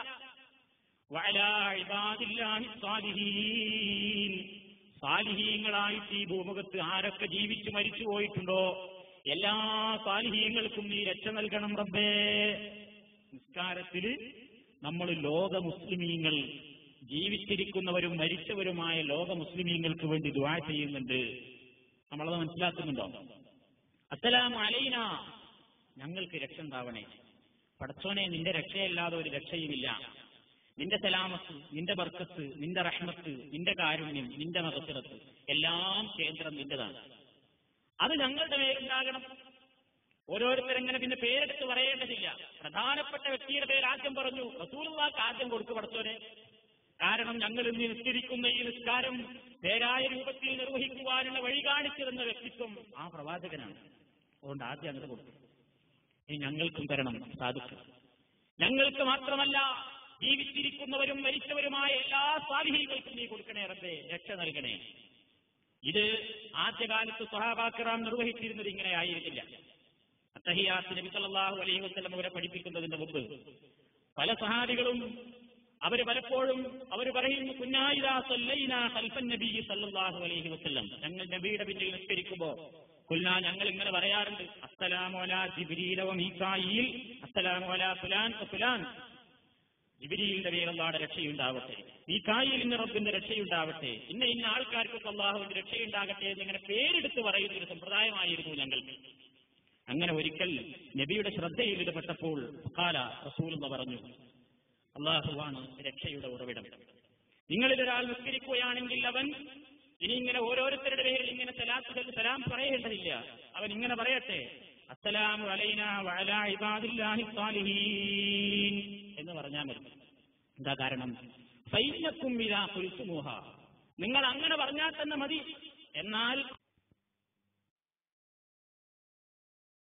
വഅലാ ഇബാദില്ലാഹി സ്വാലിഹീൻ. സാലിഹീങ്ങളായിട്ട് ഈ ഭൂമുഖത്ത് ആരൊക്കെ ജീവിച്ചു മരിച്ചു പോയിട്ടുണ്ടോ എല്ലാ സാലിഹീങ്ങൾക്കും നീ രക്ഷ നൽകണം റബ്ബേ നിസ്കാരത്തില് നമ്മൾ ലോക മുസ്ലിമീങ്ങൾ ജീവിച്ചിരിക്കുന്നവരും മരിച്ചവരുമായ ലോക മുസ്ലിമീങ്ങൾക്ക് വേണ്ടി ദുആ ചെയ്യുന്നുണ്ട് നമ്മളത് മനസ്സിലാക്കുന്നുണ്ടോ അസ്സലാമു അലൈന ഞങ്ങൾക്ക് രക്ഷ ഉണ്ടാവണേ പടച്ചോനെ നിന്റെ രക്ഷയല്ലാതെ ഒരു രക്ഷയുമില്ല നിന്റെ സലാമത്ത് നിന്റെ ബർക്കത്ത് നിന്റെ റഹ്മത്ത് നിന്റെ കാരുണ്യം നിന്റെ മകത്തിറത്ത് എല്ലാം കേന്ദ്രം നിന്റെതാണ് അത് ഞങ്ങളുടെ മേലുണ്ടാകണം ഓരോരുത്തരെങ്ങനെ പിന്നെ പേരെടുത്ത് പറയേണ്ടതില്ല പ്രധാനപ്പെട്ട വ്യക്തിയുടെ പേര് ആദ്യം പറഞ്ഞു റസൂലുള്ളാക്ക് ആദ്യം കൊടുത്തു പടച്ചോനെ കാരണം ഞങ്ങൾ ഇന്ന് നിസ്കരിക്കുന്ന ഈ നിസ്കാരം നേരായ രൂപത്തിൽ നിർവഹിക്കുവാനുള്ള വഴി കാണിച്ചു തന്ന വ്യക്തിത്വം ആ പ്രവാചകനാണ് അതുകൊണ്ട് ആദ്യം അങ്ങോട്ട് കൊടുത്തു ഇനി ഞങ്ങൾക്കും തരണം സാധുക്കൾ ഞങ്ങൾക്ക് മാത്രമല്ല ജീവിച്ചിരിക്കുന്നവരും മരിച്ചവരുമായ എല്ലാ സ്വാധീനങ്ങൾക്കും നീ കൊടുക്കണേ റബ്ബേ രക്ഷ നൽകണേ ഇത് ആദ്യകാലത്ത് സഹാബാക്കിറാം നിർവഹിച്ചിരുന്നത് ഇങ്ങനെ ആയിരുന്നില്ല അത്തഹിയാത്ത് നബി സല്ലല്ലാഹു അലൈഹി വസല്ലം അവരെ പഠിപ്പിക്കുന്നതിന് മുമ്പ് പല സഹാബികളും അവർ പലപ്പോഴും അവർ പറയുന്നു കുഞ്ഞായിദാ സല്ലൈനാ ഖൽഫൻ നബി സല്ലല്ലാഹു അലൈഹി വസല്ലം ഞങ്ങൾ നബിയുടെ പിന്നിൽ നിസ്കരിക്കുമ്പോ കുൽനാ ഞങ്ങൾ ഇങ്ങനെ പറയാറുണ്ട് അസ്സലാമു അലാ ജിബ്രീല വ മീകായിൽ അസ്സലാമു അലാ ഫുലാൻ വ ഫുലാൻ ജിബിരിയുടെ പേരല്ലാടെ രക്ഷയുണ്ടാവട്ടെ ഈ കായിലിന് റബ്ബിന്റെ രക്ഷയുണ്ടാവട്ടെ ഇന്ന ഇന്ന ആൾക്കാർക്കൊക്കെ അള്ളാഹുവിന്റെ രക്ഷയുണ്ടാകട്ടെ എന്നിങ്ങനെ പേരെടുത്ത് പറയുന്ന ഒരു സമ്പ്രദായമായിരുന്നു ഞങ്ങൾക്ക് അങ്ങനെ ഒരിക്കൽ നബിയുടെ ശ്രദ്ധയിൽ ഇടപെട്ടപ്പോൾ കാല റസൂൽ എന്ന് പറഞ്ഞു അള്ളാഹുവാണ് രക്ഷയുടെ ഉറവിടം നിങ്ങളിൽ ഒരാൾ നിസ്കരിക്കുകയാണെങ്കിൽ അവൻ ഇനി ഇങ്ങനെ ഓരോരുത്തരുടെ പേരിൽ ഇങ്ങനെ സലാത്തുകൾ സലാം പറയേണ്ടതില്ല അവൻ ഇങ്ങനെ പറയട്ടെ അസ്സലാമു അലൈന വഅലാ ഇബാദില്ലാഹി സ്വാലിഹീൻ എന്ന് പറഞ്ഞാൽ മതി എന്താ കാരണം സൈന്യക്കും ഇതാ കുൽസുമൂഹ നിങ്ങൾ അങ്ങനെ പറഞ്ഞാൽ തന്നെ മതി എന്നാൽ